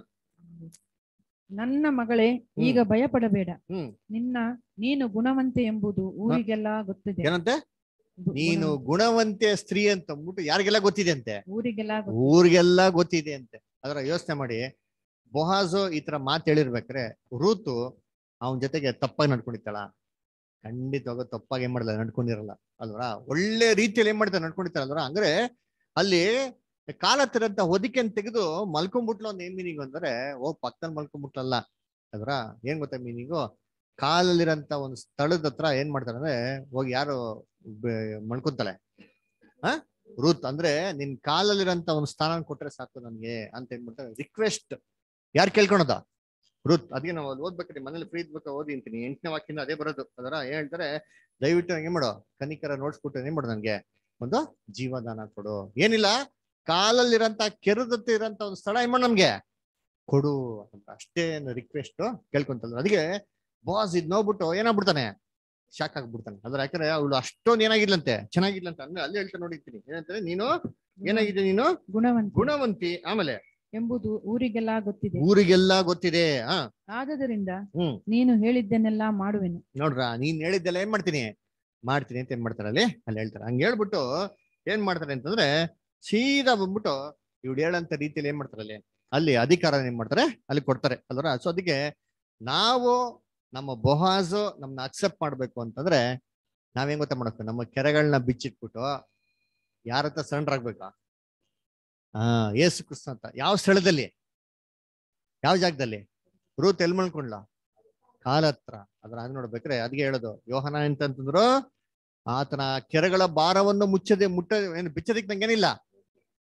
ನನ್ನ ಮಗಳೇ ಈಗ ಭಯಪಡಬೇಡ ಹ್ಮ್. ನಿನ್ನ ನೀನು ಗುಣವಂತೆ ಎಂಬುದು ಊರಿಗೆಲ್ಲ ಗೊತ್ತಿದೆ ಏನಂತೆ ಗು- ನೀನು ಗುಣ- ಗುಣವಂತೆ ಸ್ತ್ರೀ ಅಂತ ಅಂದ್ಬಿಟ್ಟು ಯಾರಿಗೆಲ್ಲ ಗೊತ್ತಿದೆ ಅಂತೆ ಊರಿಗೆಲ್ಲ ಗೊತ್ತಿದೆ. ಊರಿಗೆಲ್ಲ ಗೊತ್ತಿದೆ ಅಂತೆ ಅದರ ಯೋಚನೆ ಮಾಡಿ ಬೊಹಾಜು ಈ ತರ ಮಾತು ಹೇಳಿರ್ಬೇಕಾರೆ ರೂತು ಅವನ ಜೊತೆಗೆ ತಪ್ಪಾಗಿ ನಡ್ಕೊಂಡಿತ್ತಾಳ ಖಂಡಿತವಾಗ ತಪ್ಪಾಗಿ ಏನ್ ಮಾಡಲ್ಲ ನಡ್ಕೊಂಡಿರಲ್ಲ ಅಲ್ವರ ಒಳ್ಳೆ ರೀತಿಯಲ್ಲಿ ಏನ್ ಮಾಡ್ತಾರೆ ನಡ್ಕೊಂಡಿರ್ತಾರ ಅಲ್ವರ ಅಂದ್ರೆ ಅಲ್ಲಿ ಕಾಲ ಹತ್ತಿರಂತ ಹೊದಿಕೆನ್ ತೆಗೆದು ಮಲ್ಕೊಂಡ್ಬಿಟ್ಲು ಅಂತ ಏನ್ ಮೀನಿಂಗ್ ಅಂದ್ರೆ ಓ ಪಕ್ಕದಲ್ಲಿ ಮಲ್ಕೊಂಡ್ಬಿಟ್ಲಲ್ಲ ಅಲ್ವರ ಏನ್ ಗೊತ್ತಾ ಮೀನಿಂಗು ಕಾಲಲ್ಲಿರಂತ ಒಂದು ಸ್ಥಳದ ಹತ್ರ ಏನ್ ಮಾಡ್ತಾರೆ ಅಂದ್ರೆ ಹೋಗಿ ಯಾರು ಬೆ- ಮಲ್ಕೊಂತಾಳೆ ಹ ರೂತ್ ಅಂದ್ರೆ ನಿನ್ ಕಾಲಲ್ಲಿರಂತ ಒಂದು ಸ್ಥಾನ ಕೊಟ್ರೆ ಸಾಕು ನನ್ಗೆ ಅಂತ ಏನ್ಬಿಡ್ತಾರೆ ರಿಕ್ವೆಸ್ಟ್ ಯಾರು ಕೇಳ್ಕೊಳದ ರೂತ್ ಅದಕ್ಕೆ ನಾವು ಅಲ್ಲಿ ಓದ್ಬೇಕಾದ್ರೆ ಮನೇಲಿ ಫ್ರೀ ಇದ್ಬೇಕು ಓದಿ ಅಂತೀನಿ ಎಂಟನೇ ವಾಕ್ಯದಿಂದ ಅದೇ ಬರೋದು ಅದರ ಏನ್ ಹೇಳ್ತಾರೆ ದಯವಿಟ್ಟು ಏನ್ ಮಾಡೋ ಕನಿಕರ ನೋಡ್ಸ್ಬಿಟ್ಟು ಏನ್ ಮಾಡು ನನ್ಗೆ ಒಂದು ಜೀವದಾನ ಕೊಡು ಏನಿಲ್ಲ ಕಾಲಲ್ಲಿರಂತ ಕೆರದತ್ತ ಇರಂತ ಒಂದು ಸ್ಥಳ ಏನ್ ಮಾಡು ನಮ್ಗೆ ಕೊಡು ಅಂತ ಅಷ್ಟೇ ರಿಕ್ವೆಸ್ಟ್ ಕೇಳ್ಕೊಂತಲ್ಲ ಅದಕ್ಕೆ ಬಾಸ್ ಇದ್ ನೋಡ್ಬಿಟ್ಟು ಏನಾಗ್ಬಿಡ್ತಾನೆ ಶಾಕ್ ಆಗ್ಬಿಡ್ತಾನೆ ಅದ್ರ ಯಾಕಂದ್ರೆ ಅವಳು ಅಷ್ಟೊಂದು ಏನಾಗಿದ್ಲಂತೆ ಚೆನ್ನಾಗಿದ್ಲಂತೆ ಅಂದ್ರೆ ಅಲ್ಲಿ ಹೇಳ್ತಾ ನೋಡಿರ್ತೀನಿ ಏನಂತಾರೆ ನೀನು ಏನಾಗಿದೆ ನೀನು ಗುಣವಂತೆ ಗುಣವಂತಿ ಆಮೇಲೆ ಎಂಬುದು ಊರಿಗೆಲ್ಲ ಗೊತ್ತಿದೆ ಊರಿಗೆಲ್ಲ ಗೊತ್ತಿದೆ ಆ ಆದದರಿಂದ ಹ್ಮ್ ನೀನು ಹೇಳಿದ್ದನ್ನೆಲ್ಲ ಮಾಡುವೆನು ನೋಡ್ರ ನೀನ್ ಹೇಳಿದ್ದೆಲ್ಲ ಏನ್ ಮಾಡ್ತೀನಿ ಮಾಡ್ತೀನಿ ಅಂತ ಏನ್ ಮಾಡ್ತಾರೆ ಅಲ್ಲಿ ಅಲ್ಲಿ ಹೇಳ್ತಾರೆ ಹಂಗ ಹೇಳ್ಬಿಟ್ಟು ಏನ್ ಮಾಡ್ತಾರೆ ಅಂತಂದ್ರೆ ಸೀದಾ ಬಂದ್ಬಿಟ್ಟು ಇವ್ಳು ಹೇಳಂತ ರೀತಿಯಲ್ಲಿ ಏನ್ ಮಾಡ್ತಾರೆ ಅಲ್ಲಿ ಅಲ್ಲಿ ಅಧಿಕಾರ ಏನ್ ಮಾಡ್ತಾರೆ ಅಲ್ಲಿ ಕೊಡ್ತಾರೆ ಅಲ್ವರ ಸೊ ಅದಕ್ಕೆ ನಾವು ನಮ್ಮ ಬೊಹಾಜು ನಮ್ನ ಅಕ್ಸೆಪ್ಟ್ ಮಾಡ್ಬೇಕು ಅಂತಂದ್ರೆ ನಾವೇನ್ ಗೊತ್ತಾ ಮಾಡಬೇಕು ನಮ್ಮ ಕೆರೆಗಳನ್ನ ಬಿಚ್ಚಿಟ್ಬಿಟ್ಟು ಯಾರ ಹತ್ರ ಸರೆಂಡರ್ ಆಗ್ಬೇಕಾ ಹಾ ಏಸು ಕ್ರಿಸ್ತ ಅಂತ ಯಾವ ಸ್ಥಳದಲ್ಲಿ ಯಾವ ಜಾಗದಲ್ಲಿ ರೂತ್ ಎಲ್ ಮಲ್ಕೊಂಡ್ಲ ಕಾಲ ಹತ್ರ ಅದ್ರ ಅದು ನೋಡ್ಬೇಕ್ರೆ ಅದಕ್ಕೆ ಹೇಳೋದು ಯೋಹನ ಅಂತಂತಂದ್ರು ಆತನ ಕೆರೆಗಳ ಭಾರವನ್ನು ಮುಚ್ಚದೆ ಮುಟ್ಟ ಏನು ಬಿಚ್ಚದಿಕ್ ನಂಗೇನಿಲ್ಲ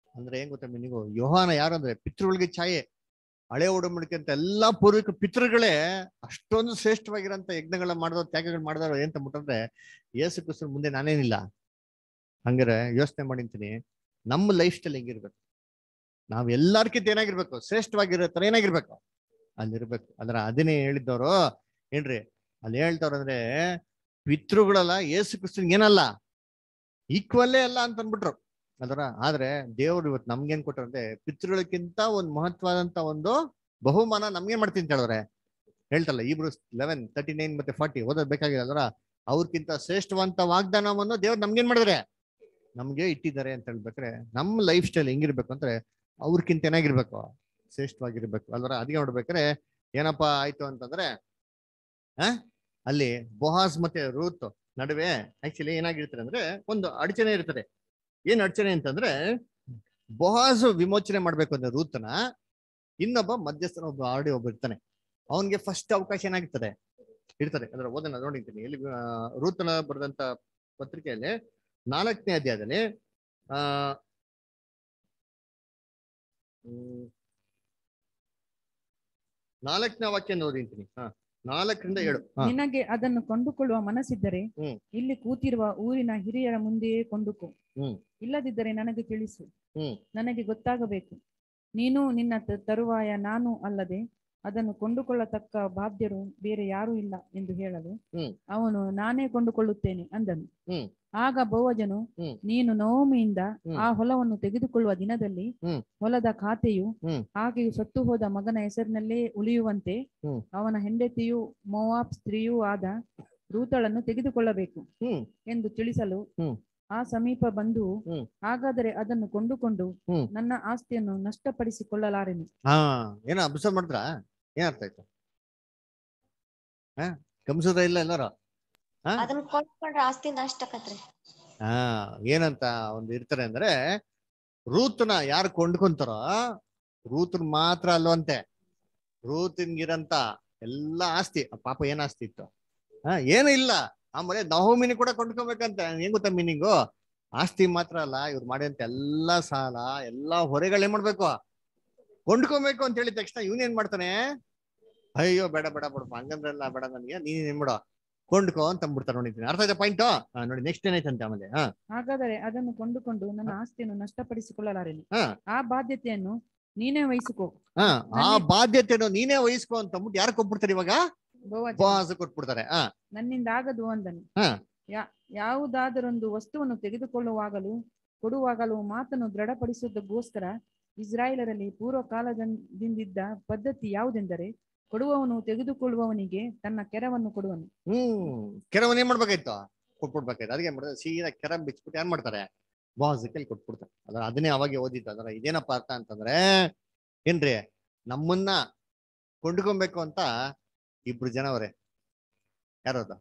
ಅಂದ್ರೆ ಏನ್ ಗೊತ್ತಾ ನೀವು ಯೋಹಾನ ಯಾರು ಅಂದ್ರೆ ಪಿತೃಗಳಿಗೆ ಛಾಯೆ ಹಳೆ ಒಡಂಬಡಿಕೆ ಅಂತ ಎಲ್ಲಾ ಪೂರ್ವಿಕ ಪಿತೃಗಳೇ ಅಷ್ಟೊಂದು ಶ್ರೇಷ್ಠವಾಗಿರೋಂಥ ಯಜ್ಞಗಳ ಮಾಡಿದವ್ರು ತ್ಯಾಗಗಳು ಮಾಡಿದವ್ರು ಏನ್ ಮುಟ್ಟಂದ್ರೆ ಯೇಸು ಕ್ರಿಸ್ತನ ಮುಂದೆ ನಾನೇನಿಲ್ಲ ಹಂಗಾರೆ ಯೋಚನೆ ಮಾಡಿಂತೀನಿ ನಮ್ಮ ಲೈಫ್ ಸ್ಟೈಲ್ ಹೆಂಗಿರ್ಬೇಕು ನಾವ್ ಎಲ್ಲಾರ್ಕಿಂತ ಏನಾಗಿರ್ಬೇಕು ಶ್ರೇಷ್ಠವಾಗಿರೋ ತರ ಏನಾಗಿರ್ಬೇಕು ಅಲ್ಲಿರ್ಬೇಕು ಅದ್ರ ಅದನ್ನೇ ಹೇಳಿದ್ದವರು ಏನ್ರಿ ಅಲ್ಲಿ ಹೇಳ್ತಾವ್ರ ಅಂದ್ರೆ ಪಿತೃಗಳಲ್ಲ ಯೇಸು ಕ್ರಿಸ್ತನ್ ಏನಲ್ಲ ಈಕ್ವಲ್ಲೇ ಅಲ್ಲ ಅಂತ ಅಂದ್ಬಿಟ್ರು ಅದರ ಆದ್ರೆ ದೇವ್ರು ಇವತ್ತು ನಮ್ಗೇನ್ ಕೊಟ್ರು ಅಂದ್ರೆ ಪಿತೃಗಳಕ್ಕಿಂತ ಒಂದ್ ಮಹತ್ವದಂತ ಒಂದು ಬಹುಮಾನ ನಮ್ಗೇನ್ ಮಾಡ್ತೀನಿ ಅಂತ ಹೇಳಿದ್ರೆ ಹೇಳ್ತಲ್ಲ ಇಬ್ರು ಲೆವೆನ್ ತರ್ಟಿ ನೈನ್ ಮತ್ತೆ ಫಾರ್ಟಿ ಓದೋದ್ ಬೇಕಾಗಿಲ್ಲ ಅದರ ಅವ್ರಕ್ಕಿಂತ ಶ್ರೇಷ್ಠವಂತ ವಾಗ್ದಾನವನ್ನು ದೇವ್ರು ನಮ್ಗೇನ್ ಮಾಡಿದ್ರೆ ನಮ್ಗೆ ಇಟ್ಟಿದ್ದಾರೆ ಅಂತ ಹೇಳ್ಬೇಕ್ರೆ ನಮ್ಮ ಲೈಫ್ ಸ್ಟೈಲ್ ಹೆಂಗಿರ್ಬೇಕು ಅಂದ್ರೆ ಅವ್ರಕ್ಕಿಂತ ಏನಾಗಿರ್ಬೇಕು ಶ್ರೇಷ್ಠವಾಗಿರ್ಬೇಕು ಅಲ್ವರ ಅದಕ್ಕೆ ನೋಡ್ಬೇಕಾರೆ ಏನಪ್ಪಾ ಆಯ್ತು ಅಂತಂದ್ರೆ ಆ ಅಲ್ಲಿ ಬೊಹಾಸ್ ಮತ್ತೆ ರೂತ್ ನಡುವೆ ಆಕ್ಚುಲಿ ಏನಾಗಿರ್ತಾರೆ ಅಂದ್ರೆ ಒಂದು ಅಡಚಣೆ ಇರ್ತದೆ ಏನ್ ಅಡಚಣೆ ಅಂತಂದ್ರೆ ಬೊಹಾಸ್ ವಿಮೋಚನೆ ಮಾಡ್ಬೇಕು ಅಂದ್ರೆ ರೂತ್ನ ಇನ್ನೊಬ್ಬ ಮಧ್ಯಸ್ಥನ ಒಬ್ಬ ಆಲ್ರೆಡಿ ಒಬ್ಬ ಇರ್ತಾನೆ ಅವನ್ಗೆ ಫಸ್ಟ್ ಅವಕಾಶ ಏನಾಗಿರ್ತದೆ ಇರ್ತದೆ ಅಂದ್ರೆ ಓದನ್ನ ನೋಡಿರ್ತೀನಿ ಇಲ್ಲಿ ಆ, ರೂತನ ಬರೆದಂತ ಪತ್ರಿಕೆಯಲ್ಲಿ ನಾಲ್ಕನೇ ಅಧ್ಯಾಯದಲ್ಲಿ ಆ ಹ್ಮ್, ನಾಲ್ಕನೇ ವಾಕ್ಯ ಓದಿಂತೀನಿ ಹಾ ನಾಲ್ಕರಿಂದ ಏಳು ಹಾ ನಿನಗೆ ಅದನ್ನು ಕೊಂಡುಕೊಳ್ಳುವ ಮನಸ್ಸಿದ್ದರೆ ಹ್ಮ್. ಇಲ್ಲಿ ಕೂತಿರುವ ಊರಿನ ಹಿರಿಯರ ಮುಂದೆಯೇ ಕೊಂಡುಕೋ ಹ್ಮ್. ಇಲ್ಲದಿದ್ದರೆ ನನಗೆ ತಿಳಿಸು ಹ್ಮ್. ನನಗೆ ಗೊತ್ತಾಗಬೇಕು ನೀನು ನಿನ್ನ ತ- ತರುವಾಯ ನಾನು ಅಲ್ಲದೆ ಅದನ್ನು ಕೊಂಡುಕೊಳ್ಳತಕ್ಕ ಬಾಧ್ಯರು ಬೇರೆ ಯಾರೂ ಇಲ್ಲ ಎಂದು ಹೇಳಲು ಹ್ಮ್. ಅವನು ನಾನೇ ಕೊಂಡುಕೊಳ್ಳುತ್ತೇನೆ ಅಂದನು ಹ್ಮ್. ಆಗ ಬೋವಜನು ಹ್ಮ್. ನೀನು ನವಮಿಯಿಂದ ಹ್ಮ್. ಆ ಹೊಲವನ್ನು ತೆಗೆದುಕೊಳ್ಳುವ ದಿನದಲ್ಲಿ ಹ್ಮ್. ಹೊಲದ ಖಾತೆಯು ಹ್ಮ್. ಆಕೆಯು ಸತ್ತು ಹೋದ ಮಗನ ಹೆಸರಿನಲ್ಲೇ ಉಳಿಯುವಂತೆ ಹ್ಮ್. ಅವನ ಹೆಂಡತಿಯು ಮೋವಾಬ್ ಸ್ತ್ರೀಯೂ ಆದ ರೂತಳನ್ನು ತೆಗೆದುಕೊಳ್ಳಬೇಕು ಹ್ಮ್ ಎಂದು ತಿಳಿಸಲು ಹ್ಮ್. ಆ ಸಮೀಪ ಬಂದು ಹ್ಮ್. ಹಾಗಾದರೆ ಅದನ್ನು ಕೊಂಡುಕೊಂಡು ಹ್ಮ್. ನನ್ನ ಆಸ್ತಿಯನ್ನು ನಷ್ಟಪಡಿಸಿಕೊಳ್ಳಲಾರೆನು ಹಾ ಏನೋ ಅಬ್ಸರ್ವ್ ಮಾಡಿದ್ರ ಏನ್ ಅರ್ಥ ಆಯ್ತು ಹಾ ಗಮನಿಸಿದ್ರ ಇಲ್ಲ ಎಲ್ಲಾರು ಹಾ ಅದನ್ನ ಕೊಂಡ್ಕೊಂಡ್ರೆ ಆಸ್ತಿ ನಷ್ಟ ಆಕತ್ರಿ ಹಾ ಏನಂತ ಒಂದು ಇರ್ತಾರೆ ಅಂದ್ರೆ ರೂತ್ನ ಯಾರು ಕೊಂಡ್ಕೊಂತಾರೋ ರೂತ್ನ ಮಾತ್ರ ಅಲ್ವಂತೆ ರೂತಿನ್ಗಿರಂತ ಎಲ್ಲಾ ಆಸ್ತಿ ಆ ಪಾಪ ಏನ್ ಆಸ್ತಿ ಇತ್ತು ಹಾ ಏನು ಇಲ್ಲ ಆಮೇಲೆ ನವಮಿನಿ ಕೂಡ ಕೊಂಡ್ಕೊಬೇಕಂತ ಏನ್ ಗೊತ್ತಾ ಮೀನಿಂಗು ಆಸ್ತಿ ಮಾತ್ರ ಅಲ್ಲ ಇವ್ರು ಮಾಡಿದಂತ ಎಲ್ಲಾ ಸಾಲ ಎಲ್ಲಾ ಹೊರೆಗಳು ಏನ್ ಮಾಡ್ಬೇಕು ಕೊಂಡ್ಕೊಬೇಕು ಅಂತ ಹೇಳಿದ ತಕ್ಷಣ ಇವನ್ ಏನ್ ಮಾಡ್ತಾನೆ ಅಯ್ಯೋ ಬೇಡ ಬೇಡ ಬೇಡಪ್ಪ ಹಂಗಂದ್ರಲ್ಲ ಬೇಡ ನನಗೆ ನೀನ್ ಏನ್ ಮಾಡೋ ಕೊಂಡ್ಕೋ ಅಂತ ಅಂದ್ಬಿಡ್ತಾರೆ ನೋಡಿದ್ದೀನಿ ಅರ್ಥ ಆಯ್ತಾ ಪಾಯಿಂಟ್ ನೋಡಿ ನೆಕ್ಸ್ಟ್ ಏನಾಯ್ತಂತೆ ಆಮೇಲೆ ಹಾ ಹಾಗಾದರೆ ಅದನ್ನು ಕೊಂಡುಕೊಂಡು ನನ್ನ ಆಸ್ತಿಯನ್ನು ನಷ್ಟಪಡಿಸಿಕೊಳ್ಳಲಾರೆನು ಹಾ. ಆ ಬಾಧ್ಯತೆಯನ್ನು ನೀನೇ ವಹಿಸಿಕೋ ಹಾ ಆ ನನ್ನಿ- ಬಾಧ್ಯತೆಯನ್ನು ನೀನೇ ವಹಿಸ್ಕೊ ಅಂತ ಅಂದ್ಬಿಟ್ಟು ಯಾರು ಕೊಟ್ಬಿಡ್ತಾರೆ ಇವಾಗ ಬೋವಜನು, ಉಪವಾಸ ಕೊಟ್ಬಿಡ್ತಾರೆ ಹಾ ನನ್ನಿಂದ ಆಗದು ಅಂದನು ಹಾ. ಯಾ- ಯಾವುದಾದರೊಂದು ವಸ್ತುವನ್ನು ತೆಗೆದುಕೊಳ್ಳುವಾಗಲೂ ಕೊಡುವಾಗಲೂ ಮಾತನ್ನು ದೃಢಪಡಿಸುವುದಕ್ಕೋಸ್ಕರ ಇಸ್ರಾಯೇಲರಲ್ಲಿ ಪೂರ್ವ ಕಾಲದಿಂದಿದ್ದ ಪದ್ಧತಿ ಯಾವುದೆಂದರೆ ಕೊಡುವವನು ತೆಗೆದುಕೊಳ್ಳುವವನಿಗೆ ತನ್ನ ಕೆರವನ್ನು ಕೊಡುವನು ಹ್ಮ್ ಕೆರವನ್ ಏನ್ ಮಾಡ್ಬೇಕಾಯ್ತು ಕೊಟ್ಬಿಡ್ಬೇಕಾಯ್ತು ಅದಕ್ಕೆ ಏನ್ ಮಾಡ್ತಾರೆ ಸೀದಾ ಕೆರ ಬಿಚ್ಬಿಟ್ಟು ಏನ್ ಮಾಡ್ತಾರೆ ಬಾಸ್ ಕೈಲಿ ಕೊಟ್ಬಿಡ್ತಾರೆ ಅದ್ರ ಅದನ್ನೇ ಅವಾಗ ಓದಿದ್ದು ಅದರ ಇದೇನಪ್ಪ ಅರ್ಥ ಅಂತಂದ್ರೆ ಏನ್ರಿ ನಮ್ಮನ್ನ ಕೊಂಡ್ಕೊಬೇಕು ಅಂತ ಇಬ್ರು ಜನ ಅವರೇ ಯಾರದ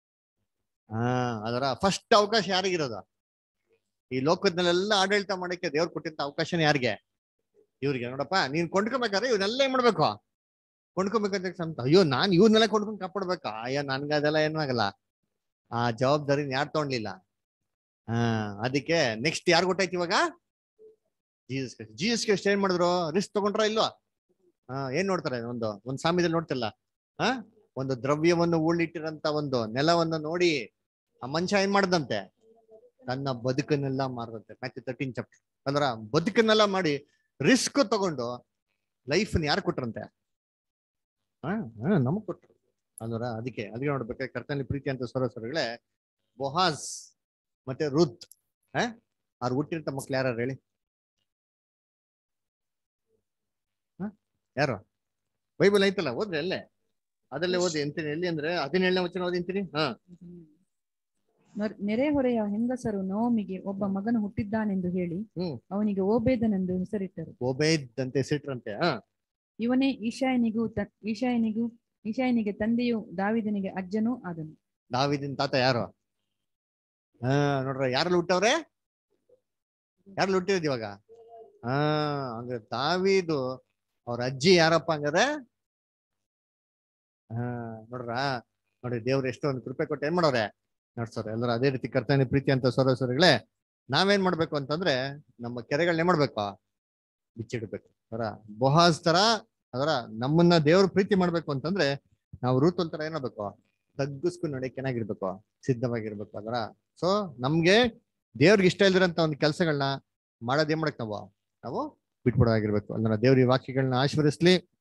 ಹಾ ಅದರ ಫಸ್ಟ್ ಅವಕಾಶ ಯಾರಿಗಿರೋದು ಈ ಲೋಕದಲ್ಲೆಲ್ಲ ಆಡಳಿತ ಮಾಡಕ್ಕೆ ದೇವ್ರು ಕೊಟ್ಟಿದ್ದ ಅವಕಾಶನ ಯಾರಿಗೆ ಇವ್ರಿಗೆ ನೋಡಪ್ಪ ನೀನ್ ಕೊಂಡ್ಕೊಬೇಕಾದ್ರೆ ಇವನ್ನೆಲ್ಲ ಏನ್ ಮಾಡ್ಬೇಕು ಕೊಂಡ್ಕೊಬೇಕಂತ ಅಂತ ಅಯ್ಯೋ ನಾನ್ ಇವ್ರನ್ನೆಲ್ಲ ಕೊಂಡ್ಕೊಂಡ್ ಕಾಪಾಡ್ಬೇಕಾ ಅಯ್ಯೋ ನನ್ಗೆ ಅದೆಲ್ಲ ಏನೂ ಆಗಲ್ಲ ಆ ಜವಾಬ್ದಾರಿನ ಯಾರು ತಗೊಂಡ್ಲಿಲ್ಲ ಹಾ ಅದಕ್ಕೆ ನೆಕ್ಸ್ಟ್ ಯಾರು ಗೊತ್ತಾಯ್ತು ಇವಾಗ ಜೀಸಸ್ ಕ್ರೈಸ್ಟ್ ಜೀಸಸ್ ಕ್ರೈಸ್ಟ್ ಏನ್ ಮಾಡಿದ್ರು ರಿಸ್ಕ್ ತಗೊಂಡ್ರ ಇಲ್ವಾ ಹಾ ಏನ್ ನೋಡ್ತಾರೆ ಒಂದು ಒಂದ್ ಸಾಮ್ಯದಲ್ಲಿ ನೋಡ್ತಿಲ್ಲ ಹಾ ಒಂದು ದ್ರವ್ಯವನ್ನು ಉಳಿಟ್ಟಿರಂತ ಒಂದು ನೆಲವನ್ನು ನೋಡಿ ಆ ಮನುಷ್ಯ ಏನ್ ಮಾಡ್ದಂತೆ ತನ್ನ ಬದುಕನ್ನೆಲ್ಲ ಮಾರದಂತೆ ಮ್ಯಾಥ್ಯೂ ತರ್ಟೀನ್ ಚಾಪ್ಟರ್ ಅಂದ್ರ ಬದುಕನ್ನೆಲ್ಲ ಮಾಡಿ ರಿಸ್ಕ್ ತಗೊಂಡು ಲೈಫ್ ಯಾರು ಕೊಟ್ರಂತೆ ಹಾ ಹಾ ನಮಗ್ ಕೊಟ್ರು ಅಂದ್ರ ಅದಕ್ಕೆ ಅದಕ್ಕೆ ನೋಡ್ಬೇಕಾದ್ರೆ ಕರ್ತನಲ್ಲಿ ಪ್ರೀತಿ ಅಂತ ಸರೋಸರಗಳೇ ಬೊಹಾಸ್ ಮತ್ತೆ ರುತ್ ಹಾ ಅವ್ರು ಹುಟ್ಟಿರಂತ ಮಕ್ಳು ಯಾರು ಹೇಳಿ ಹ? ಯಾರು ಬೈಬಲ್ ಐತಲ್ಲ ಓದ್ರಿ ಅಲ್ಲೇ ಅದಲ್ಲೇ ಓದಿ ಎಂತೀನಿ ಎಲ್ಲಿ ಅಂದ್ರೆ ಹದಿನೇಳನೇ ವಚನ ಓದಿ ಅಂತೀನಿ ಹಾ ನರ್- ನೆರೆಹೊರೆಯ ಹೆಂಗಸರು ನವಮಿಗೆ ಒಬ್ಬ ಮಗನು ಹುಟ್ಟಿದ್ದಾನೆಂದು ಹೇಳಿ ಹ್ಮ್. ಅವನಿಗೆ ಓಬೇದನೆಂದು ಹೆಸರಿಟ್ಟರು ಓಬೇದ್ ಅಂತ ಹೆಸರಿಟ್ರಂತೆ ಹಾ ಇವನೇ ಈಶಾಯನಿಗೂ ತ- ಈಶಾಯನಿಗೂ ಈಶಾಯನಿಗೆ ತಂದೆಯು ದಾವಿದನಿಗೆ ಅಜ್ಜನೂ ಆದನು ದಾವಿದಿನ ತಾತ ಯಾರು ಹಾ ನೋಡ್ರ ಯಾರಲ್ಲಿ ಹುಟ್ಟವ್ರೆ ಯಾರಲ್ಲಿ ಹುಟ್ಟಿರೋದು ಇವಾಗ ಹಾ ಹಂಗಾರೆ ದಾವಿದು ಅವ್ರ ಅಜ್ಜಿ ಯಾರಪ್ಪ ಹಂಗಾರೆ ಹಾ ನೋಡ್ರ ನೋಡಿ ದೇವ್ರು ಎಷ್ಟೊಂದು ಕೃಪೆ ಕೊಟ್ಟು ಏನ್ ಮಾಡೋರೆ ನಡ್ಸೋರೆ ಎಲ್ಲರೂ ಅದೇ ರೀತಿ ಕರ್ತನೆ ಪ್ರೀತಿ ಅಂತ ಸರೋಸರಿಗಳೇ ನಾವೇನ್ ಮಾಡ್ಬೇಕು ಅಂತಂದ್ರೆ ನಮ್ಮ ಕೆರೆಗಳನ್ನ ಏನ್ ಮಾಡ್ಬೇಕು ಬಿಚ್ಚಿಡ್ಬೇಕು ಅದರ ಬೊಹಾಸ್ ತರ ಅದರ ನಮ್ಮನ್ನ ದೇವ್ರು ಪ್ರೀತಿ ಮಾಡ್ಬೇಕು ಅಂತಂದ್ರೆ ನಾವು ರೂತಲ್ ತರ ಏನಾಗ್ಬೇಕು ತಗ್ಗಿಸ್ಕೊಂಡು ನಡೆಯಕ್ಕೆ ಏನಾಗಿರ್ಬೇಕು ಸಿದ್ಧವಾಗಿರ್ಬೇಕು ಅದರ ಸೊ ನಮ್ಗೆ ದೇವ್ರಿಗೆ ಇಷ್ಟ ಇಲ್ದಿರಂತ ಒಂದು ಕೆಲಸಗಳನ್ನ ಮಾಡೋದ್ ಏನ್ ಮಾಡಕ್ ನಾವು ನಾವು ಬಿಟ್ಬಿಡೋದಾಗಿರ್ಬೇಕು ಅಂದ್ರೆ ದೇವ್ರ ಈ ವಾಕ್ಯಗಳನ್ನ ಆಶೀರ್ವದಿಸ್ಲಿ